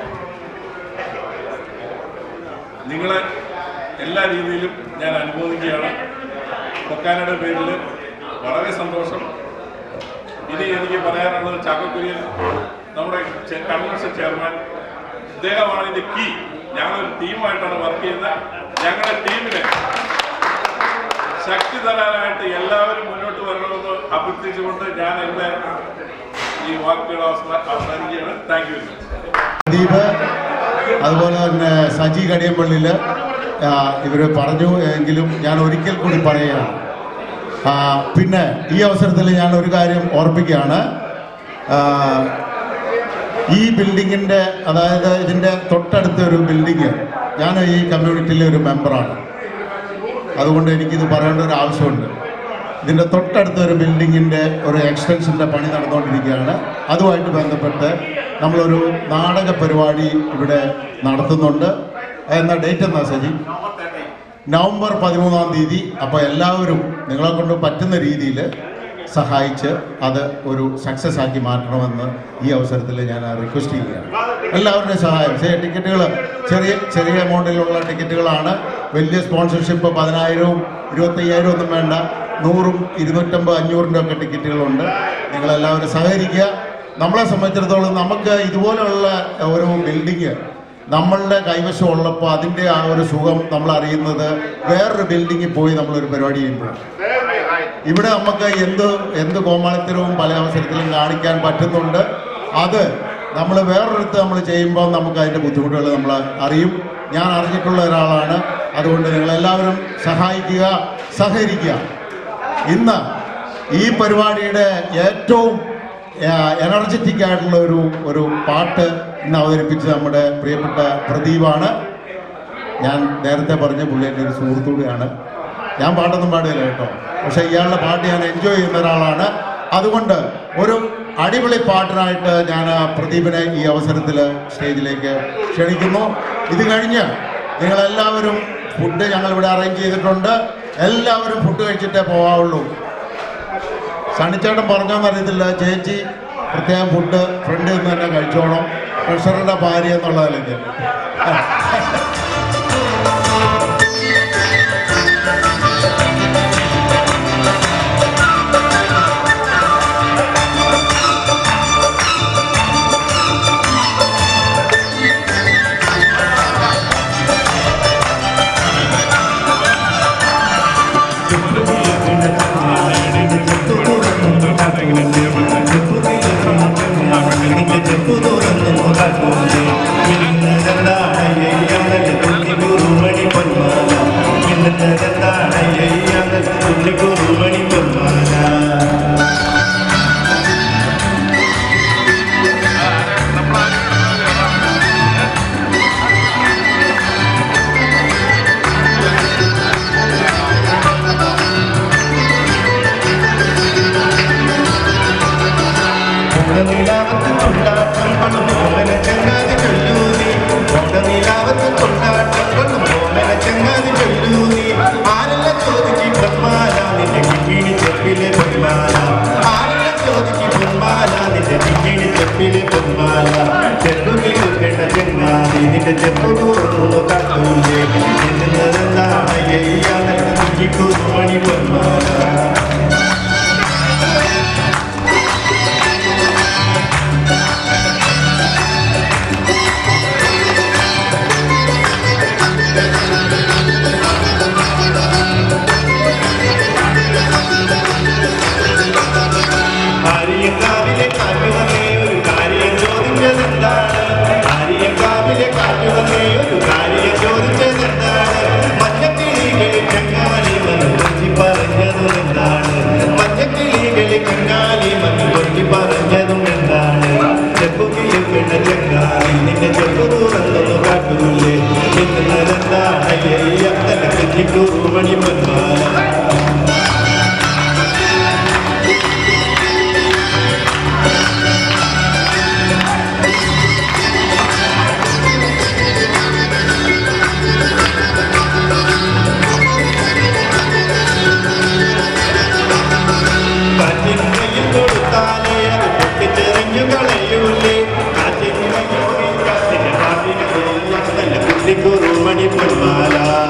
S11: നിങ്ങളെ എല്ലാ രീതിയിലും ഞാൻ അനുമോദിക്കുകയാണ് പൊക്കാനയുടെ പേരിൽ വളരെ സന്തോഷം ഇനി എനിക്ക് പറയാനുള്ളത് ചാക്കക്കുര്യൻ നമ്മുടെ ചെ- കൺവെൻഷൻ ചെയർമാൻ ഇദ്ദേഹമാണ് ഇതിന്റെ കീ ഞങ്ങളൊരു ടീമായിട്ടാണ് വർക്ക് ചെയ്യുന്നത് ഞങ്ങളുടെ ടീമിന് ശക്തി തരാനായിട്ട് എല്ലാവരും മുന്നോട്ട് വരണമെന്ന് അഭ്യർത്ഥിച്ചുകൊണ്ട് ഞാൻ എൻ്റെ ഈ വാക്കുകൾ അവസാ- അവസാനിക്കുകയാണ് താങ്ക് യു
S20: ദീപ് അതുപോലെ തന്നെ സജി കടിയമ്പള്ളിയിൽ ഇവർ പറഞ്ഞു എങ്കിലും ഞാൻ ഒരിക്കൽ കൂടി പറയുകയാണ് ആ, പിന്നെ ഈ അവസരത്തിൽ ഞാൻ ഒരു കാര്യം ഓർപ്പിക്കുകയാണ് ആ, ഈ ബിൽഡിങ്ങിൻ്റെ അതായത് ഇതിൻ്റെ തൊട്ടടുത്ത ഒരു ബിൽഡിങ് ഞാൻ ഈ കമ്മ്യൂണിറ്റിയിലെ ഒരു മെമ്പറാണ് അതുകൊണ്ട് എനിക്കിത് പറയേണ്ട ഒരു ആവശ്യമുണ്ട് ഇതിൻ്റെ തൊട്ടടുത്ത ഒരു ബിൽഡിങ്ങിൻ്റെ ഒരു എക്സ്റ്റൻഷൻ്റെ പണി നടന്നുകൊണ്ടിരിക്കുകയാണ് അതുമായിട്ട് ബന്ധപ്പെട്ട് നമ്മളൊരു നാടക പരിപാടി ഇവിടെ നടത്തുന്നുണ്ട് എന്ന ഡേറ്റ് എന്നാ സജി നവംബർ പതിമൂന്നാം തീയതി അപ്പോൾ എല്ലാവരും നിങ്ങളെ കൊണ്ട് പറ്റുന്ന രീതിയിൽ സഹായിച്ച് അത് ഒരു സക്സസ് ആക്കി മാറ്റണമെന്ന് ഈ അവസരത്തിൽ ഞാൻ റിക്വസ്റ്റ് ചെയ്യുകയാണ് എല്ലാവരുടെയും സഹായം ചെറിയ ടിക്കറ്റുകൾ ചെറിയ ചെറിയ എമൗണ്ടിലുള്ള ടിക്കറ്റുകളാണ് വലിയ സ്പോൺസർഷിപ്പ് പതിനായിരവും ഇരുപത്തയ്യായിരവും ഒന്നും വേണ്ട നൂറും ഇരുന്നൂറ്റമ്പത് അഞ്ഞൂറിൻ്റെ ഒക്കെ ടിക്കറ്റുകളുണ്ട് നിങ്ങളെല്ലാവരും സഹകരിക്കുക നമ്മളെ സംബന്ധിച്ചിടത്തോളം നമുക്ക് ഇതുപോലെയുള്ള ഒരു ബിൽഡിങ് നമ്മളുടെ കൈവശം ഉള്ളപ്പോൾ അതിൻ്റെ ആ ഒരു സുഖം നമ്മൾ അറിയുന്നത് വേറൊരു ബിൽഡിങ്ങിൽ പോയി നമ്മളൊരു പരിപാടി ചെയ്യുമ്പോഴാണ് ഇവിടെ നമുക്ക് എന്ത് എന്ത് കോമാളിത്തരവും പല അവസരത്തിലും കാണിക്കാൻ പറ്റുന്നുണ്ട് അത് നമ്മൾ വേറൊരിടത്ത് നമ്മൾ ചെയ്യുമ്പോൾ നമുക്ക് അതിൻ്റെ ബുദ്ധിമുട്ടുകൾ നമ്മൾ അറിയും ഞാൻ അറിഞ്ഞിട്ടുള്ള ഒരാളാണ് അതുകൊണ്ട് നിങ്ങളെല്ലാവരും സഹായിക്കുക സഹകരിക്കുക ഇന്ന് ഈ പരിപാടിയുടെ ഏറ്റവും എനർജറ്റിക് ആയിട്ടുള്ള ഒരു ഒരു പാട്ട് ഇന്ന് അവതരിപ്പിച്ച നമ്മുടെ പ്രിയപ്പെട്ട പ്രദീപാണ് ഞാൻ നേരത്തെ പറഞ്ഞ പുള്ളി എൻ്റെ ഒരു സുഹൃത്തുകൂടിയാണ് ഞാൻ പാട്ടൊന്നും പാടുകയില്ല കേട്ടോ പക്ഷെ ഇയാളുടെ പാട്ട് ഞാൻ എൻജോയ് ചെയ്യുന്ന ഒരാളാണ് അതുകൊണ്ട് ഒരു അടിപൊളി പാട്ടിനായിട്ട് ഞാൻ പ്രദീപിനെ ഈ അവസരത്തിൽ സ്റ്റേജിലേക്ക് ക്ഷണിക്കുന്നു ഇത് കഴിഞ്ഞ് നിങ്ങളെല്ലാവരും ഫുഡ് ഞങ്ങൾ ഇവിടെ അറേഞ്ച് ചെയ്തിട്ടുണ്ട് എല്ലാവരും ഫുഡ് കഴിച്ചിട്ടേ പോകാവുള്ളൂ സണിച്ചേട്ടൻ പറഞ്ഞോന്ന് അറിയത്തില്ല ചേച്ചി പ്രത്യേകം ഫുഡ് ഫ്രണ്ടിൽ നിന്ന് തന്നെ കഴിച്ചോണം പ്രഷറുടെ ഭാര്യ എന്നുള്ളതിലേക്ക്
S7: നിന്റെ ചെപ്പു തുറന്നു കട്ടൂലേ എന്താണ് മണി പൊന്മാല ആര്യങ്കാവിലെ കാറ്റുവന്നേ ഒരു കാര്യം ചോദിച്ചതെന്താണ് ആര്യങ്കാവിലെ കാറ്റുവന്നേ ഒരു കാര്യം ചോദിച്ചതെന്താണ് മഞ്ഞക്കിളികളിൽ ചങ്ങാലി മനം കൊഞ്ചി പറഞ്ഞതും എന്താണ് മഞ്ഞക്കിളികളിൽ ചങ്ങാലി മനം കൊഞ്ചി പറഞ്ഞതും എന്താണ് ചെപ്പുകിളിൽ പെണ്ണ ചങ്ങാലി നിന്റെ ചെപ്പു തുറന്നു കാട്ടൂലേ നിന്നതെന്താണ് അയ്യ തന്നെ കുഞ്ഞിക്കുറുമണി പൊന്മാല കാറ്റിൻ കയ്യിൽ കൊടുത്താലേ അത് പൊട്ടിച്ചെറിഞ്ഞു കളയൂലേ കാറ്റിൻ കയ്യോടെ കാറ്റിന്റെ പാട്ടിന് നല്ല കുട്ടിക്കുറുമണി പൊന്മാല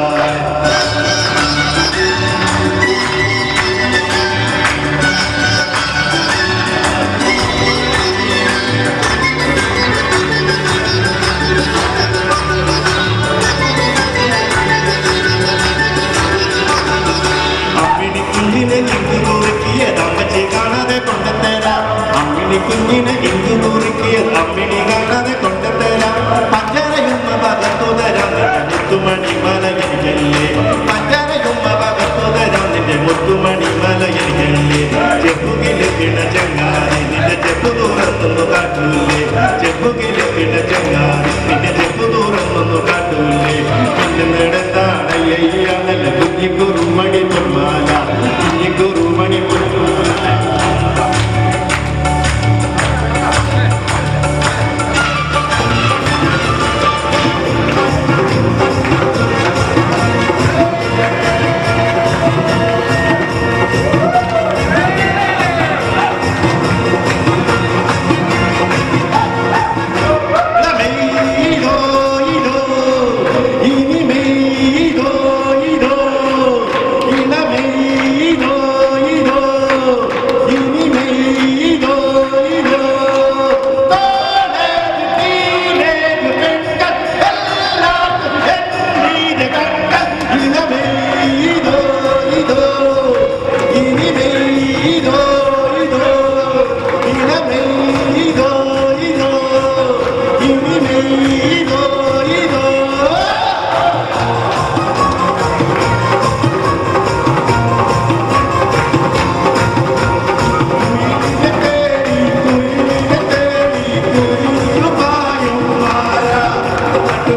S7: അമ്മിണി കുഞ്ഞിനെ ഇങ്ങു കുറുക്കിയത് അമ്മച്ചി കാണാതെ കൊണ്ടുതരാം അമ്മിണി കുഞ്ഞിനെ ഇങ്ങു കുറുക്കിയത് അമ്മിണി കാണാതെ കൊണ്ടുതരാം പഞ്ചാരയുമ്മ പകർത്തു തരാം നിന്റെ മുത്തുമണി മലയല്ലേ പഞ്ചാരയുമ്മ പകർത്തു തരാം നിന്റെ മുത്തുമണി മലയല്ലേ ചെപ്പുകില് കിണ ചങ്ങാതി നിന്റെ ചെപ്പു തുറന്നു കാട്ടൂലേ ചെപ്പുകില് കിണ ചങ്ങാതി നിന്റെ ചെപ്പു തുറന്നു കാട്ടൂലേ പിന്നെ നടത്താണയ്യ നല്ല കുഞ്ഞിക്കുറുമണി പൊന്മാല കുഞ്ഞിക്കുറുമണി പൊന്മാല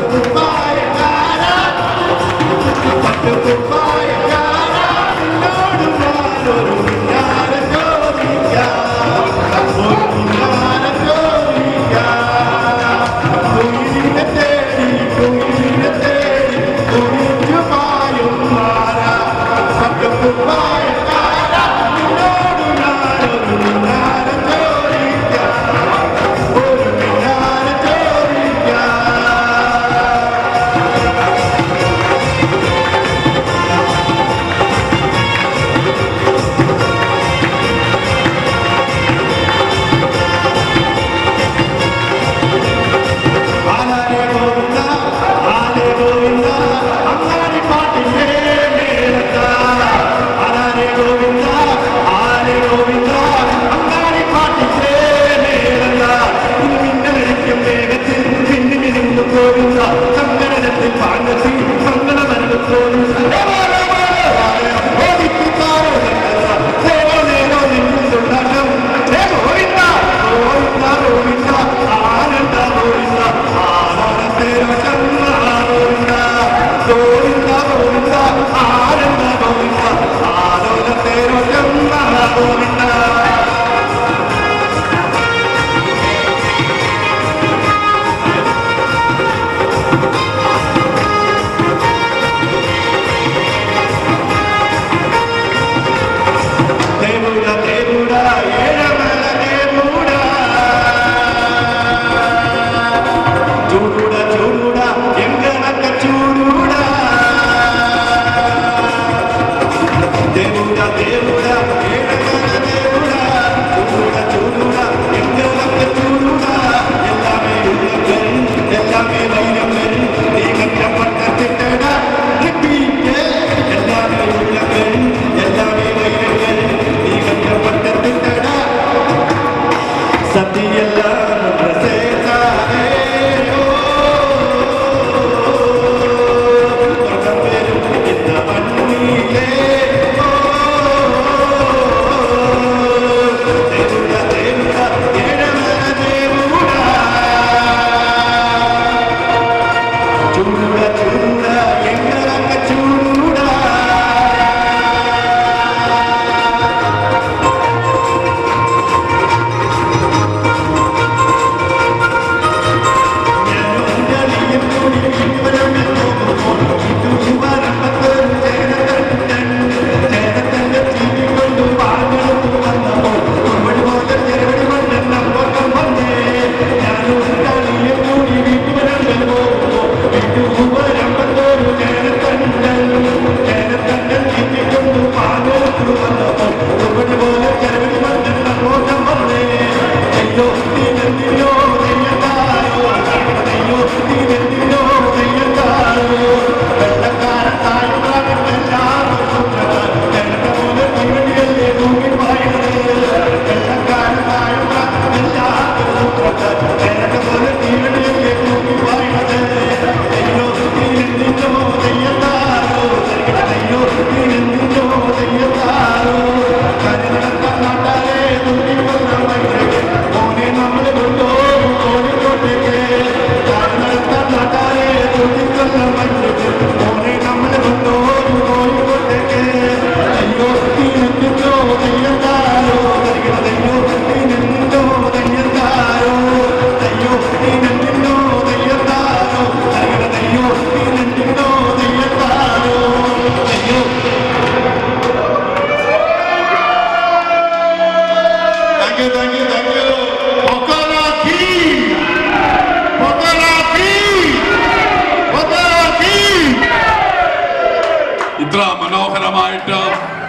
S10: ഇത്ര മനോഹരമായിട്ട്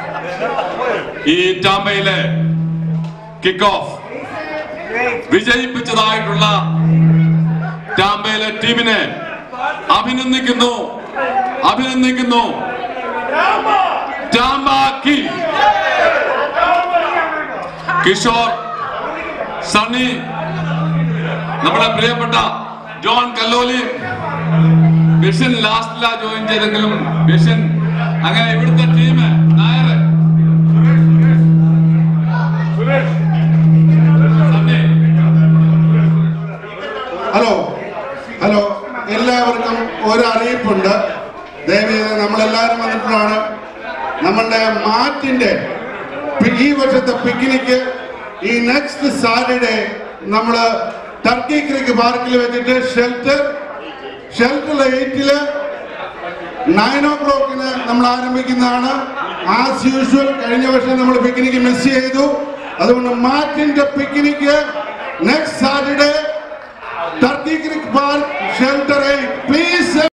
S10: ഈ ടാമ്പയിലെ കിക്ക് ഓഫ് വിജയിപ്പിച്ചതായിട്ടുള്ള ടാമ്പയിലെ ടീമിനെ അഭിനന്ദിക്കുന്നു അഭിനന്ദിക്കുന്നു ടാമ്പാക്കി കിഷോർ സണ്ണി നമ്മുടെ പ്രിയപ്പെട്ട ജോൺ കല്ലോലി ബിഷൻ ലാസ്റ്റിലാ ജോയിൻ ചെയ്തെങ്കിലും ബിഷൻ അങ്ങനെ ഇവിടുത്തെ ടീം നായർ
S20: ഹലോ ഹലോ എല്ലാവർക്കും
S24: എല്ലാവർക്കും ഒരു അറിയിപ്പുണ്ട് ദയവീത് നമ്മളെല്ലാവരും വന്നിട്ടുള്ളതാണ് നമ്മളുടെ മാറ്റിന്റെ പി- ഈ വർഷത്തെ പിക്നിക്ക് ഈ നെക്സ്റ്റ് സാറ്റർഡേ നമ്മൾ ടർക്കി ക്രീക്ക് പാർക്കിൽ വെച്ചിട്ട് ഷെൽട്ടർ ഷെൽട്ടർ എയ്റ്റില് നയൻ ഓ ക്ലോക്കിന് നമ്മൾ ആരംഭിക്കുന്നതാണ് ആസ് യൂഷ്വൽ കഴിഞ്ഞ വർഷം നമ്മൾ പിക്നിക്ക് മിസ് ചെയ്തു അതുകൊണ്ട് മാറ്റിന്റെ picnic next Saturday Turkey Creek park shelter eight please